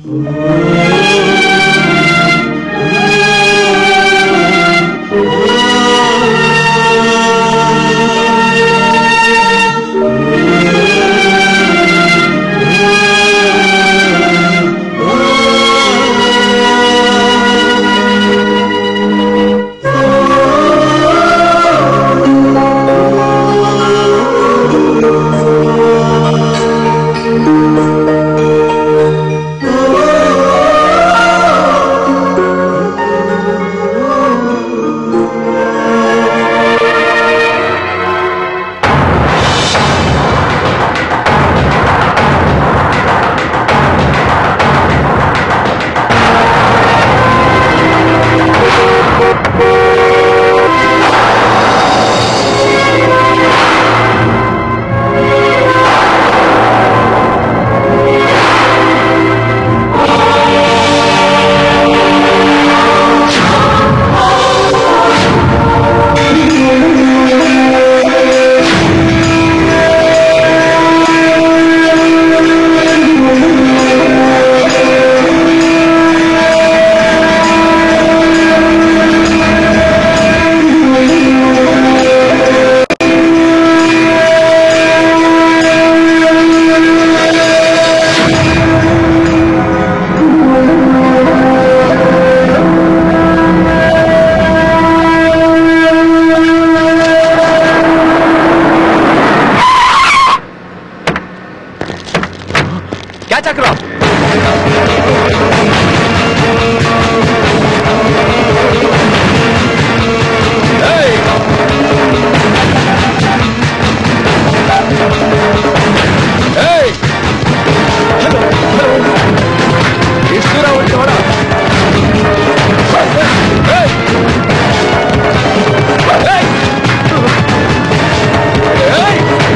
Catch ಹಾಕ್ರೋ ಎಷ್ಟು ದೂರ ಹೋಯ್ತು ನೋಡ ಏಯ್! ಏಯ್! ಏಯ್!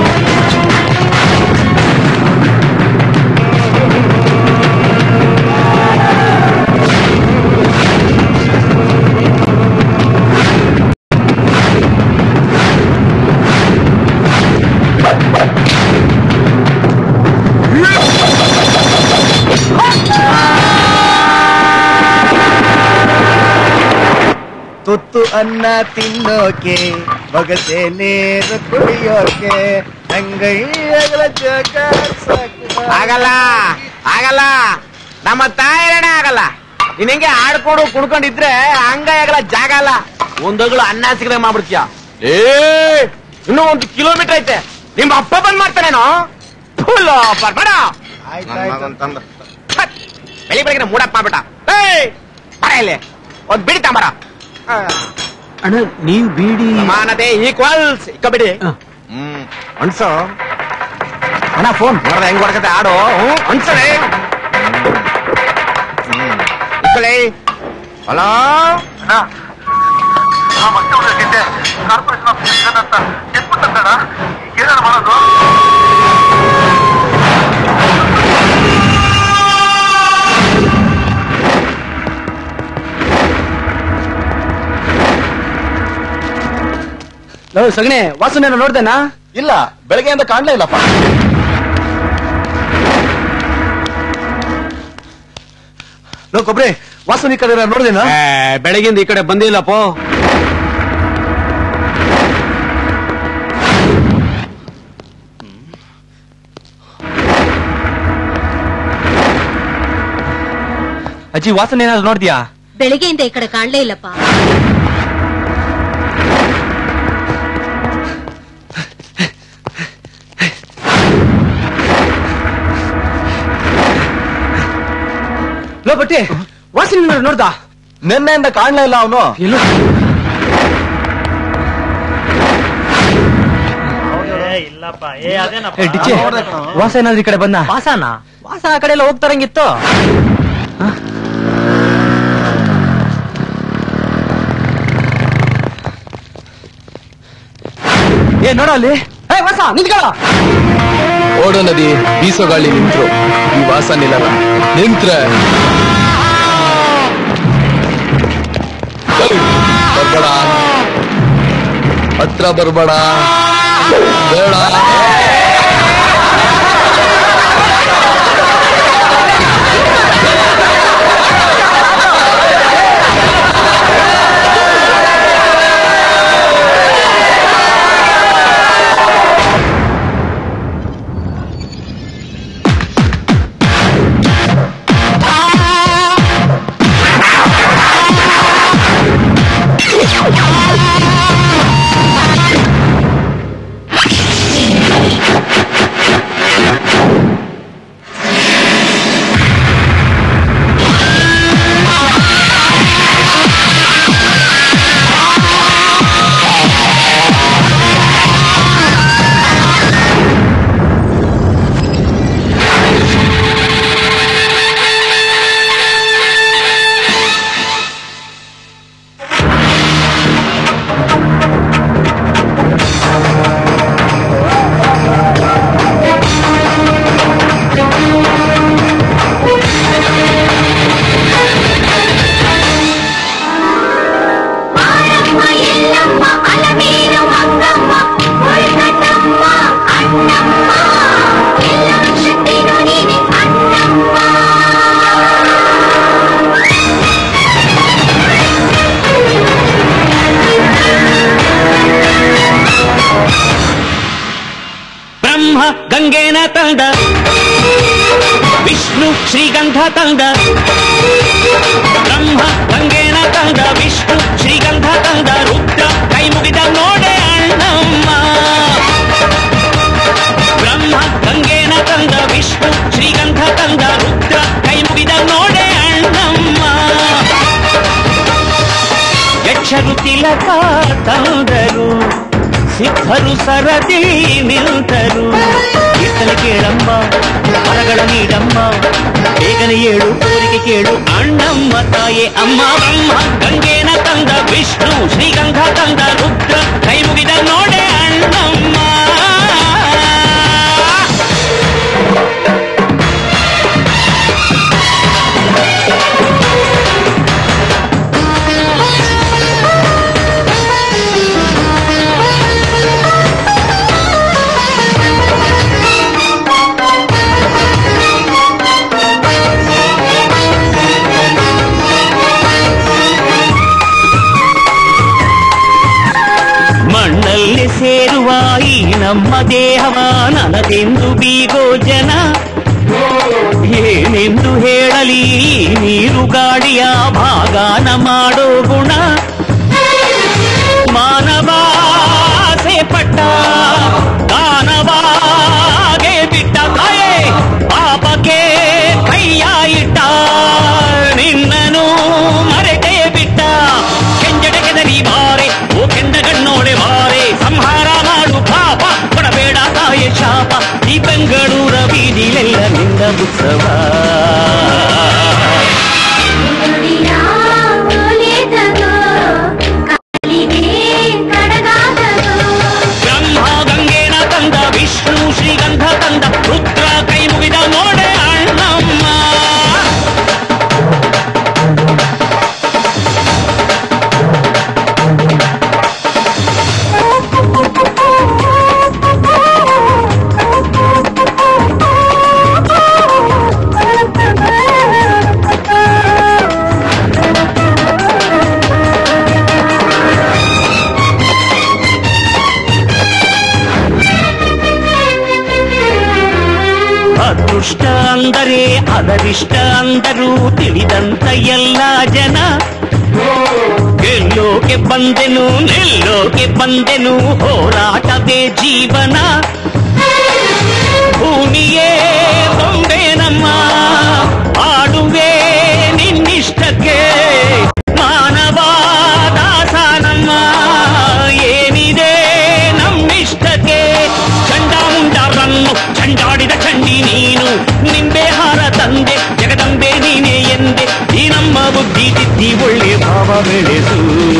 ತುತ್ತು ಅನ್ನ ತಿನ್ನೋಕೆ ಬಗಸೆ ನೀರು ಕುಡಿಯೋಕೆ ಅಂಗೈಯಗಳ ಜಗ ಆಗಲ್ಲ ಆಗಲ್ಲ ನಮ್ಮ ತಾಯಿರಣ ಆಗಲ್ಲ ನೀನ್ ಹೆಂಗೆ ಆಡ್ಕೊಂಡು ಕುಡ್ಕೊಂಡಿದ್ರೆ ಹಂಗಾಗಲ್ಲ ಜಾಗ ಅಲ್ಲ ಒಂದೊಗಳು ಅನ್ನ ಸಿಗದೆ ಮಾಡ್ಬಿಡ್ತೀಯ ಏ ಇನ್ನೂ ಒಂದು ಕಿಲೋಮೀಟರ್ ಐತೆ ನಿಮ್ಮ ಅಪ್ಪ ಬಂದ್ ಮಾಡ್ತಾನೇನೋ ಫುಲ್ ಬೇಡ ಬೆಳಿ ಬೆಳಿಗ್ಗೆ ಮೂಡಪ್ ಮಾಡ್ಬಿಟ್ಟ ಏಯ್ ಬರ ಇಲ್ಲಿ ಒಂದ್ ಬಿಡಿ ತಾಂಬರ ಅಣ್ಣ ನೀವ್ ಬೀಡಿ ಸಮಾನತೆ ಈಕ್ವಲ್ಸ್ ಇಕ್ಕ ಬಿಡಿ ಹ್ಮ್ ಅನ್ಸೋ ಅಣ್ಣ ಫೋನ್ ನೋಡ್ದೆ ಹೆಂಗ್ ಹೊಡ್ಕತ್ತೆ ಆಡು ಹ್ಮ್ ಅನ್ಸರೆ ಇಕ್ಕಳಿ ಹಲೋ ಸಗಣೆ ವಾಸುನೇನ ನೋಡ್ದೇನಾ ಇಲ್ಲ ಬೆಳಗ್ಗೆಯಿಂದ ಕಾಣ್ಲೇ ಇಲ್ಲಪ್ಪ ಲೋ ಕೊಬ್ರಿ ವಾಸು ಈ ಕಡೆ ನೋಡ್ದೇನಾ ಬೆಳಗಿಂದ ಈ ಕಡೆ ಬಂದಿಲ್ಲಪ್ಪೋ ಅಜ್ಜಿ ವಾಸನೆ ಏನಾದ್ರು ನೋಡ್ತೀಯಾ ಬೆಳಿಗ್ಗೆಯಿಂದ ಈ ಕಡೆ ಕಾಣ್ಲೇ ಇಲ್ಲಪ್ಪ ಲೋ ಬಟ್ಟಿ ವಾಸನೆ ನೋಡ್ದ ನಿನ್ನೆಯಿಂದ ಕಾಣ್ಲೇ ಇಲ್ಲ ಅವನು ಎಲ್ಲೋ ಇಲ್ಲಪ್ಪ ಏ ಅದೇನಪ್ಪ ಏ, ಡಿಚ್ಚೆ, ವಾಸ ಏನಾದ್ರು ಈ ಕಡೆ ಬಂದ ವಾಸನ ವಾಸ ಆ ಕಡೆ ಎಲ್ಲ ಹೋಗ್ತಾರಂಗಿತ್ತು ಹ? ಏ ನೋಡ ಅಲ್ಲಿ ಏ ವಾಸ ನಿಂತ್ಕೊಳ್ಳ ಓಡೋ ನದಿ ಬೀಸೋ ಗಾಳಿ ನಿಂತ್ರು ಈ ವಾಸ ನಿಲ್ಲಲ್ಲ ನಿಂತ್ರೆ ಏಯ್, ಬರ್ಬೇಡ ಹತ್ರ ಬರ್ಬೇಡ ಬೇಡ ತಂದ ವಿಷ್ಣು ಶ್ರೀಗಂಧ ತಂದ ಬ್ರಹ್ಮ ಗಂಗೇನ ತಂದ ವಿಷ್ಣು ಶ್ರೀಗಂಧ ತಂದ ರುದ್ರ ಕೈ ಮುಗಿದ ನೋಡೆ ಅಣ್ಣಮ್ಮ ಬ್ರಹ್ಮ ಗಂಗೇನ ತಂದ ವಿಷ್ಣು ಶ್ರೀಗಂಧ ತಂದ ರುದ್ರ ಕೈ ಮುಗಿದ ನೋಡೆ ಅಣ್ಣಮ್ಮ ಯಕ್ಷರು ತಿಲಕ ತಂದರು ಸಿದ್ಧರು ಸರದಿ ನಿಲ್ತರು ಕೀರ್ತನೆ ಕೇಳಮ್ಮ ಮರಗಳ ನೀಡಮ್ಮ ಬೇಗನೆ ಏಳು ಕೋರಿಕೆ ಕೇಳು ಅಣ್ಣಮ್ಮ ತಾಯೇ ಅಮ್ಮ ಬ್ರಹ್ಮ ಗಂಗೇನ ತಂದ ವಿಷ್ಣು ಶ್ರೀಗಂಧ ತಂದ ರುದ್ರ ಕೈ ಮುಗಿದ ನೋಡೆ ಅಣ್ಣಮ್ಮ ಮಣ್ಣಲ್ಲಿ ಸೇರುವ ಈ ನಮ್ಮ ದೇಹವ ನನದೆಂದು ಬೀಗೋ ಜನ ಏನೆಂದು ಹೇಳಲಿ ಈ ನೀರು ಗಾಳಿಯ ಭಾಗಾನ ಮಾಡೋ ಗುಣ ಮಾನವಾಸೆ ಪಟ್ಟ ದಾನವಾಗೆ ಬಿಟ್ಟ ತಾಯೇ ಪಾಪಕ್ಕೆ ಕೈಯ ಇಟ್ಟ ನಿನ್ನನು ಮರೆತೇ ಬಿಟ್ಟ ಕೆಂಜಡೆ ಕೆದರಿ ಬಾರೆ ಓ ಕೆಂಡಗಣ್ಣೋಡೆ ಬಾರೆ ಸಂಹಾರ ಮಾಡು ಪಾಪ ಕೊಡಬೇಡ ತಾಯೆ ಶಾಪ ಈ ಬೆಂಗಳೂರ ಬೀದಿಲೆಲ್ಲ ನಿಂದ ಉತ್ಸವ ನುಡಿಯ ಒಲಿದಗೋ, ಕಾಲಿಗೆ ಕಡಗಾದಗೋ. ಬ್ರಹ್ಮ ಗಂಗೇನ ತಂದ ವಿಷ್ಣು ಶ್ರೀಗಂಧ ತಂದ ರುದ್ರ ಕೈ ಮುಗಿದ ನೋಡೆ ಅಣ್ಣಮ್ಮ ಅದೃಷ್ಟ ಅಂದರೆ ಅದರಿಷ್ಟ ಅಂದರು ತಿಳಿದಂತ ಎಲ್ಲ ಜನ ಗೆಲ್ಲೋಕೆ ಬಂದೆನು ನಿಲ್ಲೋಕೆ ಬಂದೆನು ಹೋರಾಟವೇ ಜೀವನ ಭೂಮಿಯೇ ಬೊಂಬೆ ನಮ್ಮ ಆಡುವೆ ನಿನ್ನಿಷ್ಟಕ್ಕೆ ಮಾನವ ದಾಸ ನಮ್ಮ ಏನಿದೆ ನಮ್ಮಿಷ್ಟಕ್ಕೆ ಚಂಡಾಮುಂಡರನ್ನು ಚಂಡಾಡಿದ ಚಂಡಿ ನೀನು ನಿಂಬೆ ಹಾರ ತಂದೆ ಜಗದಂಬೆ ನೀನೇ ಎಂದೆ ಈ ನಮ್ಮ ಬುದ್ಧಿ ತಿದ್ದಿ ಒಳ್ಳೆ ಭಾವ ಬೆಳೆಸು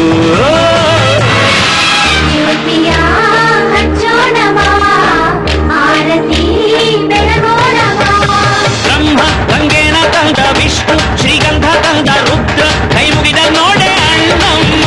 ಯುವತಿಯ ಹಚ್ಚೋಣವಾ, ಆರತಿ ಬೆಳಗೋಣವಾ. ಬ್ರಹ್ಮ ಗಂಗೇನ ತಂದ ವಿಷ್ಣು ಶ್ರೀಗಂಧ ತಂದ ರುದ್ರ ಕೈ ಮುಗಿದ ನೋಡೆ ಅಣ್ಣಮ್ಮ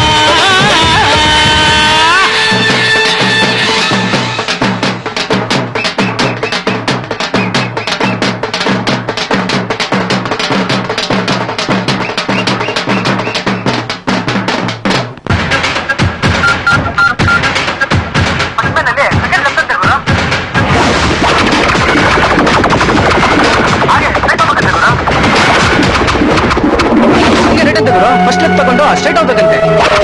ಹಂಗೆ ರೇಟ್ ಅಂತ ಗುರು ಫಸ್ಟ್ ಲೆಫ್ಟ್ ತಗೊಂಡು ಸ್ಟ್ರೈಟ್ ಹೋಗ್ಬೇಕಂತೆ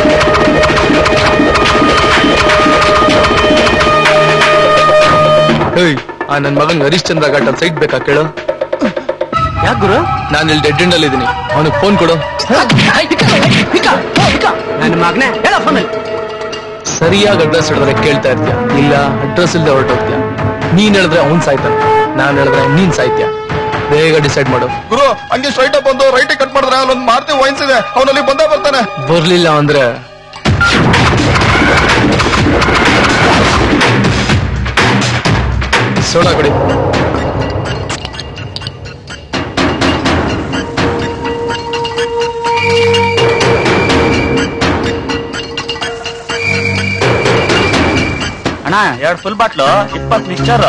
ಏಯ್ ಆ ನನ್ ಮಗನ್ ಹರಿಶ್ಚಂದ್ರ ಘಾಟ್ ಅಲ್ಲಿ ಸೈಟ್ ಬೇಕಾ ಕೇಳು ಯಾಕೆ ಗುರು ನಾನು ಇಲ್ಲಿ ಡೆಡ್ ಎಂಡ್ ಅಲ್ಲಿ ಇದೀನಿ ಅವನಿಗೆ ಫೋನ್ ಕೊಡು ನನ್ನ ಮಗನೇ ಹೇಳ ಫೋನಲ್ಲಿ ಸರಿಯಾಗಿ ಅಡ್ರೆಸ್ ಹೇಳಿದ್ರೆ ಕೇಳ್ತಾ ಇರ್ತೀಯ ಇಲ್ಲ ಅಡ್ರೆಸ್ ಇಲ್ಲದೆ ಹೊರಟೋಗ್ತೀಯ ನೀನ್ ಹೇಳಿದ್ರೆ ಅವ್ನ್ ಸಾಯ್ತಾನೆ ನಾನ್ ಹೇಳಿದ್ರೆ ನೀನ್ ಸಾಯ್ತೀಯ ಬೇಗ ಡಿಸೈಡ್ ಮಾಡು ಗುರು ಹಂಗೆ ಸ್ಟ್ರೈಟ್ ಬಂದು ರೈಟ್ ಕಟ್ ಮಾಡಿದ್ರೆ ಅಲ್ಲೊಂದು ಮಾರುತಿ ವೈನ್ಸ್ ಇದೆ ಅವನಲ್ಲಿ ಬಂದೇ ಬರ್ತಾನೆ ಬರ್ಲಿಲ್ಲ ಅಂದ್ರೆ ಸೋಡಾ ಕೊಡಿ ಅಣ್ಣ ಎರಡ್ ಫುಲ್ ಬಾಟ್ಲು ಇಪ್ಪತ್ ಮಿಕ್ಸ್ಚರ್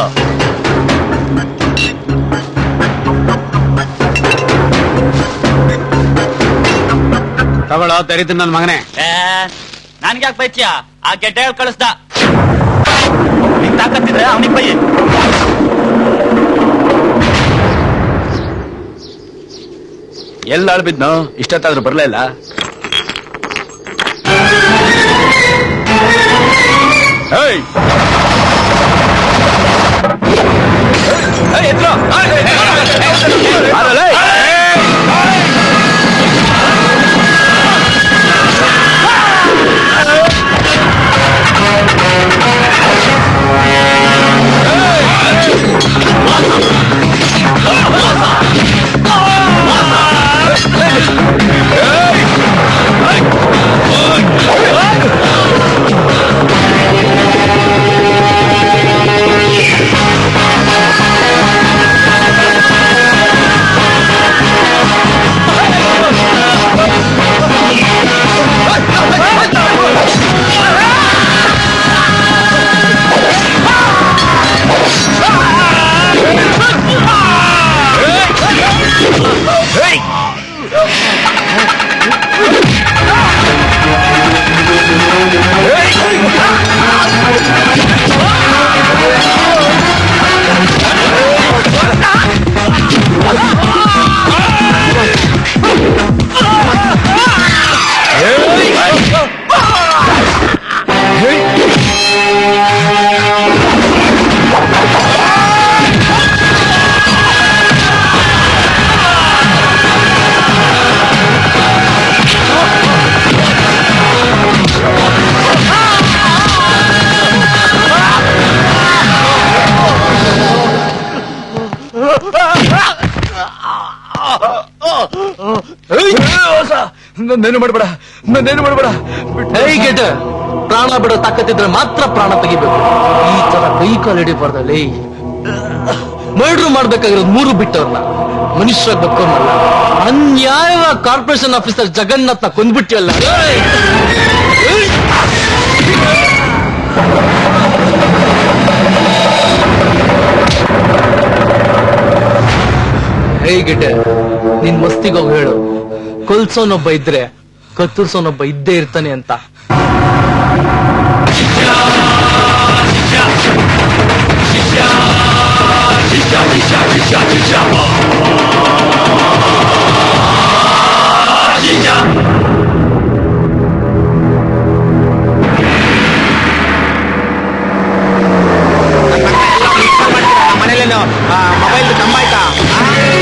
ತಗೊಳ್ಳೋ ತೆರೀತೀನಿ ನನ್ನ ಮಗನೇ ನನ್ಗೆ ಯಾಕೆ ಬೈತ್ಯಾ ಆ ಗೆಡ್ಡೆ ಹೇಳ್ ಕಳಿಸ್ದ ನಿಂಗ್ ತಾಕತ್ತಿದ್ರೆ ಅವನಿಗೆ ಬೈ ಎಲ್ಲ ಬಿದ್ನೋ ಇಷ್ಟೊತ್ತಾದ್ರೂ ಬರ್ಲೇ ಇಲ್ಲ ಏಯ್! ಏಯ್, ಎತ್ರೋ! ಬಾರಲೇ! ನನ್ನೇನು ಮಾಡ್ಬೇಡ ನನ್ನೇನು ಮಾಡ್ಬೇಡ ಹೇಯ್ ಗೆಟ ಪ್ರಾಣ ಬಿಡೋ ತಾಕತ್ತಿದ್ರೆ ಮಾತ್ರ ಪ್ರಾಣ ತೆಗಿಬೇಕು ಈ ತರ ಕೈ ಕಾಲು ಹಿಡಿಬಾರ್ದಲ್ಲಿ ಮರ್ಡ್ರು ಮಾಡ್ಬೇಕಾಗಿರೋದು ಮೂರು ಬಿಟ್ಟವ್ರನ್ನ ಮನುಷ್ಯ ಬದುಕೋನಲ್ಲ ಅನ್ಯಾಯವ ಕಾರ್ಪೊರೇಷನ್ ಆಫೀಸರ್ ಜಗನ್ನಾಥ್ನ ಕೊಂದ್ಬಿಟ್ಟಿಯಲ್ಲ ಏಯ್! ಏಯ್! ಹೇಯ್ ಗೆಟ ನಿನ್ ಮಸ್ತಿಗೋಗಿ ಹೇಳು ಕೊಲ್ಸೋನೊಬ್ಬ ಇದ್ರೆ ಕತ್ತರಿಸೋನೊಬ್ಬ ಇದ್ದೇ ಇರ್ತಾನೆ ಅಂತ ಮನೇಲೇನು ಮೊಬೈಲ್ ಕಂಬ ಆಯ್ತಾ ಆ?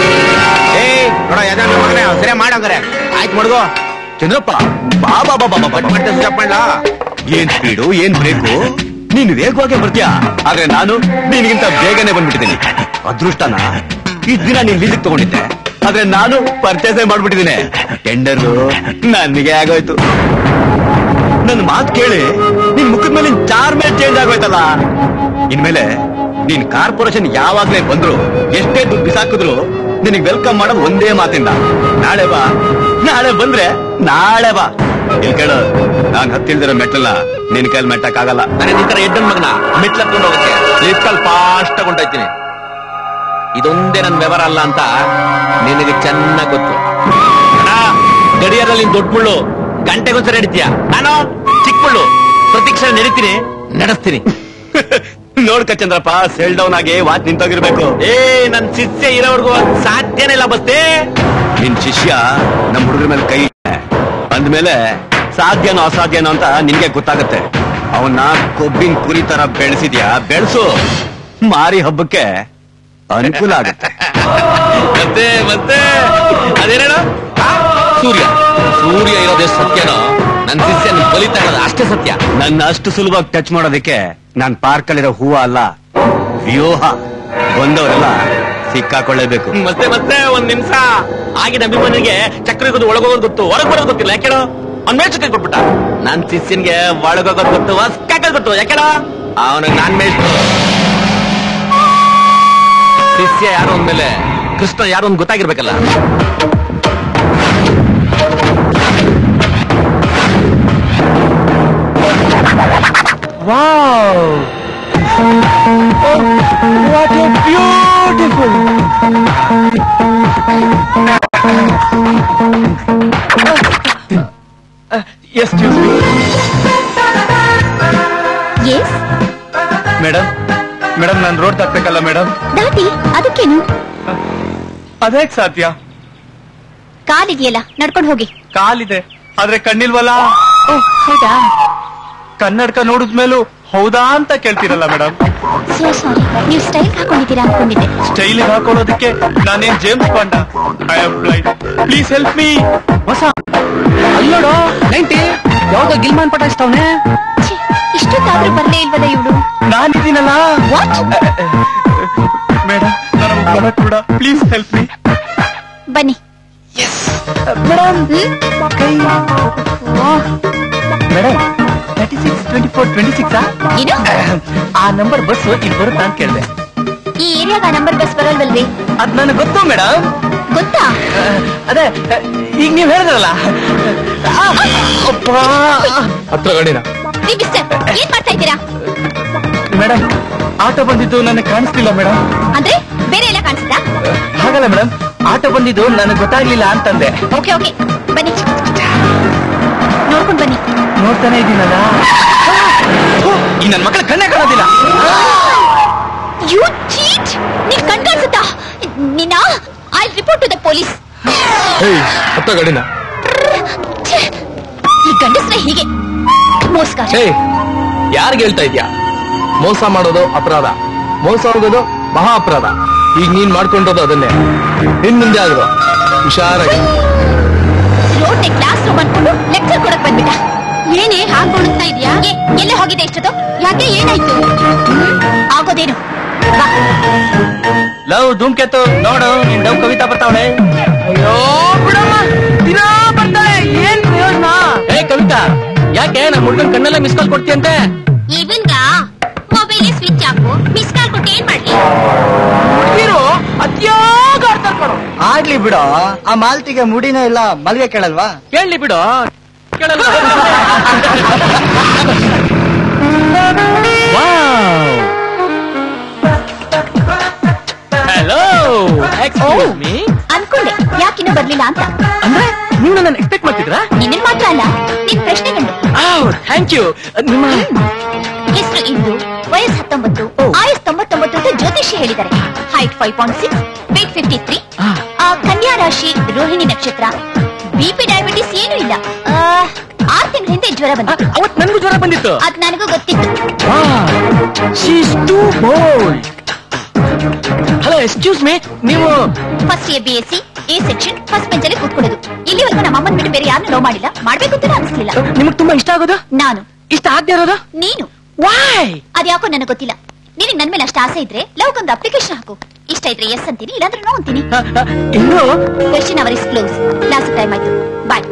ಏಯ್ ನೋಡ ಯಾವ್ದಾದ್ರು ಮಗನೇ ಸರಿ ಮಾಡಂಗಾರೆ ಆಯ್ತು ಮಡ್ಗೋ ಚಂದ್ರಪ್ಪ ಬಾ ಬಾ ಬಾ ಬಾ ಬಾ, ಕಟ್ ಬಾ ಮಾಡ್ತಾ ಸ್ಟಾಪ್ ಮಾಡ್ಲಾ ಏನ್ ಸ್ಪೀಡು ಏನ್ ಬ್ರೇಕು ನೀನು ವೇಗವಾಗಿ ಬರ್ತೀಯಾ ಆದ್ರೆ ನಾನು ನಿನಗಿಂತ ಬೇಗನೆ ಬಂದ್ಬಿಟ್ಟಿದ್ದೀನಿ ಅದೃಷ್ಟನ ಇಷ್ಟ್ ದಿನ ನೀನ್ ಲೀಸಿಗೆ ತಗೊಂಡಿದ್ದೆ ಆದ್ರೆ ನಾನು ಪರ್ಚೇಸೇ ಮಾಡ್ಬಿಟ್ಟಿದ್ದೀನಿ ಟೆಂಡರ್ ನನಗೆ ಆಗೋಯ್ತು ನನ್ನ ಮಾತು ಕೇಳಿ ನಿನ್ ಮುಖದ ಮೇಲೆ ಚಾರ್ ಮೇಲೆ ಚೇಂಜ್ ಆಗೋಯ್ತಲ್ಲ ಇನ್ಮೇಲೆ ನೀನ್ ಕಾರ್ಪೊರೇಷನ್ ಯಾವಾಗ್ಲೇ ಬಂದ್ರು ಎಷ್ಟೇ ದುಡ್ಡು ಬಿಸಾಕಿದ್ರು ನಿನಗ್ ವೆಲ್ಕಮ್ ಮಾಡೋದು ಒಂದೇ ಮಾತಿಂದ ನಾಳೆ ಬಾ ನಾಳೆ ಬಂದ್ರೆ ನಾಳೆ ಬಾ ಇಲ್ಲಿ ಕೇಳು ನಾನ್ ಹತ್ತಿಲ್ದಿರೋ ಮೆಟ್ಲಲ್ಲ ನಿನ್ ಕೈಲಿ ಮೆಟ್ಟಕ್ಕಾಗಲ್ಲ ನನಗೆ ನಿಂತರ ಎಡ್ಡನ್ ಮಗನ ಮೆಟ್ಲತ್ಕೊಂಡು ಹೋಗಕ್ಕೆ ಲಿಫ್ಟಲ್ಲಿ ಫಾಸ್ಟ್ ಹೊಂಟೋಯ್ತೀನಿ ಇದೊಂದೇ ನನ್ ವ್ಯವಹಾರ ಅಲ್ಲ ಅಂತ ನಿನಗೆ ಚೆನ್ನಾಗ್ ಗೊತ್ತು ಅಣ್ಣ, ಗಡಿಯಾರಲ್ಲಿ ನೀನ್ ದೊಡ್ಡ ಮುಳ್ಳು ಗಂಟೆಗೊಂದ್ಸರಿ ನಡೀತೀಯ ನಾನು ಚಿಕ್ಕ ಮುಳ್ಳು ಪ್ರತಿಕ್ಷಣ ನಡೀತೀನಿ ನಡೆಸ್ತೀನಿ ನೋಡ್ಕ ಚಂದ್ರಪ್ಪ ಸೆಲ್ ಡೌನ್ ಆಗಿ ವಾಚ್ ನಿಂತೋಗಿರ್ಬೇಕು ಏ ನನ್ ಶಿಷ್ಯ ಇರೋವರೆಗೂ ಅದ್ ಸಾಧ್ಯನೇ ಇಲ್ಲ ಬಸ್ತೆ ನಿನ್ ಶಿಷ್ಯ ನಮ್ ಹುಡುಗರ ಮೇಲೆ ಕೈ ಇಟ್ಟ. ಅಂದ್ಮೇಲೆ ಸಾಧ್ಯನೋ ಅಸಾಧ್ಯನೋ ಅಂತ ನಿನ್ಗೆ ಗೊತ್ತಾಗತ್ತೆ ಅವನ್ನ ಕೊಬ್ಬಿನ ಕುರಿ ತರ ಬೆಳೆಸಿದ್ಯಾ ಬೆಳೆಸು ಮಾರಿ ಹಬ್ಬಕ್ಕೆ ಅನುಕೂಲ ಆಗುತ್ತೆ ಮತ್ತೆ ಮತ್ತೆ ಅದೇನೇಳು ಆ, ಸೂರ್ಯ ಸೂರ್ಯ ಇರೋದೇ ಸತ್ಯನೋ ನನ್ ಶಿಷ್ಯ ನಿನ್ ಬಲಿತಾ ಇರೋದು ಅಷ್ಟೇ ಸತ್ಯ ನನ್ನ ಅಷ್ಟು ಸುಲಭವಾಗಿ ಟಚ್ ಮಾಡೋದಕ್ಕೆ ನಾನ್ ಪಾರ್ಕ್ ಅಲ್ಲಿರೋ ಹೂವ ಅಲ್ಲ ವ್ಯೂಹ ಬಂದವರೆಲ್ಲ ಸಿಕ್ಕಾಕೊಳ್ಳೇಬೇಕು ಮತ್ತೆ ಮತ್ತೆ ಒಂದ್ ನಿಮಿಷ ಆಗಿನ ಅಭಿಮಾನಿಗೆ ಚಕ್ರ ಇರೋದು ಒಳಗೋಗೋದು ಗೊತ್ತು ಹೊರಗ್ ಬರೋದು ಗೊತ್ತಿಲ್ಲ ಯಾಕೆಳೋ ಅವ್ನ ಮೇಲೆ ಚಕ್ರ ಕೊಟ್ಬಿಟ್ಟ ನನ್ ಶಿಷ್ಯನ್ಗೆ ಒಳಗೋಗೋದು ಗೊತ್ತು ಹೊಸ್ಕಾಕೋದು ಗೊತ್ತು ಯಾಕೆಳೋ ಅವನಿಗೆ ನಾನ್ ಮೇಷ್ಟ್ರು ಶಿಷ್ಯ ಯಾರು ಅಂದ್ಮೇಲೆ ಕೃಷ್ಣ ಯಾರು ಅಂತ ಗೊತ್ತಾಗಿರ್ಬೇಕಲ್ಲ excuse me yes madam madam ನಾನು ರೋಡ್ ದಾಟ್ಬೇಕಲ್ಲ ಮೇಡಮ್ ದಾಟಿ ಅದಕ್ಕೇನು ಅದೇಕ್ ಸಾಧ್ಯ ಕಾಲಿದೆಯಲ್ಲ ನಡ್ಕೊಂಡು ಹೋಗಿ ಕಾಲಿದೆ ಆದ್ರೆ ಕಣ್ಣಿಲ್ವಲ್ಲ ಓ ಹೌದಾ ಕನ್ನಡಕ ನೋಡಿದ್ಮೇಲೂ ಹೌದಾ ಅಂತ ಕೇಳ್ತಿರಲ್ಲ ಮೇಡಮ್ ಸೋ ಸಾರಿ ನೀವು ಸ್ಟೈಲ್ ಹಾಕೊಂಡಿದ್ದೀರಾ ಅನ್ಕೊಂಡಿದ್ದೆ ಸ್ಟೈಲ್ ಹಾಕೊಳ್ಳೋದಕ್ಕೆ ನಾನೇನ್ ಜೇಮ್ಸ್ ಬಾಂಡ I am blind please help me ಹೊಸ ಅಲ್ಲೋಡು ನೈಂಟಿ ಯಾವ್ದೋ ಗಿಲ್ಮಾನ್ ಪಟಾಯಿಸ್ತವ್ನೆ ಛೀ, ಇಷ್ಟೊತ್ತಾದ್ರೂ ಬರ್ಲೇ ಇಲ್ವಲ್ಲ ಇವಳು ನಾನಿದ್ದೀನಲ್ಲ ವಾಟ್ ಮೇಡಮ್ ನನ್ನ ಮಗ ಕೂಡ ಪ್ಲೀಸ್ ಹೆಲ್ಪ್ ಮೀ ಬನ್ನಿ ಮೇಡಮ್ ಓ, madam thirty six twenty four twenty six ಏನು ಆ ನಂಬರ್ ಬಸ್ ಇಲ್ಲಿ ಬರುತ್ತಾ ಅಂತ ಕೇಳಿದೆ ಈ ಏರಿಯಾಗ ನಂಬರ್ ಬಸ್ ಬರಲ್ವಲ್ರಿ ಅದ್ ನನಗೆ ಗೊತ್ತು ಮೇಡಮ್ ಗೊತ್ತಾ ಅದೇ ಈಗ ನೀವ್ ಹೇಳಿದ್ರಲ್ಲ ಹತ್ರ ಗಡಿನ ನೀವ್ ಮಿಸ್ಟರ್ ಏನ್ ಮಾಡ್ತಾ ಇದ್ದೀರಾ ಮೇಡಮ್ ಆಟೋ ಬಂದಿದ್ದು ನನಗೆ ಕಾಣಿಸ್ತಿಲ್ಲ ಮೇಡಮ್ ಅಂದ್ರೆ ಬೇರೆ ಎಲ್ಲ ಕಾಣಿಸ್ತಾ ಹಾಗಲ್ಲ ಮೇಡಮ್ ಆಟೋ ಬಂದಿದ್ದು ನನಗೆ ಗೊತ್ತಾಗ್ಲಿಲ್ಲ ಅಂತಂದೆ ಓಕೆ ಓಕೆ ಬನ್ನಿ ನೋಡ್ಕೊಂಡ್ ಬನ್ನಿ ನೋಡ್ತಾನೆ ಇದ್ದೀನಲ್ಲ ಈ ನನ್ನ ಮಕ್ಕಳ ಕಣ್ಣೇ ಕಾಣೋದಿಲ್ಲ ಯು ಚೀಟ್ ನೀನ್ ಕಣ್ ಕಾಣಿಸುತ್ತಾ ನಿನ್ನ I report to the police hey ಹತ್ರ ಗಡಿನ ಈ ಗಂಡಸ್ರ ಹೀಗೆ ಮೋಸ್ಕಾರ ಹೇಯ್ ಯಾರಿಗೆ ಹೇಳ್ತಾ ಇದ್ಯಾ ಮೋಸ ಮಾಡೋದು ಅಪರಾಧ ಮೋಸ ಹೋಗೋದು ಮಹಾ ಅಪರಾಧ ಈಗ ನೀನ್ ಮಾಡ್ಕೊಂಡಿರೋದು ಅದನ್ನೇ ಇನ್ ಮುಂದೆ ಆದ್ರು ಹುಷಾರಾಗಿ ರೋಡ್ ಕ್ಲಾಸ್ ರೂಮ್ ಅನ್ಕೊಂಡು ಲೆಕ್ಚರ್ ಕೊಡಕ್ ಬಂದ್ಬಿಟ್ಟ ಏನೇ ಹಾಗೆ ನೋಡುತ್ತಾ ಇದೆಯಾ ಎಲ್ಲ ಹೋಗಿದೆ ಇಷ್ಟದು ಯಾಕೆ ಏನಾಯ್ತು ಹ್ಮ್? ಆಗೋದೇನು ಬಾ ಲವ್ ಧೂಮ್ಕೇತು ನೋಡು ನಿನ್ ಲವ್ ಕವಿತಾ ಬರ್ತಾವಳೆ ಅಯ್ಯೋ ಬಿಡಮ್ಮ ದಿನಾ ಬರ್ತಾಳೆ ಏನ್ ಪ್ರಯೋಜನ ಏ ಕವಿತಾ ಯಾಕೆ ನಮ್ಮ ಹುಡುಗನ್ ಕಣ್ಣೆಲ್ಲ ಮಿಸ್ ಕಾಲ್ ಕೊಡ್ತೀಯಂತೆ ಇವನ್ಗ ಮೊಬೈಲ್ ಸ್ವಿಚ್ ಹಾಕು ಮಿಸ್ ಕಾಲ್ ಕೊಟ್ಟು ಏನ್ ಮಾಡ್ಲಿ ಹುಡುಗಿರು ಅತ್ಯಾಗ ಆಡ್ತಾರೆ ಕಣೋ. ಆಗ್ಲಿ ಬಿಡೋ ಆ ಮಾಲ್ತಿಗೆ ಮುಡಿನೇ ಇಲ್ಲ ಮಲ್ಗೆ ಕೇಳಲ್ವಾ ಕೇಳಲಿ ಬಿಡು ಕೇಳಲ್ಲ ಹಲೋ ಎಕ್ಸ್ಕ್ಯೂಸ್ ಮೀ ಅನ್ಕೊಂಡೆ ಯಾಕಿನ್ನೂ ಬರ್ಲಿಲ್ಲ ಅಂತ ಅಂದ್ರೆ ನೀವು ನನ್ನ ಎಕ್ಸ್ಪೆಕ್ಟ್ ಮಾಡ್ತಿದ್ರಾ ನಿನ್ನ ಮಾತ್ರ ಅಲ್ಲ ನಿನ್ ಪ್ರಶ್ನೆ ಕಂಡು ಥ್ಯಾಂಕ್ ಯು ನಿಮ್ಮ ಹೆಸರು ಇಂದು ವಯಸ್ಸು ಹತ್ತೊಂಬತ್ತು ಆಯುಸ್ ತೊಂಬತ್ತೊಂಬತ್ತು ಅಂತ ಜ್ಯೋತಿಷಿ ಹೇಳಿದ್ದಾರೆ height five point six weight fifty three ಕನ್ಯಾ ರಾಶಿ ರೋಹಿಣಿ ನಕ್ಷತ್ರ ಬಿಪಿ ಡಯಾಬಿಟಿಸ್ ಏನೂ ಇಲ್ಲ ಆ, ಆರ್ ತಿಂಗಳ ಹಿಂದೆ ಜ್ವರ ಬಂದಿತ್ತು ಅವತ್ ನನಗೂ ಜ್ವರ ಬಂದಿತ್ತು ಅದ್ ನನಗೂ ಗೊತ್ತಿತ್ತು she's too bold hello excuse me ನೀವು first year B S C A section first bench ಅಲ್ಲಿ ಕೂತ್ಕೊಳ್ಳೋದು ಇಲ್ಲಿವರೆಗೂ ನಮ್ಮ ಅಮ್ಮನ್ ಬಿಟ್ಟು ಬೇರೆ ಯಾರನ್ನೂ ಲವ್ ಮಾಡಿಲ್ಲ ಮಾಡ್ಬೇಕು ಅಂತ ಅನಿಸ್ಲಿಲ್ಲ ನಿಮಗ್ ತುಂಬಾ ಇಷ್ಟ ಆಗೋದು ನಾನು ಇಷ್ಟ ಆಗದೆ ಇರೋದು ನೀನು ವಾಯ್ ಅದ್ಯಾಕೋ ನನಗೆ ಗೊತ್ತಿಲ್ಲ ನಿನಗೆ ನನ್ ಮೇಲೆ ಅಷ್ಟು ಆಸೆ ಇದ್ರೆ ಲವ್ ಒಂದು ಅಪ್ಲಿಕೇಶನ್ ಹಾಕು ಇಷ್ಟ ಇದ್ರೆ ಎಸ್ ಅಂತೀನಿ ಇಲ್ಲಾಂದ್ರೆ ನೋ ಅಂತೀನಿ ಇನ್ನು question hour is close class time ಆಯ್ತು ಬಾಯ್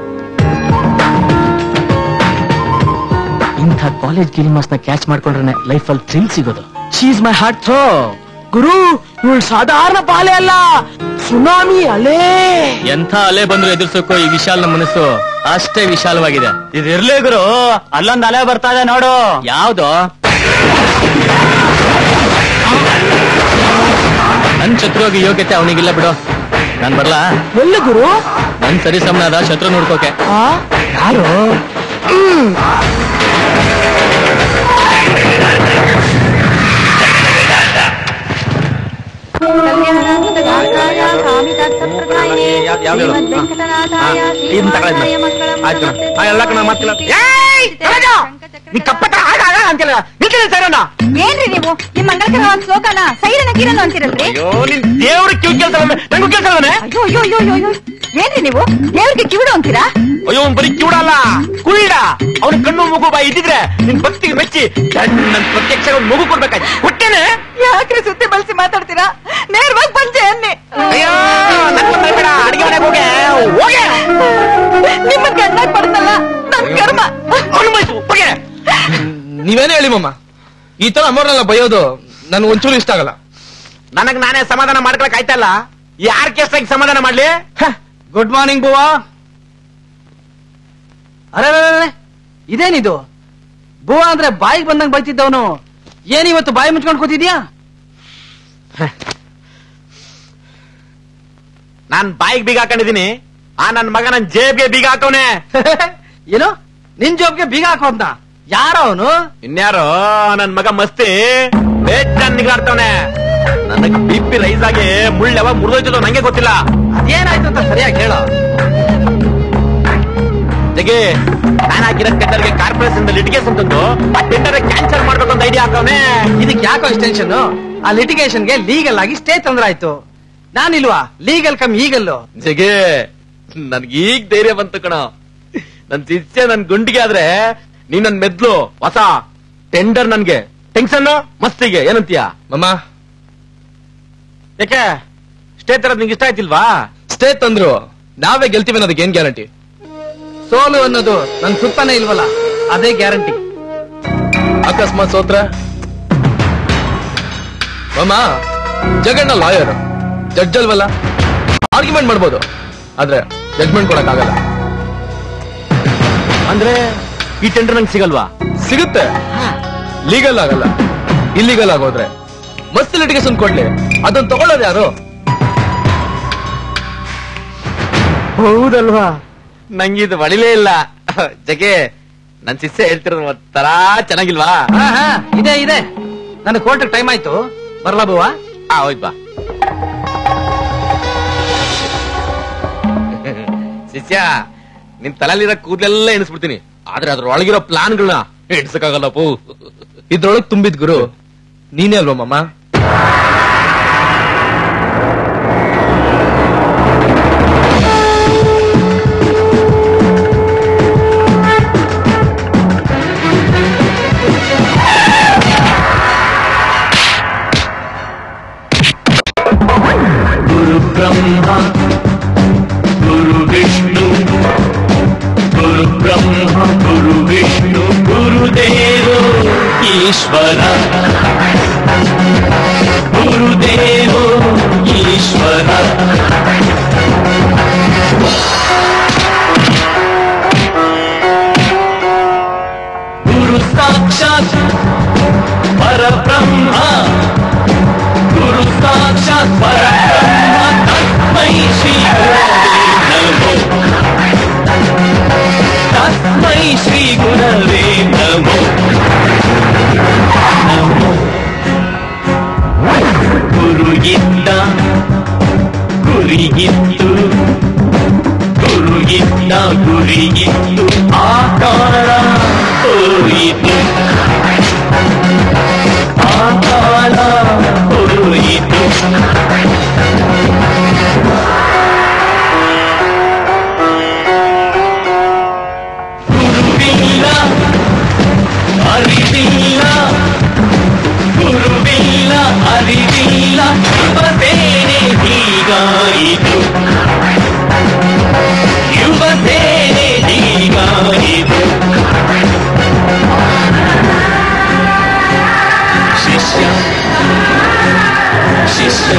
ಇಂಥ ಕಾಲೇಜ್ ಗಿರಿಮಾಸ್ ನ ಕ್ಯಾಚ್ ಮಾಡ್ಕೊಂಡ್ರೆ ಲೈಫ್ ಅಲ್ಲಿ ಥ್ರಿಲ್ ಸಿಗೋದು ಶೀಸ್ ಮೈ ಹಾರ್ಟ್ ಥ್ರೋ ಗುರು ಇವಳು ಸಾಧಾರಣ ಪಾಲೆ ಅಲ್ಲ ಸುನಾಮಿ ಅಲೆ ಎಂಥ ಅಲೆ ಬಂದ್ರು ಎದುರ್ಸೋಕೋ ಈ ವಿಶಾಲ್ನ ಮನಸ್ಸು ಅಷ್ಟೇ ವಿಶಾಲವಾಗಿದೆ ಇದಿರ್ಲಿ ಗುರು ಅಲ್ಲೊಂದ್ ಅಲೆ ಬರ್ತಾ ಇದೆ ನೋಡು ಯಾವ್ದು ನನ್ ಶತ್ರುವಾಗಿ ಯೋಗ್ಯತೆ ಅವನಿಗಿಲ್ಲ ಬಿಡು ನಾನ್ ಬರ್ಲಾ ಎಲ್ಲ ಗುರು ನನ್ ಸರಿ ಸಮನಾದ ಶತ್ರು ನೋಡ್ಕೋಕೆ ಯಾರು ಇದನ್ನ ತಗೊಳ್ಳೋದು ಆಯ್ತು ಕಣ. ಆ, ಎಲ್ಲ ಕಣ ಮಾತಿಲ್ಲ ಏಯ್ ತಲೆಗ! ನೀ ಕಪ್ಪಟ ಆಗ ಆಗ ಅಂತಿಲ್ಲ ನಿಂತಿದೆ ಸೈರಣ್ಣ ಏನ್ರಿ ನೀವು ನಿಮ್ ಮಂಗಳಕರ ಒಂದ್ ಶ್ಲೋಕನ ಸೈರನ ಕಿರಣ ಅಂತಿರಲ್ರಿ ಅಯ್ಯೋ ನಿನ್ ದೇವ್ರ ಕಿವಿ ಕೇಳ್ತಾವ ನಂಗೂ ಕೇಳ್ತಾವನೆ ಅಯ್ಯೋ ಅಯ್ಯೋ ಅಯ್ಯೋ ಅಯ್ಯೋ ಅಯ್ಯೋ ಏನ್ರಿ ನೀವು ದೇವ್ರಿಗೆ ಕಿವಿಡು ಅಂತೀರಾ ಅಯ್ಯೋ ಅವ್ನ್ ಬರೀ ಕಿವುಡಲ್ಲ ಕುಳ್ಳ ಅವನ ಕಣ್ಣು ಮಗು ಬಾಯಿ ಇದ್ದಿದ್ರೆ ನಿನ್ ಭಕ್ತಿಗೆ ಮೆಚ್ಚಿ ನನ್ ಪ್ರತ್ಯಕ್ಷ ಒಂದ್ ಮಗು ಕೊಡ್ಬೇಕಾಯ್ತು ಹುಟ್ಟೇನೆ ಯಾಕ್ರಿ ಸುತ್ತಿ ಬಳಸಿ ಮಾತಾಡ್ತೀರಾ ನೇರವಾಗಿ ಬಂದೆ ಅನ್ನಿ ಅಯ್ಯೋ ನನ್ ಬೇಡ ಅಡಿಗೆ ಮನೆಗೆ ಹೋಗೆ ಹೋಗೆ ನಿಮ್ಮ ಗಂಡಾಗ್ ಬರ್ತಲ್ಲ ನನ್ ಕರ್ಮ ಅನುಭವಿಸು ಹೋಗೆ ನೀವೇನೇ ಹೇಳಿ ಮಮ್ಮ ಈ ತರ ಅಮ್ಮವ್ರನ್ನೆಲ್ಲ ಬೈಯೋದು ನನ್ ಒಂಚೂರು ಇಷ್ಟ ಆಗಲ್ಲ ನನಗ್ ನಾನೇ ಸಮಾಧಾನ ಮಾಡ್ಕೊಳಕ್ ಆಯ್ತಲ್ಲ ಯಾರ್ ಕೇಸಾಗಿ ಸಮಾಧಾನ ಮಾಡ್ಲಿ ಗುಡ್ ಮಾರ್ನಿಂಗ್ ಬುವಾ ಅರೆ ಅರೆ, ಅರೆ, ಅರೆ, ಇದೇನಿದು ಬುವಾ ಅಂದ್ರೆ ಬಾಯಿಗೆ ಬಂದಂಗ್ ಬೈತಿದ್ದವನು ಏನಿವತ್ತು ಬಾಯಿ ಮುಚ್ಕೊಂಡ್ ಕೂತಿದ್ಯಾ ನಾನ್ ಬಾಯಿಗೆ ಬೀಗ ಹಾಕೊಂಡಿದೀನಿ ಆ ನನ್ ಮಗ ನನ್ ಜೇಬ್ಗೆ ಬೀಗ ಹಾಕವನೆ ಏನು ನಿನ್ ಜೋಬ್ಗೆ ಬೀಗ ಹಾಕೋ ಅಂತ ಯಾರೋ ಅವನು ಇನ್ಯಾರೋ ನನ್ ಮಗ ಮಸ್ತಿ ಬೇಜಾನ್ ನಿಗಾಡ್ತವನೆ ನನಗ್ ಬಿ ಪಿ ರೈಸ್ ಆಗಿ ಮುಳ್ಳು ಯಾವಾಗ ಮುರಿದೋಯ್ತದೋ ನಂಗೆ ಗೊತ್ತಿಲ್ಲ ಅದೇನಾಯ್ತು ಅಂತ ಸರಿಯಾಗಿ ಹೇಳೋ ಜಗೆ ನಾನು ಹಾಕಿರೋ ಟೆಂಡರ್ಗೆ ಕಾರ್ಪೊರೇಷನ್ ಲಿಟಿಗೇಷನ್ ತಂದು ಆ ಟೆಂಡರ್ ಕ್ಯಾನ್ಸಲ್ ಮಾಡ್ಬೇಕು ಅಂತ ಐಡಿಯಾ ಹಾಕವನೆ ಇದಕ್ಕೆ ಯಾಕೋ ಇಷ್ಟು ಟೆನ್ಷನ್ ಆ ಲಿಟಿಗೇಷನ್ಗೆ ಲೀಗಲ್ ಆಗಿ ಸ್ಟೇ ತೊಂದ್ರೆ ಆಯ್ತು ನಾನಿಲ್ವಾ ಲೀಗಲ್ ಕಮ್ ಈಗಲ್ಲು ಜಗೆ ನನ್ಗೆ ಈಗ ಧೈರ್ಯ ಬಂತು ಕಣ ನನ್ ಶಿಷ್ಯ ನನ್ ಗುಂಡಿಗೆ ಆದ್ರೆ ನೀನ್ ನನ್ ಮೆದ್ಲು ಹೊಸ ಟೆಂಡರ್ ನನ್ಗೆ ಟೆನ್ಷನ್ ಮಸ್ತಿಗೆ ಏನಂತೀಯ ಮಮ್ಮ ಯಾಕೆ ಸ್ಟೇ ತರದ್ ನಿಂಗೆ ಇಷ್ಟ ಆಯ್ತಿಲ್ವಾ ಸ್ಟೇ ತಂದ್ರು ನಾವೇ ಗೆಲ್ತೀವಿ ಅನ್ನೋದಕ್ಕೆ ಏನ್ ಗ್ಯಾರಂಟಿ ಸೋಲು ಅನ್ನೋದು ನನ್ ಸುತ್ತನೇ ಇಲ್ವಲ್ಲ ಅದೇ ಗ್ಯಾರಂಟಿ ಅಕಸ್ಮಾತ್ ಸೋತ್ರ ಮಮ್ಮ ಜಗಣ್ಣ ಲಾಯರ್ ಜಡ್ಜ್ ಅಲ್ವಲ್ಲ ಆರ್ಗ್ಯುಮೆಂಟ್ ಮಾಡ್ಬೋದು ಆದ್ರೆ ಜಡ್ಜ್ಮೆಂಟ್ ಕೊಡಕ್ ಆಗಲ್ಲ ಅಂದ್ರೆ ಈ ಟೆಂಡರ್ ನಂಗೆ ಸಿಗಲ್ವಾ ಸಿಗುತ್ತೆ ಲೀಗಲ್ ಆಗಲ್ಲ ಇಲ್ಲಿಗಲ್ ಆಗೋದ್ರೆ ಮಸ್ತ್ ಲಿಟಿಗೇಷನ್ ಕೊಡ್ಲಿ ಅದನ್ನ ತಗೊಳ್ಳೋದು ಯಾರು ಹೌದಲ್ವಾ ನಂಗಿದು ಹೊಳಿಲೇ ಇಲ್ಲ ಜಗೆ ನನ್ ಶಿಷ್ಯ ಹೇಳ್ತಿರೋದು ಒಂಥರ ಚೆನ್ನಾಗಿಲ್ವಾ ಹಾ ಹಾ ಇದೆ ಇದೆ ನನ್ನ ಕೋರ್ಟ್ ಟೈಮ್ ಆಯ್ತು ಬರ್ಲಾ ಬುವ ಆ ಹೋಯ್ತ್ ಬಾ ಶಿಷ್ಯ ನಿನ್ ತಲೆಲಿರೋ ಕೂದಲೆಲ್ಲ ಎಣಿಸ್ಬಿಡ್ತೀನಿ ಆದ್ರೆ ಅದ್ರೊಳಗಿರೋ ಪ್ಲಾನ್ಗಳನ್ನ ಎಣಿಸಕ್ಕಾಗಲ್ಲ ಪೋ ಇದ್ರೊಳಗ್ ತುಂಬಿದ್ ಗುರು ನೀನೇ ಅಲ್ವಾ ಮಮ್ಮ ಗುರು ಬ್ರಹ್ಮ ಗುರು ವಿಷ್ಣು ಗುರು ಬ್ರಹ್ಮ ಗುರು ವಿಷ್ಣು ಗುರುದೇವೋ ಈಶ್ವರ ಗುರುದೇವೋ ಈಶ್ವರ ಗುರು ಸಾಕ್ಷಾತ್ ಪರಬ್ರಹ್ಮ ಗುರು ಸಾಕ್ಷಾತ್ ಪರಬ್ರಹ್ಮ ತಸ್ಮೈ ಶ್ರೀ ಗುರವೇ ನಮೋ ತಸ್ಮೈ ಶ್ರೀ ಗುರವೇ ನಮೋ ನಮೋ ಗುರು ಇದ್ದ ಗುರಿಗಿತ್ತು ಗುರು ಇದ್ದ ಗುರಿಗಿತ್ತು ಆಕಾರ ತೋರಿತು ಆಕಾರ ಹೋಯಿತು ಗುರುವಿಲ್ಲ ಅರಿವಿಲ್ಲ ಗುರುವಿಲ್ಲ ಅರಿವಿಲ್ಲ ಯುವಸೇನೆ ಹೀಗಾಯಿತು ಯುವಸೇನೆ ಹೀಗಾಯಿತು ಶಿಷ್ಯ ಶಿಷ್ಯ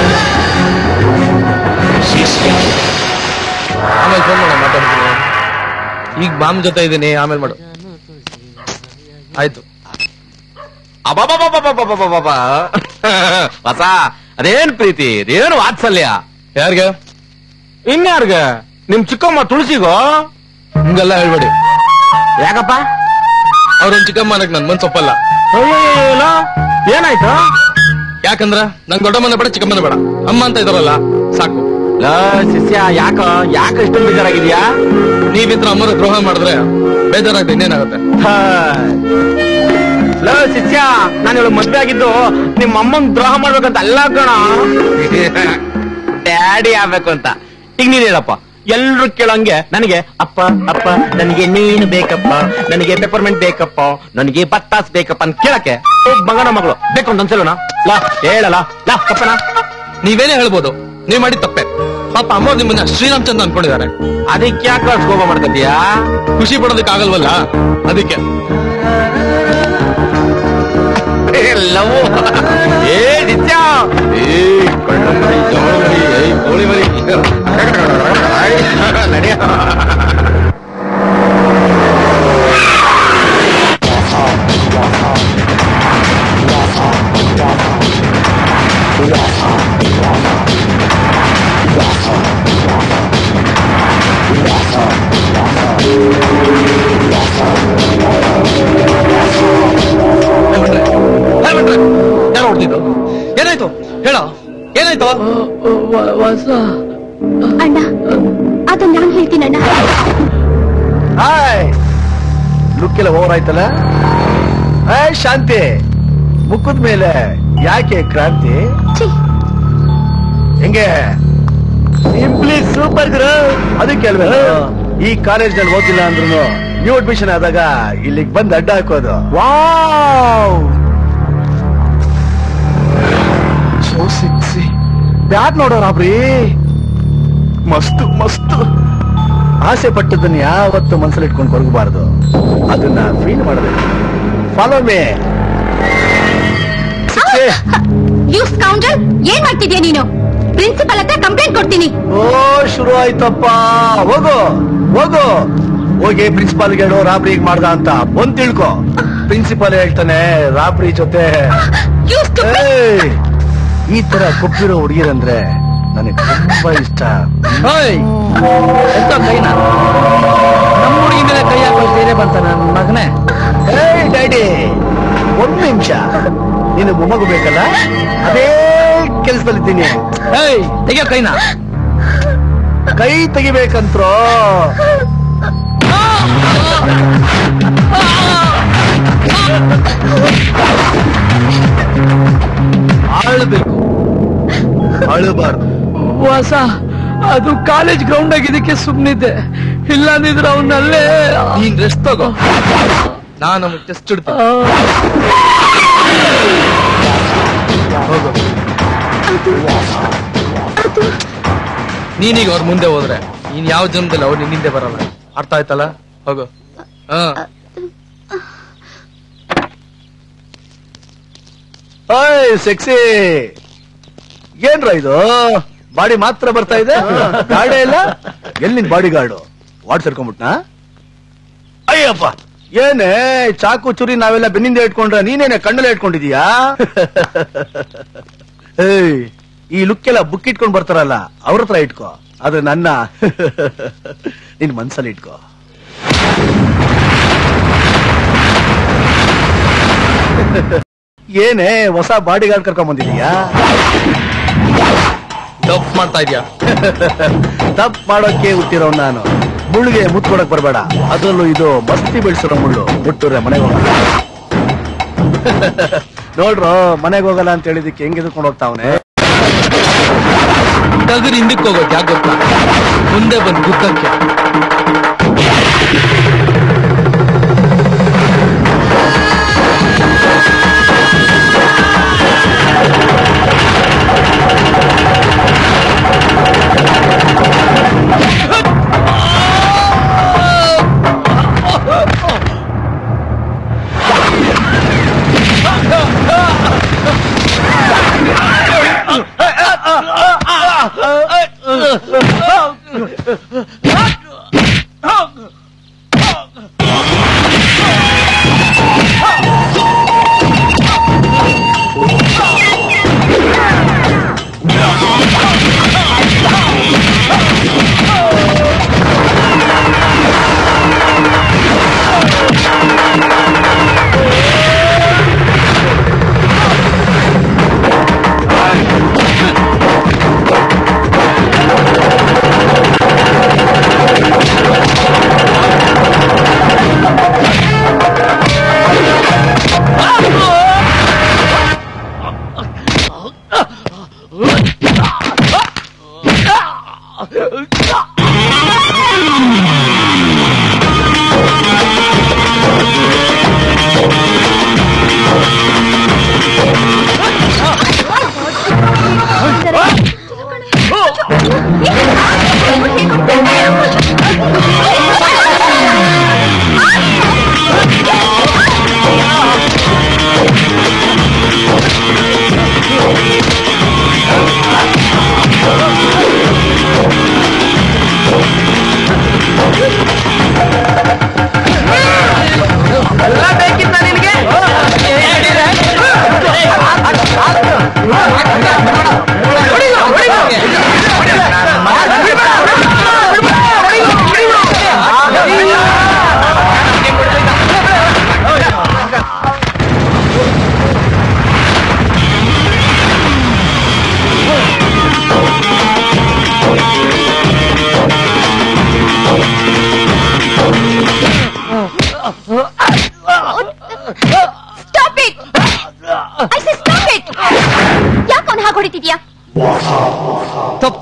ಶಿಷ್ಯ ಆಮೇಲೆ ಫೋನ್ ಮಾಡ ಮಾತಾಡ್ತೀನಿ ಈಗ ಮಾಮ್ ಜೊತೆ ಇದೀನಿ ಆಮೇಲೆ ಮಾಡು ಆಯ್ತು ಅಬಾಬಾಬಾಬಾಬಾಬಾಬಾಬಾ. ಹೊಸ ಅದೇನ್ ಪ್ರೀತಿ ಅದೇನು ವಾತ್ಸಲ್ಯ ಯಾರ್ಗೆ ಇನ್ಯಾರ್ಗ ನಿಮ್ ಚಿಕ್ಕಮ್ಮ ತುಳಸಿಗೋ ಹಿಂಗೆಲ್ಲ ಹೇಳ್ಬೇಡಿ ಯಾಕಪ್ಪ ಅವ್ರೊಂದ್ ಚಿಕ್ಕಮ್ಮ ಅನ್ನಕ್ ನನ್ ಮನ್ಸ್ ಒಪ್ಪಲ್ಲ ಅಯ್ಯೋ ಏನಾಯ್ತು ಯಾಕಂದ್ರ ನಂಗ್ ದೊಡ್ಡಮ್ಮನ ಬೇಡ ಚಿಕ್ಕಮ್ಮನ ಬೇಡ ಅಮ್ಮ ಅಂತ ಇದಾರಲ್ಲ ಸಾಕು ಲೋ, ಶಿಷ್ಯ ಯಾಕ ಯಾಕ ಇಷ್ಟೊಂದು ಬೇಜಾರಾಗಿದ್ಯಾ ನೀವಿದ್ರ ಅಮ್ಮನ ದ್ರೋಹ ಮಾಡಿದ್ರೆ ಬೇಜಾರಾಗ್ತದೆ ಇನ್ನೇನಾಗುತ್ತೆ ಹಾ. ಲೋ ಶಿಷ್ಯ ನಾನು ಇವಳು ಮದ್ವೆ ಆಗಿದ್ದು ನಿಮ್ಮ ಅಮ್ಮಂಗ್ ದ್ರೋಹ ಮಾಡ್ಬೇಕಂತ ಅಲ್ಲ ಕಣ ಡ್ಯಾಡಿ ಆಗ್ಬೇಕು ಅಂತ ಈಗ ನೀನ್ ಹೇಳಪ್ಪ ಎಲ್ರು ಕೇಳಂಗೆ ನನಗೆ ಅಪ್ಪ ಅಪ್ಪ ನನಗೆ ನೀನು ಬೇಕಪ್ಪ ನನಗೆ ಪೆಪರ್ಮೆಂಟ್ ಬೇಕಪ್ಪ ನನಗೆ ಬತ್ತಾಸ್ ಬೇಕಪ್ಪ ಅಂತ ಕೇಳಕ್ಕೆ ಓ ಮಗನ ಮಗಳು ಬೇಕು ಅಂತ ಅನ್ಸಲ್ವನ ಲಾ ಹೇಳಲ್ಲ ಲಾ ತಪ್ಪನ ನೀವೇನೇ ಹೇಳ್ಬೋದು ನೀವ್ ಮಾಡಿದ ತಪ್ಪೆ ಪಾಪ ಅಮ್ಮ ನಿಮ್ಮನ್ನ ಶ್ರೀರಾಮಚಂದ್ರ ಅನ್ಕೊಂಡಿದ್ದಾರೆ ಅದಕ್ಕೆ ಯಾಕೆ ಅಷ್ಟು ಕೋಪ ಮಾಡ್ಕತೀಯಾ ಖುಷಿ ಪಡೋದಕ್ಕೆ ಆಗಲ್ವಲ್ಲ ಅದಕ್ಕೆ ಲವ್ ಏ ನಿತ್ಯ ಏ ಕಳ್ಳ ಮರಿ ಜವಳ ಮರಿ ಏ ಕೋಳಿ ಮರಿ ನಡೆಯ ಯಾರು ಹೊಡ್ತಿದ್ದು ಏನಾಯ್ತು ಹೇಳ ಅಣ್ಣ ಅದು ನಾನ್ ಹೇಳ್ತೀನಿ ಅಣ್ಣ ಹಾಯ್ ಲುಕ್ ಎಲ್ಲ ಓವರ್ ಆಯ್ತಲ್ಲ ಹಾಯ್ ಶಾಂತಿ ಮುಖದ ಮೇಲೆ ಯಾಕೆ ಕ್ರಾಂತಿ ಹೆಂಗೆ ಸಿಂಪ್ಲಿ ಸೂಪರ್ ಗುರು ಅದಕ್ಕೆ ಅಲ್ವೇ ಈ ಕಾಲೇಜ್ ನಲ್ಲಿ ಓದಿಲ್ಲ ಅಂದ್ರೂ ನ್ಯೂ ಅಡ್ಮಿಷನ್ ಆದಾಗ ಇಲ್ಲಿಗೆ ಬಂದು ಅಡ್ಡ ಹಾಕೋದು ವಾವ್ ಸೋ ಸಿಕ್ಸಿ ಬ್ಯಾಟ್ ನೋಡೋರಾಬ್ರಿ ಮಸ್ತು ಮಸ್ತು ಆಸೆ ಪಟ್ಟದನ್ನ ಯಾವತ್ತು ಮನಸ್ಸಲ್ಲಿ ಇಟ್ಕೊಂಡು ಕೊರಗಬಾರದು ಅದನ್ನ ಫೀಲ್ ಮಾಡಬೇಕು ಫಾಲೋ ಮೇ ಯು ಸ್ಕೌಂಡಲ್ ಏನ್ ಮಾಡ್ತಿದ್ಯಾ ನೀನು ಪ್ರಿನ್ಸಿಪಲ್ ಹತ್ರ ಕಂಪ್ಲೇಂಟ್ ಕೊಡ್ತೀನಿ ಓ ಶುರು ಆಯ್ತಪ್ಪ ಹೋಗು ಹೋಗು ಹೋಗಿ ಪ್ರಿನ್ಸಿಪಾಲ್ ಹೇಳು ರಾಬ್ರಿ ಹೀಗ್ ಮಾಡ್ದ ಅಂತ ಒಂದ್ ತಿಳ್ಕೊ ಪ್ರಿನ್ಸಿಪಾಲ್ ಹೇಳ್ತಾನೆ ರಾಬ್ರಿ ಜೊತೆ ಏಯ್, ಈ ತರ ಕೊಬ್ಬಿರೋ ಹುಡುಗಿರಂದ್ರೆ ನನಗೆ ತುಂಬಾ ಇಷ್ಟ ಹೋಯ್ ಎಂತ ಕೈನ ನಮ್ಮ ಹುಡುಗಿ ಮೇಲೆ ಕೈ ಹಾಕೋ ಧೈರ್ಯ ಬಂತ ನನ್ನ ಮಗನೇ ಏಯ್ ಡ್ಯಾಡಿ ಒಂದ್ ನಿಮಿಷ ನೀನು ಮೊಮ್ಮಗು ಬೇಕಲ್ಲ ಅದೇ ಕೆಲ್ಸದಲ್ಲಿದ್ದೀನಿ ಏಯ್ ತೆಗಿಯೋ ಕೈನ ಕೈ ತೆಗಿಬೇಕಂತ್ರೋ ಆಳ್ಬೇಕು ಅಳಬಾರ್ದು ವಾಸ ಅದು ಕಾಲೇಜ್ ಗ್ರೌಂಡ್ ಆಗಿದ್ದಕ್ಕೆ ಸುಮ್ನಿದ್ದೆ ಇಲ್ಲ ಅಂದಿದ್ರೆ ಅವನಲ್ಲೇ ನೀನ್ ರೆಸ್ಟ್ ತಗೋ ನಾನು ನಮಗೆ ಟೆಸ್ಟ್ ಇಡ್ತೀನಿ ಹೋಗು ನೀನೀಗ ಅವ್ರ ಮುಂದೆ ಹೋದ್ರೆ ನೀನ್ ಯಾವ ಜನ್ಮದಲ್ಲಿ ಅವ್ರು ನಿನ್ನ ಹಿಂದೆ ಬರಲ್ಲ ಅರ್ಥ ಆಯ್ತಲ್ಲ ಹೋಗು ಹಾ ಓಯ್ ಸೆಕ್ಸಿ ಏನ್ರ ಇದು ಬಾಡಿ ಮಾತ್ರ ಬರ್ತಾ ಇದೆ ಗಾಡಿ ಇಲ್ಲ ಎಲ್ಲಿನ್ ಬಾಡಿ ಗಾರ್ಡು ವಾಟ್ಸ್ ಹಿಡ್ಕೊಂಡ್ಬಿಟ್ನಾ ಅಯ್ಯಪ್ಪ ಏನೇ ಚಾಕು ಚುರಿ ನಾವೆಲ್ಲ ಬೆನ್ನಿಂದ ಇಟ್ಕೊಂಡ್ರೆ ನೀನೇನೆ ಕಣ್ಣಲ್ಲೇ ಇಟ್ಕೊಂಡಿದೀಯಾ ಏಯ್ ಈ ಲುಕ್ ಎಲ್ಲ ಬುಕ್ ಇಟ್ಕೊಂಡ್ ಬರ್ತಾರಲ್ಲ ಅವ್ರ ಹತ್ರ ಇಟ್ಕೋ ಆದ್ರೆ ನನ್ನ ನಿನ್ ಮನ್ಸಲ್ಲಿ ಇಟ್ಕೋ ಏನೇ ಹೊಸ ಬಾಡಿ ಗಾರ್ಡ್ ಕರ್ಕೊಂಡ್ ಬಂದಿದೀಯಾ ತಪ್ಪು ಮಾಡ್ತಾ ಇದ್ಯಾ ತಪ್ಪು ಮಾಡೋಕೆ ಹುಟ್ಟಿರೋ ನಾನು ಮುಳ್ಳಿಗೆ ಮುತ್ಕೊಡಕ್ ಬರಬೇಡ ಅದರಲ್ಲೂ ಇದು ಮಸ್ತಿ ಬೆಳೆಸಿರೋ ಮುಳ್ಳು ಮುಟ್ಟುರೆ ಮನೆಗೆ ಹೋಗಲ್ಲ ನೋಡ್ರೋ ಮನೆಗೆ ಹೋಗಲ್ಲ ಅಂತ ಹೇಳಿದಕ್ಕೆ ಹೆಂಗ್ ಎದ್ಕೊಂಡು ಹೋಗ್ತಾವನೆ ಟಗರ್ ಹಿಂದಕ್ಕೆ ಹೋಗೋದು ಯಾಕೆ ಗೊತ್ತಾ ಮುಂದೆ ಬಂದು ಗುದ್ದಕ್ಕೆ ಆ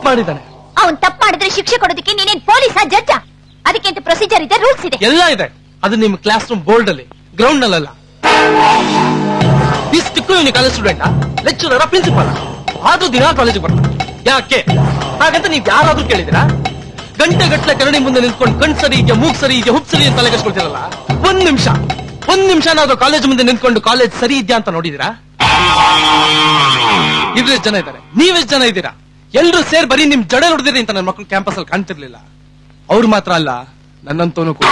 ಮಾಡಿದ್ದಾನೆ ಅವನ್ ತಪ್ಪು ಮಾಡಿದ್ರೆ ಶಿಕ್ಷೆ ಕೊಡೋದಕ್ಕೆ ನೀನೇನ್ ಪೊಲೀಸಾ ಜಡ್ಜ ಅದಕ್ಕೆ ಅಂತ ಪ್ರೊಸೀಜರ್ ಇದೆ ರೂಲ್ಸ್ ಇದೆ ಎಲ್ಲ ಇದೆ ಅದು ನಿಮ್ಮ ಕ್ಲಾಸ್ ರೂಮ್ ಬೋರ್ಡ್ ಅಲ್ಲಿ ಗ್ರೌಂಡ್ ನಲ್ಲಲ್ಲ ಇಷ್ಟಕ್ಕೂ ಇವನು ಕಾಲೇಜ್ ಸ್ಟೂಡೆಂಟ್ ಲೆಕ್ಚರರ ಪ್ರಿನ್ಸಿಪಲ್ ಆದ್ರೂ ದಿನ ಕಾಲೇಜಿಗೆ ಬರ್ತಾನೆ ಯಾಕೆ ಹಾಗಂತ ನೀವ್ ಯಾರಾದ್ರೂ ಕೇಳಿದಿರಾ ಗಂಟೆ ಗಟ್ಟಲೆ ಕರಡಿ ಮುಂದೆ ನಿಂತ್ಕೊಂಡು ಕಣ್ ಸರಿ ಇದೆಯಾ ಮೂಗ್ ಸರಿ ಇದೆಯಾ ಹುಬ್ ಸರಿ ಅಂತ ತಲೆ ಕೆಡ್ಸ್ಕೊಳ್ತಿರಲ್ಲ ಒಂದ್ ನಿಮಿಷ ಒಂದ್ ನಿಮಿಷ ನಾವು ಕಾಲೇಜ್ ಮುಂದೆ ನಿಂತ್ಕೊಂಡು ಕಾಲೇಜ್ ಸರಿ ಇದೆಯಾ ಅಂತ ನೋಡಿದಿರಾ ಇವ್ರೆಷ್ಟ್ ಜನ ಇದ್ದಾರೆ ನೀವೆಷ್ಟ್ ಜನ ಇದ್ದೀರಾ ಎಲ್ರು ಸೇರ್ ಬರೀ ನಿಮ್ ಜಡೆ ನೋಡಿದಿರಿ ಅಂತ ನನ್ನ ಮಕ್ಕಳು ಕ್ಯಾಂಪಸ್ ಅಲ್ಲಿ ಕಾಣ್ತಿರ್ಲಿಲ್ಲ ಅವ್ರು ಮಾತ್ರ ಅಲ್ಲ ನನ್ನಂತವನು ಕೂಡ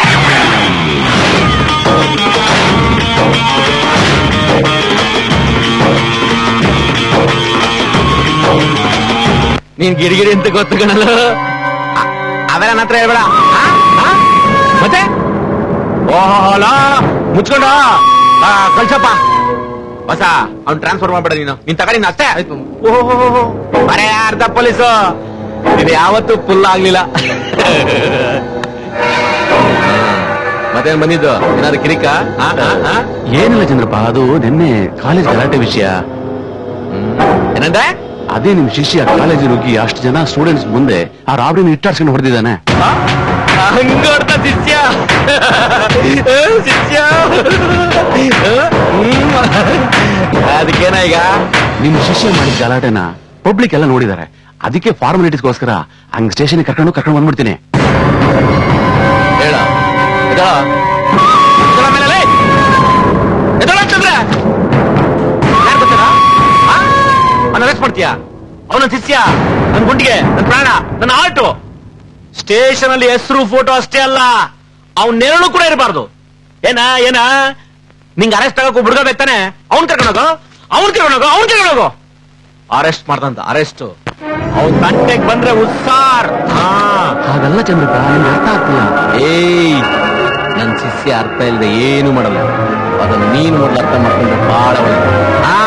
ನೀನ್ ಗಿರಿಗಿರಿ ಅಂತ ಗೊತ್ತು ಕಣಲ್ಲ ಅವೆಲ್ಲ ನನ್ನ ಹತ್ರ ಹೇಳ್ಬೇಡ ಆ? ಆ? ಮತ್ತೆ ಓಹೋಲ ಮುಚ್ಕೊಂಡ ಕಳ್ಸಪ್ಪ ಹೊಸ ಅವ್ನ್ ಟ್ರಾನ್ಸ್ಫರ್ ಮಾಡ್ಬೇಡ ನೀನು ನೀನ್ ತಗೊಂಡಿ ನೀನ್ ಅಷ್ಟೇ ಆಯ್ತು ಓಹೋ ಬರೇ ಅರ್ಧ ಪೊಲೀಸು ಇದು ಯಾವತ್ತೂ ಫುಲ್ ಆಗ್ಲಿಲ್ಲ ಮತ್ತೇನ್ ಬಂದಿದ್ದು ಏನಾದ್ರು ಕಿರಿಕ ಆ, ಆ, ಆ? ಏನಿಲ್ಲ ಚಂದ್ರಪ್ಪ ಅದು ನಿನ್ನೆ ಕಾಲೇಜ್ ಗಲಾಟೆ ವಿಷಯ ಏನಂದ್ರೆ ಅದೇ ನಿಮ್ ಶಿಷ್ಯ ಕಾಲೇಜ್ ನುಗ್ಗಿ ಅಷ್ಟು ಜನ ಸ್ಟೂಡೆಂಟ್ಸ್ ಮುಂದೆ ಆ ರಾಬ್ರಿನ ಇಟ್ಟಾಡ್ಸ್ಕೊಂಡು ಹೊಡೆದಿದ್ದಾನೆ ಹಂಗೋಡ್ತ ಶಿಷ್ಯ ಏ, ಶಿಷ್ಯ ಹ್ಮ್. ಅದಕ್ಕೇನ ಈಗ ನಿಮ್ ಶಿಷ್ಯ ಮಾಡಿದ ಗಲಾಟೆನ ಪಬ್ಲಿಕ್ ಎಲ್ಲ ನೋಡಿದ್ದಾರೆ ಅದಕ್ಕೆ ಫಾರ್ಮಾಲಿಟೀಸ್ಗೋಸ್ಕರ ಹಂಗ್ ಸ್ಟೇಷನ್ ಕರ್ಕೊಂಡು ಕರ್ಕೊಂಡು ಬಂದ್ಬಿಡ್ತೀನಿ ಹೇಳ ಎದ್ದೇಳ. ಎದ್ದೇಳ ಮೇಲೆ ಲೇ. ಎದ್ದೇಳ ಚಂದ್ರ. ಯಾರ್ ಗೊತ್ತೇನಾ? ಆ? ಅವ್ನ ಅರೆಸ್ಟ್ ಮಾಡ್ತೀಯಾ ಅವನ ಶಿಷ್ಯ ನನ್ ಗುಂಡಿಗೆ ನನ್ ಪ್ರಾಣ ನನ್ನ ಆಟು ಸ್ಟೇಷನ್ ಅಲ್ಲಿ ಹೆಸರು ಫೋಟೋ ಅಷ್ಟೇ ಅಲ್ಲ ಅವ್ನ ನೆರಳು ಕೂಡ ಇರಬಾರ್ದು ಏನ ಏನ ನಿಂಗೆ ಅರೆಸ್ಟ್ ಆಗಕ್ಕೆ ಹುಡುಗ ಬೇಕಾನೆ ಅವ್ನ್ ಕರ್ಕೊಂಡೋಗೋ ಅವ್ನ್ ಕರ್ಕೊಂಡೋಗೋ ಅವ್ನ್ ಕರ್ಕೊಂಡೋಗೋ ಅರೆಸ್ಟ್ ಮಾಡ್ದಂತ ಅರೆಸ್ಟ್ ಅವ್ನ್ ತಂಟೆಗ್ ಬಂದ್ರೆ ಉತ್ಸಾರ್ ಹಾ ಹಾಗಲ್ಲ ಚಂದ್ರಪ್ಪ ನಿಮ್ಗೆ ಅರ್ಥ ಆಗ್ತಿಲ್ಲ ಏಯ್ ನನ್ ಶಿಷ್ಯ ಅರ್ಥ ಇಲ್ಲದೆ ಏನು ಮಾಡಲ್ಲ ಅದನ್ನ ನೀನು ಮೊದಲು ಅರ್ಥ ಮಾಡ್ಕೊಂಡ್ರೆ ಬಹಳ ಒಳ್ಳೆ ಹಾ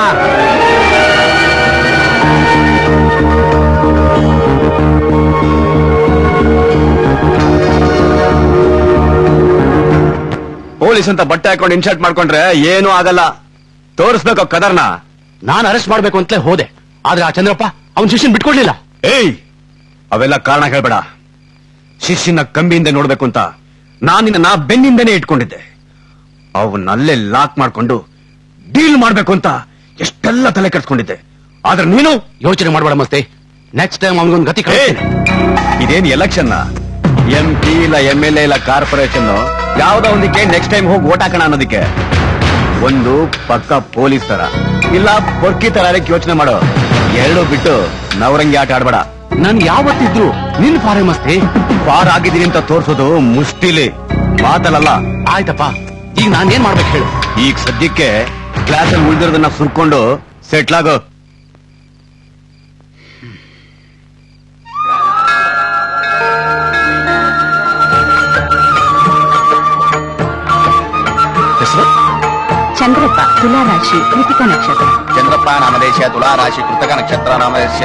ಪೊಲೀಸ್ ಅಂತ ಬಟ್ಟೆ ಹಾಕೊಂಡು ಇನ್ಶರ್ಟ್ ಮಾಡ್ಕೊಂಡ್ರೆ ಏನೂ ಆಗಲ್ಲ ತೋರಿಸ್ಬೇಕು ಕದರ್ನ ನಾನು ಅರೆಸ್ಟ್ ಮಾಡ್ಬೇಕು ಅಂತಲೇ ಹೋದೆ ಆದ್ರೆ ಆ ಚಂದ್ರಪ್ಪ ಅವನ್ ಶಿಷ್ಯನ್ ಬಿಟ್ಕೊಡ್ಲಿಲ್ಲ ಏಯ್ ಅವೆಲ್ಲ ಕಾರಣ ಹೇಳ್ಬೇಡ ಶಿಷ್ಯನ ಕಂಬಿಯಿಂದ ನೋಡ್ಬೇಕು ಅಂತ ನಾನು ನಿನ್ನ ಬೆನ್ನಿಂದನೇ ಇಟ್ಕೊಂಡಿದ್ದೆ ಅವನ್ನಲ್ಲೇ ಲಾಕ್ ಮಾಡ್ಕೊಂಡು ಡೀಲ್ ಮಾಡ್ಬೇಕು ಅಂತ ಎಷ್ಟೆಲ್ಲ ತಲೆ ಕೆಡ್ಸ್ಕೊಂಡಿದ್ದೆ ಆದ್ರೆ ನೀನು ಯೋಚನೆ ಮಾಡ್ಬೇಡ ಮಸ್ತಿ ನೆಕ್ಸ್ಟ್ ಟೈಮ್ ಅವನಿಗೊಂದು ಗತಿ ಕಳಿಸ್ತೀನಿ ಇದೇನ್ ಎಲೆಕ್ಷನ್ ಎಂ ಪಿ ಇಲ್ಲ ಎಂ ಎಲ್ ಎ ಇಲ್ಲ ಕಾರ್ಪೊರೇಷನ್ ಯಾವ್ದೋ ಒಂದಕ್ಕೆ ನೆಕ್ಸ್ಟ್ ಟೈಮ್ ಹೋಗಿ ಓಟ್ ಹಾಕೋಣ ಅನ್ನೋದಕ್ಕೆ ಒಂದು ಪಕ್ಕ ಪೊಲೀಸ್ ತರ ಇಲ್ಲ ಪೊರ್ಕಿ ತರ ಅದಕ್ಕೆ ಯೋಚನೆ ಮಾಡೋ ಎರಡು ಬಿಟ್ಟು ನವರಂಗಿ ಆಟ ಆಡ್ಬೇಡ ನನ್ ಯಾವತ್ತಿದ್ರು ನಿನ್ ಫಾರೆ ಮಸ್ತಿ ಫಾರ್ ಆಗಿದ್ದೀನಿ ಅಂತ ತೋರ್ಸೋದು ಮುಷ್ಟಿಲಿ ಮಾತಲ್ಲ ಆಯ್ತಪ್ಪ ಈಗ ನಾನ್ ಏನ್ ಮಾಡ್ಬೇಕು ಹೇಳು ಈಗ ಸದ್ಯಕ್ಕೆ ಕ್ಲಾಸಲ್ಲಿ ಉಳಿದಿರೋದನ್ನ ಸುರ್ಕೊಂಡು ಸೆಟ್ಲ್ ಆಗೋ ಹೆಸರು ಚಂದ್ರಪ್ಪ ತುಲಾರಾಶಿ ಕೃತಿಕ ನಕ್ಷತ್ರ ಚಂದ್ರಪ್ಪ ನಾಮದೇಶ ತುಲಾ ರಾಶಿ ಕೃತಕ ನಕ್ಷತ್ರ ನಾಮದೇಶ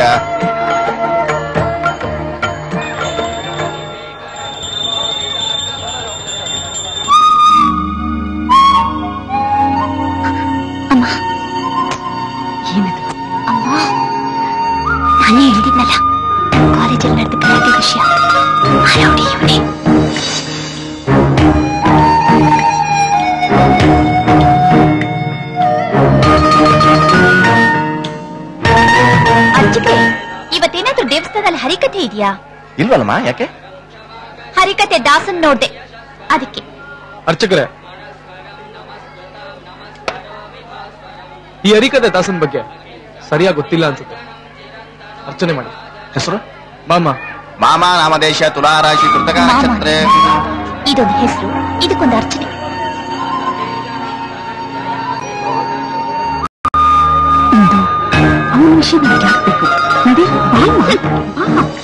ಅಮ್ಮ ಏನದು ಅಮ್ಮ ನಾನೇ ಹೇಳಿದ್ನಲ್ಲ ಕಾಲೇಜಲ್ಲಿ ನಡೆದ ಗಲಾಟೆ ವಿಷಯ ಆ ರೌಡಿ ಇವ್ನೇ. ಅಜ್ಜಿಗೆ ಇವತ್ತೇನಾದ್ರೂ ದೇವಸ್ಥಾನದಲ್ಲಿ ಹರಿಕಥೆ ಇದೆಯಾ ಇಲ್ವಲ್ಲಮ್ಮ ಯಾಕೆ ಹರಿಕಥೆ ದಾಸನ್ ನೋಡ್ದೆ ಅದಕ್ಕೆ ಅರ್ಚಕರೇ ಈ ಹರಿಕತೆ ದಾಸನ್ ಬಗ್ಗೆ ಸರಿಯಾಗಿ ಗೊತ್ತಿಲ್ಲ ಅನ್ಸುತ್ತೆ ಅರ್ಚನೆ ಮಾಡಿ ಹೆಸರು ಮಾಮ ಮಾಮ ನಾಮದೇಶ ತುಲಾ ರಾಶಿ ಕೃತಕ ಮಾಮ. ನಕ್ಷತ್ರ ಇದೊಂದು ಹೆಸರು ಇದಕ್ಕೊಂದು ಅರ್ಚನೆ ಇಂದು ಅವನ ವಿಷಯ ನನಗೆ ಆಗ್ಬೇಕು ನಡಿ ಬಾಮ್ಮ. ಬಾ.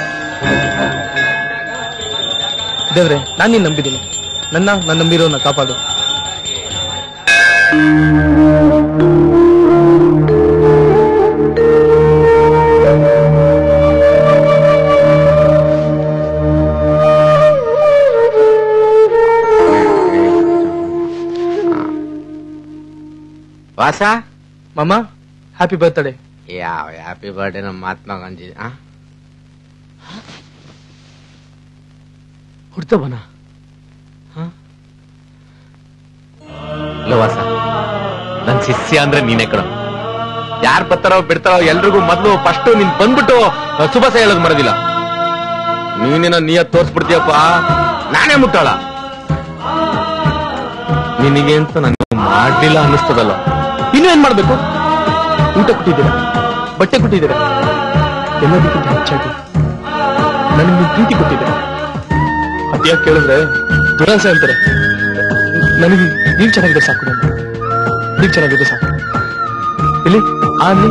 ದೇವ್ರೆ ನಾನ್ ನೀನ್ ನಂಬಿದ್ದೀನಿ ನನ್ನ ನನ್ನ ನಂಬಿರೋನ ಕಾಪಾಡು ವಾಸ ಮಾಮ ಹ್ಯಾಪಿ ಬರ್ತ್ಡೇ ಯಾವ ಹ್ಯಾಪಿ ಬರ್ಡೇ ನಮ್ಮ ಮಹಾತ್ಮ ಗಾಂಧಿ ಆ ಹುಡ್ತವನ ಲವಾಸ ನನ್ ಶಿಷ್ಯ ಅಂದ್ರೆ ನೀನೇ ಕಣ ಯಾರ್ ಬರ್ತಾರೋ ಬಿಡ್ತಾರೋ ಎಲ್ರಿಗೂ ಮೊದ್ಲು ಫಸ್ಟ್ ನೀನ್ ಬಂದ್ಬಿಟ್ಟು ಆ, ಶುಭಾಶಯ ಹೇಳೋದ್ ಮರದಿಲ್ಲ ನೀನೇನ ನೀಯತ್ ತೋರ್ಸ್ಬಿಡ್ತೀಯಪ್ಪ ನಾನೇ ಮುಟ್ಟಾಳ ನಿನಗೆ ಅಂತ ನನಗೆ ಮಾಡ್ಲಿಲ್ಲ ಅನ್ನಿಸ್ತದಲ್ಲ ಇನ್ನು ಏನ್ ಮಾಡ್ಬೇಕು ಊಟ ಕೊಟ್ಟಿದ್ದೀರಾ ಬಟ್ಟೆ ಕೊಟ್ಟಿದ್ದೀರಾ ಎಲ್ಲದಕ್ಕಿಂತ ಹೆಚ್ಚಾಗಿ ನನಗೆ ನೀವು ಪ್ರೀತಿ ಕೊಟ್ಟಿದ್ದೀರಾ ಅದ್ಯಾಕೆ ಕೇಳಿದ್ರೆ ದುರಾಸೆ ಅಂತಾರೆ ನನಗೆ ನೀವ್ ಚೆನ್ನಾಗಿದೆ ಸಾಕು ನನ್ನ ನೀವ್ ಚೆನ್ನಾಗಿದೆ ಸಾಕು ಇಲ್ಲಿ ಆ ಅಲ್ಲಿ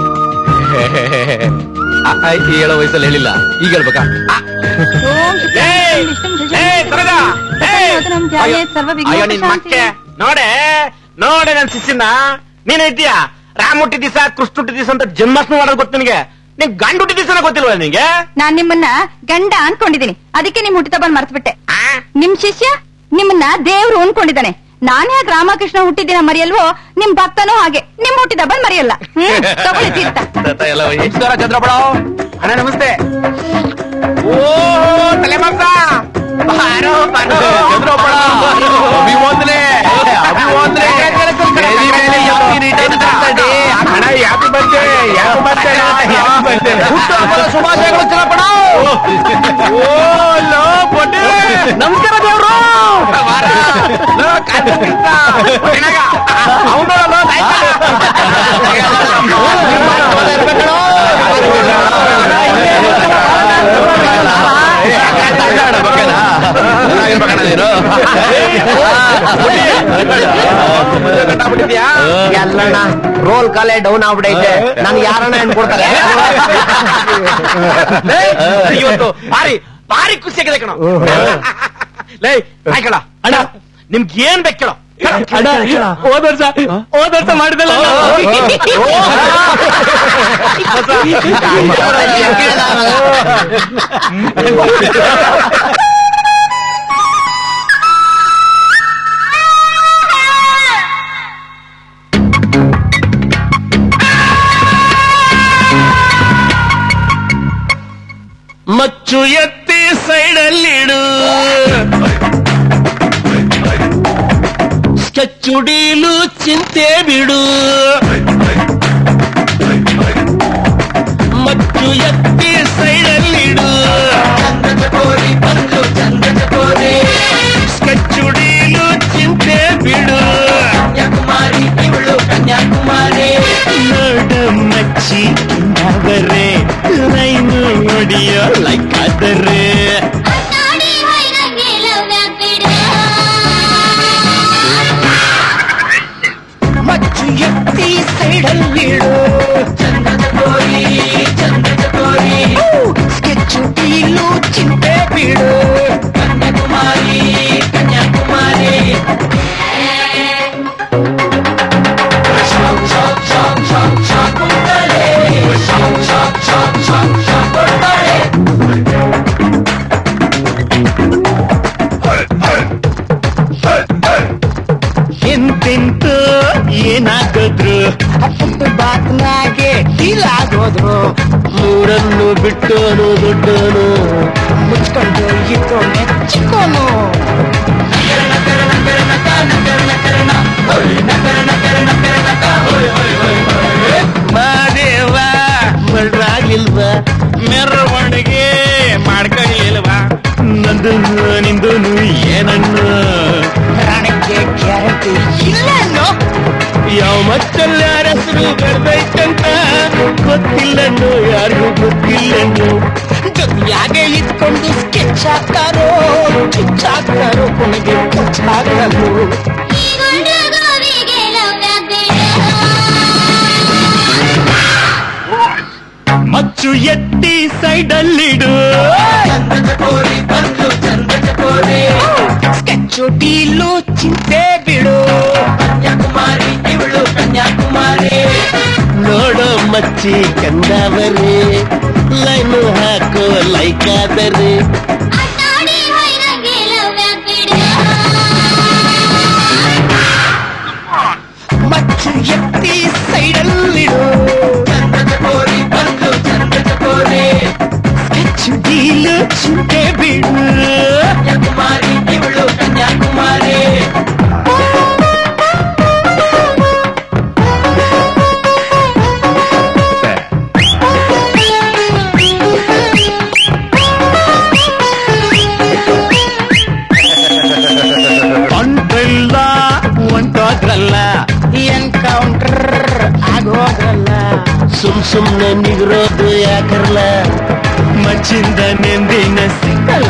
ಆ, ಆ, ಈ ಹೇಳೋ ವಯಸ್ಸಲ್ಲಿ ಹೇಳಿಲ್ಲ ಈಗ ಹೇಳ್ಬೇಕಾ ಆ. ಏಯ್! ಏಯ್, ತ್ವರಗ! ಏಯ್! ಅಯ್ಯೋ, ಅಯ್ಯೋ, ನಿನ್ ಮಕ್ಕೆ ನೋಡೆ ನೋಡೆ ನನ್ ಶಿಷ್ಯನ ನೀನ್ ಐತಿಯ ರಾಮ್ ಹುಟ್ಟಿ ದಿವಸ ಕೃಷ್ಣ ಹುಟ್ಟಿ ದಿವಸ ಅಂತ ಜನ್ಮಾಷ್ಟಮಿ ಮಾಡೋದು ಗೊತ್ತು ನಿನಗೆ ನಿನ್ ಗಂಡು ಹುಟ್ಟಿ ದಿವಸನ ಗೊತ್ತಿಲ್ವ ನಿನಗೆ ನಾನ್ ನಿಮ್ಮನ್ನ ಗಂಡ ಅನ್ಕೊಂಡಿದೀನಿ ಅದಕ್ಕೆ ನಿಮ್ ಹುಟ್ಟಿದ ಬಂದ್ ಮರ್ತ್ಬಿಟ್ಟೆ ನಿಮ್ ಶಿಷ್ಯ ನಿಮ್ಮನ್ನ ದೇವ್ರು ಅನ್ಕೊಂಡಿದ್ದಾನೆ ನಾನ್ ಯಾಕೆ ರಾಮಕೃಷ್ಣ ಹುಟ್ಟಿದಿನ ಮರೆಯಲ್ವೋ ನಿಮ್ ಭಕ್ತನೂ ಹಾಗೆ ನಿಮ್ ಹುಟ್ಟಿದ ಬಂದ್ ಮರೆಯಲ್ಲ ಹ್ಮ್ ತಗೊಳ್ಳಿ ತೀರ್ಥ ನಮಸ್ಕಾರ ಚಂದ್ರಪಡ ಅಣ್ಣ ನಮಸ್ತೆ ಓ ತಲೆ ಮಾಂಸ ಬಾರೋ ಬಾರೋ ಚಂದ್ರಪಡ ಅಭಿವಂದನೆ ಅಭಿವಂದನೆ very very happy return birthday ಅಣ್ಣ happy birthday happy birthday happy birthday ಹುಟ್ಟುಹಬ್ಬದ ಶುಭಾಶಯಗಳು ಚಂದ್ರಪಡ ಓ ಲೋ ಪೊಟ್ಟೆ ನಮಸ್ಕಾರ ದೇವ್ರು ಲೋ ಕಾಂತ ಅವನು ಎಲ್ಲಣ್ಣ ರೋಲ್ ಕಾಲೇ ಡೌನ್ ಆಗ್ಬಿಟ್ಟೈತೆ ನನ್ಗೆ ಯಾರನ್ನ ಹೆಣ್ಕೊಡ್ತಾರೆ ಇವತ್ತು ಭಾರಿ ಭಾರಿ ಖುಷಿ ಆಗಿದೆ ಕಣ ಲೇ ಆಯ್ಕಳ ಅಣ್ಣ ನಿಮ್ಗೆ ಏನ್ ಬೇಕು ಕೇಳೋ ಹೋದ ವರ್ಷ ಹೋದ ವರ್ಷ ಮಾಡಿದಲ್ಲ ಮಚ್ಚು ಎತ್ತಿ ಸೈಡಲ್ಲಿಡು ಸ್ಕೆಚ್ಚುಡೀಲು ಚಿಂತೆ ಬಿಡು ಮಚ್ಚು ಎತ್ತಿ ಸೈಡಲ್ಲಿಡು ಸ್ಕೆಚ್ಚುಡೀಲು ಚಿಂತೆ ಬಿಡು ಕನ್ಯಾಕುಮಾರಿ ಇವಳು ಕನ್ಯಾಕುಮಾರಿ ನೋಡ ಮಚ್ಚಿ ಅವರೇ ಲೈನು ಹೊಡಿಯೋ ಲೈಕ್ ಆದರೆ ಮಚ್ಚು ಎತ್ತಿ ಸೈಡಲ್ಲಿಡು ಚಂದದ ಕೋರಿ ಚಂದದ ಕೋರಿ ಸ್ಕೆಚ್ಚು ಟೀಲು ಚಿಂತೆ ಬಿಡು Kanyakumari Kanyakumari shock shock shock shock shock ಕೊಡ್ತಾಳೆ shock shock shock shock shock ಕೊಡ್ತಾಳೆ ಎಂತೆಂತು ಏನಾಗದ್ರು ಪುಟ್ಟು ಬಾತ್ನಾಗೆ ಡೀಲಾಗೋದ್ರು ಮೂರನ್ನು ಬಿಟ್ಟೋನು ದೊಡ್ಡೋನು ಮುಚ್ಕೊಂಡು ಇದ್ದೋನೆ ಚಿಕ್ಕೋನು ಮಾದೇವ ಮಳ್ರಾಗಿಲ್ವ ಮೆರವಣಿಗೆ ಮಾಡ್ಕೊಳ್ಳಿಲ್ವಾ ನಂದು ನಿಂದು ಏನನ್ನು ಪ್ರಾಣಕ್ಕೆ ಗ್ಯಾರಂಟಿ ಇಲ್ಲನ್ನು ಯಾವ ಮಚ್ಚಲ್ಲ ಹೆಸರು ಬರ್ಬೇಕಂತ ಗೊತ್ತಿಲ್ಲನ್ನು ಯಾರಿಗೂ ಗೊತ್ತಿಲ್ಲನ್ನು ಜೊತೆಯಾಗೆ ಇಟ್ಕೊಂಡು ಸ್ಕೆಚ್ ಹಾಕ್ತಾರೋ ಕಿಚ್ ಹಾಕ್ತಾರೋ ಕೊನೆಗೆ ಕುಚ್ ಹಾಕಲು ಮಚ್ಚು ಎತ್ತಿ ಸೈಡಲ್ಲಿಡು ಸ್ಕೆಚ್ಚು ಡೀಲು ಚಿಂತೆ ಬಿಡು ಕನ್ಯಾಕುಮಾರಿ ಇವಳು ಕನ್ಯಾಕುಮಾರಿ ನೋಡೋ ಮಚ್ಚಿ ಕಂದವರೇ ಲೈನು ಹಾಕೋ ಲೈಕ್ ಆದರೆ ಮಚ್ಚು ಎತ್ತಿ ಸೈಡಲ್ಲಿಡು ಚಂದದ ಕೋರಿ ಬಂದು ಚಂದದ ಕೋರಿ ಸ್ಕೆಚ್ ಡೀಲು ಚಿಂತೆ ಬಿಡು ಕನ್ಯಾಕುಮಾರಿ ಸುಮ್ನೆ ನಿಗಿರೋದು ಯಾಕರ್ಲ ಮಚ್ಚಿಂದ ನೆಂದಿನ ಸಿಕ್ಕಲ್ಲ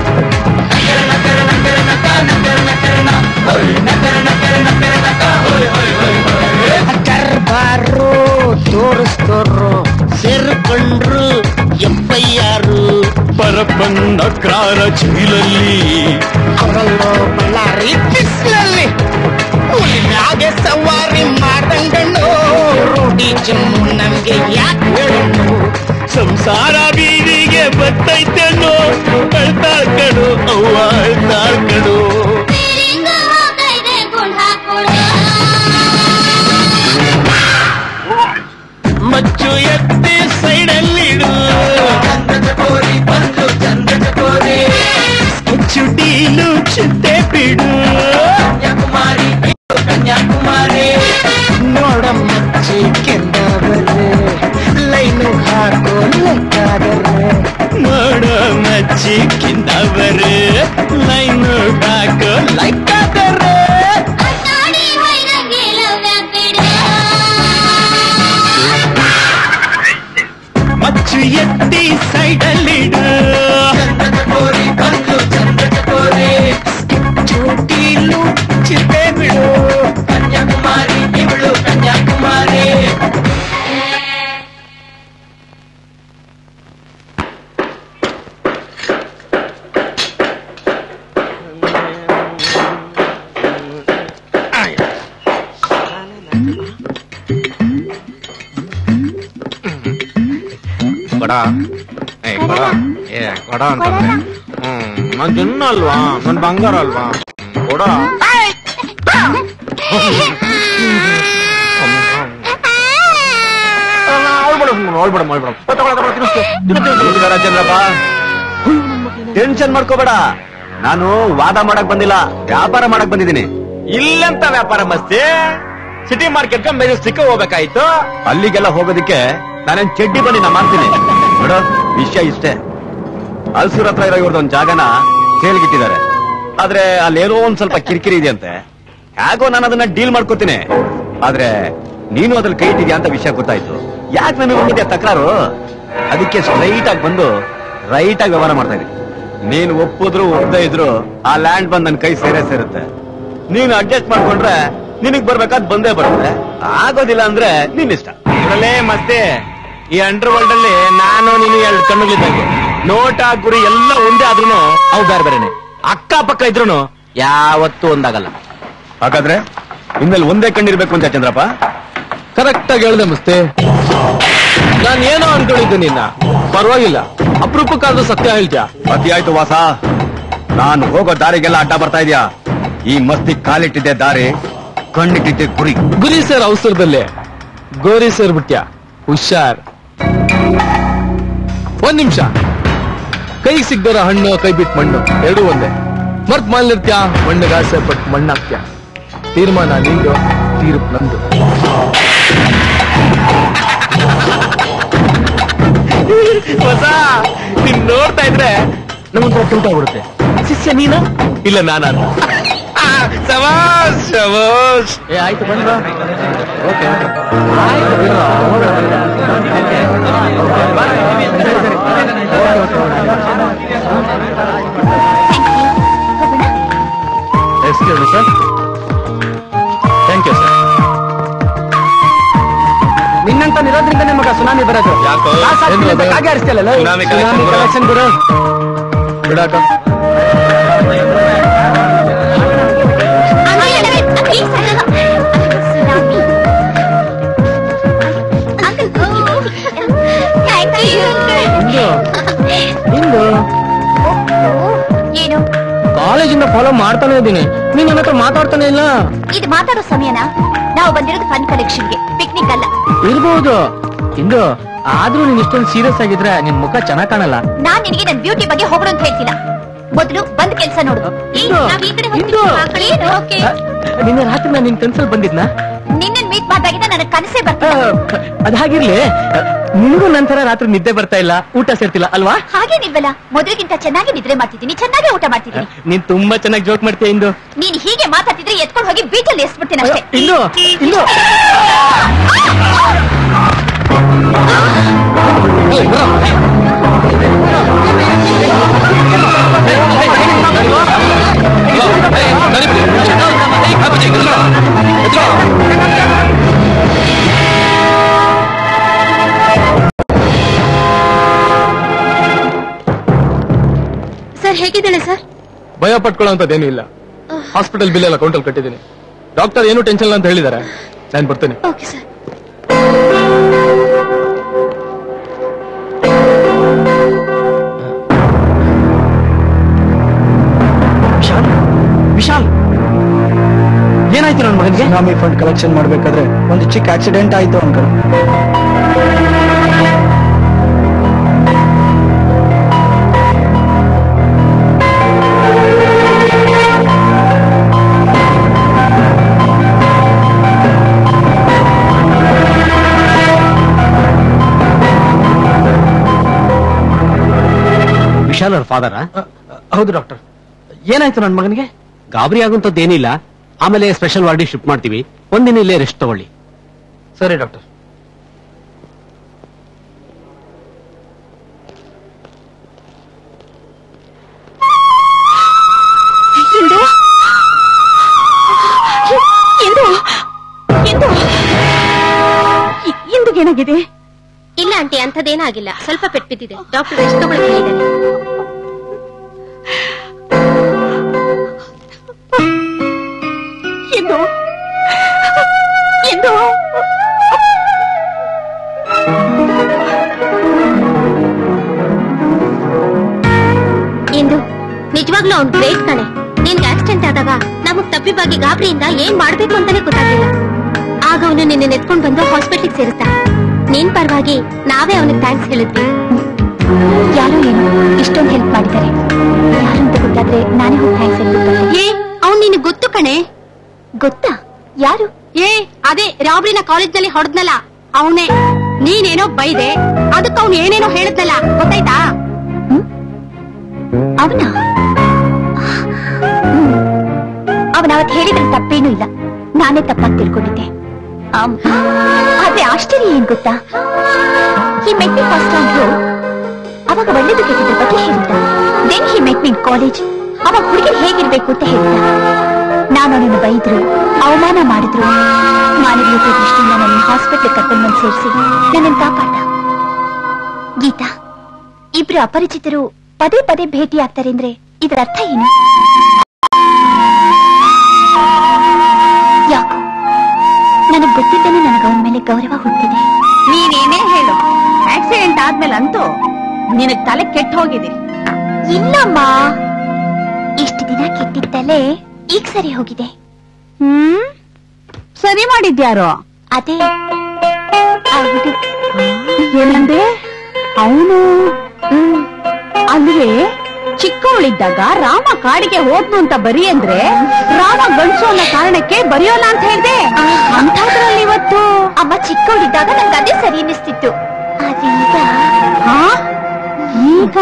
ಕರ್ಬಾರು ತೋರಿಸ್ತೋರು ಸೇರ್ಕೊಂಡ್ರು ಎಪ್ಪಯ್ಯಾರು ಪರಪ್ಪನ್ನ ಕ್ರಾರ ಚೀಲಲ್ಲಿ ಕೊರಲ್ಲೋ ಬಳ್ಳಾರಿ ಬಿಸ್ಲಲ್ಲಿ ಹುಲಿನಾಗೆ ಸವಾರಿ ಮಾಡ್ದಂಗಣ್ಣು ರೂಢಿ ಚಿಮ್ಮು ನಮ್ಗೆ ಯಾಕೆ ಹೇಳಣ್ಣು ಸಂಸಾರ ಬೀದಿಗೆ ಬತ್ತೈತೆಣ್ಣು ಅಳ್ತಾಳ್ ಕಡು ಅವ್ವ ಅಳ್ತಾಳ್ ಕಡು ಮಚ್ಚು ಎತ್ತಿ ಸೈಡಲ್ಲಿಡು ಸ್ಕೆಚ್ಚು ಡೀಲು ಚಿಂತೆ ಬಿಡು ಕನ್ಯಾಕುಮಾರಿ ಕನ್ಯಾಕುಮಾರಿ ನೋಡ ಮಚ್ಚಿ ಕೆಂದವರೆ ಲೈನು ಹಾಕೋ ಲೆಕ್ಕಾದರೆ ನೋಡ ಮಚ್ಚಿ ಕಿಂದವರೆ ಲೈನು ಹಾಕೋ ಲೆಕ್ಕಾದರೆ ಮಚ್ಚು ಎತ್ತಿ ಸೈಡಲ್ಲಿಡು ಚೋಟಿಲು ಚಿಂತೆ ಬಿಡು ಕನ್ಯಾಕುಮಾರಿ ಇವಳು ಕನ್ಯಾಕುಮಾರಿ ಕೊಡ ಏ ಕೊಡ ಏ ಕೊಡ ಅಂತಂದ್ರೆ ಹ್ಮ್ ನನ್ ಚಿನ್ನ ಅಲ್ವಾ ನನ್ ಬಂಗಾರ ಅಲ್ವಾ ಹ್ಮ್, ಕೊಡ ಚಂದ್ರಪ್ಪ ಟೆನ್ಷನ್ ಮಾಡ್ಕೋಬೇಡ ನಾನು ವಾದ ಮಾಡಕ್ ಬಂದಿಲ್ಲ ವ್ಯಾಪಾರ ಮಾಡಕ್ ಬಂದಿದ್ದೀನಿ ಇಲ್ಲಂತ ವ್ಯಾಪಾರ ಮಸ್ತಿ ಸಿಟಿ ಮಾರ್ಕೆಟ್ ಮೆಜೆಸ್ಟಿಕ್ ಹೋಗ್ಬೇಕಾಯ್ತು ಅಲ್ಲಿಗೆಲ್ಲ ಹೋಗೋದಿಕ್ಕೆ ನಾನೇನ್ ಚಡ್ಡಿ ಬನ್ನಿ ನಾ ಮಾಡ್ತೀನಿ ನೋಡು ವಿಷಯ ಇಷ್ಟೇ ಅಲ್ಸೂರ್ ಹತ್ರ ಇರೋ ಇವ್ರದೊಂದ್ ಜಾಗನ ಸೇಲ್ಗಿಟ್ಟಿದ್ದಾರೆ ಆದ್ರೆ ಅಲ್ಲೇನೋ ಒಂದ್ ಸ್ವಲ್ಪ ಕಿರಿಕಿರಿ ಇದೆಯಂತೆ ಹೇಗೋ ನಾನು ಅದನ್ನ ಡೀಲ್ ಮಾಡ್ಕೋತೀನಿ ಆದ್ರೆ ನೀನು ಅದ್ರಲ್ಲಿ ಕೈ ಇಟ್ಟಿದ್ಯಾ ಅಂತ ವಿಷಯ ಗೊತ್ತಾಯ್ತು ಯಾಕೆ ನಮಗೆ ಬಂದಿದ್ಯಾ ತಕರಾರು ಅದಕ್ಕೆ ಸ್ಟ್ರೈಟ್ ಆಗಿ ಬಂದು ರೈಟ್ ಆಗಿ ವ್ಯವಹಾರ ಮಾಡ್ತಾ ಇದೀನಿ ನೀನು ಒಪ್ಪಿದ್ರು ಒಪ್ಪದೇ ಇದ್ರು ಆ ಲ್ಯಾಂಡ್ ಬಂದ್ ನನ್ ಕೈ ಸೇರೇ ಸೇರುತ್ತೆ ನೀನು ಅಡ್ಜಸ್ಟ್ ಮಾಡ್ಕೊಂಡ್ರೆ ನಿನಗ್ ಬರ್ಬೇಕಾದ್ ಬಂದೇ ಬರುತ್ತೆ ಆಗೋದಿಲ್ಲ ಅಂದ್ರೆ ನಿನ್ನಿಷ್ಟ ಇದ್ರಲ್ಲೇ ಮಸ್ತಿ ಈ ಅಂಡರ್ ವರ್ಲ್ಡ್ ಅಲ್ಲಿ ನಾನು ನೀನು ಎರಡು ಕಣ್ಣುಗಳಿದ್ದಂಗೆ ನೋಟ ಗುರಿ ಎಲ್ಲ ಒಂದೇ ಆದ್ರೂ ಅವು ಬೇರೆ ಬೇರೆನೆ ಅಕ್ಕ ಪಕ್ಕ ಇದ್ರು ಯಾವತ್ತೂ ಒಂದಾಗಲ್ಲ ಹಾಗಾದ್ರೆ ಇನ್ಮೇಲೆ ಒಂದೇ ಕಣ್ಣಿರ್ಬೇಕು ಅಂತ ಚಂದ್ರಪ್ಪ ಕರೆಕ್ಟ್ ಆಗಿ ಹೇಳ್ದೆ ಮಸ್ತೆ ನಾನು ಏನೋ ಅನ್ಕೊಂಡಿದ್ದೆ ನಿನ್ನ ಪರವಾಗಿಲ್ಲ ಅಪರೂಪಕ್ಕಾದ್ರೂ ಸತ್ಯ ಹೇಳ್ತ್ಯಾ ಅತಿ ಆಯ್ತು ವಾಸ ನಾನು ಹೋಗೋ ದಾರಿಗೆಲ್ಲ ಅಡ್ಡ ಬರ್ತಾ ಇದ್ಯಾ ಈ ಮಸ್ತಿ ಕಾಲಿಟ್ಟಿದ್ದೆ ದಾರಿ ಕಣ್ಣಿಟ್ಟಿದ್ದೆ ಗುರಿ ಗುರಿ ಸರ್ ಅವಸರದಲ್ಲೇ ಗೋರಿ ಸರ್ ಬಿಟ್ಯ ಹುಷಾರ್ ಒಂದ್ ನಿಮಿಷ ಕೈಗೆ ಸಿಗ್ದರ ಹಣ್ಣು ಕೈ ಬಿಟ್ಟು ಮಣ್ಣು ಎರಡೂ ಒಂದೇ ಮರ್ತ್ ಮಾಲಿರ್ತ್ಯ ಮಣ್ಣಿಗೆ ಆಸೆ ಪಟ್ಟು ಮಣ್ಣಾಕ್ತ್ಯ ತೀರ್ಮಾನ ನಿಂದು ತೀರ್ಪು ನಂದು ಹೊಸ ನೀನ್ ನೋಡ್ತಾ ಇದ್ರೆ ನಮಗೊಂಥರ ಕೆಂಟ ಆಗ್ಬಿಡುತ್ತೆ ಶಿಷ್ಯ ನೀನ ಇಲ್ಲ ನಾನ ಶಬಾಷ್ ಶಬಾಷ್ ಏ ಆಯ್ತು ಬಂದ್ರ okay excuse me sir thank you sir ನಿನ್ನಂತ ನಿರೋದ್ರಿಂದನೇ ಮಗ ಸುನಾಮಿ ಬರೋದು ಯಾಕೋ? ಕಾಸ್ ಹಾಕ್ತೀನಿ ಅಂತ ಕಾಗೆ ಆರಿಸ್ತಿಯಲ್ಲ ಸುನಾಮಿ collection ಗುರು. ಕಲೆಕ್ಷನ್ ಗುರು ಬಿಡಾಕ ಇಂದು ಏನು ಕಾಲೇಜಿಂದ ಫಾಲೋ ಮಾಡ್ತಾನೆ ಇದ್ದೀನಿ ನೀನ್ ನನ್ನ ಹತ್ರ ಮಾತಾಡ್ತಾನೆ ಇಲ್ಲ ಇದು ಮಾತಾಡೋ ಸಮಯನಾ ನಾವು ಬಂದಿರೋದು ಫನ್ ಕಲೆಕ್ಷನ್ಗೆ ಪಿಕ್ನಿಕ್ ಅಲ್ಲ ಇರ್ಬೋದು ಇಂದು ಆದ್ರೂ ನೀನ್ ಇಷ್ಟೊಂದು ಸೀರಿಯಸ್ ಆಗಿದ್ರೆ ನಿನ್ ಮುಖ ಚೆನ್ನಾಗ್ ಕಾಣಲ್ಲ ನಾನ್ ನಿನಗೆ ನನ್ ಬ್ಯೂಟಿ ಬಗ್ಗೆ ಹೊಗಳು ಅಂತ ಹೇಳ್ತಿಲ್ಲ ಮೊದಲು ಬಂದ್ ಕೆಲ್ಸ ನೋಡು ಏ, ಇಂದು, ನಾವ್ ಈ ಕಡೆ ಇಂದು. ಹೋಗ್ತೀವಿ, ಆ ಕಡೆ ಏನು? Okay. ನಿನ್ನೆ ರಾತ್ರಿ ನಾನು ನಿನ್ ಕನ್ಸಲ್ ಬಂದಿದ್ನಾ ನಿನ್ನನ್ ಮೀಟ್ ಮಾಡ್ದಾಗಿಂದ ನನಗ್ ಕನಸೇ ಬರ್ತಿಲ್ಲ ಅದಾಗಿರ್ಲಿ ನಿನಗೂ ನಂತರ ರಾತ್ರಿ ನಿದ್ದೆ ಬರ್ತಾ ಇಲ್ಲ ಊಟ ಸೇರ್ತಿಲ್ಲ ಅಲ್ವಾ ಹಾಗೇನಿಲ್ವಲ್ಲ ಮೊದಲಿಗಿಂತ ಚೆನ್ನಾಗಿ ನಿದ್ರೆ ಮಾಡ್ತಿದ್ದೀನಿ ಚೆನ್ನಾಗಿ ಊಟ ಮಾಡ್ತಿದ್ದೀನಿ ನೀನ್ ತುಂಬಾ ಚೆನ್ನಾಗಿ ಜೋಕ್ ಮಾಡ್ತೀಯ ಇಂದು ನೀನ್ ಹೀಗೆ ಮಾತಾಡ್ತಿದ್ರೆ ಎತ್ಕೊಂಡು ಹೋಗಿ ಬೀಟಲ್ಲಿ ಎಸ್ಬಿಡ್ತೀನಿ ಅಷ್ಟೇ ಇಂದು ಇಂದು ಸರ್ ಹೇಗಿದ್ದಾಳೆ ಸರ್ ಭಯ ಪಟ್ಕೊಳ್ಳೋಂಥದ್ದೇನು ಇಲ್ಲ ಹಾಸ್ಪಿಟಲ್ ಬಿಲ್ ಎಲ್ಲ ಅಕೌಂಟಲ್ಲಿ ಕಟ್ಟಿದ್ದೀನಿ ಡಾಕ್ಟರ್ ಏನು ಟೆನ್ಷನ್ ಇಲ್ಲ ಅಂತ ಹೇಳಿದ್ದಾರೆ ನಾನು ಬರ್ತೇನೆ ಓಕೆ ಸರ್ ವಿಶಾಲ್ ವಿಶಾಲ್ ಏನಾಯ್ತು ನನ್ನ ಮಗನಿಗೆ ಸುನಾಮಿ ಫಂಡ್ ಕಲೆಕ್ಷನ್ ಮಾಡ್ಬೇಕಾದ್ರೆ ಒಂದು ಚಿಕ್ಕ ಆಕ್ಸಿಡೆಂಟ್ ಆಯ್ತು ಅಂಕಲ್ ವಿಶಾಲ್ ಅವ್ರ ಫಾದರ ಹೌದು ಡಾಕ್ಟರ್ ಏನಾಯ್ತು ನನ್ನ ಮಗನಿಗೆ ಗಾಬರಿ ಆಗುವಂತದ್ದೇನಿಲ್ಲ ಆಮೇಲೆ ಸ್ಪೆಷಲ್ ವಾರ್ಡಿಗೆ ಶಿಫ್ಟ್ ಮಾಡ್ತೀವಿ ಒಂದಿನ ಇಲ್ಲೇ ರೆಸ್ಟ್ ತಗೊಳ್ಳಿ ಸರಿ ಡಾಕ್ಟರ್ ಇಂದು ಇಂದು ಇಂದು ಇ- ಇಂದುಗೇನಾಗಿದೆ ಇಲ್ಲ ಆಂಟಿ ಅಂಥದ್ದೇನಾಗಿಲ್ಲ ಸ್ವಲ್ಪ ಪೆಟ್ಟು ಬಿದ್ದಿದೆ ಡಾಕ್ಟರ್ ರೆಸ್ಟ್ ತಗೊಳಕ್ ಹೇಳಿದ್ದಾರೆ ಇಂದು ಇಂದು ಇಂದು ನಿಜವಾಗ್ಲೂ ಅವ್ನ್ ಗ್ರೇಟ್ ಕಣೆ ನಿನ್ಗೆ ಆಕ್ಸಿಡೆಂಟ್ ಆದಾಗ ನಮಗ್ ತಪ್ಪಿಬಾಗಿ ಗಾಬರಿಯಿಂದ ಏನ್ ಮಾಡ್ಬೇಕು ಅಂತಾನೆ ಗೊತ್ತಾಗ್ಲಿಲ್ಲ ಆಗ ಅವನು ನಿನ್ನ ಎತ್ಕೊಂಡ್ ಬಂದು ಹಾಸ್ಪಿಟ್ಲಿಗೆ ಸೇರಿಸ್ದ ನಿನ್ ಪರವಾಗಿ ನಾವೇ ಅವನಿಗೆ ಥ್ಯಾಂಕ್ಸ್ ಹೇಳಿದ್ವಿ ಯಾರೋ ಏನು ಇಷ್ಟೊಂದು ಹೆಲ್ಪ್ ಮಾಡಿದ್ದಾರೆ ಯಾರು ಅಂತ ಗೊತ್ತಾದ್ರೆ ನಾನೇ ಹೋಗಿ ಥ್ಯಾಂಕ್ಸ್ ಹೇಳ್ಬಿಟ್ಟು ಏ ಅವ್ನ್ ನಿನಗ್ ಗೊತ್ತು ಕಣೆ ಗೊತ್ತಾ ಯಾರು ಏ ಅದೇ ರಾಬ್ರಿನ ಕಾಲೇಜ್ ನಲ್ಲಿ ಹೊಡೆದ್ನಲ್ಲ ಅವನೇ ನೀನೇನೋ ಬೈದೆ ಅದಕ್ಕೆ ಅವ್ನು ಏನೇನೋ ಹೇಳಿದ್ನಲ್ಲ ಗೊತ್ತಾಯ್ತಾ ಅವನ ಅವನ ಅವತ್ ಹೇಳಿದ್ರೆ ತಪ್ಪೇನೂ ಇಲ್ಲ ನಾನೇ ತಪ್ಪಾಗಿ ತಿಳ್ಕೊಂಡಿದ್ದೆ ಆಮ್, ಆದ್ರೆ ಆಶ್ಚರ್ಯ ಏನ್ ಗೊತ್ತಾ ಈ ಮೆಟ್ ಮಿ ಫಸ್ಟ್ ಅಂದ್ರು ಅವಾಗ ಒಳ್ಳೇದು ಕೆಟ್ಟದ್ರ ಬಗ್ಗೆ ಹೇಳಿದ್ದ then he met me college ಅವಾಗ ಹುಡುಗಿ ಹೇಗಿರ್ಬೇಕು ಅಂತ ಹೇಳಿದ್ದ ನಾನು ಅವನನ್ನು ಬೈದ್ರು ಅವಮಾನ ಮಾಡಿದ್ರು ಮಾನವೀಯತೆ ದೃಷ್ಟಿಯಿಂದ ನನ್ನ ಹಾಸ್ಪಿಟ್ಲ್ ಕರ್ಕೊಂಡು ಬಂದು ಸೇರಿಸಿ ನನ್ನನ್ನು ಕಾಪಾಡ ಗೀತಾ ಇಬ್ರು ಅಪರಿಚಿತರು ಪದೇ ಪದೇ ಭೇಟಿ ಆಗ್ತಾರೆ ಅಂದ್ರೆ ಇದರ ಅರ್ಥ ಏನು ಯಾಕೋ ನನಗ್ ಗೊತ್ತಿದ್ದಾನೆ ನನಗೆ ಅವನ ಮೇಲೆ ಗೌರವ ಹುಟ್ಟಿದೆ ನೀನೇನೇ ಹೇಳು ಆಕ್ಸಿಡೆಂಟ್ ಆದ್ಮೇಲೆ ಅಂತೂ ನಿನಗ್ ತಲೆ ಕೆಟ್ಟ ಹೋಗಿದೆ ಇಲ್ಲಮ್ಮ ಇಷ್ಟು ದಿನ ಕೆಟ್ಟಿದ್ದಲ್ಲೇ ಈಗ ಸರಿ ಹೋಗಿದೆ ಹ್ಮ್ ಸರಿ ಮಾಡಿದ್ಯಾರೋ ಅದೇ ಆ ಹುಡುಗ ಏನಂದೆ ಅವನು ಅಂದ್ರೆ ಚಿಕ್ಕವಳಿದ್ದಾಗ ರಾಮ ಕಾಡಿಗೆ ಹೋದ್ನು ಅಂತ ಬರಿ ಅಂದ್ರೆ ರಾಮ ಗಂಡಸು ಅನ್ನೋ ಕಾರಣಕ್ಕೆ ಬರೆಯೋಲ್ಲ ಅಂತ ಹೇಳ್ದೆ ಅಂಥದ್ರಲ್ಲಿ ಇವತ್ತು ಅಮ್ಮ ಚಿಕ್ಕವಳಿದ್ದಾಗ ನಂಗೆ ಅದೇ ಸರಿ ಅನ್ನಿಸ್ತಿತ್ತು ಆದ್ರೆ ಈಗ ಹಾ ಈಗ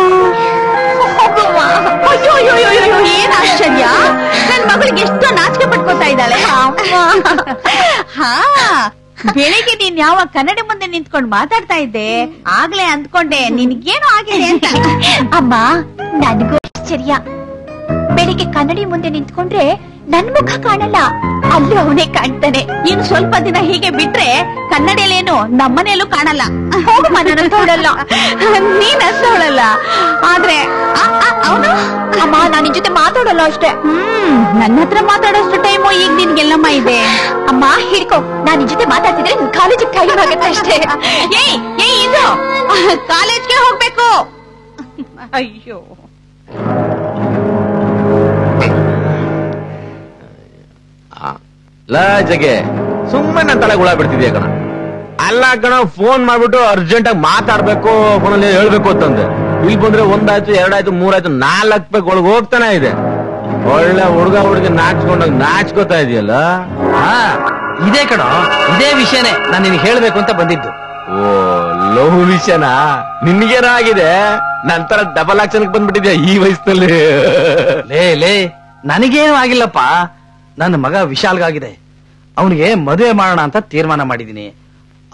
ಅಯ್ಯೋ ಅಯ್ಯೋ ಅಯ್ಯೋ, ಅಯ್ಯೋ ಏನ್ ಆಶ್ಚರ್ಯ ನನ್ ಮಗಳಿಗೆ ಎಷ್ಟೋ ನಾಚಿಕೆ ಪಟ್ಕೋತಾ ಇದ್ದಾಳೆ ಹಾ ಬೆಳಿಗ್ಗೆ ನೀನ್ ಯಾವ ಕನ್ನಡಿ ಮುಂದೆ ನಿಂತ್ಕೊಂಡು ಮಾತಾಡ್ತಾ ಇದ್ದೆ ಆಗ್ಲೇ ಅಂದ್ಕೊಂಡೆ ನಿನ್ಗೇನು ಆಗಿದೆ ಅಂತ ಅಮ್ಮ ನನಗೂ ಆಶ್ಚರ್ಯ ಬೆಳಿಗ್ಗೆ ಕನ್ನಡಿ ಮುಂದೆ ನಿಂತ್ಕೊಂಡ್ರೆ ನನ್ ಮುಖ ಕಾಣಲ್ಲ ಅಲ್ಲೂ ಅವನೇ ಕಾಣ್ತಾನೆ ಇನ್ನು ಸ್ವಲ್ಪ ದಿನ ಹೀಗೆ ಬಿಟ್ರೆ ಕನ್ನಡಿಯಲ್ಲೇನು ನಮ್ಮನೆಯಲ್ಲೂ ಕಾಣಲ್ಲ ಹೋಗಮ್ಮ ನನ್ನ ತೋಡಲ್ಲ ನೀನ್ ಅಷ್ಟವಳಲ್ಲ ಆದ್ರೆ ಅವನು ಅಮ್ಮ ನಾನು ನಿನ್ ಜೊತೆ ಮಾತಾಡಲ್ಲ ಅಷ್ಟೇ ಹ್ಮ್ ನನ್ನ ಹತ್ರ ಮಾತಾಡೋಷ್ಟು ಟೈಮು ಈಗ ನಿನ್ಗೆಲ್ಲಮ್ಮ ಇದೆ ಅಮ್ಮ ಹಿಡ್ಕೊ ನಾನ್ ನಿನ್ ಜೊತೆ ಮಾತಾಡ್ತಿದ್ರೆ ನಿನ್ ಕಾಲೇಜಿಗೆ ಟೈಮ್ ಆಗುತ್ತೆ ಅಷ್ಟೇ ಏಯ್ ಏಯ್ ಇದು ಕಾಲೇಜ್ಗೆ ಹೋಗ್ಬೇಕು ಅಯ್ಯೋ ಲ ಜಗೆ ಸುಮ್ಮನೆ ನನ್ನ ತಲೆಗೆ ಹುಳ ಬಿಡ್ತಿದ್ಯಾ ಕಣ ಅಲ್ಲ ಕಣ ಫೋನ್ ಮಾಡ್ಬಿಟ್ಟು ಅರ್ಜೆಂಟ್ ಆಗಿ ಮಾತಾಡ್ಬೇಕು ಫೋನಲ್ಲಿ ಹೇಳ್ಬೇಕು ಅಂತಂದೆ ಇಲ್ಲಿ ಬಂದ್ರೆ ಒಂದಾಯ್ತು ಎರಡಾಯ್ತು ಮೂರಾಯ್ತು ನಾಲ್ಕು ಬೇಕು ಒಳಗೆ ಹೋಗ್ತಾನೆ ಇದೆ ಒಳ್ಳೆ ಹುಡುಗ ಹುಡುಗಿ ನಾಚ್ಕೊಂಡಾಗ ನಾಚ್ಕೋತಾ ಇದೆಯಲ್ಲ ಹಾ ಇದೇ ಕಣೋ ಇದೇ ವಿಷಯನೇ ನಾನು ನಿನಗೆ ಹೇಳ್ಬೇಕು ಅಂತ ಬಂದಿದ್ದು ಓ ಲವ್ ವಿಷಯನಾ ನಿನ್ಗೇನೋ ಆಗಿದೆ ನಂತರ ಡಬಲ್ ಆಕ್ಷನ್ಗೆ ಬಂದ್ಬಿಟ್ಟಿದ್ಯಾ ಈ ವಯಸ್ಸಿನಲ್ಲಿ ಲೇ ಲೇ ನನಗೇನು ಆಗಿಲ್ಲಪ್ಪ ನನ್ನ ಮಗ ವಿಶಾಲ್ಗಾಗಿದೆ ಅವನಿಗೆ ಮದುವೆ ಮಾಡೋಣ ಅಂತ ತೀರ್ಮಾನ ಮಾಡಿದೀನಿ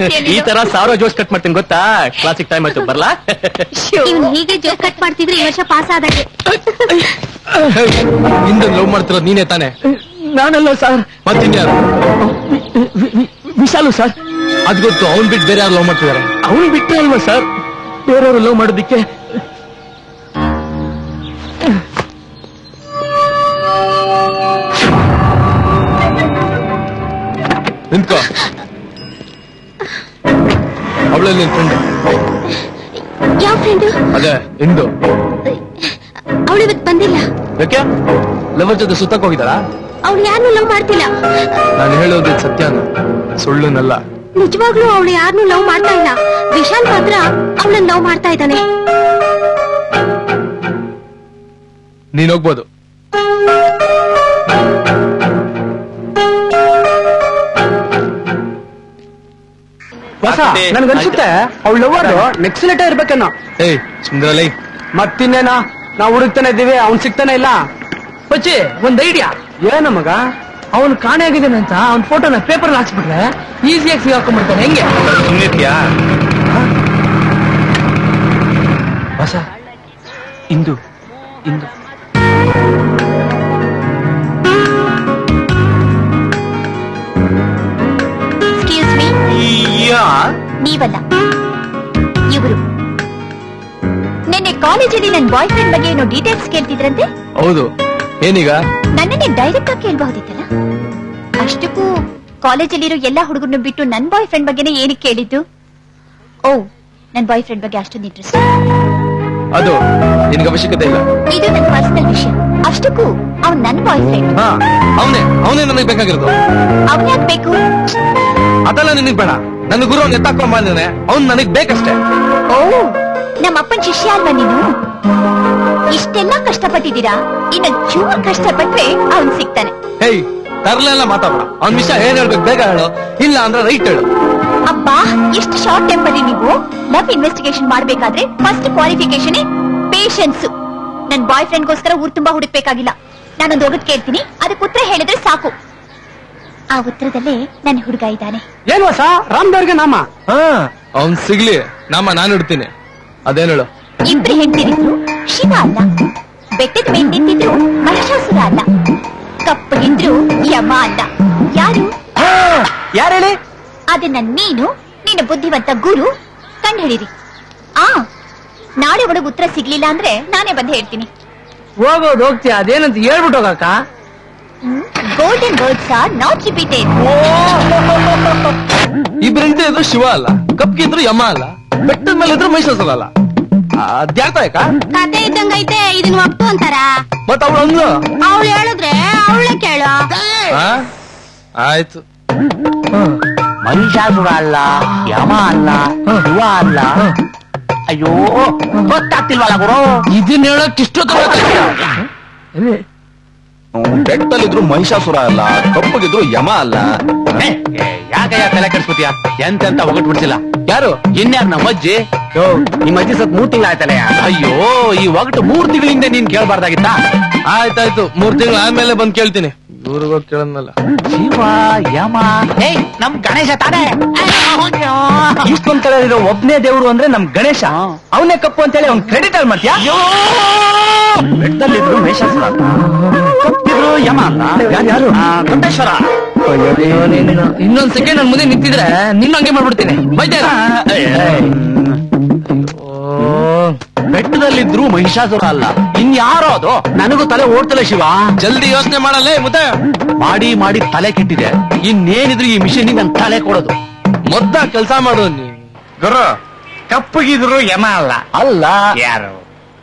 ಮಾಡ್ತೀಯ ಈ ನೀನು? ತರ ಸಾವಿರ ಜೋಶ್ ಕಟ್ ಮಾಡ್ತೀನಿ ಗೊತ್ತಾ ಕ್ಲಾಸಿಕ್ ಟೈಮ್ ಆಯ್ತು ಬರ್ಲಾ ಇವ್ನು ಹೀಗೆ ಜೋಕ್ ಕಟ್ ಮಾಡ್ತಿದ್ರೆ ಈ ವರ್ಷ ಪಾಸ್ ಆದಾಗೆ ಹಿಂದೆ ಲವ್ ಮಾಡ್ತಿರೋದು ನೀನೇ ತಾನೆ ನಾನಲ್ಲ ಸರ್ ಮತ್ತಿನ್ಯಾರು ವಿಶಾಲು ಸರ್ ಅದ್ ಗೊತ್ತು ಅವ್ನ್ ಬಿಟ್ಟು ಬೇರೆ ಯಾರು ಲವ್ ಮಾಡ್ತಿದಾರೆ ಅವನು ಬಿಟ್ಟೆ ಅಲ್ವಾ ಸರ್ ಬೇರೆಯವರು ಲವ್ ಮಾಡೋದಿಕ್ಕೆ ನಿಂತ್ಕೋ ಅವಳಲ್ಲಿ ನಿನ್ ಫ್ರೆಂಡ್ ಯಾವ ಫ್ರೆಂಡು ಅದೇ ಇಂದು ಅವಳು ಇವತ್ತು ಬಂದಿಲ್ಲ ಯಾಕೆ ಲವರ್ ಜೊತೆ ಸುತ್ತಕ್ ಹೋಗಿದಾರಾ ಅವಳು ಯಾರನ್ನೂ ಲವ್ ಮಾಡ್ತಿಲ್ಲ ನಾನು ಹೇಳೋದು ಸತ್ಯನ ಸುಳ್ಳುನಲ್ಲ ನಿಜವಾಗ್ಲೂ ಅವಳು ಯಾರನ್ನೂ ಲವ್ ಮಾಡ್ತಾ ಇಲ್ಲ ವಿಶಾಲ್ ಮಾತ್ರ ಅವಳನ್ನ ಲವ್ ಮಾಡ್ತಾ ಇದ್ದಾನೆ ನೀನ್ ಹೋಗ್ಬೋದು ಹೊಸ ನನ್ಗನ್ಸುತ್ತೆ ಅವಳು ಲವರ್ ನೆಕ್ಸ್ಟ್ ಲೆಟರ್ ಇರ್ಬೇಕೇನೋ ಏಯ್ ಸುಂದರಲೈ ಮತ್ತಿನ್ನೇನೋ ನಾವು ಹುಡುಕ್ತಾನೆ ಇದ್ದೀವಿ ಅವ್ನ್ ಸಿಗ್ತಾನೆ ಇಲ್ಲ ಪಚ್ಚಿ ಒಂದ್ ಐಡಿಯಾ ಏನ ಮಗ ಅವನು ಕಾಣೆ ಆಗಿದ್ದಾನೆ ಅಂತ ಅವ್ನ ಫೋಟೋನ ಪೇಪರ್ ಹಾಕ್ಸ್ಬಿಟ್ರೆ ಈಸಿಯಾಗಿ ಸಿಗಾಕೊಂಡ್ಬಿಡ್ತಾನೆ ಹೆಂಗೆ ಸುಮ್ನಿರ್ತೀಯಾ ಹೊಸ ಇಂದು ಇಂದು ಎಕ್ಸ್ಕ್ಯೂಸ್ ಮೀ ನೀವಲ್ಲ ಇವರು ನಿನ್ನೆ ಕಾಲೇಜಲ್ಲಿ ನನ್ನ ಬಾಯ್ ಫ್ರೆಂಡ್ ಬಗ್ಗೆ ಏನೋ ಡೀಟೇಲ್ಸ್ ಕೇಳ್ತಿದ್ರಂತೆ ಹೌದು ಏನೀಗ ನನ್ನನ್ನೇ ಡೈರೆಕ್ಟ್ ಆಗಿ ಕೇಳಬಹುದಿತ್ತಲ್ಲ ಅಷ್ಟಕ್ಕೂ ಕಾಲೇಜಲ್ಲಿರೋ ಎಲ್ಲಾ ಹುಡುಗರನ್ನು ಬಿಟ್ಟು ನನ್ ಬಾಯ್ ಫ್ರೆಂಡ್ ಬಗ್ಗೆನೇ ಏನಕ್ಕೆ ಕೇಳಿದ್ದು ಓ ನನ್ ಬಾಯ್ ಫ್ರೆಂಡ್ ಬಗ್ಗೆ ಅಷ್ಟೊಂದು ಇಂಟ್ರೆಸ್ಟ್ ಅದು ನಿನ್ಗೆ ಅವಶ್ಯಕತೆ ಇಲ್ಲ ಇದು ನನ್ನ ಪರ್ಸನಲ್ ವಿಷಯ ಅಷ್ಟಕ್ಕೂ ಅವ್ನ್ ನನ್ ಬಾಯ್ ಫ್ರೆಂಡ್ ಹಾ ಅವನೇ ಅವನೇ ನನಗೆ ಬೇಕಾಗಿರೋದು ಅವ್ನ್ ಯಾಕ್ ಬೇಕು ಅದೆಲ್ಲ ನಿನಗ್ ಬೇಡ ನನ್ನ ಗುರು ಅವ್ನು ಎತ್ತಾಕೊಂಡ್ ಬಂದಿದ್ದಾನೆ ಅವ್ನು ನನಗ್ ಬೇಕಷ್ಟೇ ಓ ನಮ್ಮ ಅಪ್ಪನ್ ಶಿಷ್ಯ ಅಲ್ವಾ ನೀನು ಇಷ್ಟೆಲ್ಲಾ ಕಷ್ಟಪಟ್ಟಿದ್ದೀರಾ ಇನ್ನು ಚೂರ್ ಕಷ್ಟಪಟ್ರೆ ಅವ್ನ್ ಸಿಗ್ತಾನೆ ಹೇಯ್ ತರ್ಲೆಲ್ಲ ಮಾತಾಡ ಅವ್ನ ವಿಷಯ ಏನ್ ಹೇಳ್ಬೇಕು ಬೇಗ ಹೇಳು ಇಲ್ಲ ಅಂದ್ರೆ ರೈಟ್ ಹೇಳು ಅಬ್ಬಾ ಎಷ್ಟು ಶಾರ್ಟ್ ಟೆಂಪರ್ ನೀವು ಲವ್ ಇನ್ವೆಸ್ಟಿಗೇಷನ್ ಮಾಡ್ಬೇಕಾದ್ರೆ ಫಸ್ಟ್ ಕ್ವಾಲಿಫಿಕೇಶನ್ ಪೇಷನ್ಸ್ ನನ್ ಬಾಯ್ ಫ್ರೆಂಡ್ಗೋಸ್ಕರ ಊರ್ ತುಂಬಾ ಹುಡುಕ್ಬೇಕಾಗಿಲ್ಲ ನಾನೊಂದು ಹೋಗದ್ ಕೇಳ್ತೀನಿ ಅದಕ್ಕೆ ಉತ್ತರ ಹೇಳಿದ್ರೆ ಸಾಕು ಆ ಉತ್ತರದಲ್ಲೇ ನನ್ನ ಹುಡುಗ ಇದ್ದಾನೆ ಏನ್ ಹೊಸ ರಾಮ್ದವ್ರಿಗೆ ನಾಮ ಹಾ ಅವ್ನ್ ಸಿಗ್ಲಿ ನಮ್ಮ ನಾನು ಇಡ್ತೀನಿ ಅದೇನ್ ಹೇಳು ಇಬ್ರು ಹೆಂಡತಿರಿದ್ರು ಶಿವ ಅಲ್ಲ ಬೆಟ್ಟದ ಮೇಲೆ ನಿಂತಿದ್ರು ಮಹಿಷಾಸುರ ಅಲ್ಲ ಕಪ್ಪಗಿದ್ರು ಯಮ ಅಲ್ಲ ಯಾರು ಯಾರು ಹೇಳಿ ಅದನ್ನ ನೀನು ನಿನ್ನ ಬುದ್ಧಿವಂತ ಗುರು ಕಂಡು ಹಿಡೀರಿ ಆ ನಾಳೆ ಒಳಗೆ ಉತ್ತರ ಸಿಗ್ಲಿಲ್ಲ ಅಂದ್ರೆ ನಾನೇ ಬಂದು ಹೇಳ್ತೀನಿ ಹೋಗೋದು ಹೋಗ್ತೀಯ ಅದೇನಂತ ಹೇಳ್ಬಿಟ್ಟು ಹೋಗಕ್ಕ golden words are not repeated ಇಬ್ರಿಂದ ಇದ್ರು ಶಿವ ಅಲ್ಲ ಕಪ್ಗಿದ್ರು ಯಮ ಅಲ್ಲ ಬೆಟ್ಟದ ಮೇಲೆ ಇದ್ರು ಮೈಸೂರು ಅಲ್ಲ ಅದ್ಯಾಕಾಯಕ ಕತೆ ಇದ್ದಂಗೈತೆ ಇದನ್ನ ಒಪ್ತು ಅಂತಾರ ಮತ್ತ ಅವಳು ಅಂದ್ಲು ಅವಳು ಹೇಳಿದ್ರೆ ಅವಳೇ ಕೇಳು ಆ? ಆಯ್ತು ಮಹಿಷಾಸುರ ಅಲ್ಲ ಯಮ ಅಲ್ಲ ಶಿವ ಅಲ್ಲ ಅಯ್ಯೋ ಗೊತ್ತಾಗ್ತಿಲ್ವಲ್ಲ ಗುರು ಇದನ್ನ ಹೇಳಕ್ ಇಷ್ಟೊತ್ತು ಬೆಟ್ಟಲ್ಲಿದ್ರು ಮಹಿಷಾಸುರ ಅಲ್ಲ ಕಪ್ಪಗಿದ್ರು ಯಮ ಅಲ್ಲ ಯಾಕಯ್ಯ ತಲೆ ಕೆಡ್ಸ್ಕೊತೀಯ ಎಂತೆಂತ ಒಗಟ್ ಬಿಡ್ಸಿಲ್ಲ ಯಾರು ಇನ್ಯಾರು ನಮ್ಮ ಅಜ್ಜಿ ಯೋ ನಿಮ್ಮ ಅಜ್ಜಿ ಸತ್ ಮೂರ್ ತಿಂಗಳ ಆಯ್ತಲ್ಲ ಅಯ್ಯೋ ಈ ಒಗಟು ಮೂರ್ ತಿಂಗಳಿಂದ ನೀನ್ ಕೇಳ್ಬಾರ್ದಾಗಿತ್ತ ಆಯ್ತಾಯ್ತು ಮೂರ್ ತಿಂಗಳು ಆದ್ಮೇಲೆ ಬಂದ್ ಕೇಳ್ತೀನಿ ಇವ್ರಿಗೋ ಕೇಳದ್ನಲ್ಲ ಶಿವ ಯಮ ಏಯ್ ನಮ್ ಗಣೇಶ ತಾನೇ ಇಷ್ಟೊಂದ್ ಕಡೆ ಇರೋ ಒಬ್ನೇ ದೇವ್ರು ಅಂದ್ರೆ ನಮ್ ಗಣೇಶ ಅವನೇ ಕಪ್ಪು ಅಂತೇಳಿ ಅವ್ನ್ ಕ್ರೆಡಿಟ್ ಅಲ್ಲಿ ಮಾಡ್ತೀಯಾ ಬೆಟ್ಟದಲ್ಲಿದ್ರು ಮೇಷಾಸುರ ಕಪ್ಪಿದ್ರು ಯಮ ಅಲ್ಲ ಯಾರು? ಆ, ದೊಡ್ಡೇಶ್ವರ ಇನ್ನೊಂದ್ ಸೆಕೆಂಡ್ ನನ್ ಮುಂದೆ ನಿಂತಿದ್ರೆ ನಿನ್ನ ಹಂಗೆ ಮಾಡ್ಬಿಡ್ತೀನಿ ಬೈತಾರ ಬೆಟ್ಟದಲ್ಲಿದ್ರು ಮಹಿಷಾಸುರ ಅಲ್ಲ ಇನ್ಯಾರೋ ಅದು ನನಗೂ ತಲೆ ಓಡ್ತಲ್ಲ ಶಿವ ಜಲ್ದಿ ಯೋಚನೆ ಮಾಡಲ್ಲೇ ಮತ್ತೆ ಮಾಡಿ ಮಾಡಿ ತಲೆ ಕೆಟ್ಟಿದೆ ಇನ್ನೇನಿದ್ರು ಈ ಮಿಷನ್ ನನ್ ತಲೆ ಕೊಡೋದು ಮೊದ್ದ ಕೆಲ್ಸ ಮಾಡು ನೀ ಗುರು ಕಪ್ಪಗಿದ್ರು ಯಮ ಅಲ್ಲ ಅಲ್ಲ ಯಾರು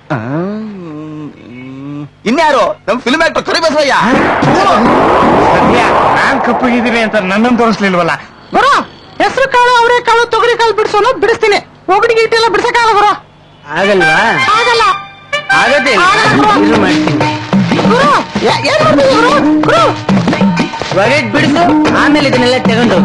ಇನ್ಯಾರು ನಮ್ ಫಿಲ್ಮ್ ಆಕ್ಟರ್ ಕರಿಬಸಯ್ಯ ನಾನ್ ಕಪ್ಪಗಿದ್ದೀನಿ ಅಂತ ನನ್ನನ್ನು ತೋರಿಸ್ಲಿಲ್ವಲ್ಲ ಬರೋ ಹೆಸರು ಕಾಳು ಅವರೇ ಕಾಳು ತೊಗರಿ ಕಾಳು ಬಿಡಿಸೋನು ಬಿಡಿಸ್ತೀನಿ ಒಗಡಿ ಗಿಟ್ಟೆಲ್ಲ ಬಿಡ್ಸಕ್ಕಾಗಲ್ಲ ಬರೋ ಆಗಲ್ವಾ ಆಗಲ್ಲ ಆಗತ್ತೆ ಇದು ಮಾಡ್ತೀನಿ ಒಗಟ್ ಬಿಡಿಸು ಆಮೇಲೆ ಇದನ್ನೆಲ್ಲ ತಗೊಂಡು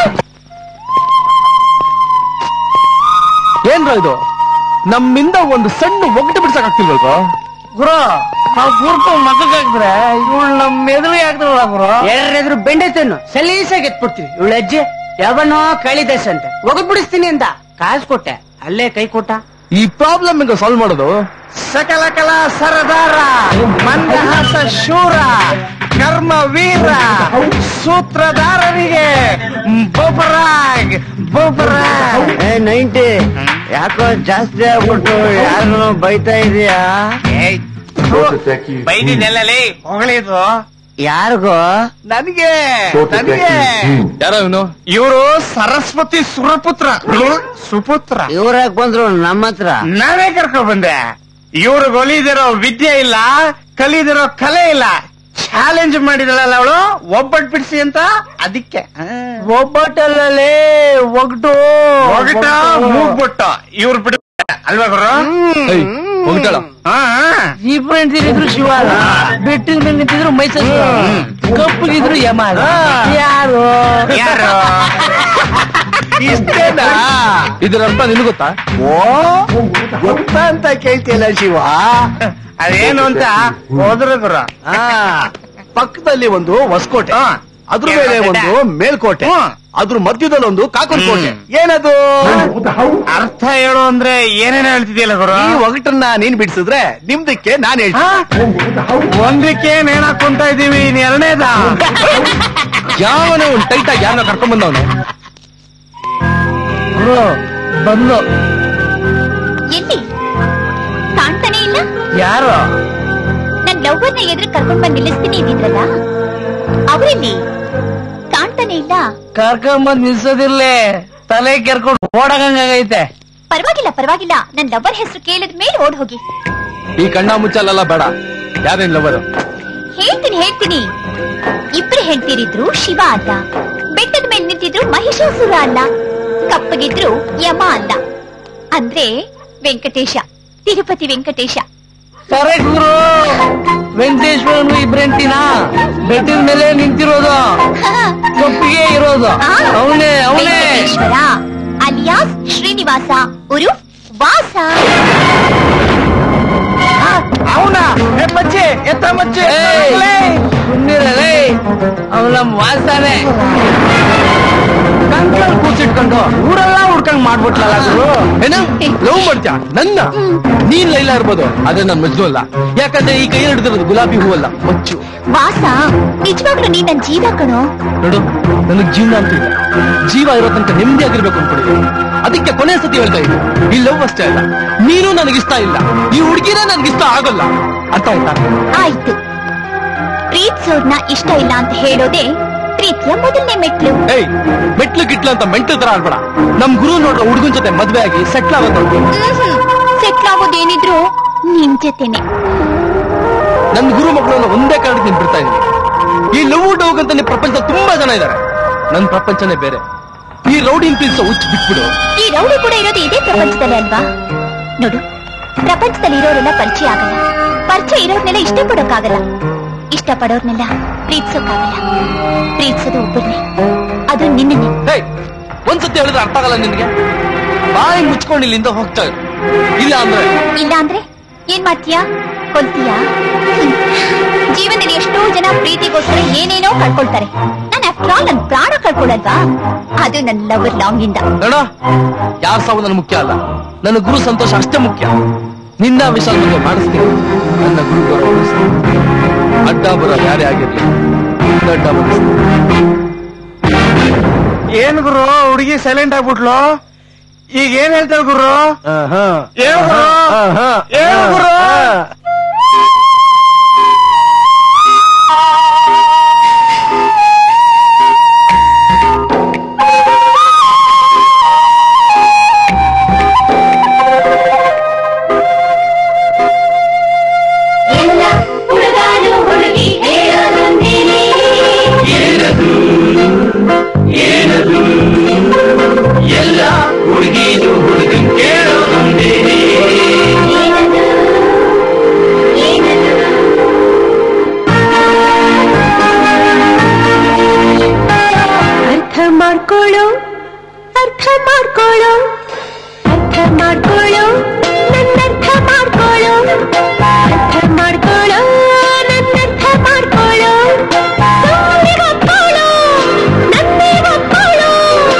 ಏನ್ರ ಇದು ನಮ್ಮಿಂದ ಒಂದು ಸಣ್ಣ ಒಗಟು ಬಿಡ್ಸಕ್ ಆಗ್ತಿಲ್ವಲ್ವ ಗುರು ನಾವು ಕೂರ್ಕೊ ಮಕ್ಕಳು ಹಾಕಿದ್ರೆ ಇವಳು ನಮ್ಮ ಎದುರು ಹಾಕ್ತಾರಲ್ಲ ಗುರು ಎರಡೆದ್ರು ಬೆಂಡೆ ತಿನ್ನು ಸಲೀಸಾಗಿ ಎತ್ಬಿಡ್ತೀವಿ ಇವಳು ಅಜ್ಜಿ ಯಾವನೋ ಕಳಿದೇಶ ಅಂತ ಒಗದ್ ಬಿಡಿಸ್ತೀನಿ ಅಂದ ಕಾಸು ಕೊಟ್ಟೆ ಅಲ್ಲೇ ಕೈ ಕೊಟ್ಟ ಈ ಪ್ರಾಬ್ಲಮ್ ಈಗ ಸಾಲ್ವ್ ಮಾಡೋದು ಸಕಲ ಕಲಾ ಸರದಾರ ಮಂದಹಾಸ ಶೂರ ಕರ್ಮ ವೀರ ಸೂತ್ರಧಾರರಿಗೆ ಬೊಬರಾಗ್ ಬೊಬರಾಗ್ ಏ ನೈಂಟಿ ಯಾಕೋ ಜಾಸ್ತಿ ಆಗ್ಬಿಟ್ಟು ಯಾರನ್ನು ಬೈತಾ ಇದೀಯಾ ಬೈದಿದ್ದೆಲ್ಲಲೇ ಹೊಗಳಿದ್ರು ಯಾರಿಗೋ ನನಗೆ ನನಗೆ ಯಾರ ಇವನು ಇವರು ಸರಸ್ವತಿ ಸುರಪುತ್ರ ಸುಪುತ್ರ ಇವ್ರಾಕ್ ಬಂದ್ರು ನಮ್ಮ ಹತ್ರ ನಾವೇ ಕರ್ಕೊಂಡ್ ಬಂದೆ ಇವ್ರು ಒಲಿದಿರೋ ವಿದ್ಯೆ ಇಲ್ಲ ಕಲಿದಿರೋ ಕಲೆ ಇಲ್ಲ ಚಾಲೆಂಜ್ ಮಾಡಿದಳಲ್ಲ ಅವಳು ಒಬ್ಬಟ್ ಬಿಡಿಸಿ ಅಂತ ಅದಕ್ಕೆ ಒಬ್ಬಟ್ಟಲ್ಲೇ ಒಗ್ಟು ಒಗಟ ಮೂಗ್ಬಿಟ್ಟ ಇವ್ರು ಬಿಡ ಅಲ್ವಾ ಗುರು ಹೋಗ್ತಾಳ ಇಬ್ರು ಹೆಂಡ್ತಿರಿದ್ರು ಶಿವ ಬೆಟ್ಟಿನ ಮೇಲೆ ನಿಂತಿದ್ರು ಮೈಸೂರು ಕಪ್ಪಗಿದ್ರು ಯಮ ಯಾರು ಯಾರು ಇಷ್ಟೇನಾ ಇದರ ಅರ್ಥ ನಿನ್ಗೆ ಗೊತ್ತಾ ಓ ಗೊತ್ತಾ ಅಂತ ಕೇಳ್ತಿಲ್ಲ ಶಿವ ಅದೇನು ಅಂತ ಹೋದ್ರು ಗುರು ಆ, ಪಕ್ಕದಲ್ಲಿ ಒಂದು ಹೊಸಕೋಟೆ ಹಾ. ಅದ್ರ ಮೇಲೆ ಒಂದು ಮೇಲ್ಕೋಟೆ ಹ್ಮ್. ಅದ್ರ ಮಧ್ಯದಲ್ಲಿ ಒಂದು ಕಾಕೊಂಡ್ ಕೋಟೆ ಏನದು ಅರ್ಥ ಹೇಳು ಅಂದ್ರೆ ಏನೇನು ಹೇಳ್ತಿದ್ಯಲ್ಲ ಗುರು ಈ ಒಗಟನ್ನ ನೀನ್ ಬಿಡಿಸಿದ್ರೆ ನಿಮ್ದಕ್ಕೆ ನಾನ್ ಹೇಳ್ತೀನಿ ಒಂದಕ್ಕೆ ನೇಣ ಕುಂತ ಇದೀವಿ ಇನ್ ಎರಡನೇದ ಯಾವನ ಒಂದ್ ಟೈಟ್ ಆಗಿ ಯಾರನ್ನ ಕರ್ಕೊಂಡ್ ಬಂದವನು ಬಂದು ಎಲ್ಲಿ ಕಾಣ್ತಾನೆ ಇಲ್ಲ ಯಾರು ನನ್ ಲವ್ವರ್ನ ಎದುರು ಕರ್ಕೊಂಡ್ ಬಂದ್ ನಿಲ್ಲಿಸ್ತೀನಿ ಇದ್ದಿದ್ರಲ್ಲ ಅವರಲ್ಲಿ ಕಾಣ್ತಾನೆ ಇಲ್ಲ ಕರ್ಕೊಂಬಂದ್ ನಿಲ್ಸೋದಿರ್ಲಿ ತಲೆ ಕೆರ್ಕೊಂಡು ಓಡಗಂಗೈತೆ ಪರವಾಗಿಲ್ಲ ಪರವಾಗಿಲ್ಲ ನನ್ ಲವ್ವರ್ ಹೆಸರು ಕೇಳಿದ ಮೇಲೆ ಓಡ್ ಹೋಗಿ ಈ ಕಣ್ಣ ಮುಚ್ಚಲ್ಲ ಬೇಡ ಯಾರೇನ್ ಲವರು ಹೇಳ್ತೀನಿ ಹೇಳ್ತೀನಿ ಇಬ್ರು ಹೆಂಡ್ತಿರಿದ್ರು ಶಿವ ಅಲ್ಲ ಬೆಟ್ಟದ ಮೇಲೆ ನಿಂತಿದ್ರು ಮಹಿಷಾಸುರ ಅಲ್ಲ ಕಪ್ಪಗಿದ್ರು ಯಮ ಅಲ್ಲ ಅಂದ್ರೆ ವೆಂಕಟೇಶ ತಿರುಪತಿ ವೆಂಕಟೇಶ ಕರೆಕ್ಟ್ ಗುರು ವೆಂಕಟೇಶ್ವರನು ಇಬ್ರೆಂಟಿನ ಬೆಟ್ಟದ ಮೇಲೆ ನಿಂತಿರೋದು ಕಪ್ಪಿಗೆ ಇರೋದು ಅವನೇ ಅವನೇ ವೆಂಕಟೇಶ್ವರ ಅಲಿಯಾಸ್ ಶ್ರೀನಿವಾಸ ಉರು ವಾಸ ಅವನ ಮಚ್ಚೆ ಎತ್ತ ಮಚ್ಚೆ ಸುಮ್ಮನಿರಲೇ ಅವನ ನಮ್ ವಾಸನೆ ಕಂಕಲ್ ಕೂಸಿಟ್ಕೊಂಡು ಊರೆಲ್ಲ ಹುಡ್ಕಂಗ್ ಮಾಡ್ಬಿಟ್ಲಲ್ಲ ಗುರು ಏನ ಲವ್ ಮಾಡ್ತ್ಯಾ ನನ್ನ ನೀನ್ ಲೈಲಾ ಇರ್ಬೋದು ಆದ್ರೆ ನನ್ ಮಜ್ನು ಅಲ್ಲ ಯಾಕಂದ್ರೆ ಈ ಕೈ ಹಿಡಿದಿರೋದು ಗುಲಾಬಿ ಹೂವಲ್ಲ ಮಚ್ಚು ವಾಸ ನಿಜವಾಗ್ಲೂ ನೀ ನನ್ ಜೀವ ಕಣೋ ನೋಡು ನನಗ್ ಜೀವನ ಅಂತ ಇಲ್ಲ ಜೀವ ಇರೋ ತನಕ ನೆಮ್ಮದಿಯಾಗಿರ್ಬೇಕು ಅನ್ಕೊಂಡಿದ್ದೀನಿ ಅದಕ್ಕೆ ಕೊನೆ ಸತಿ ಹೇಳ್ತಾ ಇದ್ದೀನಿ ಈ ಲವ್ ಅಷ್ಟೇ ಅಲ್ಲ ನೀನು ನನಗಿಷ್ಟ ಇಲ್ಲ ಈ ಹುಡುಗಿನೇ ನನ್ಗಿಷ್ಟ ಆಗಲ್ಲ ಅರ್ಥ ಆಯ್ತಾ ಆಯ್ತು ಪ್ರೀತಿಸೋರ್ನ ಇಷ್ಟ ಇಲ್ಲ ಅಂತ ಹೇಳೋದೇ ಪ್ರೀತಿಯ ಮೊದಲನೇ ಮೆಟ್ಲು ಏಯ್ ಮೆಟ್ಲು ಗಿಟ್ಲು ಅಂತ ಮೆಂಟಲ್ ತರ ಆಡ್ಬೇಡ ನಮ್ ಗುರು ನೋಡ್ರ ಹುಡುಗನ್ ಜೊತೆ ಮದ್ವೆ ಆಗಿ ಸೆಟ್ಲ್ ಆಗೋದು ಸೆಟ್ಲ್ ಆಗೋದೇನಿದ್ರು ನಿಮ್ ಜೊತೆನೆ ನನ್ ಗುರು ಮಕ್ಕಳನ್ನ ಒಂದೇ ಕಾರಣಕ್ಕೆ ನೀನ್ ಬಿಡ್ತಾ ಇದೀನಿ ಈ ಲವ್ ಡೌಗ್ ಅಂತ ನಿಮ್ ಪ್ರಪಂಚ ತುಂಬಾ ಜನ ಇದ್ದಾರೆ ನನ್ ಪ್ರಪಂಚನೇ ಬೇರೆ ಈ ರೌಡಿನ್ ಪ್ಲೀಸ್ ಹುಚ್ಚು ಬಿಟ್ಬಿಡು ಈ ರೌಡಿ ಕೂಡ ಇರೋದು ಇದೇ ಪ್ರಪಂಚದಲ್ಲಿ ಅಲ್ವಾ ನೋಡು ಪ್ರಪಂಚದಲ್ಲಿ ಇರೋರೆಲ್ಲ ಪರಿಚಯ ಆಗಲ್ಲ ಪರಿಚಯ ಇರೋರ್ನೆಲ್ಲ ಇಷ್ಟಪಡೋಕ್ಕಾಗಲ್ಲ ಇಷ್ಟಪಡೋರ್ನೆಲ್ಲ ಪ್ರೀತಿಸೋಕ್ಕಾಗಲ್ಲ ಪ್ರೀತಿಸೋದು ಒಬ್ಬರನ್ನೇ ಅದು ನಿನ್ನನ್ನೇ ಏಯ್ ಒಂದ್ಸತಿ ಹೇಳಿದ್ರೆ ಅರ್ಥ ಆಗಲ್ಲ ನಿನ್ಗೆ ಬಾಯಿ ಮುಚ್ಕೊಂಡು ಇಲ್ಲಿಂದ ಹೋಗ್ತಾ ಇರು ಇಲ್ಲ ಅಂದ್ರೆ ಇಲ್ಲ ಅಂದ್ರೆ ಏನ್ ಮಾಡ್ತೀಯಾ ಕೊಲ್ತೀಯಾ ಹ್ಮ್. ಜೀವನದಲ್ಲಿ ಎಷ್ಟೋ ಜನ ಪ್ರೀತಿಗೋಸ್ಕರ ಏನೇನೋ ಕಳ್ಕೊಳ್ತಾರೆ ನಾನು ಆಫ್ಟರ್ ಆಲ್ ನನ್ ಪ್ರಾಣ ಕಳ್ಕೊಳಲ್ವಾ ಅದು ನನ್ನ ಲವರ್ ಲಾಂಗ್ ಇಂದ ನೋಡ ಯಾರ ಸಾವು ನನ್ ಮುಖ್ಯ ಅಲ್ಲ ನನ್ನ ಗುರು ಸಂತೋಷ ಅಷ್ಟೇ ಮುಖ್ಯ ನಿನ್ನ ವಿಶಾಲ್ ಮದುವೆ ಮಾಡಿಸ್ತೀನಿ ನನ್ನ ಗುರು ಗೌರವ ಉಳಿಸ್ತೀನಿ. ಅಡ್ಡ ಬರೋ ಯಾರೇ ಆಗಿರ್ಲಿ ನಿನ್ನ ಅಡ್ಡ ಬರಿಸ್ತೀನಿ. ಏನ್ ಗುರು ಹುಡುಗಿ ಸೈಲೆಂಟ್ ಆಗ್ಬಿಟ್ಲು ಈಗ ಏನ್ ಹೇಳ್ತಾಳೆ ಗುರು ಏನ್ ಗುರು ಏನ್ ಗುರು ಅರ್ಥ ಮಾಡ್ಕೊಳ್ಳೋ ಅರ್ಥ ಮಾಡ್ಕೊಳ್ಳೋ ಅರ್ಥ ಮಾಡ್ಕೊಳ್ಳೋ ನನ್ನ ಅರ್ಥ ಮಾಡ್ಕೊಳ್ಳೋ ಅರ್ಥ ಮಾಡ್ಕೊಳ್ಳೋ ನನ್ನ ಅರ್ಥ ಮಾಡ್ಕೊಳ್ಳೋ ಸುಮ್ಮನೆ ಒಪ್ಕೊಳ್ಳೋ ನನ್ನೇ ಒಪ್ಕೊಳ್ಳೋ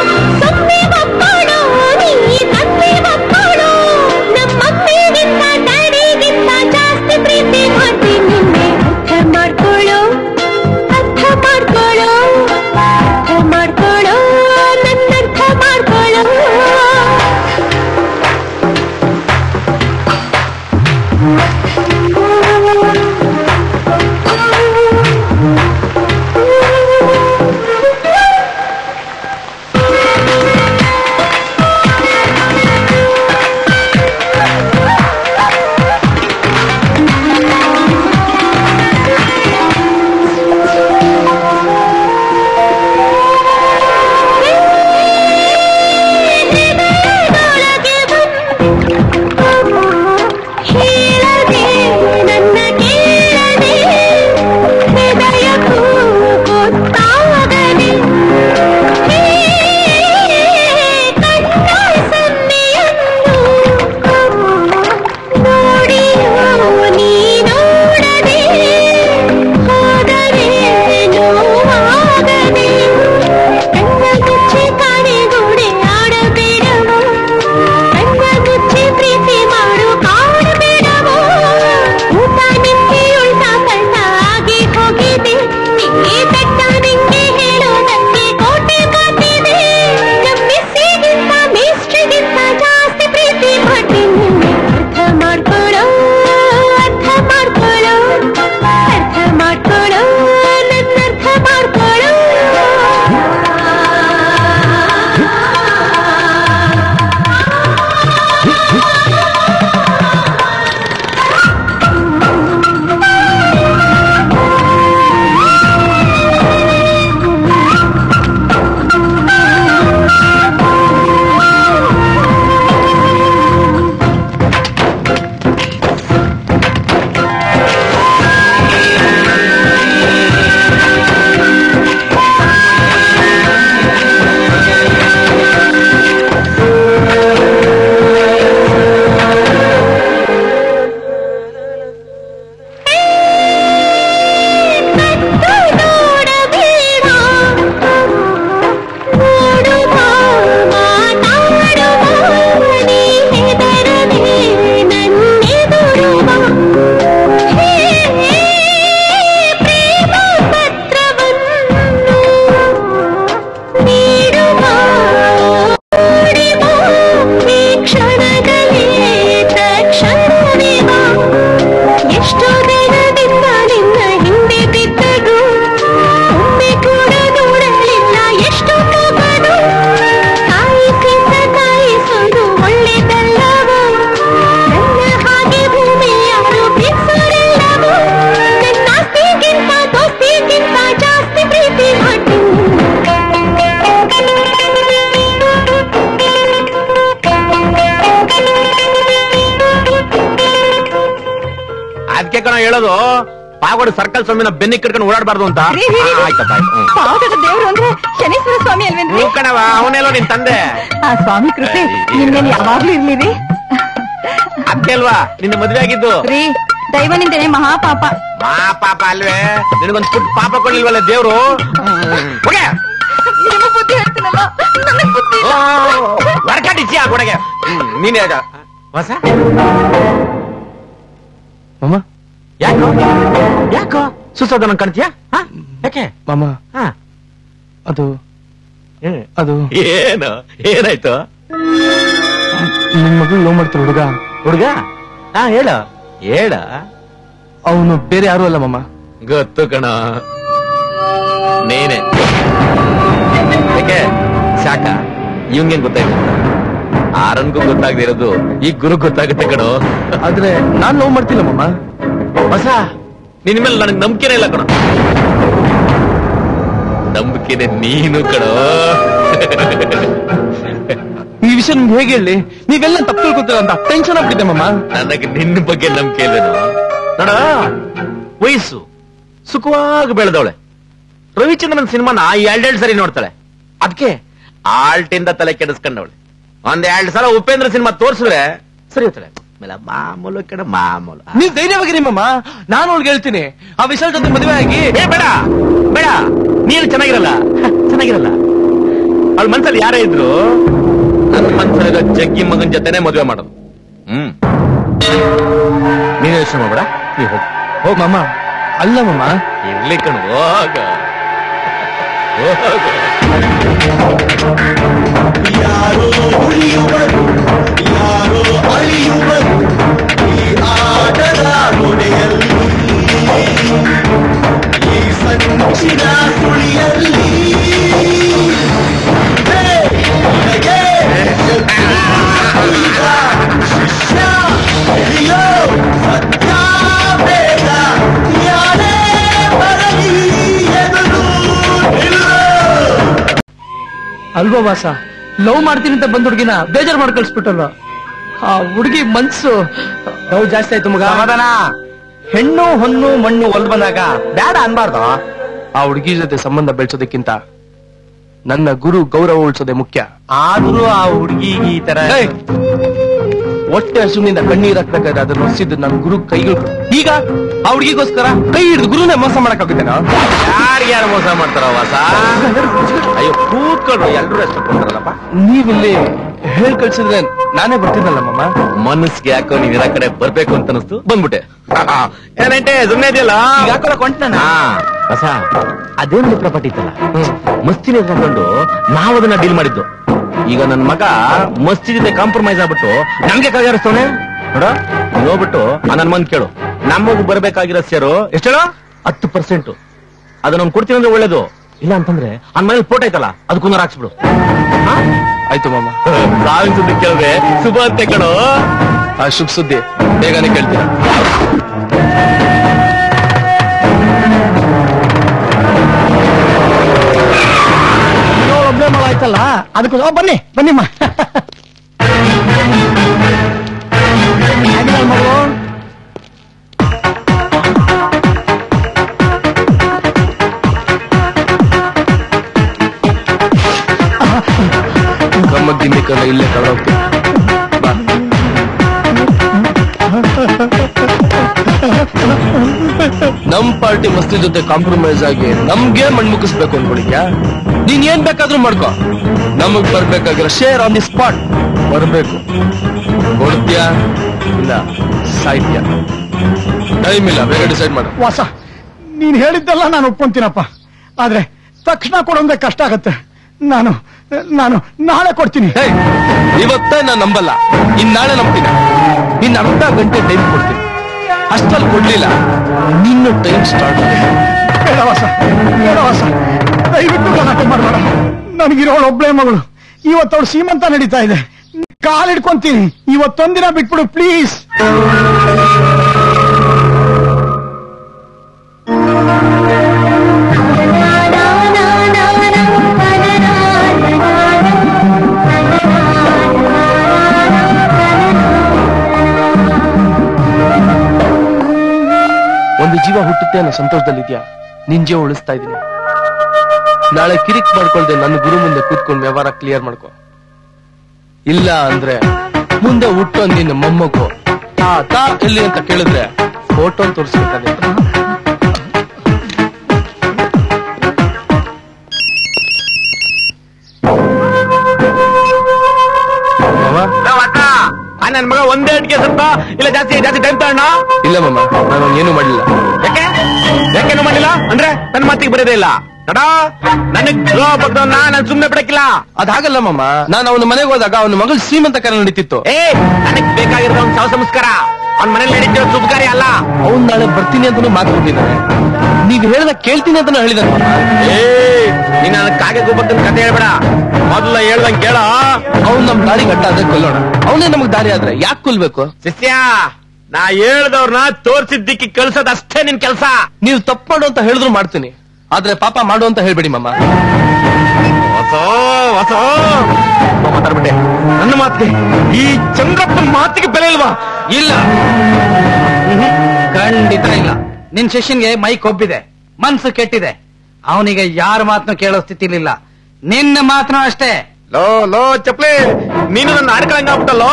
ಹೇಳೋದು ಪಾಗೋಡು ಸರ್ಕಲ್ ಸ್ವಾಮಿನ ಬೆನ್ನಿ ಕಟ್ಕೊಂಡು ಓಡಾಡಬಾರ್ದು ಅಂತ ರೀ, ರೀ, ರೀ. ಆ, ಆಯ್ತಪ್ಪ ಆಯ್ತು ಹ್ಮ್. ಪಾವಗಡ ದೇವ್ರು ಅಂದ್ರೆ ಶನೇಶ್ವರ ಸ್ವಾಮಿ ಅಲ್ವೇನ್ರಿ ಹ್ಞೂ ಕಣವ ಅವನೆಲ್ಲೋ ನಿನ್ ತಂದೆ ಆ ಸ್ವಾಮಿ ಕೃಪೆ ನಿಮ್ಮೇಲೆ ಯಾವಾಗ್ಲೂ ಇರ್ಲಿ ಅದ್ಕೆ ಅಲ್ವಾ ನಿನ್ನ ಮದ್ವೆ ಆಗಿದ್ದು ರೀ ದೈವನಿಂದನೇ ಮಹಾಪಾಪ ಮಾ ಪಾಪ ಅಲ್ವೇ ನಿನಗೊಂದ್ ಪುಟ್ ಪಾಪ ಕೊಡ್ಲಿಲ್ವಲ್ಲ ದೇವ್ರು ಹೋಗೆ ನಿಮಗ್ ಬುದ್ಧಿ ಹೇಳ್ತೀನಲ್ಲ ನನಗ್ ಬುದ್ಧಿ ಇಲ್ಲ. ವರ್ಕಾಟಿಸಿ ಆ ಕೊಡಗೆ ನೀನೇ ಆಗ ಹೊಸ ಮಾಮ ಯಾಕೋ ಯಾಕೋ ಸುಸೋದನ ಕಾಣ್ತೀಯಾ ಹಾ? ಯಾಕೆ ಮಾಮ ಹಾ ಅದು ಅದು ಏನು ಏನಾಯ್ತು ನಿನ್ ಮಗಳು ಲವ್ ಮಾಡ್ತಾರೆ ಹುಡುಗ ಹುಡುಗ ಹಾ ಹೇಳ ಹೇಳ ಅವನು ಬೇರೆ ಯಾರು ಅಲ್ಲ ಮಾಮ ಗೊತ್ತು ಕಣ ನೀನೆ ಯಾಕೆ ಸಾಕ ಇವಂಗೇನ್ ಗೊತ್ತಾಯ್ತು ಆರನ್ಗೂ ಗೊತ್ತಾಗದೆ ಇರೋದು ಈ ಗುರು ಗೊತ್ತಾಗುತ್ತೆ ಕಣೋ ಆದ್ರೆ ನಾನ್ ಲವ್ ಮಾಡ್ತಿಲ್ಲ ಮಾಮ ಹೊಸ ನಿನ್ ಮೇಲೆ ನನಗೆ ನಂಬಿಕೆನೇ ಇಲ್ಲ ಕಣೋ ನಂಬಿಕೆನೆ ನೀನು ಕಣೋ ಈ ವಿಷಯ ನಿಮ್ಗೆ ಹೇಗೆ ಹೇಳಿ ನೀವೆಲ್ಲ ತಪ್ಪು ತಿಳ್ಕೊತೀರ ಅಂತ ಟೆನ್ಷನ್ ಆಗ್ಬಿಟ್ಟಿದೆ ಮಾಮ ನನಗೆ ನಿನ್ನ ಬಗ್ಗೆ ನಂಬಿಕೆ ಇಲ್ಲೇನು ನೋಡ ವಯಸ್ಸು ಸುಖವಾಗಿ ಬೆಳೆದವಳೆ ರವಿಚಂದ್ರನ್ ಸಿನಿಮಾನ ಎರಡೆರಡು ಸರಿ ನೋಡ್ತಾಳೆ ಅದಕ್ಕೆ ಆಲ್ಟಿಂದ ತಲೆ ಕೆಡಿಸ್ಕೊಂಡವಳೆ ಒಂದ್ ಎರಡ್ ಸಲ ಉಪೇಂದ್ರ ಸಿನಿಮಾ ತೋರ್ಸಿದ್ರೆ ಸರಿ ಹೋಗ್ತಾಳೆ ಆಮೇಲೆ ಮಾಮೂಲು ಕಡೆ ಮಾಮೂಲು ನೀವ್ ಧೈರ್ಯವಾಗಿರಿ ಮಾಮ ನಾನು ಅವ್ಳಿಗೆ ಹೇಳ್ತೀನಿ ಆ ವಿಶಾಲ್ ಜೊತೆ ಮದುವೆ ಆಗಿ ಏ ಬೇಡ ಬೇಡ ನೀನು ಚೆನ್ನಾಗಿರಲ್ಲ ಹ, ಚೆನ್ನಾಗಿರಲ್ಲ ಅವಳ ಮನ್ಸಲ್ಲಿ ಯಾರೇ ಇದ್ರು ನನ್ನ ಮನ್ಸಲ್ಲಿರೋ ಜಗ್ಗಿ ಮಗನ್ ಜೊತೆನೆ ಮದುವೆ ಮಾಡೋದು ಹ್ಮ್ ನೀನು ಯೋಚನೆ ಮಾಡ್ಬೇಡ ನೀ ಹೋಗ್ ಹೋಗ್ ಮಾಮ ಅಲ್ಲ ಮಾಮ ಇರ್ಲಿ ಕಣ್ ಹೋಗ ಹೋಗ ಅಲ್ವಾ ವಾಸ ಲವ್ ಮಾಡ್ತೀನಿ ಅಂತ ಬಂದ್ ಹುಡುಗಿನ ಬೇಜಾರ್ ಮಾಡಿ ಕಳ್ಸ್ಬಿಟ್ಟಲ್ಲ ಆ ಹುಡುಗಿ ಮನ್ಸು ನೋವು ಜಾಸ್ತಿ ಆಯ್ತು ಮಗ ಸಮಾಧಾನ ಹೆಣ್ಣು ಹೊನ್ನು ಮಣ್ಣು ಒಲ್ ಬಂದಾಗ ಬೇಡ ಅನ್ಬಾರ್ದು ಆ ಹುಡುಗಿ ಜೊತೆ ಸಂಬಂಧ ಬೆಳೆಸೋದಕ್ಕಿಂತ ನನ್ನ ಗುರು ಗೌರವ ಉಳಿಸೋದೇ ಮುಖ್ಯ ಆದ್ರೂ ಆ ಹುಡುಗಿಗೆ ಈ ತರ ಏಯ್! ಹೊಟ್ಟೆ ಹಸುವಿನಿಂದ ಕಣ್ಣೀರ್ ಹಾಕ್ಬೇಕಾದ್ರೆ ಅದನ್ನ ಹೊಸಿದ್ದು ನನ್ನ ಗುರು ಕೈಗಳು ಈಗ ಆ ಹುಡುಗಿಗೋಸ್ಕರ ಕೈ ಹಿಡಿದು ಗುರುನೇ ಮೋಸ ಮಾಡಕ್ಕಾಗುತ್ತೇನಾ ಯಾರಿಗೆ ಯಾರು ಮೋಸ ಮಾಡ್ತಾರ ವಾಸ ಅಯ್ಯೋ ಕೂತ್ಕೊಂಡು ಎಲ್ರು ಎಷ್ಟು ಕೊಡ್ತಾರಲ್ಲಪ್ಪ ನೀವಿಲ್ಲಿ ಹೇಳ್ ಕಳ್ಸಿದ್ರೆ ನಾನೇ ಬರ್ತೀನಲ್ಲ ಮಾಮ ಮನಸ್ಸಿಗೆ ಯಾಕೋ ನೀವ್ ಇರೋ ಕಡೆ ಬರ್ಬೇಕು ಅಂತ ಅನಿಸ್ತು ಬಂದ್ಬಿಟ್ಟೆ ಏನಂటే ಸುಮ್ನೆ ಇದೆಯಲ್ಲ ಈಗ ಹಾಕೊಳಕ್ ಹೊಂಟ್ನಣ್ಣ. ಹಾ ಹೊಸ ಅದೇನು ಚಿತ್ರಪಟ ಇತ್ತಲ್ಲ ಮಸ್ತಿನ ತಗೊಂಡು ನಾವು ಅದನ್ನ ಡೀಲ್ ಮಾಡಿದ್ದು ಈಗ ನನ್ ಮಗ ಮಸ್ತಿ ಜೊತೆ ಕಾಂಪ್ರಮೈಸ್ ಆಗ್ಬಿಟ್ಟು ನಮ್ಗೆ ಕೈಗಾರಿಸ್ತವನೆ ನೋಡ ನೀನ್ ಹೋಗ್ಬಿಟ್ಟು ಆ ನನ್ ಮನ್ ಕೇಳು ನಮಗ್ ಬರ್ಬೇಕಾಗಿರೋ ಸೇರು ಎಷ್ಟೇಳು ಹತ್ತು ಪರ್ಸೆಂಟ್ ಅದನ್ನ ಕೊಡ್ತೀನಿ ಅಂದ್ರೆ ಒಳ್ಳೇದು ಇಲ್ಲ ಅಂತಂದ್ರೆ ಆ ಮನೇಲಿ ಫೋಟೋ ಐತಲ್ಲ ಅದಕ್ಕೊಂದು ಹಾಕ್ಸ್ಬಿಡು ಆಯ್ತು ಮಾಮ ಸಾವಿನ ಸುದ್ದಿ ಕೇಳಿದ್ರೆ ಶುಭ ಅಂತೆ ಕಣೋ ಆ ಶುಭ ಸುದ್ದಿ ಬೇಗನೆ ಕೇಳ್ತೀನಿ ಒಬ್ಳೆ ಮಳ ಆಯ್ತಲ್ಲ ಅದಕ್ಕೆ ಓ, ಬನ್ನಿ ಬನ್ನಿಮ್ಮ ಹೇಗಿದ್ದಾಳ್ ಮಗಳು ಕಮ್ಮ ಗಿಮ್ಮಿಕಲ್ಲ ಇಲ್ಲೇ ಕಳೋಕೆ ಬಾ ನಮ್ ಪಾರ್ಟಿ ಮಸ್ತಿ ಜೊತೆ ಕಾಂಪ್ರಮೈಸ್ ಆಗಿ ನಮ್ಗೆ ಮಣ್ಮುಗಿಸ್ಬೇಕು ಅನ್ಕೊಳಿಕ್ಯಾ ನೀನ್ ಏನ್ ಬೇಕಾದ್ರೂ ಮಾಡ್ಕೋ ನಮಗ್ ಬರ್ಬೇಕಾಗಿರೋ ಶೇರ್ ಆನ್ ದಿ ಸ್ಪಾಟ್ ಬರ್ಬೇಕು ಕೊಡ್ತೀಯಾ ಇಲ್ಲ ಸಾಹಿತ್ಯ ಟೈಮ್ ಇಲ್ಲ ಬೇಗ ಡಿಸೈಡ್ ಮಾಡು ವಾಸ ನೀನ್ ಹೇಳಿದ್ದೆಲ್ಲ ನಾನು ಒಪ್ಕೊಂತೀನಪ್ಪ ಆದ್ರೆ ತಕ್ಷಣ ಕೊಡೋದೇ ಕಷ್ಟ ಆಗತ್ತೆ ನಾನು ನಾನು ನಾಳೆ ಕೊಡ್ತೀನಿ ಹೇಯ್, ಇವತ್ತೇ ನಾನ್ ನಂಬಲ್ಲ ಇನ್ ನಾಳೆ ನಂಬ್ತೀನಿ ಇನ್ ಅರ್ಧ ಗಂಟೆ ಟೈಮ್ ಕೊಡ್ತೀನಿ ಅಷ್ಟಲ್ಲಿ ಕೊಡ್ಲಿಲ್ಲ ನಿನ್ನ ಟೈಮ್ ಸ್ಟಾರ್ಟ್ ಬೇಡ ವಾಸ ಬೇಡ ವಾಸ ದಯವಿಟ್ಟು ಗಲಾಟೆ ಮಾಡಬೇಡ ನನಗಿರೋಳು ಒಬ್ಳೆ ಮಗಳು ಇವತ್ತವಳು ಸೀಮಂತ ನಡೀತಾ ಇದೆ ಕಾಲಿಡ್ಕೊಂತೀನಿ ಇವತ್ತೊಂದಿನ ಬಿಟ್ಬಿಡು ಪ್ಲೀಸ್ ಜೀವ ಹುಟ್ಟುತ್ತೆ ಅನ್ನೋ ಸಂತೋಷದಲ್ಲಿದ್ಯಾ ನಿನ್ ಜೀವ ಉಳಿಸ್ತಾ ಇದೀನಿ ನಾಳೆ ಕಿರಿಕ್ ಮಾಡ್ಕೊಳ್ದೆ ನನ್ನ ಗುರು ಮುಂದೆ ಕೂತ್ಕೊಂಡು ವ್ಯವಹಾರ ಕ್ಲಿಯರ್ ಮಾಡ್ಕೊ ಇಲ್ಲ ಅಂದ್ರೆ ಮುಂದೆ ಹುಟ್ಟೋ ನಿನ್ನ ಮೊಮ್ಮಗು ತಾತ ಎಲ್ಲಿ ಅಂತ ಕೇಳಿದ್ರೆ ಫೋಟೋ ತೋರಿಸ್ಬೇಕಾಗುತ್ತೆ ಆ ನನ್ ಮಗ ಒಂದೇ ಅಡಿಕೆ ಸ್ವಲ್ಪ ಇಲ್ಲ ಜಾಸ್ತಿ ಜಾಸ್ತಿ ಟೈಮ್ ತಗೊಂಡ ಇಲ್ಲ ಮಾಮ ನಾನು ಏನು ಮಾಡಲಿಲ್ಲ ಯಾಕೆ ಯಾಕೇನು ಮಾಡಿಲ್ಲ ಅಂದ್ರೆ ನನ್ನ ಮಾತಿಗೆ ಬರೋದೇ ಇಲ್ಲ ನಡ ನನಗ್ ದ್ರೋಹ ಬಗ್ದವನ್ನ ನಾನು ಸುಮ್ನೆ ಬಿಡಕ್ಕಿಲ್ಲ ಅದಾಗಲ್ಲ ಮಾಮ ನಾನು ಅವನ ಮನೆಗೆ ಹೋದಾಗ ಅವನ ಮಗಳು ಶ್ರೀಮಂತ ಕರೆ ನಡೀತಿತ್ತು ಏ ನನಗ್ ಬೇಕಾಗಿರೋದು ಅವ್ನ ಶವ ಸಂಸ್ಕಾರ ಅವ್ನ ಮನೇಲಿ ನಡೀತಿರೋ ಶುಭ ಕಾರ್ಯ ಅಲ್ಲ ಅವ್ನ್ ನಾಳೆ ಬರ್ತೀನಿ ಅಂತಾನು ಮಾತು ಕೊಟ್ಟಿದ್ದಾನೆ ನೀವ್ ಹೇಳ್ದ ಕೇಳ್ತೀನಿ ಅಂತಾನು ಹೇಳಿದಾನೆ ಮಾಮ ಏ ನೀನ್ ನನ್ನ ಕಾಗೆ ಗೊಬ್ಬಕ್ಕನ್ ಕತೆ ಹೇಳ್ಬೇಡ ಮೊದಲ ಹೇಳ್ದಂಗ್ ಕೇಳ ಅವ್ನ್ ನಮ್ ದಾರಿ ಗಟ್ಟ ಆದ್ರೆ ಕೊಲ್ಲೋಣ ಅವನೇ ನಮಗ್ ದಾರಿ ಆದ್ರೆ ಯಾಕೆ ಕೊಲ್ಬೇಕು ಶಿಷ್ಯ ನಾ ಹೇಳ್ದವ್ರನ್ನ ತೋರ್ಸಿದ್ದಕ್ಕೆ ಕಳ್ಸೋದ್ ಅಷ್ಟೇ ನಿನ್ ಕೆಲ್ಸ ನೀವು ತಪ್ಪು ಮಾಡು ಅಂತ ಹೇಳಿದ್ರು ಮಾಡ್ತೀನಿ ಆದ್ರೆ ಪಾಪ ಮಾಡು ಅಂತ ಹೇಳ್ಬೇಡಿ ಮಾಮ ಹೊಸ ಹೊಸ ಮಾತಾಡ್ಬಿಟ್ಟೆ ನನ್ನ ಮಾತಿಗೆ ಈ ಚಂದ್ರಪ್ಪನ ಮಾತಿಗೆ ಬೆಲೆ ಇಲ್ವಾ ಇಲ್ಲ ಖಂಡಿತ ಇಲ್ಲ ನಿನ್ ಶಿಷ್ಯನ್ಗೆ ಮೈ ಕೊಬ್ಬಿದೆ ಮನ್ಸು ಕೆಟ್ಟಿದೆ ಅವನಿಗೆ ಯಾರ ಮಾತನ್ನು ಕೇಳೋ ಸ್ಥಿತಿಲಿಲ್ಲ ನಿನ್ನ ಮಾತನು ಅಷ್ಟೇ ಲೋ ಲೋ ಚಪ್ಲಿ ನೀನು ನನ್ನ ಆಡ್ಕಂಗ ಆಗ್ಬಿಟ್ಟಲ್ಲೋ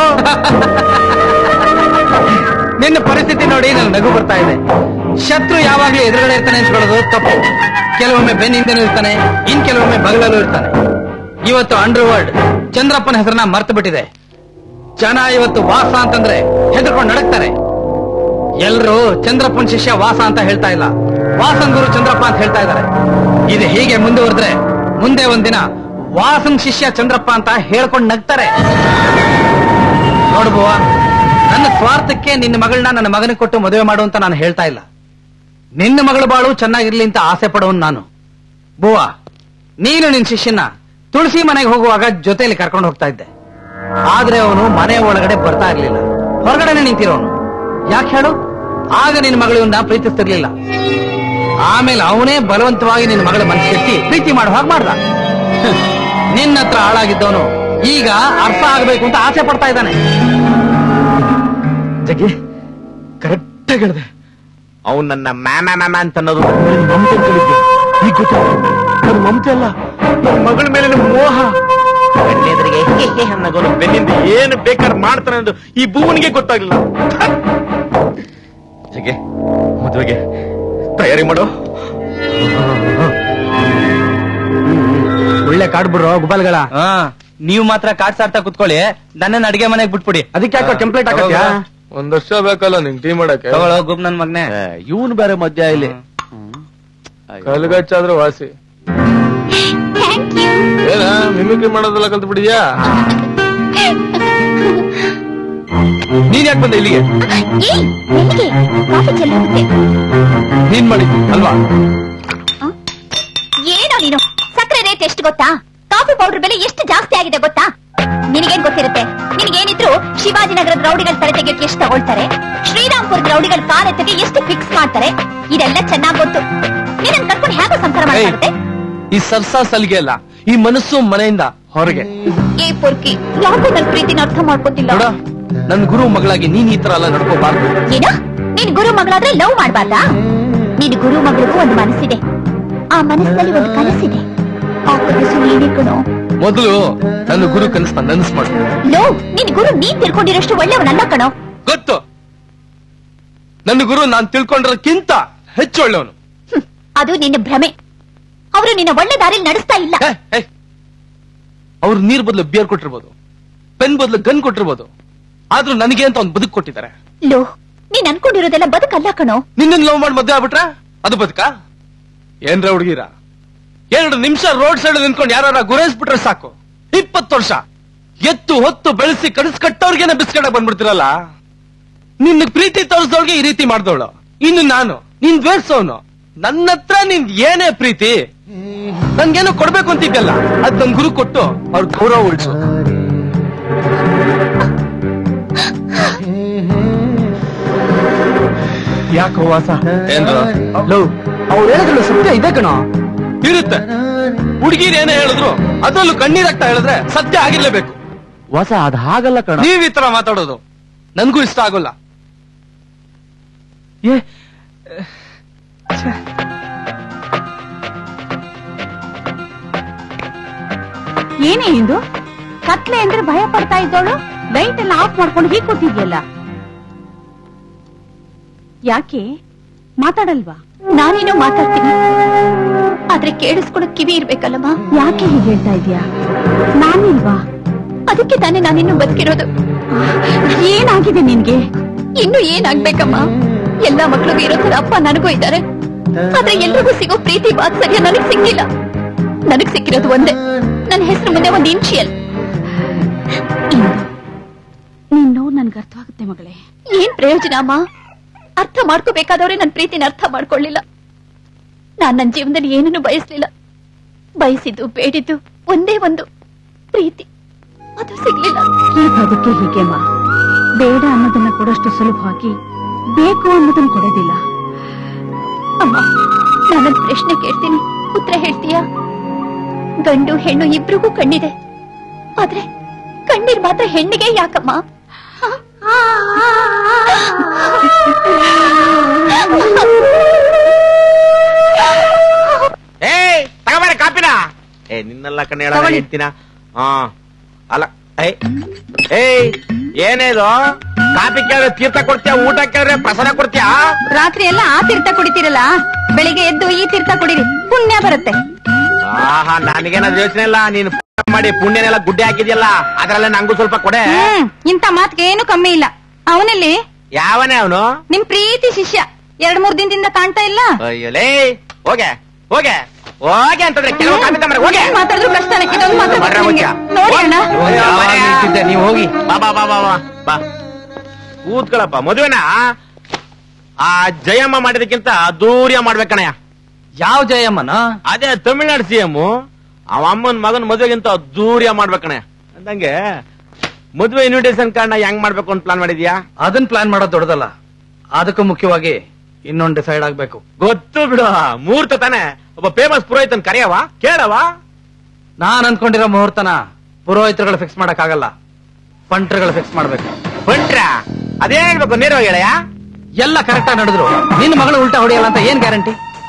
ನಿನ್ನ ಪರಿಸ್ಥಿತಿ ನೋಡಿ ನನಗೆ ನಗು ಬರ್ತಾ ಇದೆ ಶತ್ರು ಯಾವಾಗ್ಲೂ ಎದುರುಗಡೆ ಇರ್ತಾನೆ ಅನ್ಸ್ಕೊಳ್ಳೋದು ತಪ್ಪು ಕೆಲವೊಮ್ಮೆ ಬೆನ್ನಿಂದನೂ ಇರ್ತಾನೆ ಇನ್ ಕೆಲವೊಮ್ಮೆ ಬಗಲಲ್ಲೂ ಇರ್ತಾನೆ ಇವತ್ತು ಅಂಡರ್ ವರ್ಲ್ಡ್ ಚಂದ್ರಪ್ಪನ ಹೆಸರನ್ನ ಮರ್ತು ಬಿಟ್ಟಿದೆ ಜನ ಇವತ್ತು ವಾಸ ಅಂತಂದ್ರೆ ಹೆದರ್ಕೊಂಡು ನಡಕ್ತಾರೆ ಎಲ್ರು ಚಂದ್ರಪ್ಪನ ಶಿಷ್ಯ ವಾಸ ಅಂತ ಹೇಳ್ತಾ ಇಲ್ಲ ವಾಸನ್ ಗುರು ಚಂದ್ರಪ್ಪ ಅಂತ ಹೇಳ್ತಾ ಇದ್ದಾರೆ ಇದು ಹೀಗೆ ಮುಂದುವರೆದ್ರೆ ಮುಂದೆ ಒಂದಿನ ವಾಸನ್ ಶಿಷ್ಯ ಚಂದ್ರಪ್ಪ ಅಂತ ಹೇಳ್ಕೊಂಡು ನಗ್ತಾರೆ ನೋಡ್ಬುವ ನನ್ನ ಸ್ವಾರ್ಥಕ್ಕೆ ನಿನ್ನ ಮಗಳನ್ನ ನನ್ನ ಮಗನಿಗೆ ಕೊಟ್ಟು ಮದುವೆ ಮಾಡು ಅಂತ ನಾನು ಹೇಳ್ತಾ ಇಲ್ಲ ನಿನ್ನ ಮಗಳ ಬಾಳು ಚೆನ್ನಾಗಿರ್ಲಿ ಅಂತ ಆಸೆ ಪಡೋನ್ ನಾನು ಬುವ ನೀನು ನಿನ್ ಶಿಷ್ಯನ ತುಳಸಿ ಮನೆಗೆ ಹೋಗುವಾಗ ಜೊತೆಯಲ್ಲಿ ಕರ್ಕೊಂಡು ಹೋಗ್ತಾ ಇದ್ದೆ ಆದ್ರೆ ಅವನು ಮನೆ ಒಳಗಡೆ ಬರ್ತಾ ಇರ್ಲಿಲ್ಲ ಹೊರಗಡೆನೆ ನಿಂತಿರೋನು ಯಾಕೆ ಹೇಳು ಆಗ ನಿನ್ನ ಮಗಳು ಇವನ್ನ ಪ್ರೀತಿಸ್ತಿರ್ಲಿಲ್ಲ ಆಮೇಲೆ ಅವನೇ ಬಲವಂತವಾಗಿ ನಿನ್ನ ಮಗಳ ಮನಸ್ಸು ಕೆತ್ತಿ ಪ್ರೀತಿ ಮಾಡೋ ಹಾಗೆ ಮಾಡ್ದ ಹ್ಮ್. ನಿನ್ನ ಹತ್ರ ಹಾಳಾಗಿದ್ದವನು ಈಗ ಅರ್ಥ ಆಗ್ಬೇಕು ಅಂತ ಆಸೆ ಪಡ್ತಾ ಇದ್ದಾನೆ ಜಗ್ಗಿ ಕರೆಕ್ಟ್ ಆಗಿ ಹೇಳಿದೆ ಅವ್ನು ನನ್ನ ಮ್ಯಾಮ ಮ್ಯಾಮ ಅಂತ ಅನ್ನೋದು ಮಮತೆ ಕಲಿದ್ದೆ ಈಗ ಗೊತ್ತಾಯ್ತು ಅದು ಮಮತೆ ಅಲ್ಲ ನನ್ನ ಮಗಳ ಮೇಲಿನ ಮೋಹ ಕಣ್ಣೆದುರಿಗೆ ಹೇ ಹೇ ಅನ್ನಗೋನು ಬೆನ್ನಿಂದ ಏನು ಬೇಕಾದ್ರೆ ಮಾಡ್ತಾನೆ ಅನ್ನೋದು ಈ ಭೂವನಿಗೆ ಗೊತ್ತಾಗ್ಲಿಲ್ಲ ಜಗ್ಗೆ ಮದುವೆಗೆ ತಯಾರಿ ಮಾಡು ಒಳ್ಳೆ ಕಾಡ್ಬಿಡ್ರು ಗುಬಲ್ಗಳ ನೀವು ಮಾತ್ರ ಕಾಡ್ ಸಾರ್ತಾ ಕುತ್ಕೊಳ್ಳಿ ನನ್ನನ್ನ ಅಡಿಗೆ ಮನೆಗೆ ಬಿಟ್ಬಿಡಿ ಅದಕ್ಕೆ ಯಾಕೋ ಟೆಂಪ್ಲೇಟ್ ಹಾಕತ್ಯಾ ಒಂದ್ ವರ್ಷ ಬೇಕಲ್ಲ ನಿಂಗ್ ಟೀ ಮಾಡಕ್ಕೆ ತಗೊಳ್ಳೋ ಗುಬ್ ನನ್ ಮಗ್ನೆ ಇವನ್ ಬೇರೆ ಮಧ್ಯ ಇಲ್ಲಿ ಕಲ್ಗಚ್ಚಾದ್ರೂ ವಾಸಿ ಥ್ಯಾಂಕ್ ಯು ಏನ ಮಿಮಿಕ್ರಿ ಮಾಡೋದೆಲ್ಲ ಕಲ್ತು ಬಿಡಿದ್ಯಾ ನೀನ್ ಯಾಕೆ ಬಂದೆ ಇಲ್ಲಿಗೆ ಏಯ್ ಎಲ್ಲಿಗೆ ಕಾಫಿ ಚೆಲ್ಲಿ ಹೋಗುತ್ತೆ ನೀನ್ ಮಾಡಿದ್ದು ಅಲ್ವಾ ಏನೋ ನೀನು ಸಕ್ಕರೆ ರೇಟ್ ಎಷ್ಟು ಗೊತ್ತಾ ಕಾಫಿ ಪೌಡರ್ ಬೆಲೆ ಎಷ್ಟು ಜಾಸ್ತಿ ಆಗಿದೆ ಗೊತ್ತಾ ನಿನಗೇನ್ ಗೊತ್ತಿರುತ್ತೆ ನಿನಗೇನಿದ್ರು ಶಿವಾಜಿನಗರದ ರೌಡಿಗಳ ತಲೆ ತೆಗೆಯೋಕೆ ಎಷ್ಟು ತಗೊಳ್ತಾರೆ ಶ್ರೀರಾಮ್ಪುರದ ರೌಡಿಗಳ ಕಾರ್ ಎತ್ತಕ್ಕೆ ಎಷ್ಟು ಫಿಕ್ಸ್ ಮಾಡ್ತಾರೆ ಇದೆಲ್ಲ ಚೆನ್ನಾಗ್ ಗೊತ್ತು ನೀನನ್ ಕರ್ಕೊಂಡು ಹೇಗೋ ಸಂಸಾರ ಮಾಡಕ್ಕಾಗುತ್ತೆ ಈ ಸರ್ಸಾ ಸಲಿಗೆ ಅಲ್ಲ ಈ ಮನಸ್ಸು ಮನೆಯಿಂದ ಹೊರಗೆ ಏ ಪೊರ್ಕಿ ಯಾಕೋ ನನ್ ಪ್ರೀತಿನ ಅರ್ಥ ಮಾಡ್ಕೊತಿಲ್ಲ ನೋಡ ನನ್ ಗುರು ಮಗಳಾಗಿ ನೀನ್ ಈ ತರ ಎಲ್ಲ ನಡ್ಕೋಬಾರ್ದು ಏನ ನೀನ್ ಗುರು ಮಗಳಾದ್ರೆ ಲವ್ ಮಾಡ್ಬಾರ್ದಾ ನಿನ್ ಗುರು ಮಗಳಿಗೂ ಒಂದು ಮನಸ್ಸಿದೆ ಆ ಮನಸ್ಸಿನಲ್ಲಿ ಒಂದು ಕನಸಿದೆ ಆ ಕನಸು ನೀನೇ ಕಣೋ ಮೊದಲು ನನ್ನ ಗುರು ಕನಸನ್ನ ನನಸ್ ಮಾಡು ಲೋ ನಿನ್ ಗುರು ನೀನ್ ತಿಳ್ಕೊಂಡಿರೋಷ್ಟು ಒಳ್ಳೆಯವನಲ್ಲ ಕಣೋ ಗೊತ್ತು ನನ್ನ ಗುರು ನಾನ್ ತಿಳ್ಕೊಂಡಿರೋಕ್ಕಿಂತ ಹೆಚ್ಚು ಒಳ್ಳೆಯವನು ಅದು ನಿನ್ನ ಭ್ರಮೆ ಅವರು ನಿನ್ನ ಒಳ್ಳೆ ದಾರಿಲಿ ನಡೆಸ್ತಾ ಇಲ್ಲ ಅವ್ರು ನೀರ್ ಬದಲು ಬಿಯರ್ ಕೊಟ್ಟಿರ್ಬೋದು ಪೆನ್ ಬದಲು ಗನ್ ಕೊಟ್ಟಿರ್ಬೋದು ಆದ್ರೂ ನನಗೆ ಅಂತ ಒಂದು ಬದುಕು ಕೊಟ್ಟಿದ್ದಾರೆ ಲೋ ನೀನ್ ಅನ್ಕೊಂಡಿರೋದೆಲ್ಲ ಬದುಕಲ್ಲ ಕಣೋ ನಿನ್ನ ಲವ್ ಮಾಡಿ ಮದ್ವೆ ಆಗ್ಬಿಟ್ರೆ ಅದು ಬದುಕ ಏನ್ರ ಹುಡುಗಿರ ಎರಡು ನಿಮಿಷ ರೋಡ್ ಸೈಡ್ ನಿಂತ್ಕೊಂಡು ಯಾರ ಗುರೈಸ್ಬಿಟ್ರೆ ಸಾಕು ಇಪ್ಪತ್ತು ವರ್ಷ ಎತ್ತು ಹೊತ್ತು ಬೆಳೆಸಿ ಕಡಿಸ್ ಕಟ್ಟೋರ್ಗೇನೆ ಬಿಸ್ಕಡ ಬಂದ್ಬಿಡ್ತಿರಲ್ಲ ನಿನ್ನ ಪ್ರೀತಿ ತೋರಿಸೋರ್ಗೆ ಈ ರೀತಿ ಮಾಡ್ದವಳು ಇನ್ನು ನಾನು ನೀನ್ ದ್ವೇಷವನು ನನ್ನ ಹತ್ರ ನಿನ್ ಏನೇ ಪ್ರೀತಿ ನನ್ಗೇನು ಕೊಡ್ಬೇಕು ಅಂತಿದ್ದಲ್ಲ ಅದ್ ನನ್ ಗುರು ಕೊಟ್ಟು ಅವ್ರ ಗೌರವ ಉಳಿಸು ಯಾಕೋ ವಾಸ ಏನ್ರ ಲವ್ ಅವ್ರು ಹೇಳಿದ್ರು ಸತ್ಯ ಇದೆ ಕಣೋ ಇರುತ್ತೆ ಹುಡುಗಿರ್ ಏನೇ ಹೇಳಿದ್ರು ಅದ್ರಲ್ಲೂ ಕಣ್ಣೀರಾಗ್ತಾ ಹೇಳಿದ್ರೆ ಸತ್ಯ ಆಗಿರ್ಲೇಬೇಕು ಹೊಸ ಅದ್ ಹಾಗಲ್ಲ ಕಣ ನೀವ್ ಈ ತರ ಮಾತಾಡೋದು ನನ್ಗೂ ಇಷ್ಟ ಆಗೋಲ್ಲ ಏ ಏನೇ ಇಂದು ಕತ್ಲೆ ಅಂದ್ರೆ ಭಯ ಪಡ್ತಾ ಇದ್ದವಳು ಲೈಟ್ ಎಲ್ಲ ಆಫ್ ಮಾಡ್ಕೊಂಡು ಹೀಗೆ ಕೂತಿದ್ಯಲ್ಲ ಯಾಕೆ ಮಾತಾಡಲ್ವಾ ನಾನೇನೋ ಮಾತಾಡ್ತೀನಿ ಆದ್ರೆ ಕೇಳಿಸ್ಕೊಳಕ್ ಕಿವಿ ಇರ್ಬೇಕಲ್ಲಮ್ಮ ಯಾಕೆ ಹೀಗೆ ಹೇಳ್ತಾ ಇದೀಯಾ ನಾನಿಲ್ವಾ ಅದಕ್ಕೆ ತಾನೇ ನಾನಿನ್ನು ಬದುಕಿರೋದು ಏನಾಗಿದೆ ನಿನ್ಗೆ ಇನ್ನು ಏನಾಗ್ಬೇಕಮ್ಮ ಎಲ್ಲಾ ಮಕ್ಳಿಗೂ ಇರೋ ತರ ಅಪ್ಪ ನನಗೂ ಇದ್ದಾರೆ ಆದ್ರೆ ಎಲ್ರಿಗೂ ಸಿಗೋ ಪ್ರೀತಿ ವಾತ್ಸಲ್ಯ ನನಗ್ ಸಿಕ್ಕಿಲ್ಲ ನನಗ್ ಸಿಕ್ಕಿರೋದು ಒಂದೇ ನನ್ನ ಹೆಸರು ಮುಂದೆ ಒಂದು ಇನ್ಶಿಯಲ್ ನಿನ್ ನೋವು ನನ್ಗೆ ಅರ್ಥವಾಗುತ್ತೆ ಮಗಳೇ ಏನ್ ಪ್ರಯೋಜನ ಅಮ್ಮ ಅರ್ಥ ಮಾಡ್ಕೋಬೇಕಾದವ್ರೆ ನನ್ ಪ್ರೀತಿನ ಅರ್ಥ ಮಾಡ್ಕೊಳ್ಳಿಲ್ಲ ನಾನ್ ನನ್ ಜೀವನದಲ್ಲಿ ಏನನ್ನು ಬಯಸ್ಲಿಲ್ಲ ಬಯಸಿದ್ದು ಬೇಡಿದ್ದು ಒಂದೇ ಒಂದು ಪ್ರೀತಿ ಅದು ಸಿಗ್ಲಿಲ್ಲ ಈ ಬದುಕೆ ಹೀಗೆಮ್ಮ ಬೇಡ ಅನ್ನೋದನ್ನ ಕೊಡೋಷ್ಟು ಸುಲಭವಾಗಿ ಬೇಕು ಅನ್ನೋದನ್ನ ಕೊಡೋದಿಲ್ಲ ಅಮ್ಮ ನಾನೊಂದು ಪ್ರಶ್ನೆ ಕೇಳ್ತೀನಿ ಉತ್ತರ ಹೇಳ್ತೀಯಾ ಗಂಡು ಹೆಣ್ಣು ಇಬ್ರಿಗೂ ಕಣ್ಣಿದೆ ಆದ್ರೆ ಕಣ್ಣೀರ್ ಮಾತ್ರ ಹೆಣ್ಣಿಗೆ ಯಾಕಮ್ಮ ಏಯ್ ತಗೋಬಾರ ಕಾಪಿನ ಏ ನಿನ್ನೆಲ್ಲ ಕಣ್ಣು ಹೇಳ ಹೇಳ್ತೀನ ಹಾ ಅಲ್ಲ ಏಯ್ ಏಯ್ ಏನೇದು ಕಾಪಿ ಕೇಳಿದ್ರೆ ತೀರ್ಥ ಕೊಡ್ತೀಯ ಊಟ ಕೇಳಿದ್ರೆ ಪ್ರಸಾದ ಕೊಡ್ತೀಯಾ ರಾತ್ರಿ ಎಲ್ಲ ಆ ತೀರ್ಥ ಕುಡಿತೀರಲ್ಲ ಬೆಳಿಗ್ಗೆ ಎದ್ದು ಈ ತೀರ್ಥ ಕುಡೀರಿ ಪುಣ್ಯ ಬರುತ್ತೆ ಆಹಾ ನನಗೇನಾದ್ರು ಯೋಚನೆ ಇಲ್ಲ ನೀನು ಪುಣ್ಯ ಮಾಡಿ ಪುಣ್ಯನೆಲ್ಲ ಗುಡ್ಡೆ ಹಾಕಿದ್ಯಲ್ಲ ಅದ್ರಲ್ಲ ನಂಗೂ ಸ್ವಲ್ಪ ಕೊಡೆ ಹ್ಮ್ ಇಂಥ ಮಾತ್ಗೆ ಏನು ಕಮ್ಮಿ ಇಲ್ಲ ಅವನಲ್ಲಿ ಯಾವನೇ ಅವನು ನಿಮ್ ಪ್ರೀತಿ ಶಿಷ್ಯ ಎರಡ್ ಮೂರ್ ದಿನದಿಂದ ಕಾಣ್ತಾ ಇಲ್ಲ ಅಯ್ಯಲೇ ಹೋಗೆ ಹೋಗೆ ಹೋಗೆ ಅಂತಂದ್ರೆ ಕೆಲವು ಕಾಪಿ ತಗೊಂಡ್ರೆ ಹೋಗೆ ಏನ್ ಮಾತಾಡಿದ್ರು ಕಷ್ಟನೇ ಇದೊಂದು ಮಾತ್ರ ಬರ್ರ ಗೊತ್ತು ಮುಚ್ಚ. ನಿಮ್ಗೆ. ನೋಡಿ ಅಣ್ಣ ಯಾವಾಗ ನಿಂತಿದ್ದೆ, ನೀವ್ ಹೋಗಿ. ಬಾ ಬಾ ಬಾ ಬಾ ಬಾ ಬಾ ಕೂತ್ಕೊಳಪ್ಪ ಮದುವೆನ ಆ ಜಯಮ್ಮ ಮಾಡಿದಕ್ಕಿಂತ ದೂರ್ಯ ಮಾಡ್ಬೇಕಣಯ್ಯ ಯಾವ ಜಯಮ್ಮನ ಅದೇ ತಮಿಳ್ನಾಡು ಸಿ ಎಂ ಅವ ಅಮ್ಮನ್ ಮಗನ್ ಮದುವೆಗಿಂತ ದೂರ್ಯ ಮಾಡ್ಬೇಕಣಯ್ಯ ಅಂದಂಗೆ ಮದುವೆ ಇನ್ವಿಟೇಷನ್ ಕಾರ್ಡ್ನ ಹೆಂಗ್ ಮಾಡ್ಬೇಕು ಅಂತ ಪ್ಲಾನ್ ಮಾಡಿದ್ಯಾ ಅದನ್ ಪ್ಲಾನ್ ಮಾಡೋದು ದೊಡ್ಡದಲ್ಲ ಅದಕ್ಕೂ ಮುಖ್ಯವಾಗಿ ಇನ್ನೊಂದು ಡಿಸೈಡ್ ಆಗ್ಬೇಕು ಗೊತ್ತು ಬಿಡು ಮುಹೂರ್ತ ತಾನೆ ಒಬ್ಬ ಫೇಮಸ್ ಪುರೋಹಿತನ್ ಕರೆಯವ ಕೇಳವ ನಾನ್ ಅನ್ಕೊಂಡಿರೋ ಮುಹೂರ್ತನ ಪುರೋಹಿತರುಗಳು ಫಿಕ್ಸ್ ಮಾಡಕ್ ಆಗಲ್ಲ ಪಂಟ್ರುಗಳು ಫಿಕ್ಸ್ ಮಾಡ್ಬೇಕು ಬಂಟ್ರ ಅದೇ ಹೇಳ್ಬೇಕು ನೇರವಾಗಿ ಹೇಳಯ್ಯ ಎಲ್ಲ ಕರೆಕ್ಟ್ ಆಗಿ ನಡೆದ್ರು ನಿನ್ನ ಮಗಳು ಉಲ್ಟಾ ಹೊಡಿಯಲ್ಲ ಅಂತ ಏನ್ ಗ್ಯಾರಂಟಿ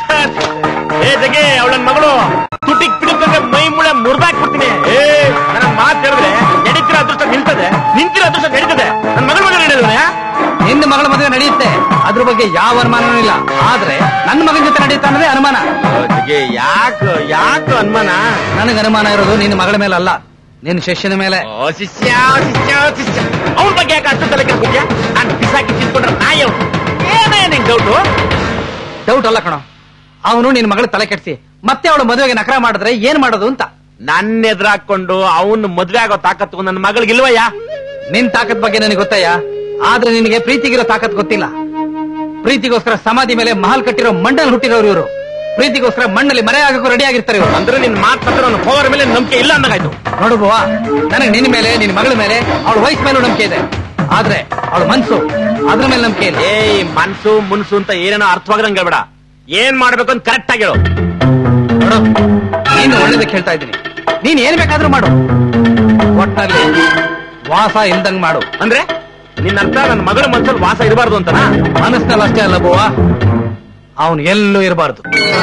ಏ ಜಗೆ ಅವಳನ್ ಮಗಳು ತುಟಿಕ್ ಪಿಡಿದ್ರೆ ಮೈ ಮುಳೆ ಮುರಿದಾಕ್ಬಿಡ್ತೀನಿ ಏ ನನ್ನ ಮಾತು ಹೇಳಿದ್ರೆ ನಡೀತಿರೋ ಅದೃಷ್ಟ ನಿಲ್ತದೆ ನಿಂತಿರೋ ಅದೃಷ್ಟ ನಡೀತದೆ ನನ್ನ ಮಗಳ ಮಗಳು ನಡೆಯೋದನ್ನ ನಿನ್ನ ಮಗಳ ಮದುವೆ ನಡೆಯುತ್ತೆ ಅದ್ರ ಬಗ್ಗೆ ಯಾವ ಅನುಮಾನನೂ ಇಲ್ಲ ಆದ್ರೆ ನನ್ನ ಮಗನ ಜೊತೆ ನಡೆಯುತ್ತೆ ಅನ್ನೋದೇ ಅನುಮಾನ ಜಗೆ ಯಾಕ ಯಾಕ ಅನ್ಮಾನ ನನಗೆ ಅನುಮಾನ ಇರೋದು ನಿನ್ನ ಮಗಳ ಮೇಲೆ ಅಲ್ಲ ನಿನ್ನ ಶಿಷ್ಯನ ಮೇಲೆ ಓ ಶಿಷ್ಯ ಶಿಷ್ಯ ಶಿಷ್ಯ ಅವನ ಬಗ್ಗೆ ಯಾಕೆ ಅಷ್ಟು ತಲೆ ಕೆಡ್ಕೊತ್ಯಾ ನಾನು ಬಿಸಾಕಿ ತಿನ್ಕೊಂಡ್ರೆ ನಾಯಿ ಅವ್ನು ಏನೇ ನಿಂಗೆ ಡೌಟು ಡೌಟ್ ಅಲ್ಲ ಕಣೋ ಅವನು ನಿನ್ನ ಮಗಳ ತಲೆ ಕೆಡ್ಸಿ ಮತ್ತೆ ಅವಳು ಮದುವೆಗೆ ನಕರ ಮಾಡಿದ್ರೆ ಏನ್ ಮಾಡೋದು ಅಂತ ನನ್ನ ಎದುರಾಕೊಂಡು ಅವನು ಮದ್ವೆ ಆಗೋ ತಾಕತ್ತು ನನ್ನ ಮಗಳಿಗಿಲ್ವಯ್ಯ ನಿನ್ ತಾಕತ್ ಬಗ್ಗೆ ನನಗೆ ಗೊತ್ತಯ್ಯ ಆದ್ರೆ ನಿನಗೆ ಪ್ರೀತಿಗಿರೋ ತಾಕತ್ ಗೊತ್ತಿಲ್ಲ ಪ್ರೀತಿಗೋಸ್ಕರ ಸಮಾಧಿ ಮೇಲೆ ಮಹಲ್ ಕಟ್ಟಿರೋ ಮಂಡಲ್ ಹುಟ್ಟಿರೋರು ಇವರು ಪ್ರೀತಿಗೋಸ್ಕರ ಮಣ್ಣಲ್ಲಿ ಮರೆ ಆಗಕ್ಕೂ ರೆಡಿ ಆಗಿರ್ತಾರೆ ಇವರು ಅಂದ್ರೆ ನಿನ್ ಮಾತು ಮಾತ್ರ ನನ್ನ ಪವರ್ ಮೇಲೆ ನಂಬಿಕೆ ಇಲ್ಲ ಅಂದಾಗಾಯ್ತು ನೋಡು ಬುವ ನನಗೆ ನಿನ್ನ ಮೇಲೆ ನಿನ್ನ ಮಗಳ ಮೇಲೆ ಅವಳ ವಯಸ್ಸು ಮೇಲೂ ನಂಬಿಕೆ ಇದೆ ಆದ್ರೆ ಅವಳ ಮನ್ಸು ಅದ್ರ ಮೇಲೆ ನಂಬಿಕೆ ಇಲ್ಲ ಏಯ್ ಮನ್ಸು ಮುನ್ಸು ಅಂತ ಏನೇನೋ ಅರ್ಥವಾಗದಂಗೆ ಬೇಡ ಏನ್ ಮಾಡ್ಬೇಕು ಅಂತ ಕರೆಕ್ಟ್ ಆಗಿ ಹೇಳು ನೋಡು ನೀನು ಒಳ್ಳೇದಕ್ಕೆ ಹೇಳ್ತಾ ಇದ್ದೀನಿ ನೀನ್ ಏನ್ ಬೇಕಾದ್ರೂ ಮಾಡು ಒಟ್ಟಲ್ಲಿ ವಾಸ ಇಲ್ದಂಗ್ ಮಾಡು ಅಂದ್ರೆ ನಿನ್ನ ಅರ್ಥ ನನ್ನ ಮಗಳ ಮನ್ಸಲ್ಲಿ ವಾಸ ಇರಬಾರ್ದು ಅಂತನಾ ಮನಸ್ಸಿನಲ್ಲಿ ಅಷ್ಟೇ ಅಲ್ಲ ಬುವ ಅವನು ಎಲ್ಲೂ ಇರಬಾರ್ದು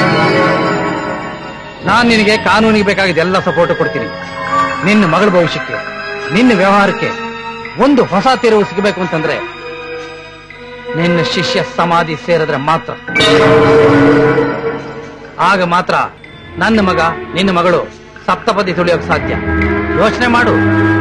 ನಾನ್ ನಿನಗೆ ಕಾನೂನಿಗೆ ಬೇಕಾಗಿದ್ದ ಎಲ್ಲ ಸಪೋರ್ಟ್ ಕೊಡ್ತೀನಿ ನಿನ್ನ ಮಗಳ ಭವಿಷ್ಯಕ್ಕೆ ನಿನ್ನ ವ್ಯವಹಾರಕ್ಕೆ ಒಂದು ಹೊಸ ತಿರುವು ಸಿಗಬೇಕು ಅಂತಂದ್ರೆ ನಿನ್ನ ಶಿಷ್ಯ ಸಮಾಧಿ ಸೇರಿದ್ರೆ ಮಾತ್ರ ಆಗ ಮಾತ್ರ ನನ್ನ ಮಗ ನಿನ್ನ ಮಗಳು ಸಪ್ತಪದಿ ತುಳಿಯೋಕ್ ಸಾಧ್ಯ ಯೋಚನೆ ಮಾಡು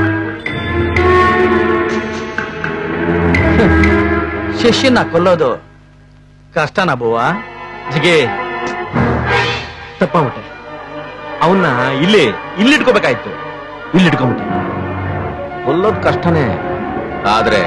ಶಿಷ್ಯನ ಕೊಲ್ಲೋದು ಕಷ್ಟನಾ ಬುವ ಜಿಗೆ ತಪ್ಪಾಗ್ಬಿಟ್ಟೆ ಅವನ್ನ ಇಲ್ಲಿ ಇಲ್ಲಿ ಇಟ್ಕೋಬೇಕಾಯ್ತು ಇಲ್ಲಿ ಇಟ್ಕೊಂಬಿಟ್ಟೆ ಕೊಲ್ಲೋದ್ ಕಷ್ಟನೇ ಆದ್ರೆ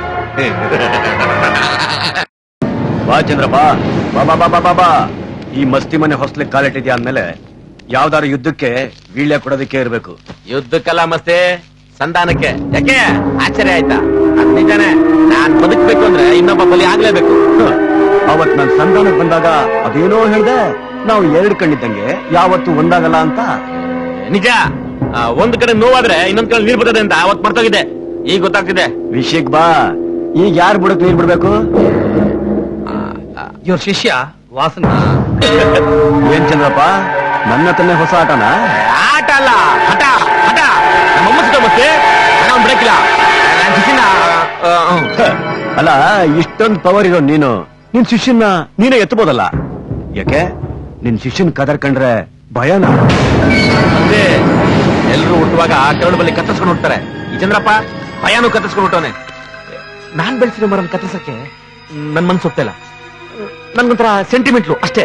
ಬಾ ಚಂದ್ರ ಬಾ ಬಾ ಬಾ ಬಾ ಬಾ ಬಾ ಬಾ ಈ ಮಸ್ತಿ ಮನೆ ಹೊಸ್ಲಿಕ್ಕೆ ಕಾಲಿಟ್ಟಿದ್ಯಾ ಅಂದ್ಮೇಲೆ ಯಾವ್ದಾರು ಯುದ್ಧಕ್ಕೆ ವೀಳ್ಯ ಕೊಡೋದಕ್ಕೆ ಇರ್ಬೇಕು ಯುದ್ಧಕ್ಕೆಲ್ಲ ಮಸ್ತೆ ಸಂಧಾನಕ್ಕೆ ಯಾಕೆ ಆಶ್ಚರ್ಯ ಆಯ್ತಾ ಅದ್ ನಿಜಾನೇ ನಾನ್ ಬದುಕ್ಬೇಕು ಅಂದ್ರೆ ಇನ್ನೊಬ್ಬ ಬಲಿ ಆಗ್ಲೇಬೇಕು ಹ, ಅವತ್ ನಾನ್ ಸಂಧಾನಕ್ಕೆ ಬಂದಾಗ ಅದೇನೋ ಹೇಳ್ದೆ ನಾವು ಎರಡು ಕಣ್ಣಿದ್ದಂಗೆ ಯಾವತ್ತು ಒಂದಾಗಲ್ಲ ಅಂತ ನಿಜ ಆ, ಒಂದ್ ಕಡೆ ನೋವಾದ್ರೆ ಇನ್ನೊಂದ್ ಕಡೆ ನೀರ್ ಬರ್ತದೆ ಅಂತ ಅವತ್ ಮರ್ತೋಗಿದೆ ಈಗ ಗೊತ್ತಾಗ್ತಿದೆ ವಿಷಯಕ್ ಬಾ ಈಗ ಯಾರು ಬಿಡಕ್ ನೀರ್ ಬಿಡ್ಬೇಕು ಇವ್ರ ಶಿಷ್ಯ ವಾಸನ ಏನ್ ಚಂದ್ರಪ್ಪ ನನ್ನ ಹತ್ರನೇ ಹೊಸ ಆಟನಾ ಆಟ ಅಲ್ಲ ಹಠ ಹಠ ನಮ್ಮಮ್ಮ ಸುತ್ತ ಮತ್ತೆ ಹಣ ಬ್ರೇಕಿಲ್ಲ ನನ್ನ ಶಿಶಿನ ಆ, ಆ, ಅಲ್ಲ ಇಷ್ಟೊಂದು ಪವರ್ ಇರೋ ನೀನು ನಿನ್ ಶಿಷ್ಯನ್ನ ನೀನೇ ಎತ್ತಬೋದಲ್ಲ ಯಾಕೆ ನಿನ್ ಶಿಷ್ಯನ್ ಕದರ್ ಕಂಡ್ರೆ ಭಯನಾ ಮತ್ತೆ ಎಲ್ರು ಹುಟ್ಟುವಾಗ ಆ ಕರಡು ಬಲ್ಲಿ ಕತ್ತರಿಸ್ಕೊಂಡು ಹುಡ್ತಾರೆ ಈ ಚಂದ್ರಪ್ಪ ಭಯಾನು ಕತ್ತರಿಸ್ಕೊಂಡು ಹುಟ್ಟವನೆ ನಾನ್ ಬೆಳೆಸಿರೋ ಮರನ್ ಕತ್ತರಿಸಕ್ಕೆ ನನ್ ಮನ್ಸು ಒಪ್ತಿಲ್ಲ ನನ್ಗೊಂಥರ ಸೆಂಟಿಮೆಂಟ್ಲು ಅಷ್ಟೇ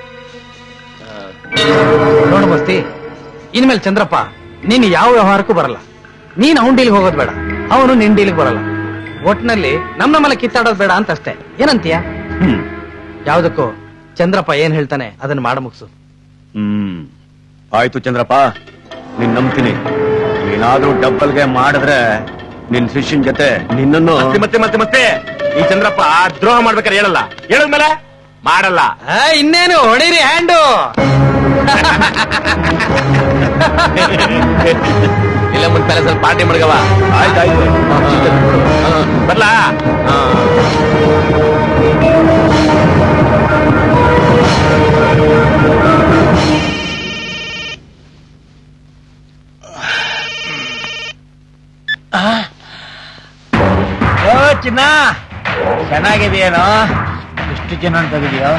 ನೋಡು ಮಸ್ತಿ ಇನ್ಮೇಲೆ ಚಂದ್ರಪ್ಪ ನೀನು ಯಾವ ವ್ಯವಹಾರಕ್ಕೂ ಬರಲ್ಲ ನೀನ್ ಅವನ್ ಡೀಲ್ಗೆ ಹೋಗೋದ್ ಬೇಡ ಅವನು ನಿನ್ ಡೀಲ್ಗೆ ಬರಲ್ಲ ಒಟ್ನಲ್ಲಿ ನಮ್ ನಮ್ಮಲ್ಲ ಕಿತ್ತಾಡೋದ್ ಬೇಡ ಅಂತ ಅಷ್ಟೇ ಏನಂತೀಯ ಯಾವ್ದಕ್ಕೂ ಚಂದ್ರಪ್ಪ ಏನ್ ಹೇಳ್ತಾನೆ ಅದನ್ನ ಮಾಡ ಮುಗ್ಸು ಹ್ಮ್ ಆಯ್ತು ಚಂದ್ರಪ್ಪ ನೀನ್ ನಂಬ್ತೀನಿ ಏನಾದ್ರೂ ಡಬ್ಬಲ್ಗೆ ಮಾಡಿದ್ರೆ ನಿನ್ ಶಿಷ್ಯನ್ ಜೊತೆ ನಿನ್ನನ್ನು ಮತ್ತೆ ಮತ್ತೆ ಮತ್ತೆ ಮತ್ತೆ ಈ ಚಂದ್ರಪ್ಪ ದ್ರೋಹ ಮಾಡ್ಬೇಕಾದ್ರೆ ಹೇಳಲ್ಲ ಹೇಳಿದ್ಮೇಲೆ ಮಾಡಲ್ಲ ಇನ್ನೇನು ಹೊಡೀರಿ ಹ್ಯಾಂಡು ಇಲ್ಲ ಮುಂದೆ ತಲೆ ಸ್ವಲ್ಪ ಪಾರ್ಟಿ ಮಾಡ್ಗವ ಆಯ್ತಾಯ್ತು ಬರ್ಲಾ ಆ. ಓ ಚಿನ್ನ ಚೆನ್ನಾಗಿದೆಯೇನೋ ಎಷ್ಟು ಜನ ತೆಗಿದೆಯೋ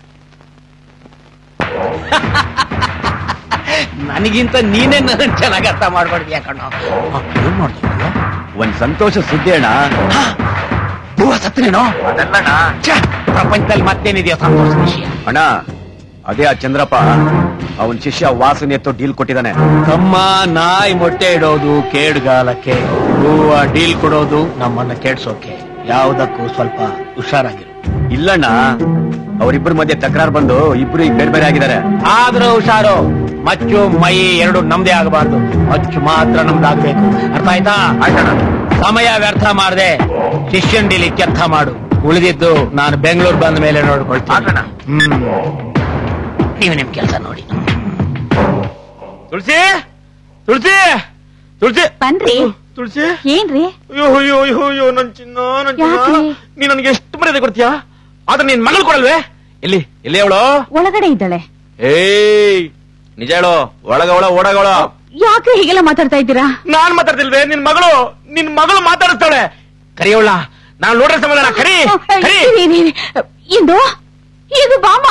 ನನಗಿಂತ ನೀನೇ ನನ್ನ ಚೆನ್ನಾಗಿ ಅರ್ಥ ಮಾಡ್ಕೊಡ್ತೀಯ ಕಣೋ ಏನ್ ಮಾಡ್ತಿದ್ಯೋ ಒಂದ್ ಸಂತೋಷ ಸುದ್ದಿ ಅಣ್ಣ ಹೂವ ಸತ್ತನೇನೋ ಅದಲ್ಲಣ್ಣ ಛೆ, ಪ್ರಪಂಚದಲ್ಲಿ ಮತ್ತೇನಿದೆಯೋ ಸಂತೋಷ ವಿಷಯ ಅಣ್ಣ ಅದೇ ಆ ಚಂದ್ರಪ್ಪ ಅವನ್ ಶಿಷ್ಯ ವಾಸನೆ ಎತ್ತೋ ಡೀಲ್ ಕೊಟ್ಟಿದ್ದಾನೆ ತಮ್ಮ ನಾಯಿ ಮೊಟ್ಟೆ ಇಡೋದು ಕೇಡ್ಗಾಲಕ್ಕೆ ಹೂವ ಡೀಲ್ ಕೊಡೋದು ನಮ್ಮನ್ನ ಕೆಡ್ಸೋಕೆ ಯಾವುದಕ್ಕೂ ಸ್ವಲ್ಪ ಹುಷಾರಾಗಿರು ಇಲ್ಲಣ್ಣ ಅವರಿಬ್ಬರ ಮಧ್ಯೆ ತಕರಾರು ಬಂದು ಇಬ್ರು ಈಗ ಬೇರೆ ಬೇರೆ ಆಗಿದ್ದಾರೆ ಆದ್ರೂ ಹುಷಾರು ಮಚ್ಚು ಮೈ ಎರಡು ನಮ್ದೇ ಆಗಬಾರ್ದು ಮಚ್ಚು ಮಾತ್ರ ನಮ್ದಾಗ್ಬೇಕು ಅರ್ಥ ಆಯ್ತಾ ಸಮಯ ವ್ಯರ್ಥ ಮಾಡದೆ ಶಿಷ್ಯನ್ ಡೀಲಿ ಕೆತ್ತ ಮಾಡು ಉಳಿದಿದ್ದು ನಾನು ಬೆಂಗಳೂರು ಬಂದ ಮೇಲೆ ನೋಡ್ಕೊಳ್ತೀನಿ ಹ್ಮ್ ನೀವು ನಿಮ್ ಕೆಲಸ ನೋಡಿ ತುಳಸಿ ತುಳಸಿ ತುಳಸಿ ಬನ್ರಿ ತುಳಸಿ ಏನ್ರಿ ಅಯ್ಯೋ ಅಯ್ಯೋ ಅಯ್ಯೋ ಅಯ್ಯೋ ನನ್ ಚಿನ್ನ ನನ್ ಚಿನ್ನ ಯಾಕ್ರಿ? ನೀ ನನ್ಗೆ ಎಷ್ಟು ಮರ್ಯಾದೆ ಕೊಡ್ತೀಯಾ ಆದ್ರೆ ನಿನ್ ಮಗಳು ಕೊಡಲ್ವೇ ಎಲ್ಲಿ ಎಲ್ಲಿ ಅವಳು ಒಳಗಡೆ ಇದ್ದಾಳೆ ಏಯ್ ನಿಜ ಹೇಳು ಒಳಗವಳ ಓಡಗವಳ ಯಾಕೆ ಹೀಗೆಲ್ಲ ಮಾತಾಡ್ತಾ ಇದ್ದೀರಾ ನಾನ್ ಮಾತಾಡ್ತಿಲ್ವೇ ನಿನ್ ಮಗಳು ನಿನ್ ಮಗಳು ಮಾತಾಡಿಸ್ತಾಳೆ ಕರಿಯವಳ ನಾನು ನೋಡ್ರೆ ಸಮಾಧಾನ ಕರಿ ಕರಿ ಇರಿ, ಇರಿ, ಇರಿ. ಇಂದು ಇದು ಬಾಮ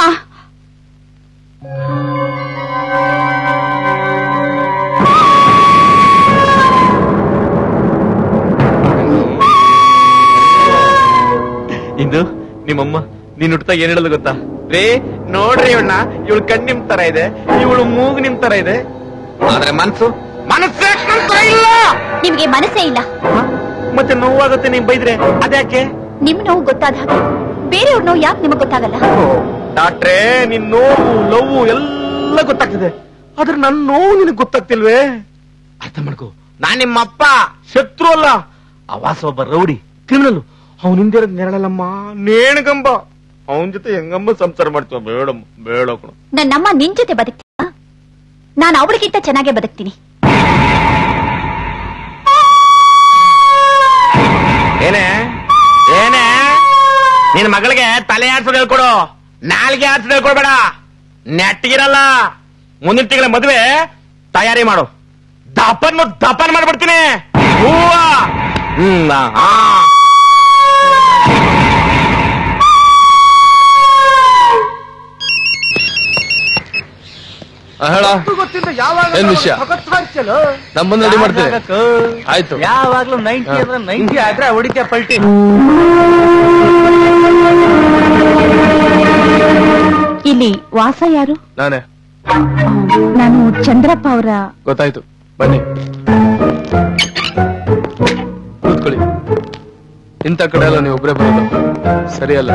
ಇಂದು ನಿಮ್ಮಮ್ಮ ನೀನ್ ಹುಟ್ಟದಾಗ ಏನ್ ಹೇಳೋದು ಗೊತ್ತಾ ರೇ ನೋಡ್ರಿ ಇವಳನ್ನ ಇವಳು ಕಣ್ ನಿಮ್ ತರ ಇದೆ ಇವಳು ಮೂಗು ನಿಮ್ ತರ ಇದೆ ಆದ್ರೆ ಮನ್ಸು ಮನಸ್ಸೇ ನನ್ ತರ ಇಲ್ಲ ನಿಮ್ಗೆ ಮನಸ್ಸೇ ಇಲ್ಲ ಮತ್ತೆ ನೋವಾಗುತ್ತೆ ನೀವ್ ಬೈದ್ರೆ ಅದ್ಯಾಕೆ ನಿಮ್ ನೋವು ಗೊತ್ತಾದ ಹಾಗೆ ಬೇರೆಯವ್ರ ನೋವು ಯಾಕೆ ನಿಮಗ್ ಗೊತ್ತಾಗಲ್ಲ ಡಾಕ್ಟ್ರೇ ನಿನ್ ನೋವು ಲವ್ ಎಲ್ಲ ಗೊತ್ತಾಗ್ತದೆ ಆದ್ರೆ ನನ್ ನೋವು ನಿನಗ್ ಗೊತ್ತಾಗ್ತಿಲ್ವೇ ಅರ್ಥ ಮಾಡ್ಕೋ ನಾನ್ ನಿಮ್ಮಪ್ಪ ಶತ್ರು ಅಲ್ಲ ಆ ವಾಸ ಒಬ್ಬ ರೌಡಿ ಕ್ರಿಮಿನಲ್ ಅವನ ಹಿಂದೆ ಇರೋದ್ ನೆರಳಲ್ಲಮ್ಮ ನೇಣಗಂಬ ಅವನ ಜೊತೆ ಹೆಂಗಮ್ಮ ಸಂಸಾರ ಮಾಡ್ತೀವ ಬೇಡಮ್ಮ ಬೇಡ ಕಣ ನನ್ನಮ್ಮ ನಿನ್ ಜೊತೆ ಬದುಕ್ತೀನ ನಾನು ಅವಳಿಗಿಂತ ಚೆನ್ನಾಗೇ ಬದುಕ್ತೀನಿ ಏನೇ ಏನೇ ನಿನ್ ಮಗಳಿಗೆ ತಲೆ ಆಡ್ಸೋದ್ ಹೇಳ್ಕೊಡು ನಾಲ್ಗೆ ಆಡ್ಸೋದ್ ಹೇಳ್ಕೊಡ್ಬೇಡ ನೆಟ್ಟಿಗಿರಲ್ಲ ಮುಂದಿನ ತಿಂಗಳ ಮದುವೆ ತಯಾರಿ ಮಾಡು ದಪನ್ ದಪನ್ ಮಾಡ್ಬಿಡ್ತೀನಿ ಹೂವ ಹ್ಮ್ ಆ. ಹೇಳ ಏನ್ ವಿಷಯ ನಮ್ಮ ಮುಂದೆ ರೆಡಿ ಮಾಡ್ತೀನಿ ಆಯ್ತು ಯಾವಾಗ್ಲೂ ನೈಂಟಿ ಅಂದ್ರೆ ನೈಂಟಿ ಆದ್ರೆ ಹೊಡಿತೀಯ ಪಲ್ಟಿ ಇಲ್ಲಿ ವಾಸ ಯಾರು ನಾನೇ ನಾನು ಚಂದ್ರಪ್ಪ ಅವರ ಗೊತ್ತಾಯ್ತು ಬನ್ನಿ ಕೂತ್ಕೊಳ್ಳಿ ಇಂಥ ಕಡೆ ಎಲ್ಲ ನೀವು ಒಬ್ರೇ ಬರೋದು ಸರಿಯಲ್ಲ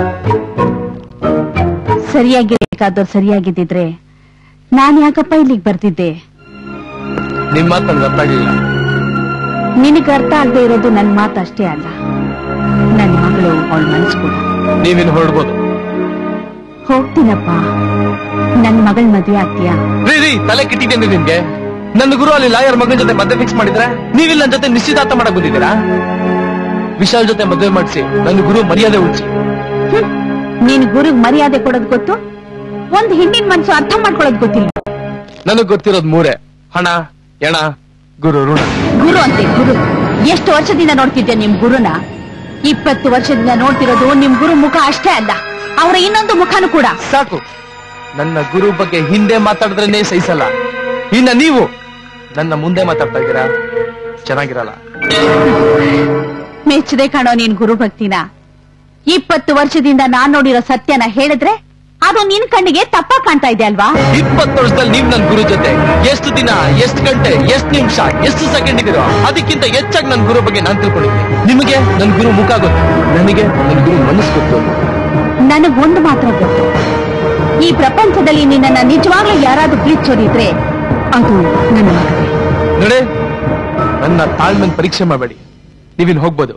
ಸರಿಯಾಗಿರ್ಬೇಕಾದವ್ರು ಸರಿಯಾಗಿದ್ದಿದ್ರೆ ನಾನ್ ಯಾಕಪ್ಪ ಇಲ್ಲಿಗೆ ಬರ್ತಿದ್ದೆ ನಿಮ್ ಮಾತು ನನ್ಗೆ ಅರ್ಥ ಆಗ್ಲಿಲ್ಲ ನಿನಗೆ ಅರ್ಥ ಆಗದೆ ಇರೋದು ನನ್ ಮಾತು ಅಷ್ಟೇ ಅಲ್ಲ ನನ್ನ ಮಗಳು ಅವಳ ಮನಸ್ಸು ಕೂಡ ನೀವಿನ್ ಹೊರಡ್ಬೋದು ಹೋಗ್ತೀನಪ್ಪ ನನ್ ಮಗಳ ಮದ್ವೆ ಆಗ್ತೀಯಾ ರೀ ರೀ ತಲೆ ಕಿಟ್ಟಿದ್ದೇನೆ ನಿಮ್ಗೆ ನನ್ನ ಗುರು ಅಲ್ಲಿ ಲಾಯರ್ ಮಗನ ಜೊತೆ ಮದ್ವೆ ಫಿಕ್ಸ್ ಮಾಡಿದ್ರೆ ನೀವಿಲ್ಲ ನನ್ನ ಜೊತೆ ನಿಶ್ಚಿತಾರ್ಥ ಮಾಡಕ್ ಬಂದಿದ್ದೀರಾ ವಿಶಾಲ್ ಜೊತೆ ಮದ್ವೆ ಮಾಡಿಸಿ ನನ್ನ ಗುರು ಮರ್ಯಾದೆ ಉಳಿಸಿ ನೀನ್ ಗುರುಗ್ ಮರ್ಯಾದೆ ಕೊಡೋದ್ ಗೊತ್ತು ಒಂದ್ ಹೆಣ್ಣಿನ ಮನ್ಸು ಅರ್ಥ ಮಾಡ್ಕೊಳ್ಳೋದ್ ಗೊತ್ತಿಲ್ಲ ನನಗ್ ಗೊತ್ತಿರೋದ್ ಮೂರೇ ಹಣ ಎಣ ಗುರು ಋಣ ಗುರು ಅಂತೆ ಗುರು ಎಷ್ಟು ವರ್ಷದಿಂದ ನೋಡ್ತಿದ್ದೆ ನಿಮ್ ಗುರುನ ಇಪ್ಪತ್ತು ವರ್ಷದಿಂದ ನೋಡ್ತಿರೋದು ನಿಮ್ ಗುರು ಮುಖ ಅಷ್ಟೇ ಅಲ್ಲ ಅವರ ಇನ್ನೊಂದು ಮುಖನೂ ಕೂಡ ಸಾಕು ನನ್ನ ಗುರು ಬಗ್ಗೆ ಹಿಂದೆ ಮಾತಾಡಿದ್ರೇನೆ ಸಹಿಸಲ್ಲ ಇನ್ನ ನೀವು ನನ್ನ ಮುಂದೆ ಮಾತಾಡ್ತಾ ಇದ್ದೀರಾ ಚೆನ್ನಾಗಿರಲ್ಲ ಮೆಚ್ಚದೆ ಕಾಣೋ ನೀನ್ ಗುರು ಭಕ್ತಿನ ಇಪ್ಪತ್ತು ವರ್ಷದಿಂದ ನಾನ್ ನೋಡಿರೋ ಸತ್ಯನ ಹೇಳಿದ್ರೆ ಅದು ನಿನ್ ಕಣ್ಣಿಗೆ ತಪ್ಪ ಕಾಣ್ತಾ ಇದೆ ಅಲ್ವಾ ಇಪ್ಪತ್ತು ವರ್ಷದಲ್ಲಿ ನೀವ್ ನನ್ ಗುರು ಜೊತೆ ಎಷ್ಟು ದಿನ ಎಷ್ಟು ಗಂಟೆ ಎಷ್ಟು ನಿಮಿಷ ಎಷ್ಟು ಸೆಕೆಂಡ್ ಇದ್ದೀರೋ ಅದಕ್ಕಿಂತ ಹೆಚ್ಚಾಗಿ ನನ್ ಗುರು ಬಗ್ಗೆ ನಾನ್ ತಿಳ್ಕೊಂಡಿದ್ದೀನಿ ನಿಮಗೆ ನನ್ ಗುರು ಮುಖ ಗೊತ್ತು ನನಗೆ ನನ್ ಗುರು ಮನಸ್ಸು ಗೊತ್ತು ನನಗ್ ಒಂದು ಮಾತ್ರ ಗೊತ್ತು ಈ ಪ್ರಪಂಚದಲ್ಲಿ ನಿನ್ನನ್ನ ನಿಜವಾಗ್ಲೂ ಯಾರಾದ್ರೂ ಪ್ರೀತಿಸೋದಿದ್ರೆ ಅದು ನನ್ನ ಮಗನೇ ನೋಡಿ ನನ್ನ ತಾಳ್ಮೆನ್ ಪರೀಕ್ಷೆ ಮಾಡಬೇಡಿ ನೀವಿನ್ ಹೋಗ್ಬೋದು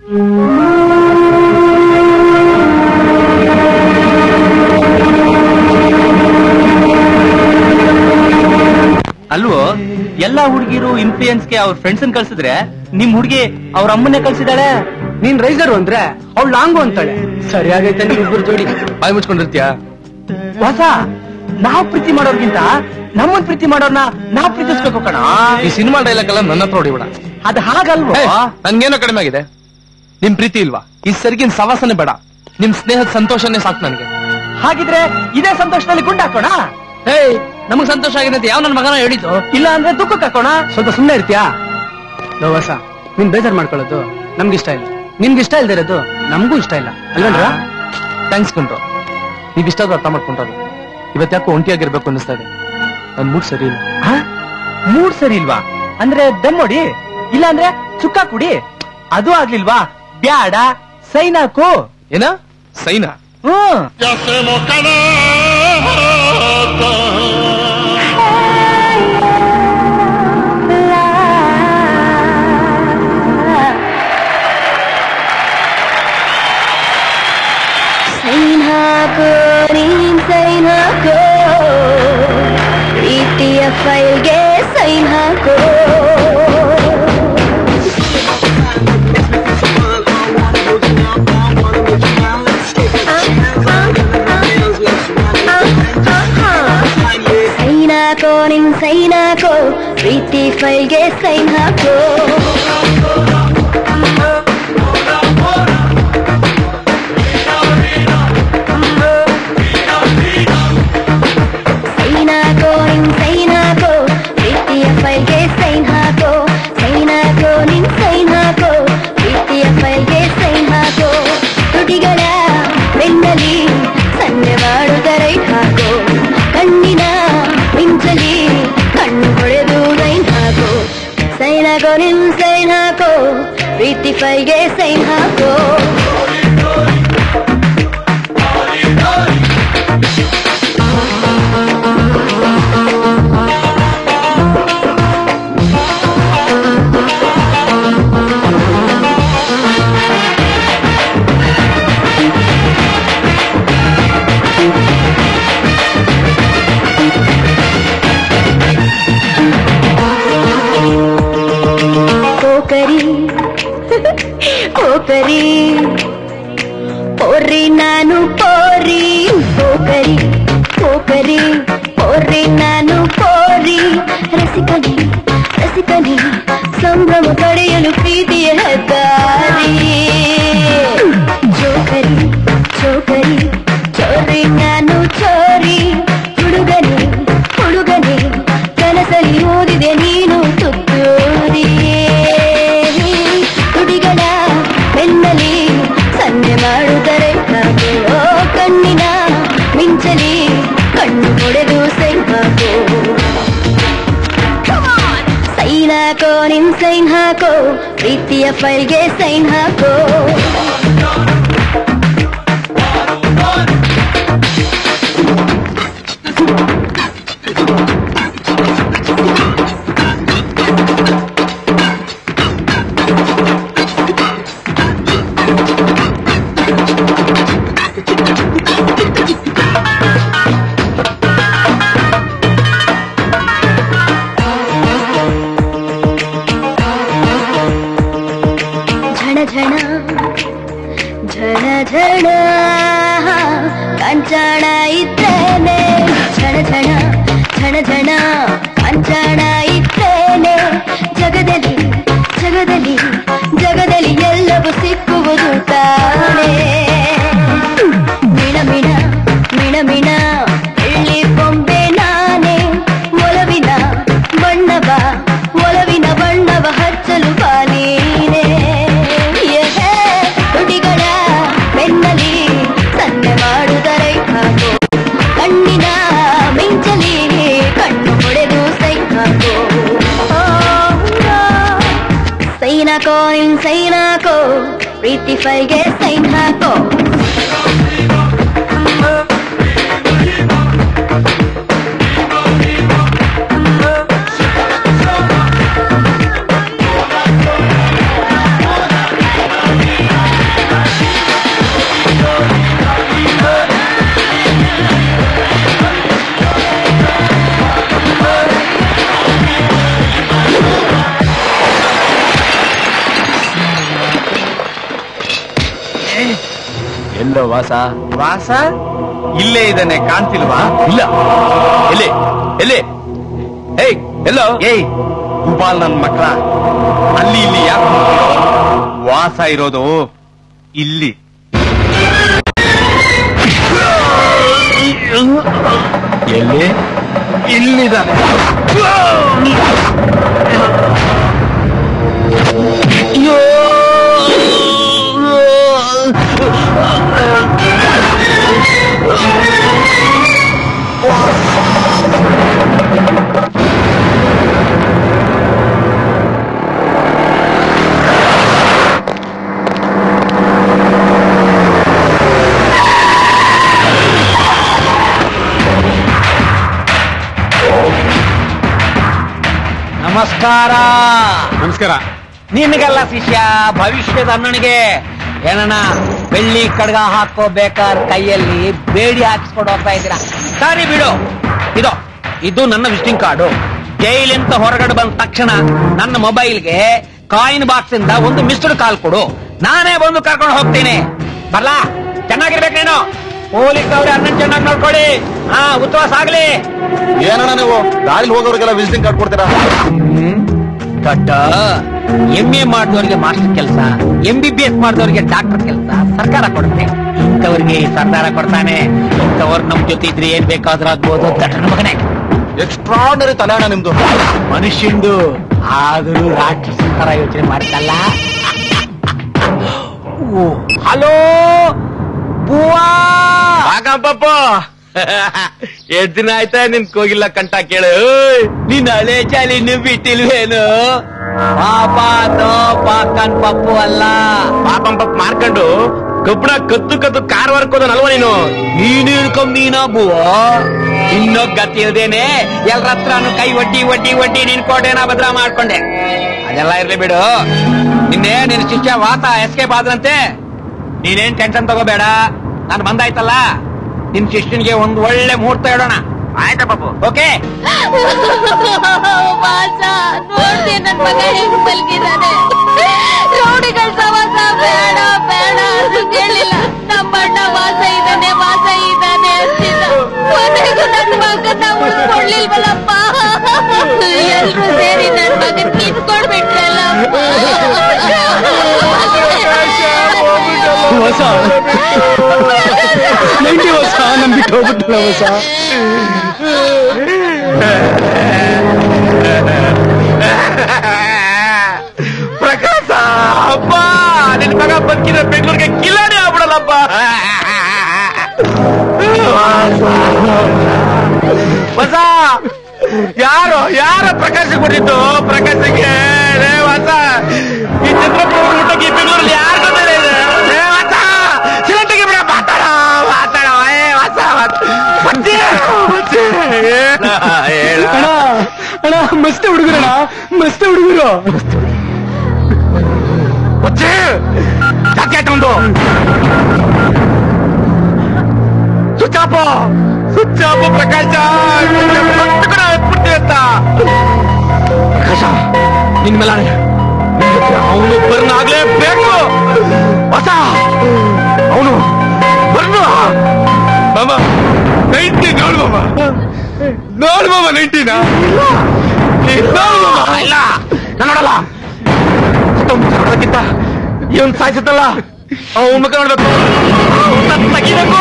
ಅಲ್ವೋ ಎಲ್ಲಾ ಹುಡುಗಿರು ಇನ್ಫ್ಲೂಯೆನ್ಸ್ಗೆ ಅವ್ರ ಫ್ರೆಂಡ್ಸ್ ಕಳ್ಸಿದ್ರೆ ನಿಮ್ ಹುಡುಗಿ ಅವ್ರ ಅಮ್ಮನ್ನೇ ಕಳ್ಸಿದಾಳೆ ನೀನ್ ರೈಸರು ಅಂದ್ರೆ ಅವಳು ಲಾಂಗು ಅಂತಾಳೆ ಸರಿಯಾಗೈತೆ ಇಬ್ಬರು ಜೋಡಿ ಬಾಯಿ ಮುಚ್ಕೊಂಡಿರ್ತೀಯಾ ಹೊಸ ನಾವ್ ಪ್ರೀತಿ ಮಾಡೋರ್ಗಿಂತ ನಮ್ಮನ್ ಪ್ರೀತಿ ಮಾಡೋರ್ನ ನಾವ್ ಪ್ರೀತಿಸ್ಬೇಕು ಕಣ ಈ ಸಿನಿಮಾ ಡೈಲಾಗ್ ಎಲ್ಲ ನನ್ನ ಹತ್ರ ಹೊಡಿಬೇಡ ಅದ್ ಹಾಗಲ್ವೋ ಏ, ನನ್ಗೇನೋ ಕಡಿಮೆ ಆಗಿದೆ ನಿಮ್ ಪ್ರೀತಿ ಇಲ್ವಾ ಈ ಸರಿಗಿನ ಸವಾಸನೆ ಬೇಡ ನಿಮ್ ಸ್ನೇಹದ ಸಂತೋಷನೇ ಸಾಕು ನನಗೆ ಹಾಗಿದ್ರೆ ಇದೇ ಸಂತೋಷದಲ್ಲಿ ಗುಂಡ್ ಹಾಕೋಣ ಏಯ್ ನಮಗ್ ಸಂತೋಷ ಆಗಿದೆ ಅಂತ ಯಾವ ನನ್ನ ಮಗನ ಹೇಳಿದ್ದು ಇಲ್ಲ ಅಂದ್ರೆ ದುಃಖಕ್ಕೆ ಹಾಕೋಣ ಸ್ವಲ್ಪ ಸುಮ್ಮನೆ ಇರ್ತೀಯಾ ಲೋ ಹೊಸ ನೀನ್ ಬೇಜಾರ್ ಮಾಡ್ಕೊಳ್ಳೋದು ನಮ್ಗೆ ಇಷ್ಟ ಇಲ್ಲ ನಿನ್ಗೆ ಇಷ್ಟ ಇಲ್ದೇ ಇರೋದು ನಮಗೂ ಇಷ್ಟ ಇಲ್ಲ ಅಲ್ವೇನ್ರ ಥ್ಯಾಂಕ್ಸ್ ಕೊಂಡ್ರು ನೀವ್ ಇಷ್ಟಾದ್ರೂ ಅರ್ಥ ಮಾಡ್ಕೊಂಡ್ರಲ್ಲ ಇವತ್ತ್ಯಾಕೋ ಒಂಟಿಯಾಗಿರ್ಬೇಕು ಅನ್ನಿಸ್ತಾ ಇದೆ ನನ್ ಮೂಡ್ ಸರಿ ಇಲ್ಲ ಮೂಡ್ ಸರಿ ಇಲ್ವಾ ಅಂದ್ರೆ ದಮ್ ನೋಡಿ ಇಲ್ಲ ಅಂದ್ರೆ ಚುಕ್ಕ ಕುಡಿ ಅದು ಆಗ್ಲಿಲ್ವಾ ಬ್ಯಾಡ ಸೈನಾಕು ಏನ ಸೈನಾ ಹ್ಮ್ ಸೈನ್ ಹಾಕೋ ನೀನ್ ಸೈನ್ ಹಾಕೋ ಪ್ರೀತಿಯ ಫೈಲ್ಗೆ ಸೈನ್ ಹಾಕೋ ಸೈನ್ ಹಾಕೋ ನಿನ್ ಸೈನ್ ಹಾಕೋ ಪ್ರೀತಿ ಫೈಲ್ಗೆ ಸೈನ್ ಹಾಕೋ ಸೈನ್ ಹಾಕೋ ನಿನ್ ಸೈನ್ ಹಾಕೋ ಪ್ರೀತಿಯ ಫೈಲ್ಗೆ ಸೈನ್ ಹಾಕೋ ಸೈನ್ ಹಾಕೋ ನಿನ್ ಸೈನ್ ಹಾಕೋ ಪ್ರೀತಿಯ ಫೈಲ್ಗೆ ಸೈನ್ ಹಾಕೋ ತುಟಿಗಳ ಬೆನ್ನಲಿ ಸನ್ನೆ ಮಾಡುತ್ತ ರೈಟ್ ಹಾಕೋ ಕಣ್ಣಿನ ಮಿಂಚಲಿ ಕಣ್ಣು ಹೊಡೆದು ಸೈನ್ ಹಾಕೋ ಸೈನ್ ಹಾಕೋ ನಿನ್ ಸೈನ್ ಹಾಕೋ ಪ್ರೀತಿ ಫೈಲ್ಗೆ ಸೈನ್ ಹಾಕೋ ಪೋಕರಿ ಪೋಕರಿ ಪೋರಿ ನಾನು ಪೋರಿ ಪೋಕರಿ ಪೋಕರಿ ಪೋರಿ ನಾನು ಪೋರಿ ರಸಿಕನಿ ರಸಿಕನಿ ಸಂಭ್ರಮ ಪಡೆಯಲು ಪ್ರೀತಿಯ ಹೆದ್ದಾರಿ ಚೋಕರಿ ಚೋಕರಿ ಚೋರಿ ನಾನು ಚೋರಿ ಹುಡುಗನೆ ಹುಡುಗನೆ ಕನಸಲಿ ಓದಿದೆ ನೀನು ತುತ್ತೂರಿ ತುಡಿಗಳ ಬೆನ್ನಲಿ ಸನ್ನೆ ಮಾಡುತ್ತಾರೆ ಹಾಕೋ ಕಣ್ಣಿನ ಮಿಂಚಲಿ ಕಣ್ಣು ಹೊಡೆದು ಸೈನ್ ಹಾಕೋ ಸೈನ್ ಹಾಕೋ ನಿನ್ ಸೈನ್ ಹಾಕೋ ಪ್ರೀತಿಯ ಫೈಲ್ಗೆ ಸೈನ್ ಹಾಕೋ ಝಣ ಝಣ ಹಾಕೋ ನಿನ್ ಸೈನ್ ಹಾಕೋ ಪ್ರೀತಿ ಫೈಲ್ಗೆ ಸೈನ್ ಹಾಕೋ ಎಲ್ಲೋ ವಾಸ ವಾಸ ಇಲ್ಲೇ ಇದ್ದಾನೆ ಕಾಣ್ತಿಲ್ವಾ ಇಲ್ಲ ಎಲ್ಲಿ ಎಲ್ಲಿ ಏಯ್ ಎಲ್ಲೋ ಏಯ್ ಗುಬಾಲ್ ನನ್ ಮಕ್ಳ ಅಲ್ಲಿ ಇಲ್ಲಿ ಯಾಕೆ ಹೋಗ್ತಿರೋ? ವಾಸ ಇರೋದು ಇಲ್ಲಿ ಎಲ್ಲಿ ಇಲ್ಲಿದ್ದಾನೆ ನಮಸ್ಕಾರ ನಮಸ್ಕಾರ ನಿನಗಲ್ಲ ಶಿಷ್ಯ ಭವಿಷ್ಯದ ಅಣ್ಣನಿಗೆ ಏನಣ್ಣ ಬೆಳ್ಳಿ ಕಡ್ಗ ಹಾಕೋಬೇಕಾರ್ ಕೈಯಲ್ಲಿ ಬೇಡಿ ಹಾಕಿಸ್ಕೊಂಡು ಹೋಗ್ತಾ ಇದ್ದೀರಾ ಸರಿ ಬಿಡು ಇದು ಇದು ನನ್ನ ವಿಸಿಟಿಂಗ್ ಕಾರ್ಡು ಜೈಲಿಂದ ಹೊರಗಡೆ ಬಂದ ತಕ್ಷಣ ನನ್ನ ಮೊಬೈಲ್ಗೆ ಕಾಯಿನ್ ಬಾಕ್ಸ್ ಇಂದ ಒಂದು ಮಿಸ್ಡ್ ಕಾಲ್ ಕೊಡು ನಾನೇ ಬಂದು ಕರ್ಕೊಂಡು ಹೋಗ್ತೀನಿ ಬರ್ಲಾ ಚೆನ್ನಾಗಿರ್ಬೇಕು ನೀನು ಪೊಲೀಸ್ ಅವ್ರೆ ಅಣ್ಣನ್ ಚೆನ್ನಾಗಿ ನೋಡ್ಕೊಳ್ಳಿ ಹಾ ಉತ್ಸವ ಆಗ್ಲಿ ಏನಣ್ಣ ನೀವು ದಾರಿಲಿ ಹೋಗೋರಿಗೆಲ್ಲ ವಿಸಿಟಿಂಗ್ ಕಾರ್ಡ್ ಕೊಡ್ತೀರಾ ದೊಡ್ಡ ಎಂ ಎ ಮಾಡಿದವರಿಗೆ ಮಾಸ್ಟರ್ ಕೆಲಸ ಎಂ ಬಿ ಬಿ ಎಸ್ ಮಾಡಿದವರಿಗೆ ಡಾಕ್ಟರ್ ಕೆಲಸ ಸರ್ಕಾರ ಕೊಡುತ್ತೆ ಇಂಥವ್ರಿಗೆ ಈ ಸರ್ದಾರ ಕೊಡ್ತಾನೆ ಇಂಥವ್ರು ನಮ್ ಜೊತೆ ಇದ್ರೆ ಏನ್ ಬೇಕಾದ್ರೂ ಆಗ್ಬೋದು ದಟ್ಟನ ಮಗನೇ ಎಕ್ಸ್ಟ್ರಾರ್ನರಿ ತಲೆ ಅಣ್ಣ ನಿಮ್ದು ಮನುಷ್ಯಂದು ಆದರೂ ರಾಕ್ಷಸ ತರ ಯೋಚನೆ ಮಾಡ್ತಲ್ಲ ಹಲೋ ಬುವಾ ಸಾಕಪ್ಪ ಎಷ್ಟ್ ದಿನ ಆಯ್ತಾ ನಿನ್ ಕೋಗಿಲ್ಲ ಕಂಟ ಕೇಳು ನಿನ್ನ ಹಳೆ ಚಾಲಿನ ಬಿಟ್ಟಿಲ್ವೇನು ಪಾಪ ನೋ ಪಾಕನ್ ಪಪ್ಪು ಅಲ್ಲ ಪಾಪಂ ಪಾಪ ಮಾರ್ಕೊಂಡು ಕಬ್ಬಣ ಕತ್ತು ಕತ್ತು ಕಾರ್ ವರ್ಕೋದನ್ ಅಲ್ವಾ ನೀನು ನೀನು ಕಮ್ಮಿನ ಬುವ ಇನ್ನೊ ಗತಿ ಇಲ್ದೇನೆ ಎಲ್ರ ಹತ್ರನು ಕೈ ಒಡ್ಡಿ ಒಡ್ಡಿ ಒಡ್ಡಿ ನಿನ್ ಕೋಟೆನ ಭದ್ರ ಮಾಡ್ಕೊಂಡೆ ಅದೆಲ್ಲ ಇರ್ಲಿ ಬಿಡು ನಿನ್ನೆ ನಿನ್ ಶಿಷ್ಯ ವಾತ ಎಸ್ಕೇಪ್ ಆದ್ರಂತೆ ನೀನೇನ್ ಟೆನ್ಷನ್ ತಗೋಬೇಡ ನಾನು ಬಂದಾಯ್ತಲ್ಲ ನಿನ್ ಶಿಷ್ಯನಿಗೆ ಒಂದ್ ಒಳ್ಳೆ ಮುಹೂರ್ತ ಇಡೋಣ ಆಯ್ತಾ ಪಾಪು ಓಕೆ ವಾಸ ನೋಡ್ದೆ ನನ್ ಮಗ ಹೆಂಗ್ ಮಲ್ಗಿದಾನೆ ರೌಡಿಗಳ ಸವಾಸ ಬೇಡ ಬೇಡ ಅಂತ ಹೇಳಿಲ್ಲ ನಮ್ಮ ಅಣ್ಣ ವಾಸ ಇದ್ದಾನೆ ವಾಸ ಇದ್ದಾನೆ ಅಂತಿದ್ದ ಕೊನೆಗೂ ನನ್ ಮಗನ ಉಳ್ಸ್ಕೊಳ್ಲಿಲ್ವಲ್ಲಪ್ಪ ಎಲ್ರು ಸೇರಿ ನನ್ ಮಗನ್ ಕಿತ್ಕೊಡ್ಬಿಟ್ರಲ್ಲಪ್ಪ ಹೊಸ ನಂಗೆ ಹೊಸ ನಂಬಿಕೆ ಹೋಗ್ಬಿಟ್ಟಲ್ಲ ಹೊಸ ಪ್ರಕಾಶ ಅಪ್ಪ ನಿನ್ ಮಗ ಬದುಕಿದ್ರೆ ಬೆಂಗಳೂರಿಗೆ ಕಿಲಾಡಿ ಆಗ್ಬಿಡಲ್ಲಪ್ಪ ಹೊಸ ಯಾರು ಯಾರ ಪ್ರಕಾಶ ಕೊಟ್ಟಿದ್ದು ಪ್ರಕಾಶಕ್ಕೆ ರೇ ಹೊಸ ಈ ಚಂದ್ರಪ್ಪ ಊಟಕ್ಕೆ ಬೆಂಗಳೂರಲ್ಲಿ ಯಾರು ಗೊತ್ತಿದೆ ರೇ ಹೊಸ ಸಿಲೆಂಟಿಗೆ ಬಿಡ ಮಾತಾಡ ಮಾತಾಡ ಏ ಹೊಸ ಬಚ್ಚಿ ಬಚ್ಚಿ ಹೇಳ ಹೇಳ ಅಣ್ಣ ಅಣ್ಣ ಮಸ್ತ್ ಹುಡುಗರಣ್ಣ ಮಸ್ತ್ ಹುಡುಗರು ಬಚ್ಚಿ ಜಾಕೆ ಆಯ್ತು ಸುಚ್ಚಾಪ ಸುಚ್ಚಾಪ ಪ್ರಕಾಶ ಅಂತ ಪ್ರಕಾಶ ನಿನ್ ಮೇಲೆ ಅವನು ಬರ್ನಾಗ್ಲೇಬೇಕು ಹೊಸ ಅವನು ಬರ್ನು ಮಾಮ ನೈಂಟಿ ನೋಡು ಮಾಮ ನೋಡು ಮಾಮ ನೈಂಟಿನ ನೋಡು ಮಾಮ ಇಲ್ಲ ನಾನು ನೋಡಲ್ಲ ಸುತ್ತಮುತ್ತ ನೋಡೋದಕ್ಕಿಂತ ಇವನ್ ಸಾಯಿಸುತ್ತಲ್ಲ ಅವನ ಮುಖ ನೋಡ್ಬೇಕು ಅವ್ನ ತೆಗಿಬೇಕು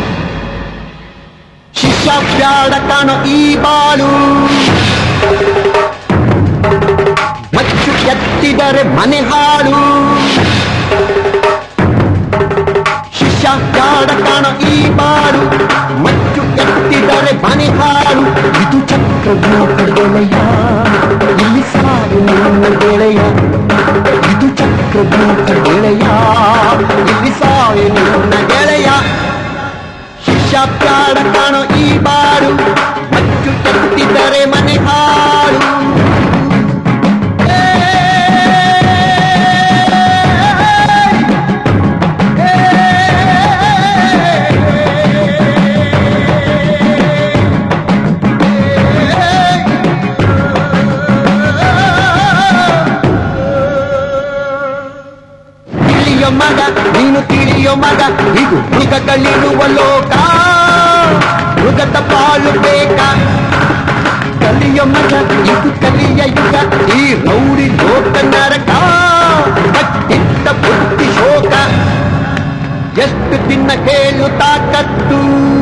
ಶಿಷ್ಯ ಬ್ಯಾಡ ಕಾಣೋ ಈ ಬಾಳು ಎತ್ತಿದರೆ ಮನೆ ಹಾಳು ಶಿಷ್ಯ ಜಾಡ ಕಾಣ ಈ ಬಾಳು ಮಚ್ಚು ಎತ್ತಿದರೆ ಮನೆ ಹಾಳು ಇದು ಚಕ್ರವ್ಯೂಹ ಗೆಳೆಯ ಇಲ್ಲಿ ಸಾರು ನಿನ್ನ ಗೆಳೆಯ ಇದು ಚಕ್ರವ್ಯೂಹ ಗೆಳೆಯ ಇಲ್ಲಿ ಸಾರು ನಿನ್ನ ಗೆಳೆಯ ಶಿಷ್ಯ ಜಾಡ ಕಾಣೋ ಈ ಬಾಳು ಮಚ್ಚು ಎತ್ತಿದರೆ ಮನೆ ಹಾಳು ತಿಳಿಯೋ ಮಗ ನೀನು ತಿಳಿಯೋ ಮಗ ಇದು ಮೃಗಗಳಿರುವ ಲೋಕ ಮೃಗದ ಪಾಲು ಬೇಕಾ ಕಲಿಯೋ ಮಗ ಇದು ಕಲಿಯ ಯುಗ ಈ ರೌಡಿ ಲೋಕ ನರಕ ಕಟ್ಟಿದ್ದ ಬುದ್ಧಿ ಶೋಕ ಎಷ್ಟು ದಿನ ಕೇಳು ತಾಕತ್ತು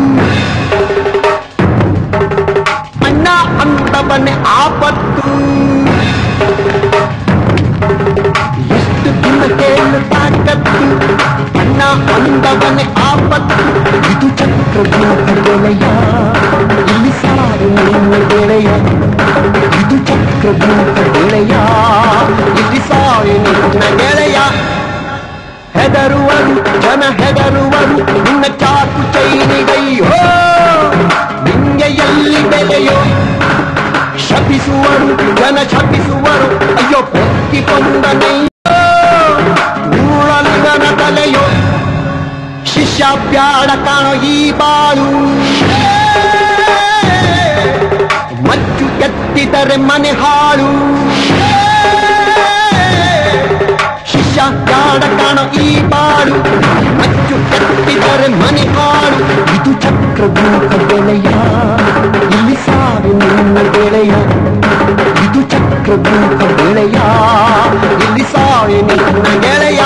ಅಣ್ಣ ಅಂತವನ್ನೇ ಆಪತ್ತು ಎಷ್ಟು ದಿನ ಕೇಳು ತಾಕತ್ತು ಅಣ್ಣ ಅಂದವನೇ ಆಪತ್ತು ಇದು ಚಕ್ರವ್ಯೂಹ ಗೆಳೆಯ ಇಲ್ಲಿ ಸಾರು ನಿನ್ನ ಗೆಳೆಯ ಇದು ಚಕ್ರವ್ಯೂಹ ಗೆಳೆಯ ಇಲ್ಲಿ ಸಾರು ನಿನ್ನ ಗೆಳೆಯ ಹೆದರುವರು ಜನ ಹೆದರುವರು ನಿನ್ನ ಚಾಕು ಚೈನಿಗೈಯೋ ನಿಂಗೆ ಎಲ್ಲಿ ಬೆಲೆಯೋ ಶಪಿಸುವರು ಜನ ಶಪಿಸುವರು ಅಯ್ಯೋ ಪೊಕ್ಕಿಕೊಂಡನಯ್ಯೋ ಊಳಲಿಗನ ತಲೆಯೋ ಶಿಷ್ಯ ಬ್ಯಾಡ ಕಾಣೋ ಈ ಬಾಳು ಮಚ್ಚು ಎತ್ತಿದರೆ ಮನೆ ಹಾಳು ಶಿಷ್ಯ ಬ್ಯಾಡ ಕಾಣೋ ಈ ಬಾಳು ಮಚ್ಚು ಎತ್ತಿದರೆ ಮನೆ ಹಾಳು ಇದು ಚಕ್ರವ್ಯೂಹ ಗೆಳೆಯ ಇಲ್ಲಿ ಸಾರು ನಿನ್ನ ಗೆಳೆಯ ಇದು ಚಕ್ರವ್ಯೂಹ ಗೆಳೆಯ ಇಲ್ಲಿ ಸಾರು ನಿನ್ನ ಗೆಳೆಯ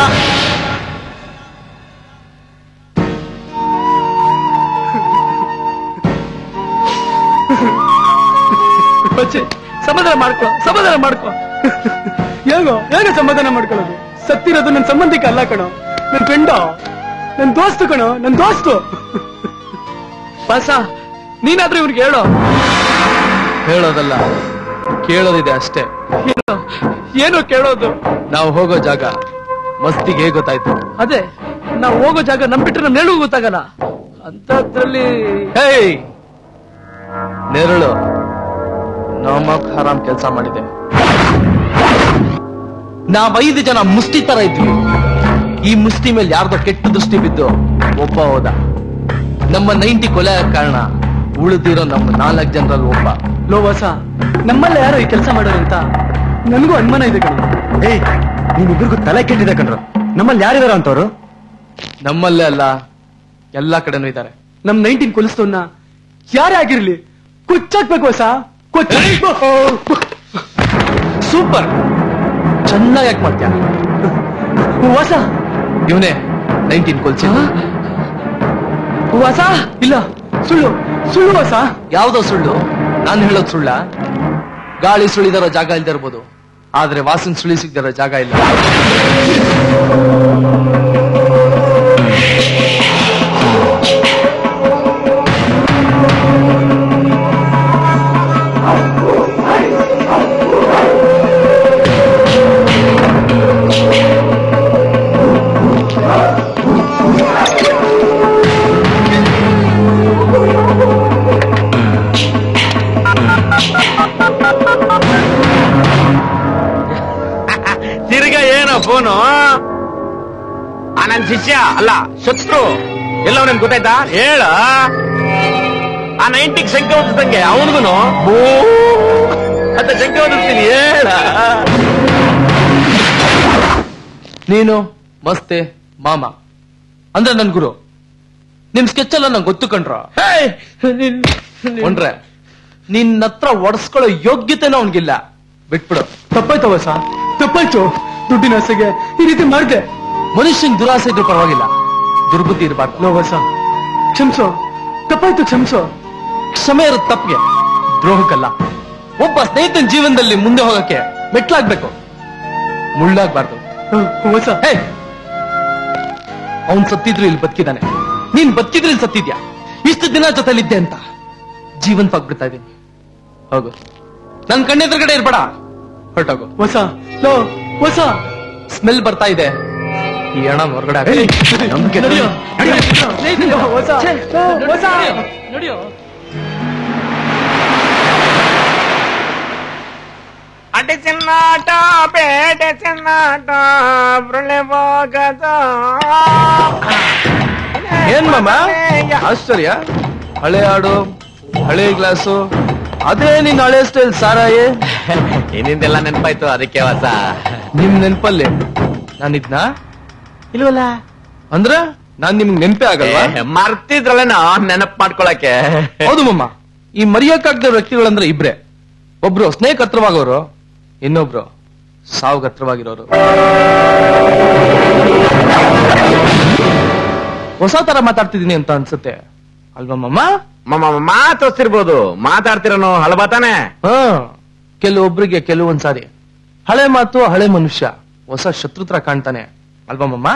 ಬಚ್ಚೆ ಸಮಾಧಾನ ಮಾಡ್ಕೊ ಸಮಾಧಾನ ಮಾಡ್ಕೊ ಹೇಗೋ ಹೇಗೆ ಸಮಾಧಾನ ಮಾಡ್ಕೊಳ್ಳೋದು ಸತ್ತಿರೋದು ನನ್ನ ಸಂಬಂಧಿಕ ಅಲ್ಲ ಕಣೋ ನನ್ ಫ್ರೆಂಡ ನನ್ ದೋಸ್ತು ಕಣೋ ನನ್ ದೋಸ್ತು ಬಾಸ ನೀನಾದ್ರೂ ಇವ್ರಿಗೆ ಹೇಳೋ ಹೇಳೋದಲ್ಲ ಕೇಳೋದಿದೆ ಅಷ್ಟೇ ಏನು ಏನು ಕೇಳೋದು ನಾವು ಹೋಗೋ ಜಾಗ ಮಸ್ತಿಗೆ ಹೇಗ್ ಗೊತ್ತಾಯ್ತು ಅದೇ ನಾವು ಹೋಗೋ ಜಾಗ ನಮ್ ಬಿಟ್ರೆ ನಮ್ ನೆರಳು ಗೊತ್ತಾಗಲ್ಲ ಅಂತದ್ರಲ್ಲಿ ಹೇಯ್ ನೆರಳು ನಮಕ್ ಹರಾಮ್ ಕೆಲಸ ಮಾಡಿದೆ ನಾವ್ ಐದು ಜನ ಮುಷ್ಟಿ ತರ ಇದ್ವಿ ಈ ಮುಷ್ಟಿ ಮೇಲೆ ಯಾರ್ದೋ ಕೆಟ್ಟ ದೃಷ್ಟಿ ಬಿದ್ದು ಒಬ್ಬ ಹೋದ ನಮ್ಮ ನೈಂಟಿ ಕೊಲೆ ಆಗ್ ಕಾರಣ ಉಳಿದಿರೋ ನಮ್ಮ ನಾಲ್ಕು ಜನರಲ್ಲಿ ಒಬ್ಬ ಲೋ ವಾಸ ನಮ್ಮಲ್ಲ ಯಾರೋ ಈ ಕೆಲಸ ಮಾಡೋರು ಅಂತ ನನಗೂ ಅನುಮಾನ ಇದೆ ಕಣ ಏಯ್ ನಿಮ್ಮಿಬ್ಬರಿಗೂ ತಲೆ ಕೆಟ್ಟಿದೆ ಕಣ್ರು ನಮ್ಮಲ್ಲಿ ಯಾರಿದಾರ ಅಂತವ್ರು ನಮ್ಮಲ್ಲೇ ಅಲ್ಲ ಎಲ್ಲಾ ಕಡೆನೂ ಇದ್ದಾರೆ ನಮ್ ನೈನ್ಟೀನ್ ಕೊಲಿಸ್ತವನ್ನ ಯಾರೇ ಆಗಿರ್ಲಿ ಕೊಚ್ಚಾಕ್ಬೇಕು ಹೊಸ ಕೊಚ್ಚ ಸೂಪರ್ ಚೆನ್ನಾಗಿ ಯಾಕೆ ಮಾಡ್ತೀಯ ಹೊಸ ಇವನೇ ನೈನ್ಟೀನ್ ಕೊಲ್ಸಿ ಹೊಸ ಇಲ್ಲ ಸುಳ್ಳು ಸುಳ್ಳು ಹೊಸ ಯಾವ್ದೋ ಸುಳ್ಳು ನಾನು ಹೇಳೋದು ಸುಳ್ಳ ಗಾಳಿ ಸುಳಿದಿರೋ ಜಾಗ ಇಲ್ದೇ ಇರ್ಬೋದು ಆದ್ರೆ ವಾಸನ್ ಸುಳಿ ಸಿಗ್ದಿರೋ ಜಾಗ ಇಲ್ಲ ತಿರ್ಗಾ ಏನೋ ಫೋನು ಆ ನನ್ ಶಿಷ್ಯ ಅಲ್ಲ ಶತ್ರು ಎಲ್ಲ ನನ್ ಗೊತ್ತಾಯ್ತಾ ಹೇಳ ಆ ನೈಂಟಿಗ್ ಶಂಕೆ ಓದಿಸ್ದಂಗೆ ಅವನಿಗೂ ಅಂತ ಶಂಕೆ ಓದಿಸ್ತೀನಿ ಹೇಳ ನೀನು ಮಸ್ತೆ ಮಾಮ ಅಂದ್ರೆ ನನ್ ಗುರು ನಿಮ್ ಸ್ಕೆಚ್ ಎಲ್ಲ ನಂಗೆ ಗೊತ್ತು ಕಣ್ರ ಒಂಡ್ರೆ ನಿನ್ನ ಹತ್ರ ಒಡ್ಸ್ಕೊಳ್ಳೋ ಯೋಗ್ಯತೆನೂ ಅವನ್ಗಿಲ್ಲ ಬಿಟ್ಬಿಡು ತಪ್ಪಾಯ್ತು ಹೊಸ ತಪ್ಪಾಯ್ತು ದುಡ್ಡಿನ ಆಸೆಗೆ ಈ ರೀತಿ ಮಾಡಿದೆ ಮನುಷ್ಯನ್ ದುರಾಸೆ ಇದ್ರೂ ಪರವಾಗಿಲ್ಲ ದುರ್ಬುದ್ಧಿ ಇರಬಾರ್ದು ಲೋ ಹೊಸ ಕ್ಷಮಿಸು ತಪ್ಪಾಯ್ತು ಕ್ಷಮಿಸು ಕ್ಷಮೆ ಇರೋದು ತಪ್ಪಿಗೆ ದ್ರೋಹಕ್ಕಲ್ಲ ಒಬ್ಬ ಸ್ನೇಹಿತನ ಜೀವನದಲ್ಲಿ ಮುಂದೆ ಹೋಗಕ್ಕೆ ಮೆಟ್ಲಾಗ್ಬೇಕು ಮುಳ್ಳಾಗ್ಬಾರ್ದು ಹೊಸ ಹೇ ಅವನ್ ಸತ್ತಿದ್ರು ಇಲ್ಲಿ ಬದುಕಿದಾನೆ ನೀನ್ ಬದುಕಿದ್ರು ಇಲ್ಲಿ ಸತ್ತಿದ್ಯಾ ಇಷ್ಟು ದಿನ ಜೊತೆಲಿದ್ದೆ ಅಂತ ಜೀವಂತವಾಗಿ ಬಿಡ್ತಾ ಇದೀನಿ ಹೋಗು ನನ್ ಕಣ್ಣೆದುರುಗಡೆ ಇರ್ಬೇಡ ಹೊರಟೋಗು ಹೊಸ ಲೋ ಹೊಸ ಸ್ಮೆಲ್ ಬರ್ತಾ ಇದೆ ಈ ಹಣ ಹೊರಗಡೆ ಹಾಕು. ನಂಬಿಕೆ ನಡಿಯೋ, ನಡಿಯೋ. ಹೊಸ ಹೊಸ ನಡಿಯೋ ಅಡೆ ಚಿನ್ನಾಟ ಬೇಟೆ ಚಿನ್ನಾಟ ಬೃಳೆ ಹೋಗದ ಏನ್ ಮಾಮ ಆಶ್ಚರ್ಯ ಹಳೆ ಹಾಡು ಹಳೆ ಗ್ಲಾಸು ಅದೇ ನಿನ್ ಹಳೆ ಸ್ಟೈಲ್ ಸಾರಾಯಿ ಇನ್ನಿಂದೆಲ್ಲ ನೆನಪಾಯ್ತು ಅದಕ್ಕೆ ಹೊಸ ನಿಮ್ ನೆನ್ಪಲ್ಲಿ ನಾನಿದ್ನಾ ಇಲ್ವಲ್ಲ ಅಂದ್ರ ನಾನ್ ನಿಮ್ಗ್ ನೆನ್ಪೇ ಆಗಲ್ವಾ ಮರ್ತಿದ್ರಲ್ಲ ನೆನಪ್ ಮಾಡ್ಕೊಳಕ್ಕೆ ಹೌದು ಮಮ್ಮ ಈ ಮರೆಯಕ್ಕಾಗದ ವ್ಯಕ್ತಿಗಳಂದ್ರೆ ಇಬ್ರೆ ಒಬ್ರು ಸ್ನೇಹಕ್ ಹತ್ರವಾಗೋರು ಇನ್ನೊಬ್ರು ಸಾವುಗ್ ಹತ್ರವಾಗಿರೋರು ಹೊಸ ತರ ಮಾತಾಡ್ತಿದೀನಿ ಅಂತ ಅನ್ಸುತ್ತೆ ಅಲ್ವಾ ಮಮ್ಮ ಮಮ್ಮ ಮಾತೋಸ್ತಿರ್ಬೋದು ಮಾತಾಡ್ತಿರೋನು ಹಳಬಾತಾನೆ ಹ ಕೆಲವೊಬ್ರಿಗೆ ಕೆಲವೊಂದ್ಸಾರಿ ಹಳೆ ಮಾತು ಹಳೆ ಮನುಷ್ಯ ಹೊಸ ಶತ್ರುತ್ರ ಕಾಣ್ತಾನೆ ಅಲ್ವಾ ಮಮ್ಮ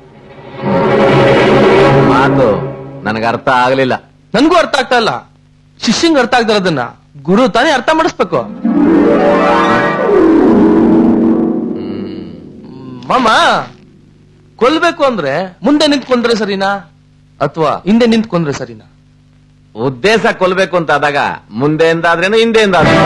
ಮಾತು ನನಗೆ ಅರ್ಥ ಆಗ್ಲಿಲ್ಲ ನನ್ಗೂ ಅರ್ಥ ಆಗ್ತಾ ಇಲ್ಲ ಶಿಷ್ಯಂಗ್ ಅರ್ಥ ಆಗ್ತಾ ಇರೋದನ್ನ ಗುರು ತಾನೇ ಅರ್ಥ ಮಾಡಿಸ್ಬೇಕು ಮಾಮ ಕೊಲ್ಬೇಕು ಅಂದ್ರೆ ಮುಂದೆ ನಿಂತ್ಕೊಂಡ್ರೆ ಸರಿನಾ ಅಥವಾ ಹಿಂದೆ ನಿಂತ್ಕೊಂಡ್ರೆ ಸರಿನಾ ಉದ್ದೇಶ ಕೊಲ್ಬೇಕು ಅಂತ ಆದಾಗ ಮುಂದೆಯಿಂದ ಆದ್ರೇನು ಹಿಂದೆಯಿಂದ ಆದ್ರೇನು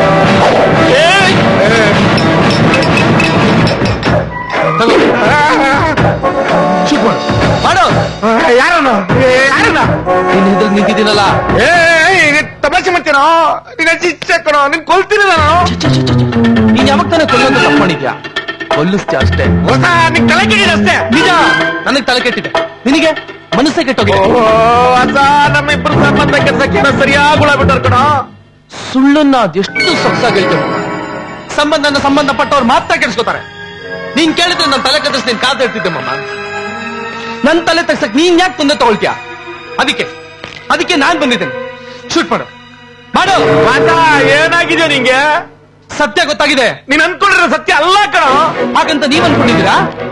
ಶೂಟ್ ಮಾಡು ಮಾಡೋ ಯಾರನು ಯಾರನ್ನ ನೀನ್ ಎದುರು ನಿಂತಿದ್ದೀನಲ್ಲ ತಮಾಷೆ ಮಾಡ್ತೀನೋ ನಿನ್ನ ಚಿಚ್ಚ ಕಣೋ ನಿನ್ ಕೊಲ್ತೀನಿ ನಾನು ನೀನ್ ಯಾವಾಗ ತಾನೇ ಕೊಲ್ಲೋದು ತಪ್ಪು ಮಾಡಿದ್ಯಾ ಕೊಲ್ಲಿಸ್ತೀಯ ಅಷ್ಟೇ ಹೊಸ ನಿನ್ ತಲೆ ಕೆಟ್ಟಿದೆ ಅಷ್ಟೇ ನಿಜ ನನಗ್ ತಲೆ ಕೆಟ್ಟಿದೆ ನಿನಗೆ ಮನಸ್ಸೇ ಕೆಟ್ಟೋಗಿದೆ ಓ ಹೊಸ ನಮ್ಮ ಇಬ್ರು ಸಂಬಂಧ ಕೆಲ್ಸಕ್ಕೆ ಸರಿಯಾಗಿ ಉಳಬಿಟ್ಟಾರ ಕಣೋ ಸುಳ್ಳನ್ನ ಅದೆಷ್ಟು ಸೊಗಸಾಗಿ ಹೇಳ್ತೇವೆ ಸಂಬಂಧನ ಸಂಬಂಧಪಟ್ಟವ್ರು ಮಾತ್ರ ಕೆಡಿಸ್ಕೋತಾರೆ ನೀನ್ ಕೇಳಿದ್ರೆ ನನ್ನ ತಲೆ ಕತ್ತರಿಸಿ ನೀನ್ ಕಾದ್ ಹೇಳ್ತಿದ್ದೆ ಮಮ್ಮ ನನ್ ತಲೆ ತಗ್ಸಕ್ ನೀನ್ ಯಾಕೆ ತೊಂದರೆ ತಗೊಳ್ತೀಯ ಅದಕ್ಕೆ ಅದಕ್ಕೆ ನಾನ್ ಬಂದಿದ್ದೇನೆ ಶೂಟ್ ಮಾಡು ಮಾಡು ಮಾತಾ ಏನಾಗಿದೆ ನಿಂಗೆ ಸತ್ಯ ಗೊತ್ತಾಗಿದೆ ನೀನ್ ಅನ್ಕೊಂಡಿರೋ ಸತ್ಯ ಅಲ್ಲ ಕಣೋ ಹಾಗಂತ ನೀವ್ ಅನ್ಕೊಂಡಿದ್ದೀರಾ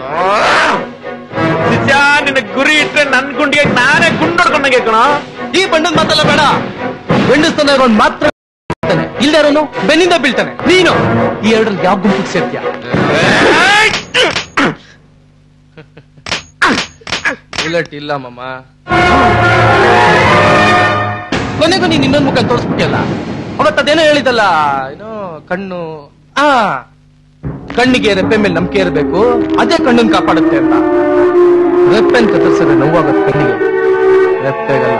ನಿಜ ನಿನ್ನ ಗುರಿ ಇಟ್ರೆ ನನ್ ಗುಂಡಿಗೆ ನಾನೇ ಗುಂಡೊಡ್ಕೊಂಡಂಗೆ ಕಣೋ ಈ ಬಣ್ಣದ ಮಾತಲ್ಲ ಬೇಡ ಬೆಂಡಿಸ್ತಾನೆ ಇರೋನ್ ಮಾತ್ರ ಬೀಳ್ತಾನೆ. ಇಲ್ದೇ ಇರೋನು ಬೆನ್ನಿಂದ ಬೀಳ್ತಾನೆ ನೀನು ಈ ಎರಡರಲ್ಲಿ ಯಾವ ಗುಂಪಿಗೆ ಸೇರ್ತೀಯ ಬುಲೆಟ್ ಇಲ್ಲ ಮಮ್ಮ ಕೊನೆಗೂ ನೀನ್ ಇನ್ನೊಂದ್ ಮುಖ ತೋರಿಸ್ಬಿಟ್ಟಿಯಲ್ಲ ಅವತ್ತದೇನೋ ಹೇಳಿದಲ್ಲ ಏನೋ ಕಣ್ಣು ಆ ಕಣ್ಣಿಗೆ ರೆಪ್ಪೆ ಮೇಲೆ ನಂಬಿಕೆ ಇರಬೇಕು ಅದೇ ಕಣ್ಣನ್ ಕಾಪಾಡುತ್ತೆ ಅಂತ ರೆಪ್ಪೆನ್ ಕತ್ತರಿಸಿದ್ರೆ ನೋವಾಗತ್ತೆ ಕಣ್ಣಿಗೆ ರೆಪ್ಪೆಗಲ್ಲ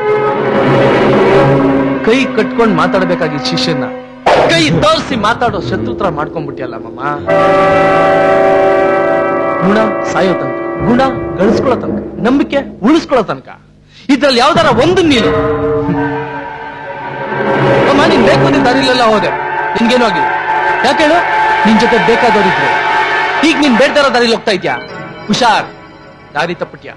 ಕೈ ಕಟ್ಕೊಂಡ್ ಮಾತಾಡ್ಬೇಕಾಗಿದ್ದ ಶಿಷ್ಯನ ಕೈ ತೋರಿಸಿ ಮಾತಾಡೋ ಶತ್ರುತ್ರ ಮಾಡ್ಕೊಂಡ್ಬಿಟ್ಟಿಯಲ್ಲ ಮಮ್ಮ ಗುಣ ಸಾಯೋ ತನಕ ಗುಣ ಗಳಿಸ್ಕೊಳ್ಳೋ ತನಕ ನಂಬಿಕೆ ಉಳಿಸ್ಕೊಳ್ಳೋ ತನಕ ಇದ್ರಲ್ಲಿ ಯಾವ್ದಾರ ಒಂದು ನೀನು ಅಮ್ಮ ನೀನ್ ಬೇಕು ನಿನ್ ದಾರಿಲೆಲ್ಲ ಹೋದೆ ನಿನ್ಗೇನು ಆಗಿಲ್ಲ ಯಾಕೆ ಹೇಳು ನಿನ್ ಜೊತೆ ಬೇಕಾದವರಿದ್ರು ಈಗ ನೀನ್ ಬೇಡ್ದಾರ ದಾರಿಲಿ ಹೋಗ್ತಾ ಇದ್ಯಾ ಹುಷಾರ್ ದಾರಿ ತಪ್ಪಟ್ಯಾ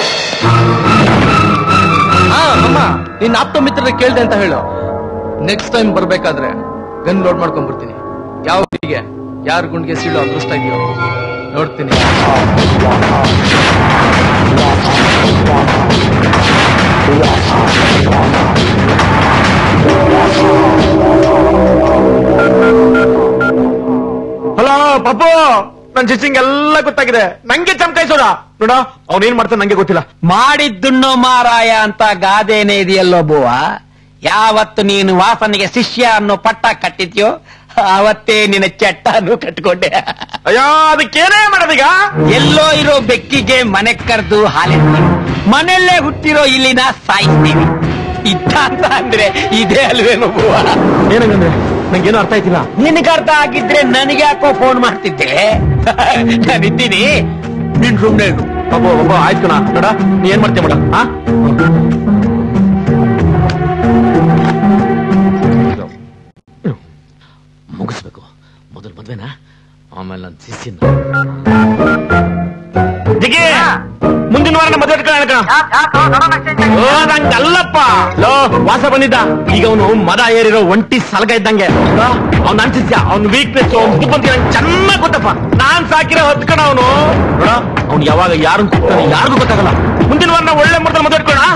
ಹಾ ಅಮ್ಮ ನಿನ್ ಆಪ್ತ ಮಿತ್ರರಿಗೆ ಕೇಳ್ದೆ ಅಂತ ಹೇಳು ನೆಕ್ಸ್ಟ್ ಟೈಮ್ ಬರ್ಬೇಕಾದ್ರೆ ಗನ್ ಲೋಡ್ ಮಾಡ್ಕೊಂಡ್ ಬರ್ತೀನಿ ಯಾವ ಗುಂಡಿಗೆ ಯಾರ ಗುಂಡಿಗೆ ಸೀಳು ಅದೃಷ್ಟ ಇದೆಯೋ ನೋಡ್ತೀನಿ ಹಲೋ ಪಪ್ಪು ನನ್ ಚಿಚ್ಚಿಂಗ್ ಎಲ್ಲ ಗೊತ್ತಾಗಿದೆ ನಂಗೆ ಚಮಕಾಯಿಸೋದ ನೋಡ ಅವ್ನ್ ಏನ್ ಮಾಡ್ತಾನೆ ನಂಗೆ ಗೊತ್ತಿಲ್ಲ ಮಾಡಿದ್ದುಣ್ಣೋ ಮಾರಾಯ ಅಂತ ಗಾದೆನೇ ಇದೆಯಲ್ಲೋ ಬುವ ಯಾವತ್ತು ನೀನು ವಾಸನಿಗೆ ಶಿಷ್ಯ ಅನ್ನೋ ಪಟ್ಟ ಕಟ್ಟಿದ್ಯೋ ಅವತ್ತೇ ನಿನ್ನ ಚಟ್ಟನು ಕಟ್ಕೊಂಡೆ ಅಯ್ಯೋ ಅದಕ್ಕೇನೇ ಮಾಡೋದೀಗ ಎಲ್ಲೋ ಇರೋ ಬೆಕ್ಕಿಗೆ ಮನೆ ಕರೆದು ಹಾಲೆತ್ತಿ ಮನೆಯಲ್ಲೇ ಹುಟ್ಟಿರೋ ಇಲ್ಲಿನ ಸಾಯಿಸ್ತೀವಿ ಇದ್ದ ಅಂತ ಅಂದ್ರೆ ಇದೇ ಅಲ್ವೇನೋ ಬುವ ಏನಂಗಂದ್ರೆ ನಂಗೇನು ಅರ್ಥ ಆಯ್ತಿಲ್ಲ ನಿನಗೆ ಅರ್ಥ ಆಗಿದ್ರೆ ನನಗೆ ಯಾಕೋ ಫೋನ್ ಮಾಡ್ತಿದ್ದೆ ನಾನಿದ್ದೀನಿ ನಿನ್ ಸುಮ್ನೆ ಇರು ಪಪ್ಪು ಪಪ್ಪು ಆಯ್ತು ಕಣ ನೋಡ ನೀ ಏನ್ ಮಾಡ್ತೀಯ ಮೇಡ ಹಾ ಮುಗಿಸ್ಬೇಕು ಮೊದಲು ಮದ್ವೆನಾ ಆಮೇಲೆ ನನ್ನ ಶಿಷ್ಯನ ಜಿಗಿ ಮುಂದಿನ ವಾರ ನಮ್ಮ ಮದುವೆ ಇಟ್ಕೊಳ್ಳೋಣ ಕಣ ನಂಗಲ್ಲಪ್ಪ ಲೋ ವಾಸ ಬಂದಿದ್ದ ಈಗ ಅವನು ಮದ ಏರಿರೋ ಒಂಟಿ ಸಲಗ ಇದ್ದಂಗೆ ಅವ್ನ ಅನ್ಸಿದ್ಯ ಅವ್ನ ವೀಕ್ನೆಸ್ ಅವ್ನ ಬಗ್ಗೆ ನಂಗೆ ಚೆನ್ನಾಗ್ ಗೊತ್ತಪ್ಪ ನಾನ್ ಸಾಕಿರೋ ಹೊತ್ಕಣ ಅವನು ನೋಡ ಅವ್ನು ಯಾವಾಗ ಯಾರನ್ನ ಕೂಗ್ತಾನೆ ಯಾರಿಗೂ ಗೊತ್ತಾಗಲ್ಲ ಮುಂದಿನ ವಾರ ನಾವು ಒಳ್ಳೆ ಮುಹೂರ್ತ ಮದುವೆ ಇಟ್ಕೊಳ್ಳೋಣ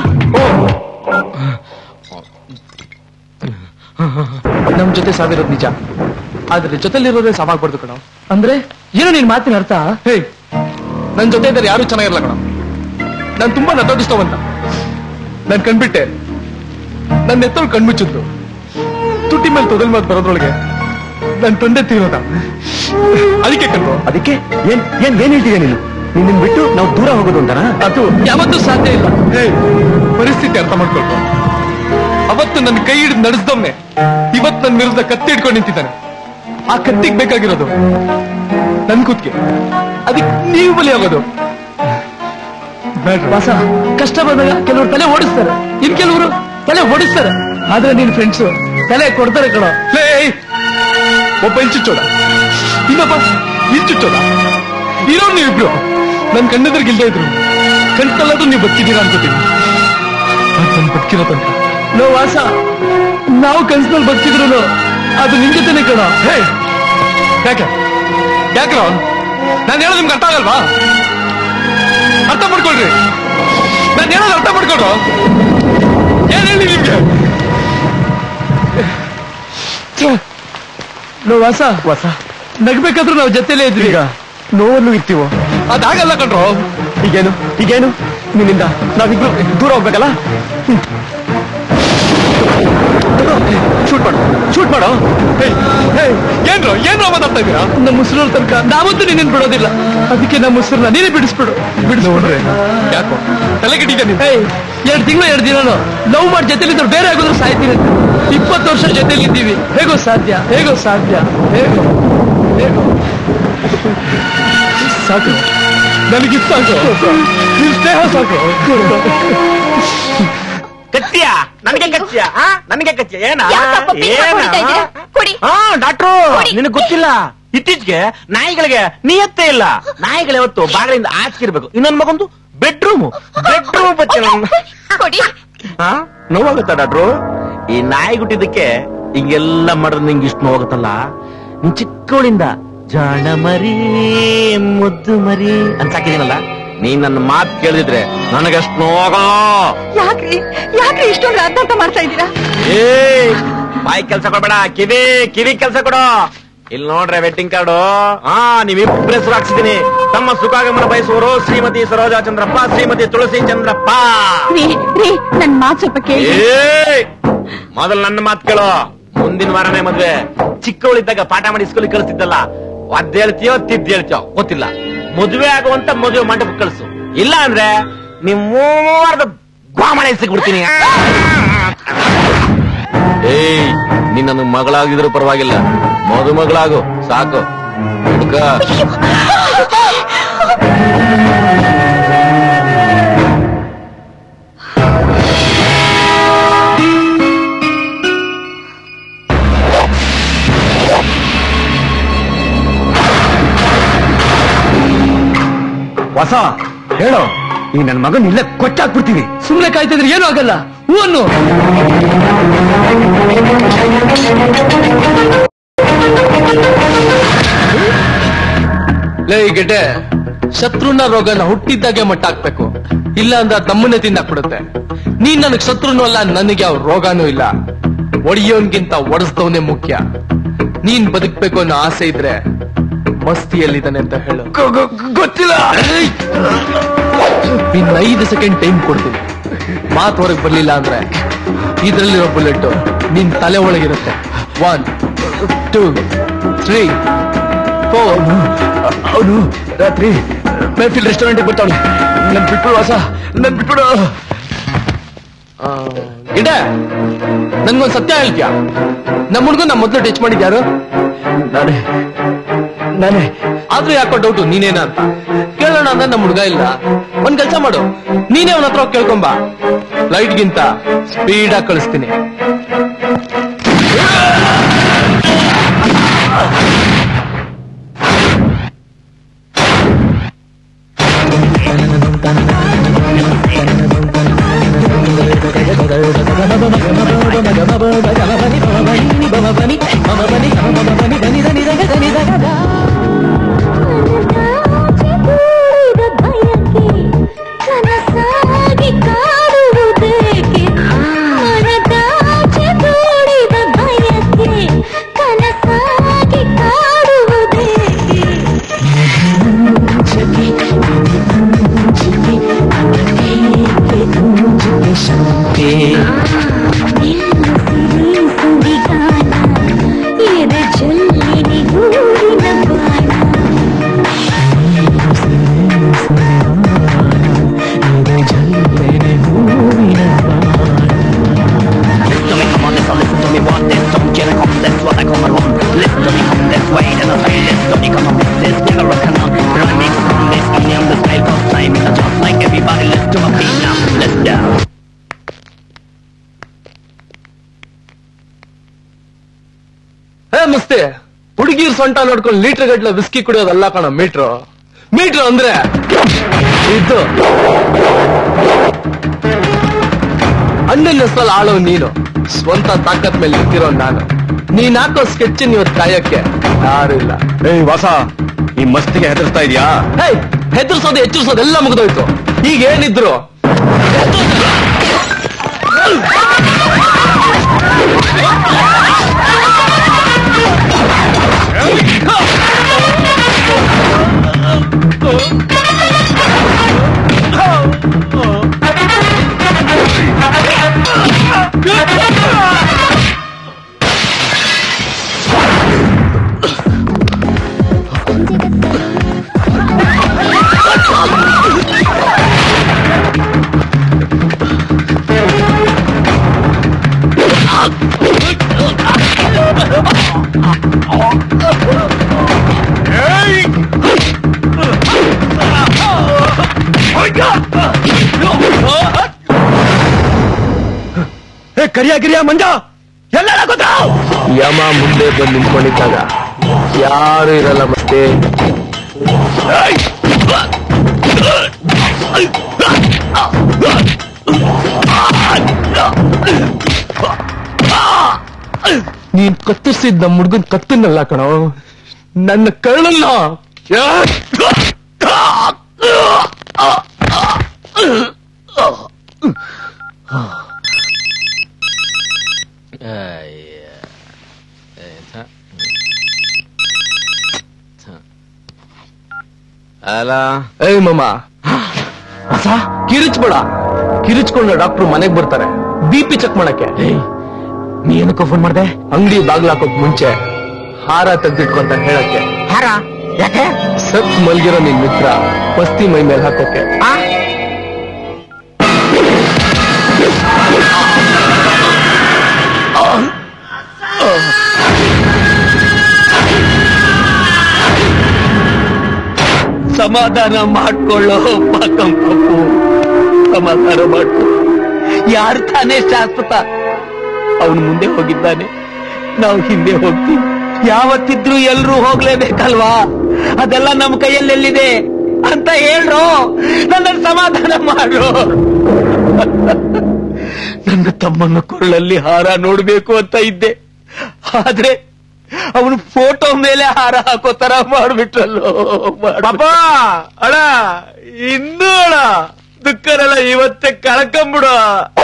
ನಮ್ ಜೊತೆ ಸಾವಿರೋದ್ ನಿಜ ಆದ್ರೆ ಜೊತೆಲಿರೋದೇ ಸಾವಾಗ್ಬಾರ್ದು ಕಣ ಅಂದ್ರೆ ಏನು ನಿನ್ ಮಾತಿನ ಅರ್ಥ ಹೇ ನನ್ ಜೊತೆ ಇದ್ದಾರೆ ಯಾರು ಚೆನ್ನಾಗಿರಲ್ಲ ಕಣ ನಾನ್ ತುಂಬಾ ನಟೋದಿಷ್ಟವಂತ ನಾನ್ ಕಣ್ಬಿಟ್ಟೆ ನನ್ನ ಎತ್ತೋಳು ಕಣ್ಮುಚ್ಚಿದ್ದು ತುಟಿ ಮೇಲೆ ತೊದಲ್ ಮಾತು ಬರೋದ್ರೊಳಗೆ ನನ್ ತಂದೆ ತೀರೋದ ಅದಕ್ಕೆ ಕಣ್ರು ಅದಕ್ಕೆ ಏನ್ ಏನ್ ಏನ್ ಹೇಳ್ತೀಯ ನೀನು ನಿನ್ನ ಬಿಟ್ಟು ನಾವು ದೂರ ಹೋಗೋದು ಅಂತನಾ ಅದು ಯಾವತ್ತೂ ಸಾಧ್ಯ ಇಲ್ಲ ಹೇ ಪರಿಸ್ಥಿತಿ ಅರ್ಥ ಮಾಡ್ಕೊಳ್ಬೋ ಅವತ್ತು ನನ್ನ ಕೈ ಹಿಡಿದು ನಡೆಸ್ದವ್ನೆ ಇವತ್ತು ನನ್ನ ವಿರುದ್ಧ ಕತ್ತಿ ಹಿಡ್ಕೊಂಡು ನಿಂತಿದ್ದಾನೆ ಆ ಕತ್ತಿಗೆ ಬೇಕಾಗಿರೋದು ನನ್ ಕೂತ್ಗೆ ಅದಕ್ಕೆ ನೀವು ಬಲಿ ಆಗೋದು ವಾಸ ಕಷ್ಟ ಬಂದಾಗ ಕೆಲವರು ತಲೆ ಓಡಿಸ್ತಾರೆ ಇನ್ ಕೆಲವರು ತಲೆ ಓಡಿಸ್ತಾರೆ ಆದ್ರೆ ನಿನ್ ಫ್ರೆಂಡ್ಸ್ ತಲೆ ಕೊಡ್ತಾರೆ ಕಣ ಲೇ ಒಬ್ಬ ಇಂಚುಚ್ಚೋಡ ಇನ್ನೊಬ್ಬ ಇಂಚುಚ್ಚೋಡ ಇರೋ ನೀವಿಬ್ರು ನನ್ ಕಣ್ಣೆದ್ರಿಗಿಲ್ದೇ ಇದ್ರು ಕಣ್ಕಲ್ಲದು ನೀವು ಬದುಕಿದ್ದೀರಾ ಅನ್ಕೋತೀನಿ ನನ್ ಬದುಕಿರೋ ತನಕ ನೋ ವಾಸ ನಾವು ಕನ್ಸ್ನಲ್ಲಿ ಬದುಕಿದ್ರು ಅದು ನಿನ್ ಜೊತೆನೆ ಕಣ ಹೇ ಯಾಕೆ ಯಾಕ್ರೋ ನಾನು ಹೇಳೋದು ನಿಮ್ಗೆ ಅರ್ಥ ಆಗಲ್ವಾ ಅರ್ಥ ಮಾಡ್ಕೊಳ್ರಿ ನಾನು ಹೇಳೋದು ಅರ್ಥ ಮಾಡ್ಕೊಳ್ರು ಏನ್ ಹೇಳಿ ನಿಮ್ಗೆ ನೋ ವಾಸ ವಾಸ ನಗ್ಬೇಕಾದ್ರೂ ನಾವು ಜೊತೆಲೇ ಇದ್ವಿ ಈಗ ನೋವಲ್ಲೂ ಇರ್ತೀವೋ ಅದಾಗಲ್ಲ ಕಣ್ರೋ ಈಗೇನು ಈಗೇನು ನಿನ್ನಿಂದ ನಾವಿಬ್ರು ದೂರ ಹೋಗ್ಬೇಕಲ್ಲ ಶೂಟ್ ಮಾಡು ಶೂಟ್ ಮಾಡು ಏನ್ರೋ ಏನ್ರೋ ಮಾತಾಡ್ತಾ ಇದ್ದೀರಾ ನಮ್ಮ ಮುಸ್ಲಿರ ತನಕ ನಾವಂತೂ ನಿನ್ನ ಬಿಡೋದಿಲ್ಲ ಅದಕ್ಕೆ ನಮ್ಮ ಮುಸ್ಲಿರ್ನ ನೀನೇ ಬಿಡಿಸ್ಬಿಡು ಬಿಡಿಸ್ಬಿಡ್ರೆ ಯಾಕೋ ತಲೆ ಕೆಟ್ಟಿದ್ದೆ ನೀನು ಎರಡು ತಿಂಗಳು ಎರಡು ದಿನನು ಲವ್ ಮಾಡಿ ಜೊತೆಲಿದ್ರು ಬೇರೆ ಆಗೋದ್ರು ಸಾಯ್ತೀನಿ ಅಂತ. ಇಪ್ಪತ್ತು ವರ್ಷ ಜೊತೆಲಿ ಇದ್ದೀವಿ ಹೇಗೋ ಸಾಧ್ಯ ಹೇಗೋ ಸಾಧ್ಯ ಹೇಗೋ ಹೇಗೋ ಸಾಕು ನನಗಿತ್ತು ಸಾಕು ನಿನ್ ಸ್ನೇಹ ಸಾಕು ಕಚ್ಚಿಯ ನನಗೆ ಕಚ್ಚಿಯ ನನಗೆ ಕಚ್ಚಿಯ ಏನ ಯಾಕಪ್ಪ ಪಿಂಕ್ ಹಾಕ್ ಹೊಡಿತಾ ಇದ್ದೀರಾ? ಕೊಡಿ. ಹಾ ಡಾಕ್ಟ್ರು ಕೊಡಿ. ನಿನಗೆ ಗೊತ್ತಿಲ್ಲ ಇತ್ತೀಚೆಗೆ ನಾಯಿಗಳಿಗೆ ನಿಯತ್ತೇ ಇಲ್ಲ ನಾಯಿಗಳು ಯಾವತ್ತು ಬಾಗಿಲಿಂದ ಆಚೆಗಿರ್ಬೇಕು ಇನ್ನೊಂದ್ ಮಗೊಂದು ಬೆಡ್ರೂಮ್ ಬೆಡ್ರೂಮ್ ಬಚ್ಚ ಕೊಡಿ ಹಾ ನೋವಾಗುತ್ತಾ ಡಾಕ್ಟ್ರು ಈ ನಾಯಿ ಗುಟ್ಟಿದ್ದಕ್ಕೆ ಹಿಂಗೆಲ್ಲ ಮಾಡಿದ್ರೆ ನಿಂಗೆ ಇಷ್ಟು ನೋವಾಗುತ್ತಲ್ಲ ನೀನ್ ಚಿಕ್ಕವಳಿಂದ ಜಾಣ ಮರಿ ಮುದ್ದು ಮರಿ ಅಂತ ಸಾಕಿದೀನಲ್ಲ ನೀನ್ ನನ್ನ ಮಾತು ಕೇಳಿದ್ರೆ ನನಗಷ್ಟು ನೋವಾಗೋ ಯಾಕ್ರಿ ಯಾಕ್ರಿ ಇಷ್ಟೊಂದು ರಾದ್ಧಾಂತ ಮಾಡ್ತಾ ಇದ್ದೀರಾ ಏ ಬಾಯಿ ಕೆಲ್ಸ ಕೊಡ್ಬೇಡ ಕಿವಿ ಕಿವಿ ಕೆಲ್ಸ ಕೊಡು ಇಲ್ಲಿ ನೋಡ್ರೆ ವೆಡ್ಡಿಂಗ್ ಕಾರ್ಡು ಹಾ ನೀವಿಬ್ಬರ ಹೆಸರು ಹಾಕ್ಸಿದೀನಿ ತಮ್ಮ ಸುಖಾಗಮನ ಬಯಸುವವರು ಶ್ರೀಮತಿ ಸರೋಜಾ ಚಂದ್ರಪ್ಪ ಶ್ರೀಮತಿ ತುಳಸಿ ಚಂದ್ರಪ್ಪ ರೀ ರೀ ನನ್ ಮಾತ್ ಸ್ವಲ್ಪ ಕೇಳಿ ಏ ಮೊದಲು ನನ್ನ ಮಾತು ಕೇಳೋ ಮುಂದಿನ ವಾರನೇ ಮದ್ವೆ ಚಿಕ್ಕವಳಿದ್ದಾಗ ಪಾಠ ಮಾಡಿ ಸ್ಕೂಲಿಗೆ ಕಳಿಸ್ತಿದ್ದಲ್ಲ ಒದ್ದ ಹೇಳ್ತೀಯೋ ತಿದ್ದ ಹೇಳ್ತೀಯೋ ಗೊತ್ತಿಲ್ಲ ಮದುವೆ ಆಗುವಂತ ಮದುವೆ ಮಂಟಪಕ್ಕೆ ಕಳಿಸು ಇಲ್ಲ ಅಂದ್ರೆ ನಿಮ್ ಮೂವರ್ದ ಗೋಮಳೆ ಸಿಗ್ಬಿಡ್ತೀನಿ ಏಯ್ ನೀನ್ ನನಗ್ ಮಗಳಾಗಿದ್ರು ಪರವಾಗಿಲ್ಲ ಮದುಮಗಳಾಗು ಸಾಕು ಹುಡ್ಕ ಹೊಸ ಹೇಳೋ ಈ ನನ್ನ ಮಗನ್ ಇಲ್ಲೇ ಕೊಚ್ಚಾಕ್ಬಿಡ್ತೀನಿ ಸುಮ್ನೆ ಕಾಯ್ತಿದ್ರೆ ಏನೂ ಆಗಲ್ಲ ಹೂ ಅನ್ನು ಲೇ ಗೆಡ್ಡೆ ಶತ್ರುನ ರೋಗನ ಹುಟ್ಟಿದ್ದಾಗೆ ಮಟ್ಟಾಕ್ಬೇಕು ಇಲ್ಲ ಅಂದ್ರೆ ಅದ್ ನಮ್ಮನ್ನೇ ತಿನ್ನಾಕ್ಬಿಡುತ್ತೆ ನೀನ್ ನನಗ್ ಶತ್ರುನೂ ಅಲ್ಲ ನನಗೆ ಯಾವ ರೋಗಾನೂ ಇಲ್ಲ ಒಡೆಯೋನ್ಗಿಂತ ಒಡಿಸ್ದವನೇ ಮುಖ್ಯ ನೀನ್ ಬದುಕ್ಬೇಕು ಅನ್ನೋ ಆಸೆ ಇದ್ರೆ ಮಸ್ತಿಯಲ್ಲಿದ್ದಾನೆ ಅಂತ ಹೇಳು ಗೊತ್ತಿಲ್ಲ ಇನ್ ಐದು ಸೆಕೆಂಡ್ ಟೈಮ್ ಕೊಡ್ತೀನಿ ಮಾತು ಹೊರಗೆ ಬರ್ಲಿಲ್ಲ ಅಂದ್ರೆ ಇದ್ರಲ್ಲಿರೋ ಬುಲೆಟ್ ನಿನ್ ತಲೆ ಒಳಗಿರುತ್ತೆ ಒನ್ ಟೂ ತ್ರೀ ಫೋರ್ ಅವನು ರಾತ್ರಿ ಮೇಫಿಲ್ ರೆಸ್ಟೋರೆಂಟ್ ಬರ್ತಾವನೆ ನನ್ ಬಿಟ್ಬಿಡು ಹೊಸ ನನ್ ಬಿಟ್ಬಿಡು ಇಡ ನನ್ಗೊಂದ್ ಸತ್ಯ ಹೇಳ್ತೀಯ ನಮ್ಮ ಹುಡ್ಗ ನಮ್ಮ ಮೊದ್ಲು ಟಚ್ ಮಾಡಿದ್ಯಾರು ನಾನೇ ನಾನೇ ಆದ್ರೂ ಯಾಕೋ ಡೌಟು ನೀನೇನ ಅಂತ ಕೇಳೋಣ ಅಂದ್ರೆ ನಮ್ಮ ಹುಡ್ಗ ಇಲ್ಲ ಒಂದ್ ಕೆಲ್ಸ ಮಾಡು ನೀನೇ ಅವನ ಹತ್ರ ಹೋಗ್ ಕೇಳ್ಕೊಂಬ ಲೈಟ್ಗಿಂತ ಸ್ಪೀಡಾಗಿ ಕಳಿಸ್ತೀನಿ ಶಾಂತಿ ಎದೆ ಜಲ್ಲಿನಿ ಹೂವಿನ ಬಾಣ Listen to me, come on, listen, listen to me, want this, don't you come, that's what I call my own. Listen to me, come this way, then I'll say, listen to me, come on, this is never a canon. Remix on this, I'm the on the style, cause time is a just like everybody, listen to my beat now, let's go. ಹೇ ಮಸ್ತಿ ಹುಡುಗಿರ್ ಸೊಂಟ ನೋಡ್ಕೊಂಡು litre ಗಟ್ಲೆ whisky ಕುಡಿಯೋದಲ್ಲ ಕಣ metre metre ಅಂದ್ರೆ ಇದು ಅಣ್ಣನ ಹೆಸರಲ್ಲಿ ಆಳೋ ನೀನು ಸ್ವಂತ ತಾಕತ್ ಮೇಲೆ ನಿಂತಿರೋ ನಾನು ನೀನ್ ಹಾಕೋ ಸ್ಕೆಚ್ ಇವತ್ತು ಕಾಯಕ್ಕೆ ಯಾರು ಇಲ್ಲ ಏಯ್ ವಾಸ ಈ ಮಸ್ತಿಗೆ ಹೆದರ್ಸ್ತಾ ಇದೀಯಾ ಹೇ ಹೆದರ್ಸೋದು ಎಚ್ಚರಿಸೋದು ಎಲ್ಲ ಮುಗಿದೋಯ್ತು ಈಗ ಏನಿದ್ರು ಏ ಕರಿಯ ಗಿರಿಯ ಮಂಜ ಎಲ್ಲ ಗೊತ್ತಾ ಯಮ ಮುಂದೆ ಬಂದು ನಿಂತ್ಕೊಂಡಿದ್ದಾಗ ಯಾರು ಇರಲ್ಲ ಮತ್ತೆ ನೀನ್ ಕತ್ತರಿಸಿದ್ ನಮ್ಮ ಹುಡುಗನ್ ಕತ್ತನ್ನಲ್ಲ ಕಣೋ ನನ್ನ ಕಳ್ಳನ್ನ ಅಲ್ಲ ಏಯ್ ಮಮ್ಮ ಹೊಸ ಕಿರಿಚ್ಬೇಡ ಕಿರಿಚ್ಕೊಂಡು ಡಾಕ್ಟ್ರು ಮನೆಗ್ ಬರ್ತಾರೆ ಬಿ ಪಿ ಚೆಕ್ ಮಾಡಕ್ಕೆ ನೀ ಏನಕ್ಕೋ ಫೋನ್ ಮಾಡ್ದೆ ಅಂಗಡಿ ಬಾಗ್ಲಾಕೋಕ್ ಮುಂಚೆ ಹಾರ ತೆಗ್ದಿಟ್ಕೊಂತ ಹೇಳಕ್ಕೆ ಹಾರ ಯಾಕೆ ಸತ್ ಮಲ್ಗಿರೋ ನಿನ್ ಮಿತ್ರ ಪಸ್ತಿ ಮೈ ಮೇಲೆ ಹಾಕೋಕೆ ಸಮಾಧಾನ ಮಾಡ್ಕೊಳ್ಳೋ ಪಾಕಂ ಪಪ್ಪು ಸಮಾಧಾನ ಮಾಡ್ಕೊ ಯಾರು ತಾನೇ ಶಾಶ್ವತ ಅವನು ಮುಂದೆ ಹೋಗಿದ್ದಾನೆ ನಾವು ಹಿಂದೆ ಹೋಗ್ತೀವಿ ಯಾವತ್ತಿದ್ರು ಎಲ್ರೂ ಹೋಗ್ಲೇಬೇಕಲ್ವಾ ಅದೆಲ್ಲ ನಮ್ಮ ಕೈಯಲ್ಲೆಲ್ಲಿದೆ ಅಂತ ಹೇಳ್ರು ನನ್ನ ಸಮಾಧಾನ ಮಾಡು ನನ್ನ ತಮ್ಮನ ಕೊರಳಲ್ಲಿ ಹಾರ ನೋಡ್ಬೇಕು ಅಂತ ಇದ್ದೆ ಆದ್ರೆ ಅವನು ಫೋಟೋ ಮೇಲೆ ಹಾರ ಹಾಕೋ ತರ ಮಾಡ್ಬಿಟ್ರಲ್ಲೋ ಪಾಪ ಅಣ್ಣ ಇನ್ನೂ ಅಣ್ಣ ದುಃಖನೆಲ್ಲ ಇವತ್ತೇ ಕಳ್ಕೊಂಬಿಡು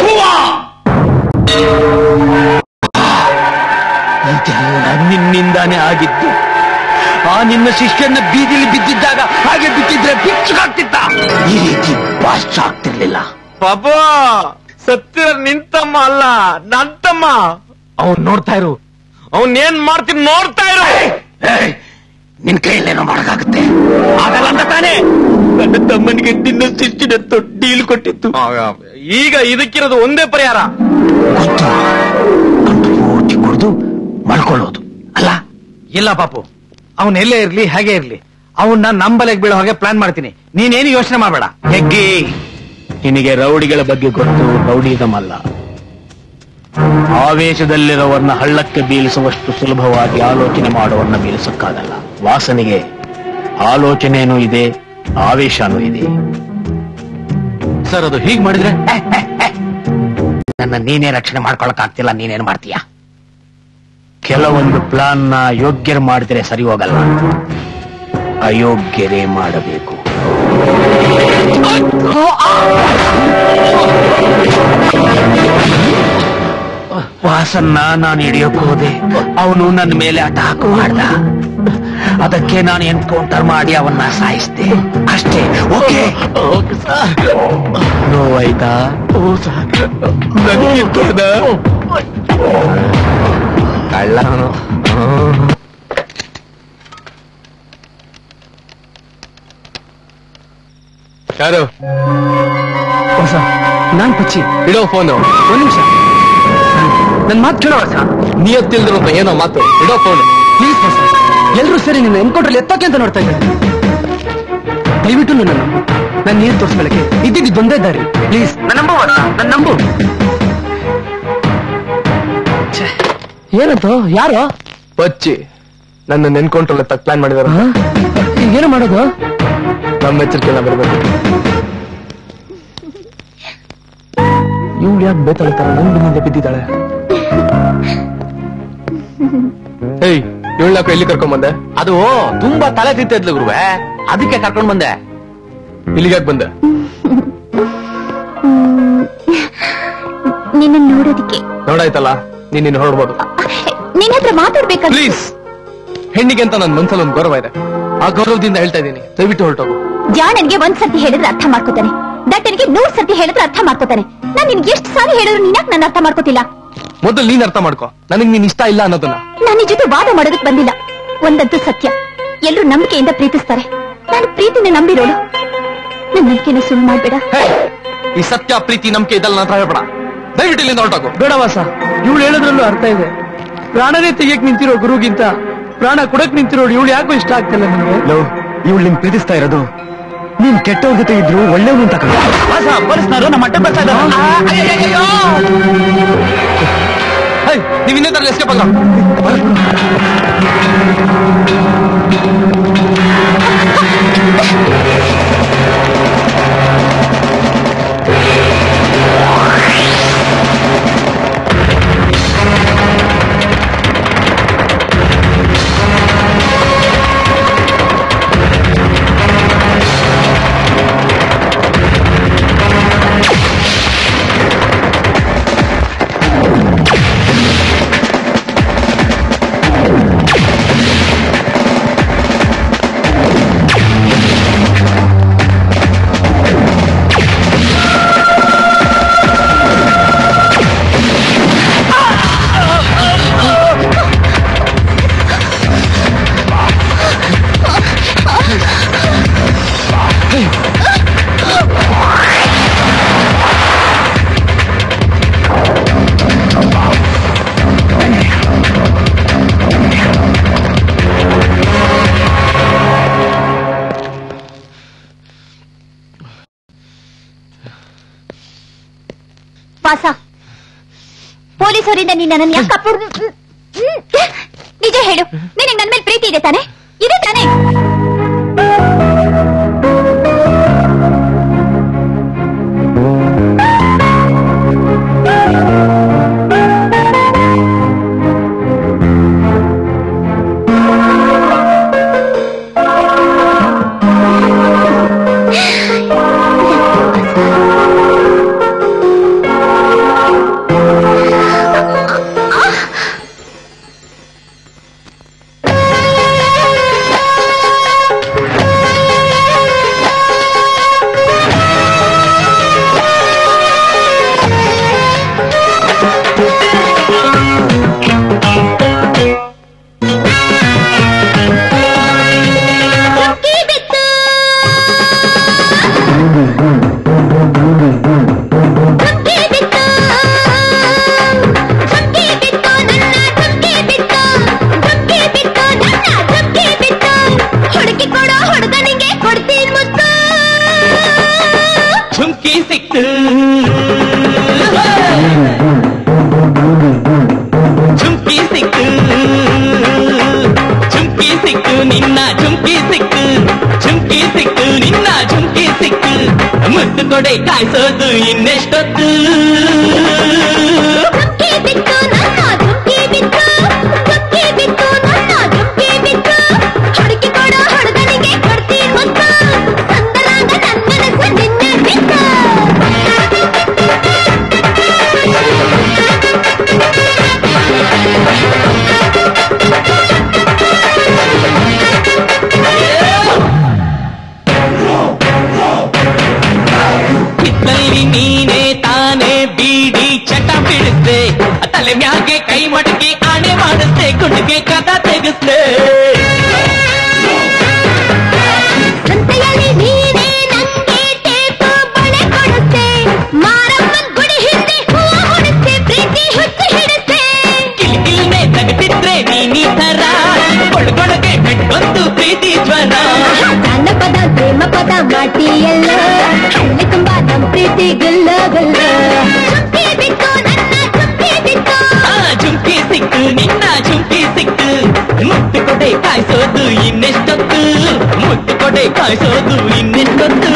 ಇದೆಲ್ಲ ನಿನ್ನಿಂದಾನೇ ಆಗಿದ್ದು ಆ ನಿನ್ನ ಶಿಷ್ಯನ ಬೀದಿಲಿ ಬಿದ್ದಿದ್ದಾಗ ಹಾಗೆ ಬಿದ್ದಿದ್ರೆ ಬಿಚ್ಚುಗಾಗ್ತಿತ್ತ ಈ ರೀತಿ ಬಾಷ್ಟ ಆಗ್ತಿರ್ಲಿಲ್ಲ ಪಾಪ ಸತ್ತಿರ ನಿಂತಮ್ಮ ಅಲ್ಲ ನನ್ ತಮ್ಮ ಅವ್ನ್ ನೋಡ್ತಾ ಇರು ಅವನ್ ಏನ್ ಮಾಡ್ತೀನಿ ನೋಡ್ತಾ ಇರು ನಿನ್ ಕೈಯಲ್ಲೇನೋ ಮಾಡಕ್ಕಾಗುತ್ತೆ ಆಗಲ್ಲ ಅಂತ ತಾನೇ ನನ್ನ ತಮ್ಮನಿಗೆ ನಿನ್ನ ಶಿಷ್ಯನ ತೊಟ್ಟೀಲ್ ಕೊಟ್ಟಿತ್ತು ಈಗ ಇದಕ್ಕಿರೋದು ಒಂದೇ ಪರಿಹಾರ ಪೂರ್ತಿ ಕುಡಿದು ಮಲ್ಕೊಳ್ಳೋದು ಅಲ್ಲ ಇಲ್ಲ ಪಾಪು ಅವನ್ ಎಲ್ಲೇ ಇರ್ಲಿ ಹೇಗೆ ಇರ್ಲಿ ಅವನ್ನ ನಂಬಲೆಗ್ ಬೀಳೋ ಹಾಗೆ ಪ್ಲಾನ್ ಮಾಡ್ತೀನಿ ನೀನೇನು ಯೋಚನೆ ಮಾಡಬೇಡ ಹೆಗ್ಗಿ ನಿನಗೆ ರೌಡಿಗಳ ಬಗ್ಗೆ ಗೊತ್ತು ರೌಡಿಸಮಲ್ಲ ಆವೇಶದಲ್ಲಿರೋವನ್ನ ಹಳ್ಳಕ್ಕೆ ಬೀಳಿಸುವಷ್ಟು ಸುಲಭವಾಗಿ ಆಲೋಚನೆ ಮಾಡುವನ್ನ ಬೀಳಿಸಕ್ಕಾಗಲ್ಲ ವಾಸನೆಗೆ ಆಲೋಚನೆನೂ ಇದೆ ಆವೇಶನೂ ಇದೆ ಸರ್ ಅದು ಹೀಗ್ ಮಾಡಿದ್ರೆ ನನ್ನ ನೀನೇ ರಕ್ಷಣೆ ಮಾಡ್ಕೊಳಕ್ಕಾಗ್ತಿಲ್ಲ ನೀನೇನ್ ಮಾಡ್ತೀಯ ಕೆಲವೊಂದು ಪ್ಲಾನ್ನ ಯೋಗ್ಯರು ಮಾಡಿದ್ರೆ ಸರಿ ಹೋಗಲ್ಲ ಅಯೋಗ್ಯರೇ ಮಾಡಬೇಕು ವಾಸನ್ನ ನಾನು ಹಿಡಿಯೋಕ್ ಹೋದೆ ಅವನು ನನ್ನ ಮೇಲೆ ಅಟಾಕ್ ಮಾಡ್ದ ಅದಕ್ಕೆ ನಾನು ಎನ್ಕೌಂಟರ್ ಮಾಡಿ ಅವನ್ನ ಸಾಯಿಸ್ದೆ ಅಷ್ಟೇ ಓಕೆ ನೋವಾಯ್ತಾ ಕಳ್ಳ ಅವನು. ಯಾರು ಹೊಸ ನಾನ್ ಪಚ್ಚಿ ಇಡೋ ಫೋನು ಒಂದ್ ನಿಮಿಷ ನನ್ ಮಾತು ಕೇಳೋ ಹೊಸ ನೀಯತ್ತಿಲ್ದ್ರು ಏನೋ ಮಾತು ಇಡೋ ಫೋನ್ ಪ್ಲೀಸ್ ಹೊಸ ಎಲ್ರು ಸರಿ ನಿನ್ನ ಎನ್ಕೌಂಟ್ರಲ್ಲಿ ಎತ್ತೋಕೆ ಅಂತ ನೋಡ್ತಾ ಇದ್ದಾರೆ ದಯವಿಟ್ಟು ನನ್ನ ನಂಬು ನಾನು ನೀರು ತೋರಿಸ್ಕೊಳ್ಳಕ್ಕೆ ಇದ್ದಿದ್ದು ಬಂದೇ ದಾರಿ ಪ್ಲೀಸ್ ನನ್ನ ನಂಬು ಹೊಸ ನನ್ನ ನಂಬು ಛೆ, ಏನಂತು ಯಾರು ಪಚ್ಚಿ ನನ್ನ ನೆನ್ಕೊಂಡ್ರಲ್ಲ ತಕ್ಕ ಪ್ಲಾನ್ ಮಾಡಿದಾರ ಏನು ಮಾಡೋದು ನಮ್ಮ ಎಚ್ಚರಿಕೆಲ್ಲ ಬರ್ಬೇಕು ಇವಳು ಯಾಕೆ ಬೇತಾಳ್ತಾರ ನನ್ ಬೆನ್ನಿಂದ ಬಿದ್ದಿದ್ದಾಳೆ ಏಯ್ ಇವಳನ್ನ ಎಲ್ಲಿ ಕರ್ಕೊಂಡ್ ಬಂದೆ ಅದು ತುಂಬಾ ತಲೆ ತಿಂತಿದ್ಲು ಗುರುವೆ ಅದಕ್ಕೆ ಕರ್ಕೊಂಡ್ ಬಂದೆ ಇಲ್ಲಿಗೆ ಯಾಕೆ ಬಂದೆ ನಿನ್ನ ನೋಡೋದಿಕ್ಕೆ ನೋಡಾಯ್ತಲ್ಲ ನೀನ್ ನೀನ್ ಹೊರಡ್ಬೋದು ನಿನ್ನ ಹತ್ರ ಮಾತಾಡ್ಬೇಕಂತ ಪ್ಲೀಸ್ ಹೆಣ್ಣಿಗೆ ಅಂತ ನನ್ ಮನ್ಸಲ್ಲಿ ಒಂದು ಗೌರವ ಇದೆ ಆ ಗೌರವದಿಂದ ಹೇಳ್ತಾ ಇದ್ದೀನಿ ದಯವಿಟ್ಟು ಹೊರಟೋಗು ಜಾಣನ್ಗೆ ಒಂದ್ ಸರ್ತಿ ಹೇಳಿದ್ರೆ ಅರ್ಥ ಮಾಡ್ಕೋತಾನೆ ದಟ್ಟನಿಗೆ ನೂರ್ ಸರ್ತಿ ಹೇಳಿದ್ರೆ ಅರ್ಥ ಮಾಡ್ಕೋತಾನೆ ನಾನ್ ನಿನ್ಗೆ ಎಷ್ಟು ಸಾರಿ ಹೇಳಿದ್ರು ನೀನ್ಯಾಕ್ ನನ್ನ ಅರ್ಥ ಮಾಡ್ಕೋತಿಲ್ಲ ಮೊದಲು ನೀನ್ ಅರ್ಥ ಮಾಡ್ಕೋ ನನಗ್ ನೀನ್ ಇಷ್ಟ ಇಲ್ಲ ಅನ್ನೋದನ್ನ ನಾನು ನಿನ್ ಜೊತೆ ವಾದ ಮಾಡೋದಕ್ ಬಂದಿಲ್ಲ ಒಂದಂತೂ ಸತ್ಯ ಎಲ್ರು ನಂಬಿಕೆಯಿಂದ ಪ್ರೀತಿಸ್ತಾರೆ ನಾನು ಪ್ರೀತಿನ ನಂಬಿರೋಳು ನನ್ ನಂಬಿಕೆನ ಸುಳ್ಳು ಮಾಡ್ಬೇಡ ಈ ಸತ್ಯ ಪ್ರೀತಿ ನಂಬಿಕೆ ಇದೆಲ್ಲ ನನ್ನ ಹತ್ರ ಹೇಳ್ಬೇಡ ದಯವಿಟ್ಟು ಇಲ್ಲಿಂದ ಹೊರಟೋಗು ಬೇಡ ವಾಸ ಇವಳು ಹೇಳೋದ್ರಲ್ಲೂ ಅರ್ಥ ಇದೆ ಪ್ರಾಣನೇ ತೆಗಿಯಕ್ ನಿಂತಿರೋ ಗುರುಗಿಂತ ಪ್ರಾಣ ಕೊಡಕ್ ನಿಂತಿರೋಳು ಇವಳು ಯಾಕೋ ಇಷ್ಟ ಆಗ್ತಿಲ್ಲ ನನಗೆ ಇವಳು ನಿನ್ ಪ್ರೀತಿಸ್ತಾ ಇರೋದು ನೀನ್ ಕೆಟ್ಟವ್ರ ಜೊತೆ ಇದ್ರು ಒಳ್ಳೆಯವ್ರು ಅಂತ ಕಣ ಪೊಲೀಸ್ನವರು ನಮ್ಮ ಅಡ್ಡ ಬರ್ತಾ ಇದ್ದಾರೆ ನೀವ್ ಇನ್ನೇ ತರ ಎಸ್ಕೇಪ್ ಆಗ ವಾಸ ಪೊಲೀಸರಿಂದ ನೀನ್ ನನ್ನನ್ನು ಯಾಕೆ ಅಪ್ಪುಡ್ ನಿಜ ಹೇಳು ನಿನಗೆ ನನ್ ಮೇಲೆ ಪ್ರೀತಿ ಇದೆ ತಾನೆ ಇದೆ ತಾನೆ ಹುಡುಕಿ ಕೊಡೋ ಹುಡುಗನಿಗೆ ಕೊಡ್ತೀನಿ ಮುತ್ತು ಝುಮ್ಕಿ ಸಿಕ್ತು ಝುಮ್ಕಿ ಸಿಕ್ತು ಝುಮ್ಕಿ ಸಿಕ್ತು ನಿನ್ನ ಝುಮ್ಕಿ ಸಿಕ್ತು ಝುಮ್ಕಿ ಸಿಕ್ತು ನಿನ್ನ ಝುಮ್ಕಿ ಸಿಕ್ತು ಮುತ್ತು ಕೊಡೆ ಕಾಯಿಸೋದು ಇನ್ನೆಷ್ಟೊತ್ತು ಧುಮ್ಕಿ ಬಿತ್ತು ನನ್ನ ಧುಮ್ಕಿ ಬಿತ್ತು ಧುಮ್ಕಿ ಬಿತ್ತು ನನ್ನ ಧುಮ್ಕಿ ಬಿತ್ತು ಹುಡುಕಿ ಕೊಡೋ ಹುಡುಗನಿಗೆ ಕೊಡ್ತೀನಿ ಮುತ್ತು ಸಂದಲಾಗ ನನ್ನ ಮನಸ್ಸು ನಿನ್ನೆ ಬಿತ್ತು ಠಠಠಠ ಬೀಡಿ ಚಟ ಬಿಡುತ್ತೆ ತಲೆ ಮ್ಯಾಗೆ ಕೈ ಮಡಗಿ ಆಣೆ ಮಾಡುತ್ತೆ ಗುಂಡಿಗೆ ಕದ ತೆಗಿಸ್ತೆ ಸಂತೆಯಲ್ಲಿ ನೀನೇ ನಂಗೆ ಟೇಪು ಬಳೆ ಕೊಡುತ್ತೆ ಮಾರಮ್ಮನ್ ಗುಡಿ ಹಿಂದೆ ಹೂವ ಮುಡುತ್ತೆ ಪ್ರೀತಿ ಹುಚ್ಚಿ ಹಿಡುತ್ತೆ ಕಿಲ್ಕಿಲ್ನೆ ತಗದಿದ್ರೆ ನೀನಿ ತರ ಕೊಡ್ಕೊಳಗೆ ಬೆಟ್ಟೊಂದು ಪ್ರೀತಿ ಜ್ವರ ನನ್ನ ಪದ ಪ್ರೇಮ ಪದ ಮಾಟಿ ಎಲ್ಲ ಇಲ್ಲಿ ತುಂಬಾ ನಮ್ ಪ್ರೀತಿ ಗುಲ್ಲ ಗುಲ್ಲ ಚುಕ್ಕಿ ಬಿತ್ತು ನನ್ನ ಚುಕ್ಕಿ ಬಿತ್ತು ಆ ಜುಂಕಿ ಸಿಕ್ಕು ನಿನ್ನ ಜುಂಕಿ ಸಿಕ್ಕು ಮುತ್ತು ಕೊಡೆ ಕಾಯಿಸೋದು ಇನ್ನೆಷ್ಟೊತ್ತು ಮುತ್ತು ಕೊಡೆ ಕಾಯಿಸೋದು ಇನ್ನೆಷ್ಟೊತ್ತು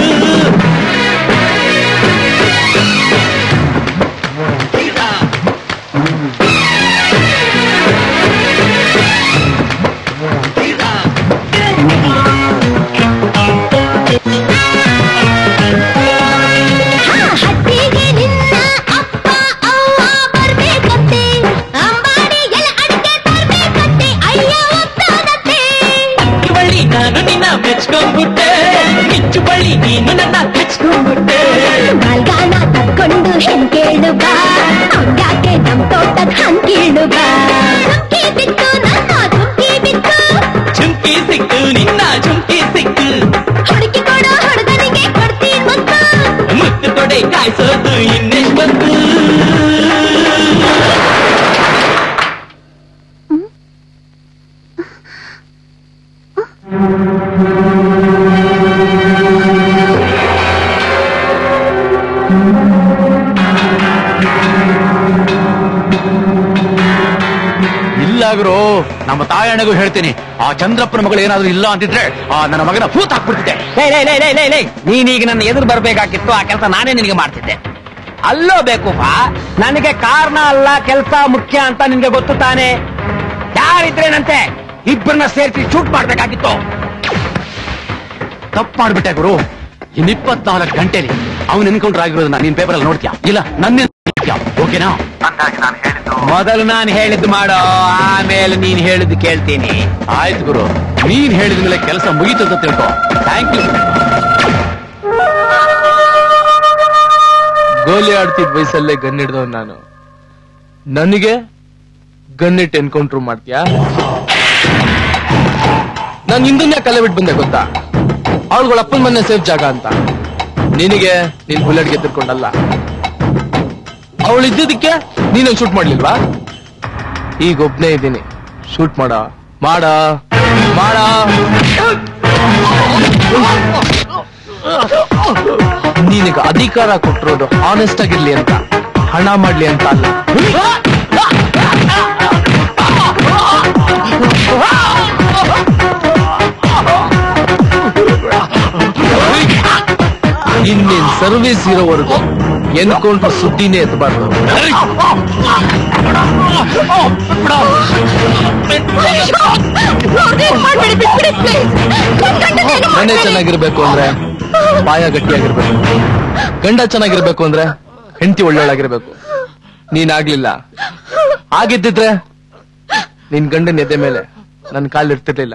ಹಟ್ಟಿಗೆ ನಿನ್ನ ಅಪ್ಪ ಅವ್ವ ಬರ್ಬೇಕಂತೆ ಅಂಬಾಡಿ ಎಲ್ಲ ಅಡಿಕೆ ತರ್ಬೇಕಂತೆ ಅಯ್ಯ ಒತ್ತಾದತ್ತೆ ಬಳ್ಳಿ ನಾನು ನಿನ್ನ ಮೆಚ್ಕೊಂಡ್ಬಿಟ್ಟೆ ಮಿಚ್ಚು ಬಳ್ಳಿ ನೀನು ನನ್ನ ಮೆಚ್ಕೊಂಡ್ಬಿಟ್ಟೆ ಬಾಲ್ಗಾನ ತಕ್ಕೊಂಡು ಹೆಣ್ ಕೇಳು ಬಾ ಅವ್ಯಾಕೆ ನಮ್ ತೋಟದ ಹಣ್ ಕೀಳು ಬಾ ಚುಕ್ಕಿ ಬಿತ್ತು ನನ್ನ ಚುಕ್ಕಿ ಬಿತ್ತು ಜುಂಕಿ ಸಿಕ್ಕು ನಿನ್ನ ಜುಂಕಿ ಸಿಕ್ಕು ಹುಡುಕಿ ಕೊಡೋ ಹುಡುಗನಿಗೆ ಕೊಡ್ತೀನಿ ಮುತ್ತು ಮುತ್ತು ಕೊಡೆ ಕಾಯಿಸೋದು ಇನ್ನೆಷ್ಟೊತ್ತು ಇಲ್ಲಾಗ್ರು ನಮ್ಮ ತಾಯಣ್ಣಗೂ ಹೇಳ್ತೀನಿ ಆ ಚಂದ್ರಪ್ಪನ ಮಗಳು ಏನಾದ್ರೂ ಇಲ್ಲ ಅಂತಿದ್ರೆ ಆ ನನ್ನ ಮಗನ ಹೂತ್ ಹಾಕ್ಬಿಡ್ತಿದ್ದೆ ಲೇ ಲೇ ಲೇ ಲೇ ಲೇ ಲೇ ನೀನೀಗ ನನ್ನ ಎದುರು ಬರ್ಬೇಕಾಗಿತ್ತು ಆ ಕೆಲಸ ನಾನೇ ನಿನಗೆ ಮಾಡ್ತಿದ್ದೆ ಅಲ್ಲೋ ಬೇಕು ಬಾ ನನಗೆ ಕಾರಣ ಅಲ್ಲ ಕೆಲಸ ಮುಖ್ಯ ಅಂತ ನಿನ್ಗೆ ಗೊತ್ತು ತಾನೆ ಯಾರಿದ್ರೇನಂತೆ ಇಬ್ಬರನ್ನ ಸೇರಿಸಿ ಶೂಟ್ ಮಾಡ್ಬೇಕಾಗಿತ್ತು ತಪ್ಪು ಮಾಡ್ಬಿಟ್ಟೆ ಗುರು ಇನ್ ಇಪ್ಪತ್ನಾಲ್ಕು ಗಂಟೆಲಿ ಅವ್ನು ಎನ್ಕೌಂಟರ್ ಆಗಿರೋದನ್ನ ನೀನ್ ಪೇಪರ್ ಅಲ್ಲಿ ನೋಡ್ತೀಯಾ ಇಲ್ಲ ನನ್ನ ಓಕೆನಾ ಮೊದಲು ನಾನು ಹೇಳಿದ್ದು ಮಾಡೋ ಆಮೇಲೆ ನೀನ್ ಹೇಳಿದ್ದು ಕೇಳ್ತೀನಿ ಆಯ್ತು ಗುರು ನೀನ್ ಹೇಳಿದ ಮೇಲೆ ಕೆಲಸ ಮುಗೀತು ಅಂತ ತಿಳ್ಕೊ ಥ್ಯಾಂಕ್ ಯು ಗೋಲಿ ಆಡ್ತಿದ್ ವಯಸ್ಸಲ್ಲೇ ಗನ್ ಹಿಡ್ದವ್ ನಾನು ನನಗೆ ಗನ್ನಿಟ್ಟು ಎನ್ಕೌಂಟ್ರ್ ಮಾಡ್ತೀಯಾ ನಾನು ಹಿಂದನ್ನೇ ಕಲೆ ಬಿಟ್ಟು ಬಂದೆ ಗೊತ್ತಾ ಅವಳುಗಳ ಅಪ್ಪನ ಮನೆ ಸೇಫ್ ಜಾಗ ಅಂತ ನಿನಗೆ ನೀನ್ ಬುಲೆಟ್ಗೆ ತಿರ್ಕೊಂಡಲ್ಲ ಅವಳು ಇದ್ದಿದ್ದಕ್ಕೆ ನೀನು ಶೂಟ್ ಮಾಡ್ಲಿಲ್ವಾ ಈಗ ಒಬ್ನೇ ಇದ್ದೀನಿ ಶೂಟ್ ಮಾಡ ಮಾಡ ಮಾಡ ನಿನಗೆ ಅಧಿಕಾರ ಕೊಟ್ಟಿರೋದು ಆನೆಸ್ಟ್ ಆಗಿರ್ಲಿ ಅಂತ ಹಣ ಮಾಡ್ಲಿ ಅಂತ ಅಲ್ಲ ಇನ್ನೇನ್ ಸರ್ವಿಸ್ ಇರೋವರೆಗೂ ಎನ್ಕೌಂಟರ್ ಸುದ್ದಿನೇ ಎತ್ತಬಾರ್ದು ಮನೆ ಚೆನ್ನಾಗಿರ್ಬೇಕು ಅಂದ್ರೆ ಬಾಯ ಗಟ್ಟಿಯಾಗಿರ್ಬೇಕು ಗಂಡ ಚೆನ್ನಾಗಿರ್ಬೇಕು ಅಂದ್ರೆ ಹೆಂಡತಿ ಒಳ್ಳೆಯಳಾಗಿರ್ಬೇಕು ನೀನಾಗ್ಲಿಲ್ಲ ಆಗಿದ್ದಿದ್ರೆ ನಿನ್ ಗಂಡನ ಎದೆ ಮೇಲೆ ನನ್ ಕಾಲ್ ಇರ್ತಿರ್ಲಿಲ್ಲ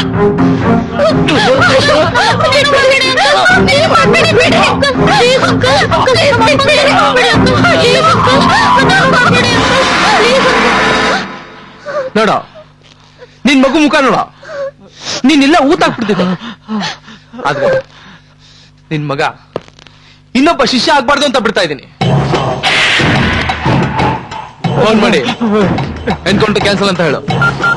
ನೋಡ ನಿನ್ ಮಗು ಮುಖ ನೋಡ ನೀನಿಲ್ಲ ಊತಾಕ್ಬಿಡ್ತಿದ್ದೆ ಆದ್ರೆ ನಿನ್ ಮಗ ಇನ್ನೊಬ್ಬ ಶಿಷ್ಯ ಆಗ್ಬಾರ್ದು ಅಂತ ಬಿಡ್ತಾ ಇದ್ದೀನಿ ಫೋನ್ ಮಾಡಿ ಎನ್ಕೌಂಟರ್ ಕ್ಯಾನ್ಸಲ್ ಅಂತ ಹೇಳು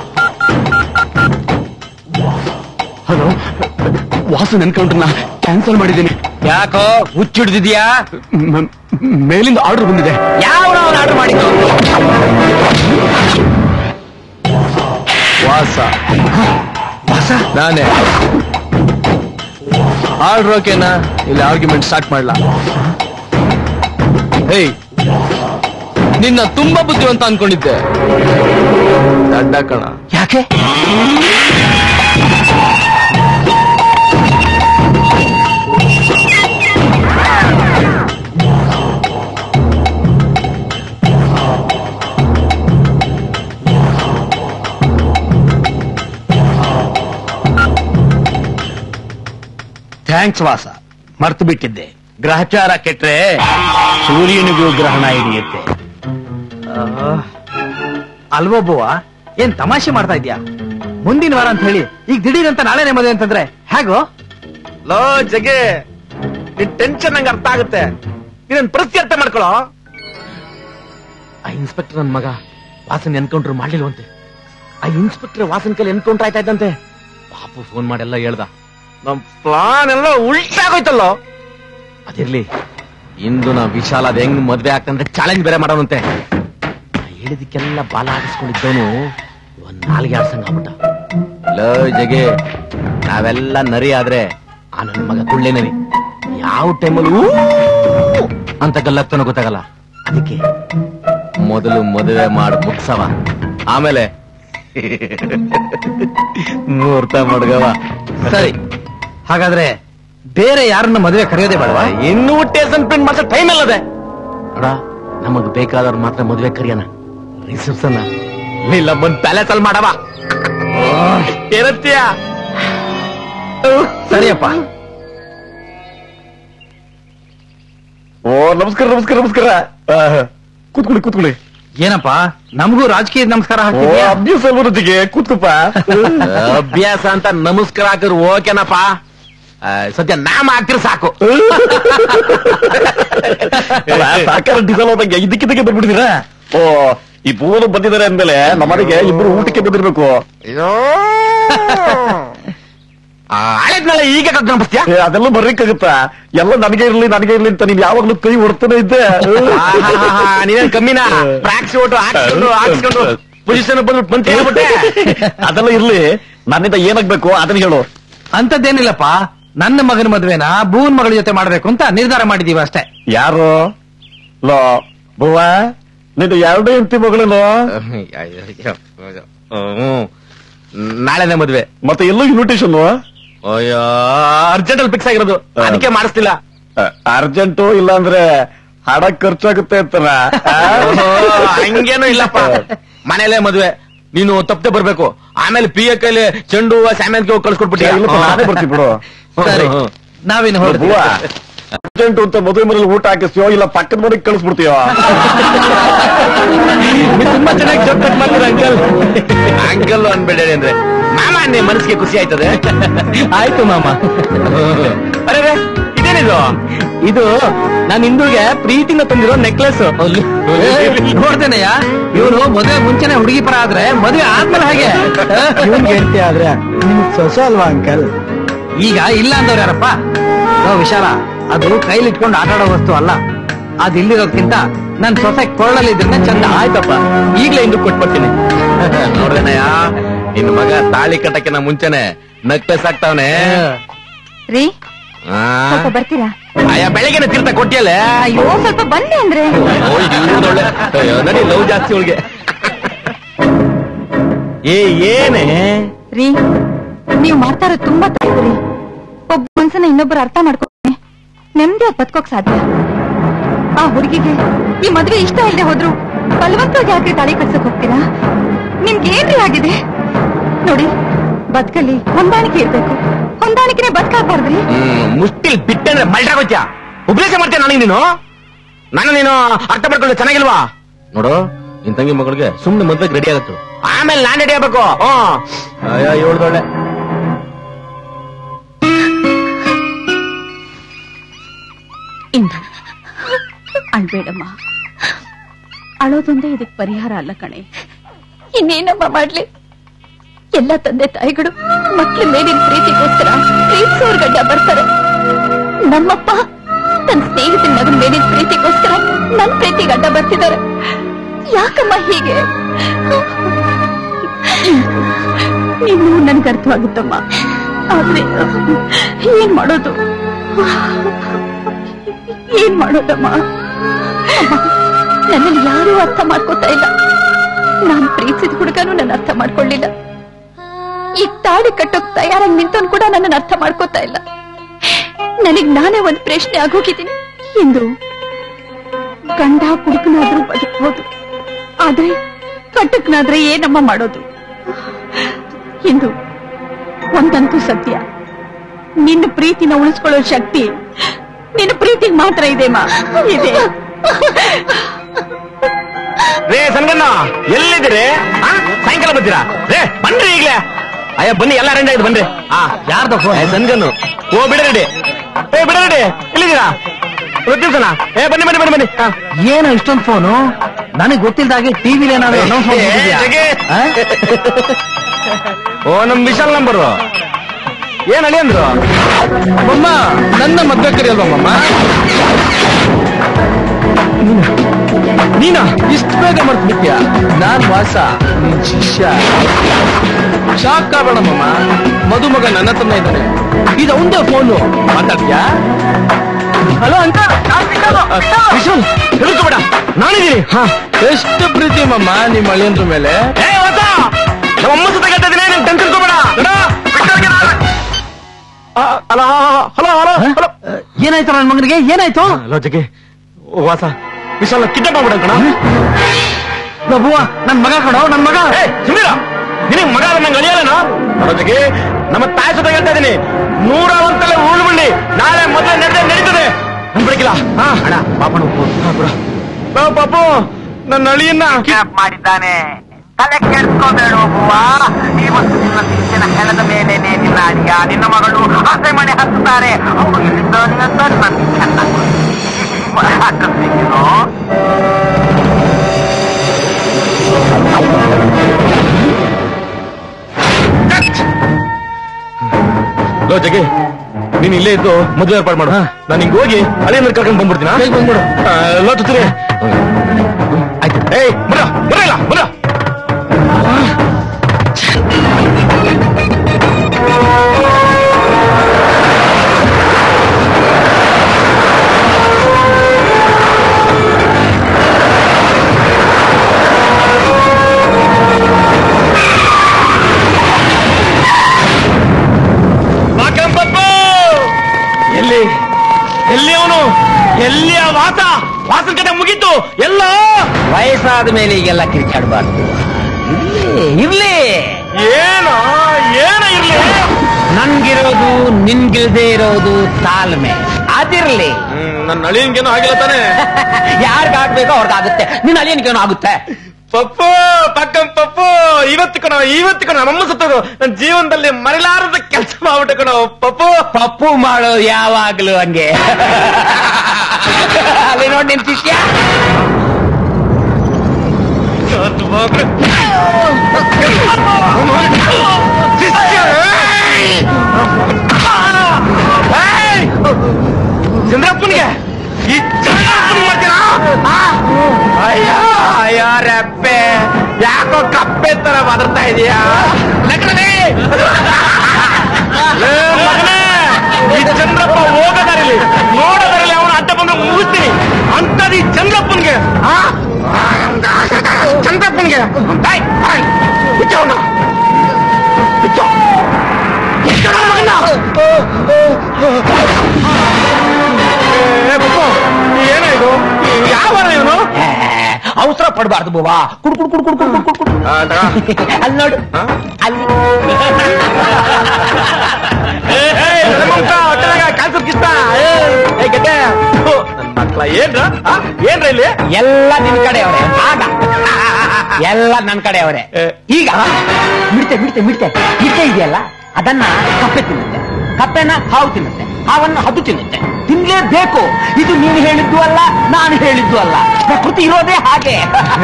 ಹಲೋ ವಾಸನ್ ಎನ್ಕೌಂಟರ್ನ ಕ್ಯಾನ್ಸಲ್ ಮಾಡಿದ್ದೀನಿ ಯಾಕೋ ಹುಚ್ಚಿಡ್ದಿದ್ಯಾ ಮ್- ಮೇಲಿಂದ ಆರ್ಡರ್ ಬಂದಿದೆ ಯಾವ ಆರ್ಡರ್ ಮಾಡಿದ್ದು ವಾಸ ವಾಸ ನಾನೇ ಆರ್ಡರ್ ಓಕೆನಾ ಇಲ್ಲಿ ಆರ್ಗ್ಯುಮೆಂಟ್ ಸ್ಟಾರ್ಟ್ ಮಾಡ್ಲಾ ಹೇಯ್ ನಿನ್ನ ತುಂಬಾ ಬುದ್ಧಿವಂತ ಅನ್ಕೊಂಡಿದ್ದೆ ದಡ್ಡ ಕಣ ಯಾಕೆ ಥ್ಯಾಂಕ್ಸ್ ವಾಸ ಮರ್ತು ಬಿಟ್ಟಿದ್ದೆ ಗ್ರಹಚಾರ ಕೆಟ್ರೆ ಸೂರ್ಯನಿಗೂ ಗ್ರಹಣ ಹಿಡಿಯುತ್ತೆ ಅಲ್ವೋ ಬುವ ಏನ್ ತಮಾಷೆ ಮಾಡ್ತಾ ಇದ್ಯಾ ಮುಂದಿನ ವಾರ ಅಂತ ಹೇಳಿ ಈಗ ದಿಢೀರ್ ಅಂತ ನಾಳೆನೇ ಮದುವೆ ಅಂತಂದ್ರೆ ಹೇಗೋ ಲೋ ಜಗೆ ನಿನ್ ಟೆನ್ಷನ್ ನಂಗೆ ಅರ್ಥ ಆಗುತ್ತೆ ನೀನ್ ಪರಿಸ್ಥಿತಿ ಅರ್ಥ ಮಾಡ್ಕೊಳೋ ಆ ಇನ್ಸ್ಪೆಕ್ಟರ್ ನನ್ ಮಗ ವಾಸನ್ ಎನ್ಕೌಂಟರ್ ಮಾಡ್ಲಿಲ್ವಂತೆ ಆ ಇನ್ಸ್ಪೆಕ್ಟರ್ ವಾಸನ್ ಕೈಲಿ ಎನ್ಕೌಂಟರ್ ಆಯ್ತಾ ಇದ್ದಂತೆ ಪಾಪು ಫೋನ್ ಮಾಡೆಲ್ಲ ಹೇಳ್ದ ನಮ್ ಪ್ಲಾನ್ ಎಲ್ಲ ಉಲ್ಟಾಗೋಯ್ತಲ್ಲೋ ಅದಿರ್ಲಿ ಇಂದು ನಾ ವಿಶಾಲ ಅದ್ ಹೆಂಗ್ ಮದ್ವೆ ಆಗ್ತಂದ್ರೆ ಚಾಲೆಂಜ್ ಬೇರೆ ಮಾಡೋಣಂತೆ ನಾ ಹೇಳಿದಕ್ಕೆಲ್ಲ ಬಾಲ ಆಡಿಸ್ಕೊಂಡಿದ್ದವನು ಒಂದ್ ನಾಲ್ಗೆ ಆಡ್ಸಂಗ್ ಆಗ್ಬಿಟ್ಟ ಲೋ ಜಗೆ ನಾವೆಲ್ಲ ನರಿ ಆದ್ರೆ ಆ ನನ್ನ ಮಗ ಕುಳ್ಳೆ ನರಿ ಯಾವ ಟೈಮಲ್ಲಿ ಅಂತ ಗಲ್ಲತ್ತನೋ ಗೊತ್ತಾಗಲ್ಲ ಅದಕ್ಕೆ ಮೊದಲು ಮದುವೆ ಮಾಡಿ ಮುಗ್ಸವ ಆಮೇಲೆ ಮುಹೂರ್ತ ಮಡ್ಗವ ಸರಿ ಹಾಗಾದ್ರೆ ಬೇರೆ ಯಾರನ್ನ ಮದುವೆ ಕರೆಯೋದೇ ಬೇಡವಾ ಇನ್ನೂ ಟೇಸನ್ ಪ್ರಿಂಟ್ ಮಾತ್ರ ಟೈಮ್ ಅಲ್ಲದೆ ನೋಡ ನಮಗ್ ಬೇಕಾದವ್ರು ಮಾತ್ರ ಮದುವೆ ಕರಿಯೋಣ ರಿಸೆಪ್ಷನ್ ಇಲ್ಲ ಬಂದ್ ಪ್ಯಾಲೇಸ್ ಅಲ್ಲಿ ಮಾಡವ ಏನತ್ತೀಯ ಸರಿಯಪ್ಪ ಓ ನಮಸ್ಕಾರ ನಮಸ್ಕಾರ ನಮಸ್ಕಾರ ಆ, ಕೂತ್ಕೊಳ್ಳಿ ಕೂತ್ಕೊಳ್ಳಿ ಏನಪ್ಪ ನಮಗೂ ರಾಜಕೀಯ ನಮಸ್ಕಾರ ಓ ಹಾಕ್ತಿದ್ಯಾ ಅಭ್ಯಾಸ ಅಭಿವೃದ್ಧಿಗೆ ಕೂತ್ಕೊಪ್ಪ ಅಭ್ಯಾಸ ಅಂತ ನಮಸ್ಕಾರ ಹಾಕಿರ್ ಓಕೆನಪ್ಪ ಆ, ಸದ್ಯ ನಾಮ ಹಾಕಿರ್ ಸಾಕು ಅಲ್ಲ, ಸಾಕಾರ ಡೀಸೆಲ್ ಹೋದಂಗೆ ಇದಕ್ಕಿದ್ದಕ್ಕೆ ಬಂದ್ಬಿಡ್ತೀರಾ ಓ ಈ ಪೂವನು ಬಂದಿದ್ದಾರೆ ಅಂದ್ಮೇಲೆ ನಮ್ಮನೆಗೆ ಇಬ್ರು ಊಟಕ್ಕೆ ಬಂದಿರ್ಬೇಕು ಹಳೆದ್ಮೇಲೆ ಈಗ ಕರ್ಕೊಂಡ್ಬರ್ತೀಯ ಏ, ಅದೆಲ್ಲ ಬರ್ಲಿಕ್ಕಾಗುತ್ತ ಎಲ್ಲ ನನಗೆ ಇರ್ಲಿ ನನಗೆ ಇರ್ಲಿ ಅಂತ ನೀನ್ ಯಾವಾಗ್ಲೂ ಕೈ ಹೊಡ್ತಾನೆ ಇದ್ದೆ ನೀನೇನ್ ಕಮ್ಮಿನ ಟ್ರ್ಯಾಕ್ ಶೂಟ್ ಹಾಕ್ಸ್ಕೊಂಡು ಹಾಕ್ಸ್ಕೊಂಡು ಪೊಸಿಷನ್ ಬಂದು ಬಂತ ಹೇಳ್ಬಿಟ್ಟೆ ಅದೆಲ್ಲ ಇರ್ಲಿ ನನ್ನಿಂದ ಏನಾಗ್ಬೇಕು ಅದನ್ನ ಹೇಳು ಅಂತದ್ದೇನಿಲ್ಲಪ್ಪ ನನ್ನ ಮಗನ ಮದುವೆನ ಭೂನ್ ಮಗಳ ಜೊತೆ ಮಾಡ್ಬೇಕು ಅಂತ ನಿರ್ಧಾರ ಮಾಡಿದೀವಿ ಅಷ್ಟೇ ಯಾರು ಲೋ ಬುವ್ವ ನಿನ್ನ ಎರಡೇ ಹೆಂಡತಿ ಮಗಳೇನು ಹ್ಮ್. ನಾಳೆನೆ ಮದ್ವೆ ಮತ್ತೆ ಎಲ್ಲೂ ಇನ್ವಿಟೇಷನ್ ಅಯ್ಯೋ ಅರ್ಜೆಂಟ್ ಅಲ್ಲಿ ಫಿಕ್ಸ್ ಆಗಿರೋದು ಅದಕ್ಕೆ ಮಾಡಿಸ್ತಿಲ್ಲ ಅರ್ಜೆಂಟು ಇಲ್ಲ ಅಂದ್ರೆ ಹಣ ಖರ್ಚಾಗುತ್ತೆ ಅಂತಾರ ಓಹೋ, ಹಂಗೇನು ಇಲ್ಲಪ್ಪ ಮನೇಲೆ ಮದ್ವೆ ನೀನು ತಪ್ಪದೆ ಬರ್ಬೇಕು ಆಮೇಲೆ ಪಿ ಎ ಕೈಲಿ ಚೆಂಡು ಹೂವ ಸ್ಯಾಮ್ಯಾನ್ಗೆ ಹೋಗಿ ಕಳ್ಸ್ಕೊಟ್ಬಿಟ್ಟಿ ಇಲ್ಲಪ್ಪ, ನಾನೇ ಬರ್ತೀನಿ ಬಿಡು. ಸರಿ ನಾವಿನ್ನು ಬುವ್ವ ಹೊರಡ್ತೀವಿ ಅರ್ಜೆಂಟ್ ಅಂತ ಮದುವೆ ಮನೇಲಿ ಊಟ ಹಾಕಿಸ್ತೀಯೋ ಇಲ್ಲ ಪಕ್ಕದ ಮನೆಗೆ ಕಳಿಸ್ಬಿಡ್ತೀಯೋ ತುಂಬಾ ಚೆನ್ನಾಗಿ ಜೋಕ್ ಕಟ್ ಮಾಡ್ತೀರ ಅಂಕಲ್ ಅಂಕಲ್ ಅನ್ಬೇಡಿ ಅಂದ್ರೆ ಮಾಮ ನಿಮ್ ಮನಸ್ಸಿಗೆ ಖುಷಿ ಆಯ್ತದೆ ಆಯ್ತು ಮಾಮ ಅರೆ ಅರೆ, ಇದೇನಿದು ಇದು ನಾನು ಇಂದುಗೆ ಪ್ರೀತಿನ ತಂದಿರೋ ನೆಕ್ಲೆಸ್ ನೋಡ್ತೇನೆಯ ಇವನು ಮದುವೆ ಮುಂಚೆನೆ ಹುಡುಗಿ ಪರ ಆದ್ರೆ ಮದುವೆ ಆದ್ಮೇಲೆ ಹಾಗೆ ಇವನ್ ಗೆಳತಿ ಆದ್ರೆ ನಿಮ್ಗ್ ಸೊಸೆ ಅಲ್ವಾ ಅಂಕಲ್ ಈಗ ಇಲ್ಲ ಅಂದವ್ರು ಯಾರಪ್ಪ ಓ ವಿಶಾಲ ಅದು ಕೈಲಿ ಇಟ್ಕೊಂಡು ಆಟ ಆಡೋ ವಸ್ತು ಅಲ್ಲ ಅದ್ ಇಲ್ಲಿರೋದ್ಕಿಂತ ನನ್ ಸೊಸೆ ಕೊಳ್ಳಲ್ಲಿ ಇದ್ರೆ ಚಂದ ಆಯ್ತಪ್ಪ ಈಗ್ಲೇ ಇಂದು ಕೊಟ್ಬಿಡ್ತೀನಿ ನೋಡ್ದೇನಯ್ಯ ನಿನ್ ಮಗ ತಾಳಿ ಕಟ್ಟಕ್ಕಿನ ಮುಂಚೆನೆ ನಕ್ಲೆಸ್ ಆಗ್ತಾವನೆ ರೀ ಸ್ವಲ್ಪ ಬರ್ತೀರಾ ಅಯ್ಯ ಬೆಳಗ್ಗೆನೆ ತೀರ್ಥ ಕೊಟ್ಟಿಯಲ್ಲೇ ಅಯ್ಯೋ ಸ್ವಲ್ಪ ಬಂದೆ ಅಂದ್ರೆ ಓ, ಇವ್ಳ್ದೊಳ್ಳೆ. ಅಯ್ಯೋ, ನಡಿ ಲವ್ ಜಾಸ್ತಿ ಅವಳಿಗೆ ಏ ಏನೇ ರೀ ನೀವು ಮಾಡ್ತಾ ಇರೋದು ತುಂಬಾ ತಪ್ಪು ರೀ ಒಬ್ಬ ಮನ್ಸನ್ನ ಇನ್ನೊಬ್ಬರು ಅರ್ಥ ಮಾಡ್ಕೊಂಡ್ರೆ ನೆಮ್ಮದಿ ಬದುಕೋಕ್ ಸಾಧ್ಯ ಆ ಹುಡುಗಿಗೆ ಈ ಮದ್ವೆ ಇಷ್ಟ ಇಲ್ಲದೆ ಹೋದ್ರು ಬಲವಂತವಾಗಿ ಯಾಕೆ ತಾಳಿ ಕಟ್ಸಕ್ ಹೋಗ್ತೀರಾ ನಿಮ್ಗೆ ಏನ್ರಿ ಆಗಿದೆ ನೋಡಿ ಬದುಕಲ್ಲಿ ಹೊಂದಾಣಿಕೆ ಇರ್ಬೇಕು ಹೊಂದಾಣಿಕೆನೆ ಬದುಕಾಗ್ಬಾರ್ದ್ರಿ ಹ್ಮ್ ಮುಷ್ಟಿಲ್ ಬಿಟ್ಟಂದ್ರೆ ಮಲ್ಟಾಗೋತ್ಯ ಉಪದೇಶ ಮಾಡ್ತೀಯ ನನಗೆ ನೀನು ನಾನು ನೀನು ಅರ್ಥ ಮಾಡ್ಕೊಂಡು ಚೆನ್ನಾಗಿಲ್ವಾ ನೋಡು ನಿನ್ ತಂಗಿ ಮಗಳಿಗೆ ಸುಮ್ನೆ ಮದ್ವೆಗೆ ರೆಡಿ ಆಗತ್ತು ಆಮೇಲೆ ನಾನ್ ರೆಡಿ ಆಗ್ಬೇಕು ಹ್ಮ್ ಅಯ್ಯೋ ಏಳ್ದೊಳ್ಳೆ ಇಂದು ಅಳ್ಬೇಡಮ್ಮ ಅಳೋದೊಂದೇ ಇದಕ್ ಪರಿಹಾರ ಅಲ್ಲ ಕಣೆ ಇನ್ನೇನಮ್ಮ ಮಾಡ್ಲಿ ಎಲ್ಲ ತಂದೆ ತಾಯಿಗಳು ಮಕ್ಳ ಮೇಲಿನ ಪ್ರೀತಿಗೋಸ್ಕರ ಪ್ರೀತಿಸೋರ್ ಗಡ್ಡ ಬರ್ತಾರೆ ನಮ್ಮಪ್ಪ ತನ್ನ ಸ್ನೇಹಿತನ ಮಗನ ಮೇಲಿನ ಪ್ರೀತಿಗೋಸ್ಕರ ನನ್ ಪ್ರೀತಿ ಗಡ್ಡ ಬರ್ತಿದ್ದಾರೆ ಯಾಕಮ್ಮ ಹೀಗೆ ನೀನು ನನ್ಗೆ ಅರ್ಥವಾಗುತ್ತಮ್ಮ ಆದ್ರೆ ಏನ್ ಮಾಡೋದು ಏನ್ ಮಾಡೋದಮ್ಮ ನನ್ನನ್ನು ಯಾರೂ ಅರ್ಥ ಮಾಡ್ಕೋತಾ ಇಲ್ಲ ನಾನ್ ಪ್ರೀತಿಸಿದ ಹುಡುಗನು ನನ್ನ ಅರ್ಥ ಮಾಡ್ಕೊಳ್ಳಿಲ್ಲ ಈ ತಾಳಿ ಕಟ್ಟೋಕ್ ತಯಾರಾಗಿ ನಿಂತವನ್ ಕೂಡ ನನ್ನನ್ನು ಅರ್ಥ ಮಾಡ್ಕೋತಾ ಇಲ್ಲ ನನಗ್ ನಾನೇ ಒಂದ್ ಪ್ರಶ್ನೆ ಆಗೋಗಿದ್ದೀನಿ ಇಂದು ಗಂಡ ಕುಡುಕನಾದ್ರೂ ಬದುಕ್ಬೋದು ಆದ್ರೆ ಕಟ್ಟಕ್ನಾದ್ರೆ ಏನಮ್ಮ ಮಾಡೋದು ಇಂದು ಒಂದಂತೂ ಸತ್ಯ ನಿನ್ನ ಪ್ರೀತಿನ ಉಳಿಸ್ಕೊಳ್ಳೋ ಶಕ್ತಿ ನಿನ್ನ ಪ್ರೀತಿಗೆ ಮಾತ್ರ ಇದೆ ಮಾ ಇದೆ ರೇ ಸನ್ಗಣ್ಣ ಎಲ್ಲಿದ್ದೀರಿ ಆ? ಸಾಯಂಕಾಲ ಬರ್ತೀರಾ ರೇ ಬನ್ರಿ ಈಗ್ಲೇ ಅಯ್ಯ ಬನ್ನಿ ಎಲ್ಲ ರೆಂಡ್ ಆಯ್ತು ಬನ್ರಿ ಆ ಯಾರ್ದ ಫೋನ್ ಸನ್ಗನ್ನು ಓ ಬಿಡರೆಡಿ ಏ ಬಿಡರೆಡಿ ಎಲ್ಲಿದ್ದೀರಾ ಗೊತ್ತಿಲ್ಸನ ಏ ಬನ್ನಿ ಬನ್ನಿ ಬನ್ನಿ ಬನ್ನಿ ಆ. ಏನು ಇಷ್ಟೊಂದು ಫೋನು ನನಗೆ ಗೊತ್ತಿಲ್ದಾಗೆ ಟಿವಿಲಿ ಏನಾದ್ರು announcement ಏ, ಮಾಡಿದ್ಯಾ? ಜಗ್ಗಿ. ಆ? ಓ ನಮ್ ವಿಶಾಲ್ ನಂಬರು ಏನ್ ಅಳಿ ಅಂದ್ರು ಮಮ್ಮ ನನ್ನ ಮದ್ವೆ ಕರಿಯಲ್ವಮ್ಮ ನೀನಾ ಇಷ್ಟು ಬೇಗ ಮರ್ತು ಬಿಟ್ಯಾ ನಾನ್ ವಾಸ ನಿನ್ ಶಿಷ್ಯ ಶಾಕ್ ಆಗ್ಬೇಡಮ್ಮ ಮದುಮಗ ನನ್ನ ಹತ್ರನೇ ಇದ್ದಾನೆ ಇದು ಅವಂದೇ ಫೋನು ಮಾತಾಡ್ತೀಯಾ ಹಲೋ ಅಂತ ವಿಶಾಲ್ ಹೆದರ್ಕೋಬೇಡ ನಾನಿದ್ದೀನಿ ಹಾ ಎಷ್ಟು ಪ್ರೀತಿ ಮಮ್ಮ ನಿಮ್ಮ ಅಳಿಯನ್ರ ಮೇಲೆ ಏ ಹೊಸ ನಮ್ಮ ಅಮ್ಮ ಜೊತೆ ಕಟ್ಟಿದ್ದೀನಿ ನೀನ್ ಟೆನ್ಷನ್ ತಗೋಬೇಡ ಹಲೋ ಹಲೋ ಹಲೋ ಹಲೋ ಏನಾಯ್ತು ನನ್ನ ಮಗನಿಗೆ ಏನಾಯ್ತು ಹಲೋ ಜಗ್ಗೆ ವಾಸ ವಿಶಾಲ್ ಕಿಡ್ನಾಪ್ ಮಾಡ್ಬಿಡ ಕಣ ಪ್ರಭುವ ನನ್ ಮಗ ಕಣೋ ನನ್ ಮಗ ಏ ಸುಮ್ಮೀರ ನಿನಗ್ ಮಗ ನಂಗೆ ಅಳಿಯಲ್ಲನ ಹಲೋ ಜಗ್ಗೆ ನಮ್ಮ ತಾಯಿ ಜೊತೆ ಹೇಳ್ತಾ ಇದೀನಿ ನೂರ ಒಂದಲ್ಲೇ ಉರುಳು ಬಿಡಿ ನಾಳೆ ಮೊದಲೇ ನಡೆದೇ ನಡೀತದೆ ನಂಬಿಡಿಕಿಲ್ಲ ಹಾ ಅಣ್ಣ ಪಾಪಣ ಬಿಡ ಪಾಪು ನನ್ನ ಅಳಿಯನ್ನ ಮಾಡಿದ್ದಾನೆ ತಲೆ ಕೆಡ್ಸ್ಕೋಬೇಡ ಹೂವ ಇವತ್ತು ನಿನ್ನ ಶಿಕ್ಷಣ ಹೆಣದ ಮೇಲೆ ನಿನ್ನ ಅಡಿಯ ನಿನ್ನ ಮಗಳು ಆಸೆ ಮನೆ ಹತ್ತುತ್ತಾರೆ ಅವರು ಎಲ್ಲಿದ್ದಾನೆ ಅಂತ ನನಗೆ ಚೆನ್ನಾಗಿ ಅಡ್ರೆಸ್ ಬೇಕಿರೋ ಲೋ ಜಗ್ಗೆ ನೀನ್ ಇಲ್ಲೇ ಇದ್ದು ಮದುವೆ ಏರ್ಪಾಡು ಮಾಡು ನಾನು ಹಿಂಗ್ ಹೋಗಿ ಅಳಿಯಂದ್ರೆ ಕರ್ಕೊಂಡು ಬಂದ್ಬಿಡ್ತೀನಿ ಬಂದ್ಬಿಡು ಲೋ ತುತ್ತೂರಿ ಆಯ್ತು ಏಯ್ ಬರ ಬರಲ್ಲ ಬರ ಮಾಕಂಪಪ್ಪು ಎಲ್ಲಿ ಎಲ್ಲಿ ಅವನು ಎಲ್ಲಿ ಆ ವಾಸ ವಾಸನ ಕತೆ ಮುಗೀತು ಎಲ್ಲ ವಯಸ್ಸಾದ ಮೇಲೆ ಈಗೆಲ್ಲ ಕಿರಿಚಾಡಬಾರ್ದು ಇರ್ಲಿ ಏನೋ ಏನ ಇರ್ಲಿ ನನ್ಗಿರೋದು ನಿನ್ಗಿಲ್ದೇ ಇರೋದು ತಾಳ್ಮೆ ಅದಿರ್ಲಿ ನನ್ನ ಅಳಿಯನ್ಗೇನು ಆಗಿಲ್ಲ ತಾನೆ ಯಾರಿಗಾಗ್ಬೇಕೋ ಅವ್ರಿಗಾಗುತ್ತೆ ನಿನ್ನ ಅಳಿಯನ್ಗೇನೋ ಆಗುತ್ತೆ ಪಪ್ಪು ಪಕ್ಕಂ ಪಪ್ಪು ಇವತ್ತು ಕಣ ಇವತ್ತು ಕಣ ನಮ್ಮ ಸುತ್ತೋದು ನನ್ನ ಜೀವನದಲ್ಲಿ ಮರೆಲಾರದ ಕೆಲಸ ಮಾಡ್ಬಿಟ್ಟೆ ಕಣ ಪಪ್ಪು ಪಪ್ಪು ಮಾಡೋದು ಯಾವಾಗ್ಲೂ ಹಂಗೆ ಅಲ್ಲಿ ನೋಡಿ ನಿನ್ ಶಿಷ್ಯ ಚಂದ್ರಪ್ಪನಿಗೆ ಈ ಚಂದ್ರಪ್ಪನಿಗೆ ಮಾಡ್ತೀರಾ ಆ? ಅಯ್ಯೋ ಅಯ್ಯೋ ರೆಪ್ಪೆ ಯಾಕೋ ಕಪ್ಪೆ ತರ ಬದರ್ತಾ ಇದೀಯಾ ಲಗ್ನನೇ! ಲೇ ಮಗನೇ, ಈ ಚಂದ್ರಪ್ಪ ಹೋಗದಾರಿಲಿ ನೋಡೋದಾರಿಲಿ ಅವನ ಅಡ್ಡ ಬಂದು ಮುಗಿಸ್ತೀನಿ ಅಂತದಿ ಚಂದ್ರಪ್ಪನ್ಗೆ ಆ? ಚಂದ್ರಪ್ಪನ್ಗೆ ಏಯ್, ಏಯ್, ಬಿಚ್ಚು ಅವ್ನ. ಬಿಚ್ಚು. ಬಿಚ್ಚು ನನ್ನ ಮಗನ್ನ. ಏ, ಪಪ್ಪು, ಏನಾಯ್ತು ಯಾವ ಇವನು ಅವಸರ ಪಡಬಾರ್ದು ಬುವಾ ಕುಡ್ ಕುಡ್ ಕುಡ್ ಕುಡ್ ಕುಡ್ ಕುಡ್ ಕುಡ್ ಕುಡ್ ಅಲ್ಲಿ ನೋಡು ಅಲ್ಲಿ ಮಕ್ಳ ಏನ್ರ ಆ? ಏನ್ರ ಇಲ್ಲಿ ಎಲ್ಲ ನಿನ್ ಕಡೆ ಅವರೇ ಆಗ ಎಲ್ಲ ನನ್ ಕಡೆ ಅವರೇ ಈಗ ಮಿಡ್ತೆ ಮಿಡ್ತೆ ಮಿಡ್ತೆ ಮಿಡ್ತೆ ಇದೆಯಲ್ಲ ಅದನ್ನ ಕಪ್ಪೆ ತಿನ್ನುತ್ತೆ ಕಪ್ಪೆನ ಹಾವು ತಿನ್ನುತ್ತೆ ಹಾವನ್ನು ಹದ್ದು ತಿನ್ನುತ್ತೆ ತಿನ್ಲೇಬೇಕು ಇದು ನೀನು ಹೇಳಿದ್ದು ಅಲ್ಲ ನಾನು ಹೇಳಿದ್ದು ಅಲ್ಲ ಪ್ರಕೃತಿ ಇರೋದೇ ಹಾಗೆ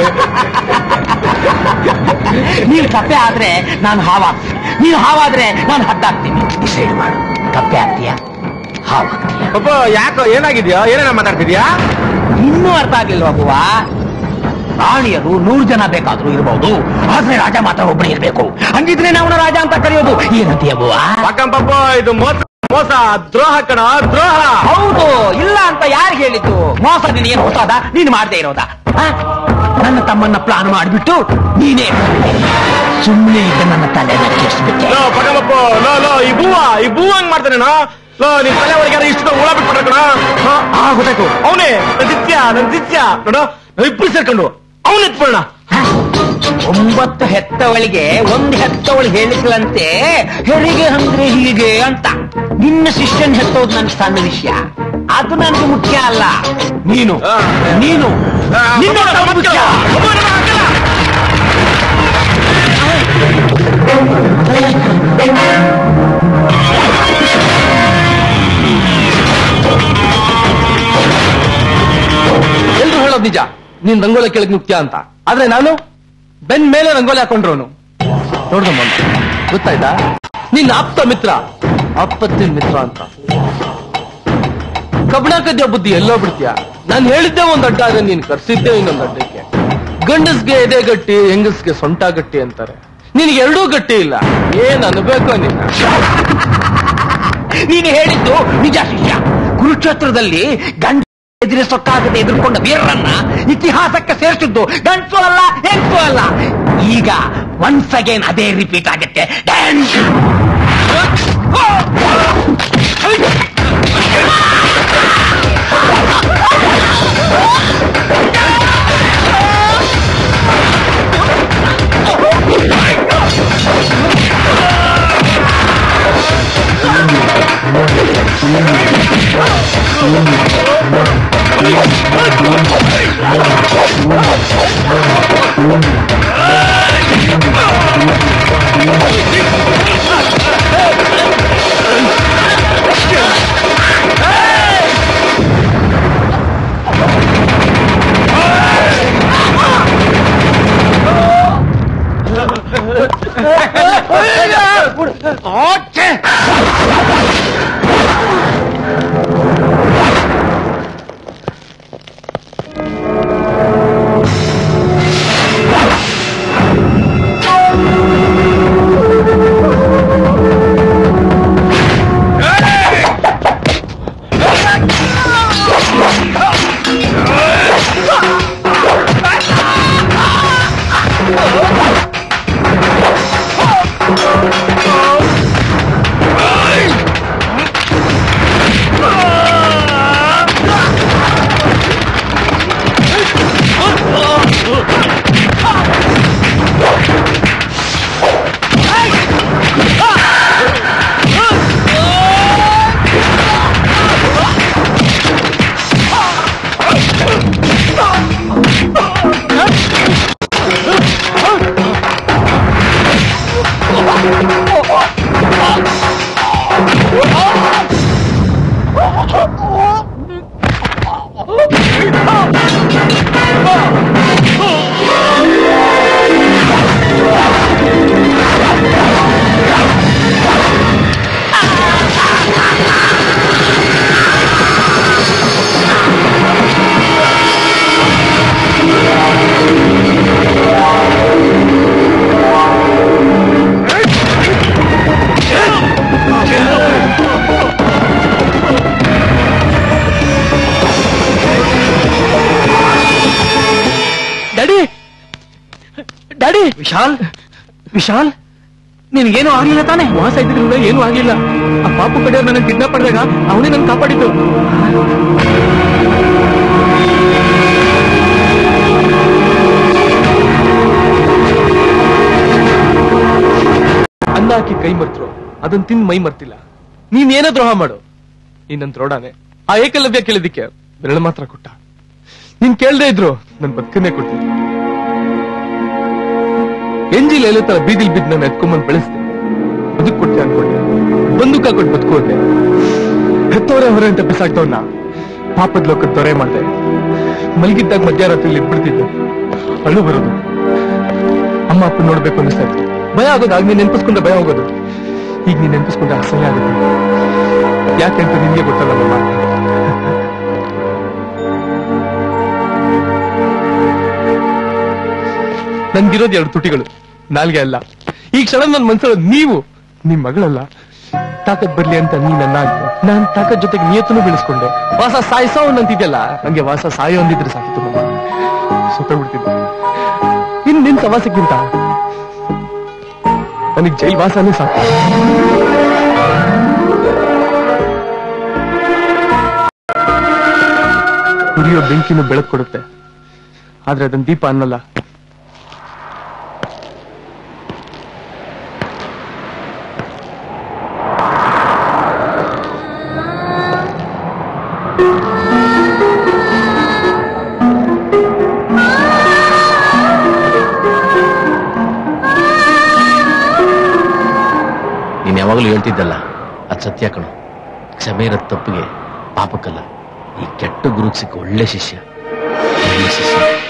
ನೀನು ಕಪ್ಪೆ ಆದ್ರೆ ನಾನು ಹಾವಾಗ್ತೀನಿ ನೀನು ಹಾವಾದ್ರೆ ನಾನು ಹದ್ದಾಗ್ತೀನಿ ಡಿಸೈಡ್ ಮಾಡು ಕಪ್ಪೆ ಆಗ್ತೀಯಾ ಹಾವು ಪಾಪ ಯಾಕೋ ಏನಾಗಿದ್ಯಾ ಏನೇನ ಮಾತಾಡ್ತಿದ್ಯಾ ಇನ್ನೂ ಅರ್ಥ ಆಗ್ಲಿಲ್ವಾ ಬುವಾ ರಾಣಿಯರು ನೂರು ಜನ ಬೇಕಾದ್ರೂ ಇರಬಹುದು ಆದ್ರೆ ರಾಜ ಮಾತ್ರ ಒಬ್ಬನೇ ಇರ್ಬೇಕು ಹಂಗಿದ್ರೆ ನಾವು ರಾಜ ಅಂತ ಕರೆಯೋದು ಏನಂತೀಯ ಬುವಾ ಪಪ್ಪ ಇದು ಮೋಸ ಮೋಸ ದ್ರೋಹ ಕಣ ದ್ರೋಹ ಹೌದು ಇಲ್ಲ ಅಂತ ಯಾರು ಹೇಳಿದ್ದು ಮೋಸ ನೀನು ಏನು ಹೊಸದ ನೀನು ಮಾಡದೇ ಇರೋದ ನನ್ನ ತಮ್ಮನ್ನ ಪ್ಲಾನ್ ಮಾಡಿಬಿಟ್ಟು ನೀನೇ ಸುಮ್ಮನೆ ಇದ್ದ ನನ್ನ ತಲೆನ ಕೆಡಿಸ್ಬಿಟ್ಟೆ ಲೋ ಪಗಮಪ್ಪ ಲೋ ಲೋ ಈ ಬೂವ ಈ ಬೂವ ಹಂಗ್ ಮಾಡ್ತಾನೆ ಲೋ ನಿನ್ ತಲೆ ಒಳಗೆ ಇಷ್ಟು ಹುಳ ಬಿಟ್ಬಿಟ್ರೆ ಕಣ ಹಾ, ಆ ಗೊತ್ತಾಯ್ತು ಅವನೇ ನನ್ ದಿತ್ಯ ನನ್ ದಿತ್ಯ ನೋಡು ನಾವ್ ಇಬ್ರು ಸೇರ್ಕೊಂಡು ಅವನ್ ಎತ್ಕೊಳ್ಳೋಣ ಒಂಬತ್ತು ಹೆತ್ತವಳಿಗೆ ಒಂದು ಹೆತ್ತವಳು ಹೇಳಿದ್ಲಂತೆ ಹೆರಿಗೆ ಅಂದ್ರೆ ಹೀಗೆ ಅಂತ ನಿನ್ನ ಶಿಷ್ಯನ್ ಹೆತ್ತೋದು ನನ್ನ ಸಣ್ಣ ವಿಷಯ ಅದು ನನಗೆ ಮುಖ್ಯ ಅಲ್ಲ ನೀನು ನೀನು ನಿನ್ನ ತಮ್ಮ ಮುಖ್ಯ ಎಲ್ರು ಹೇಳೋದ್ ನಿಜ ನೀನ್ ರಂಗೋಲಿ ಕೆಳಗ್ ನುಗ್ತ್ಯ ಅಂತ ಆದ್ರೆ ನಾನು ಬೆನ್ ಮೇಲೆ ರಂಗೋಲಿ ಹಾಕೊಂಡ್ರೋನು ನೋಡ್ದಮ್ಮ ಗೊತ್ತಾಯ್ತಾ ನಿನ್ನ ಆಪ್ತ ಮಿತ್ರ ಆಪತ್ತಿನ ಮಿತ್ರ ಅಂತ ಕಬ್ಬಣ ಕದ್ಯ ಬುದ್ಧಿ ಎಲ್ಲೋ ಬಿಡ್ತೀಯ ನಾನು ಹೇಳಿದ್ದೆ ಒಂದ್ ಅಡ್ಡ ಆದ್ರೆ ನೀನ್ ಕರ್ಸಿದ್ದೆ ಇನ್ನೊಂದ್ ಅಡ್ಡಕ್ಕೆ ಗಂಡಸ್ಗೆ ಎದೆ ಗಟ್ಟಿ ಹೆಂಗಸ್ಗೆ ಸೊಂಟ ಗಟ್ಟಿ ಅಂತಾರೆ ನಿನಗೆ ಎರಡೂ ಗಟ್ಟಿ ಇಲ್ಲ ಏನ್ ಅನ್ಬೇಕು ನಿನ್ನ ನೀನು ಹೇಳಿದ್ದು ನಿಜ ಶಿಷ್ಯ ಕುರುಕ್ಷೇತ್ರದಲ್ಲಿ ಗಂಡ ಎದುರಿಸೋಕ್ಕಾಗದೆ ಎದುರ್ಕೊಂಡ ವೀರರನ್ನ ಇತಿಹಾಸಕ್ಕೆ ಸೇರಿಸಿದ್ದು ಗಂಟು ಅಲ್ಲ ಹೆಂಗು ಅಲ್ಲ ಈಗ ಒನ್ಸ್ ಅಗೇನ್ ಅದೇ ರಿಪೀಟ್ ಆಗುತ್ತೆ dance daddy daddy Vishal Vishal ನಿನಗೇನು ಆಗ್ಲಿಲ್ಲ ತಾನೆ ವಾಸ ಇದ್ರಿಂದ ಏನೂ ಆಗ್ಲಿಲ್ಲ ಆ ಪಾಪು ಕಡೆಯವ್ರು ನನ್ನ ಕಿಡ್ನಾಪ್ ಮಾಡಿದಾಗ ಅವನೇ ನನ್ನ ಕಾಪಾಡಿದ್ದು ಅನ್ನ ಹಾಕಿ ಕೈ ಮರ್ತರು ಅದನ್ನ ತಿಂದು ಮೈ ಮರ್ತಿಲ್ಲ ನೀನ್ ಏನೋ ದ್ರೋಹ ಮಾಡು ನೀನಂತ ರೋಡಾನೆ ಆ ಏಕಲವ್ಯ ಕೇಳಿದಿಕ್ಕೆ ಬೆರಳು ಮಾತ್ರ ಕೊಟ್ಟ ನೀನ್ ಕೇಳ್ದೆ ಇದ್ರು ನನ್ ಬದುಕನ್ನೇ ಕೊಡ್ತೀನಿ ಎಂಜಿಲ್ ಎಲ್ಲ ತರ ಬೀದಿಲ್ ಬಿದ್ದು ನಾನು ಎತ್ಕೊಂಬಂದ್ ಬೆಳೆಸ್ದೆ ಬದುಕು ಕೊಟ್ಟೆ ಅನ್ಕೊಂಡೆ ಬಂದೂಕ ಕೊಟ್ಟು ಬದುಕೋದೆ ಹೆತ್ತವರೇ ಹೊರೆ ಅಂತ ಬಿಸಾಕ್ತವನ್ನ ಪಾಪದ ಲೋಕದ ದೊರೆ ಮಾಡ್ದೆ ಮಲಗಿದ್ದಾಗ ಮಧ್ಯರಾತ್ರಿ ಇಟ್ಬಿಡ್ತಿದ್ದೆ ಅಳು ಬರೋದು ಅಮ್ಮ ಅಪ್ಪ ನೋಡ್ಬೇಕು ಅನಿಸ್ತಾ ಇತ್ತು ಭಯ ಆಗೋದು ಆಗ ನೀನ್ ನೆನ್ಪಿಸ್ಕೊಂಡ್ರೆ ಭಯ ಹೋಗೋದು ಈಗ ನೀನ್ ನೆನ್ಪಿಸ್ಕೊಂಡ್ರೆ ಅಸಹ್ಯ ಆಗುತ್ತೆ ಯಾಕೆ ಅಂತ ನಿನ್ಗೆ ಗೊತ್ತಲ್ಲ ನಮ್ಮ ನನ್ಗಿರೋದು ಎರಡು ತುಟಿಗಳು ನಾಲ್ಗೆ ಅಲ್ಲ ಈ ಕ್ಷಣ ನನ್ ಮನ್ಸಲ್ಲಿ ನೀವು ನಿಮ್ ಮಗಳಲ್ಲ ತಾಕತ್ ಬರ್ಲಿ ಅಂತ ನೀ ನನ್ನ ಅಂದೆ. ನಾನ್ ತಾಕತ್ ಜೊತೆಗೆ ನಿಯತ್ತನ್ನು ಬೆಳೆಸ್ಕೊಂಡೆ ವಾಸ ಸಾಯಿಸೋ ಅಂತಿದ್ಯಲ್ಲ ನಂಗೆ ವಾಸ ಸಾಯೋ ಅಂದಿದ್ರೆ ಸಾಕಿತ್ತು ಮಮ್ಮ ಸುತ್ತಬಿಡ್ತಿದ್ದೆ ಇನ್ ನಿನ್ ಸವಾಸಕ್ಕಿಂತ ನನಗ್ ಜೈಲ್ ವಾಸನೇ ಸಾಕು ಉರಿಯೋ ಬೆಂಕಿನೂ ಬೆಳಕು ಕೊಡುತ್ತೆ ಆದ್ರೆ ಅದನ್ನ ದೀಪ ಅನ್ನಲ್ಲ ಯಾವಾಗಲೂ ಹೇಳ್ತಿದ್ದಲ್ಲ ಅದು ಸತ್ಯ ಕಣು ಕ್ಷಮೆ ಇರೋದ್ ತಪ್ಪಿಗೆ ಪಾಪಕ್ಕಲ್ಲ ಈ ಕೆಟ್ಟ ಗುರುಗ್ ಸಿಕ್ಕ ಒಳ್ಳೆ ಶಿಷ್ಯ ಒಳ್ಳೆ ಶಿಷ್ಯ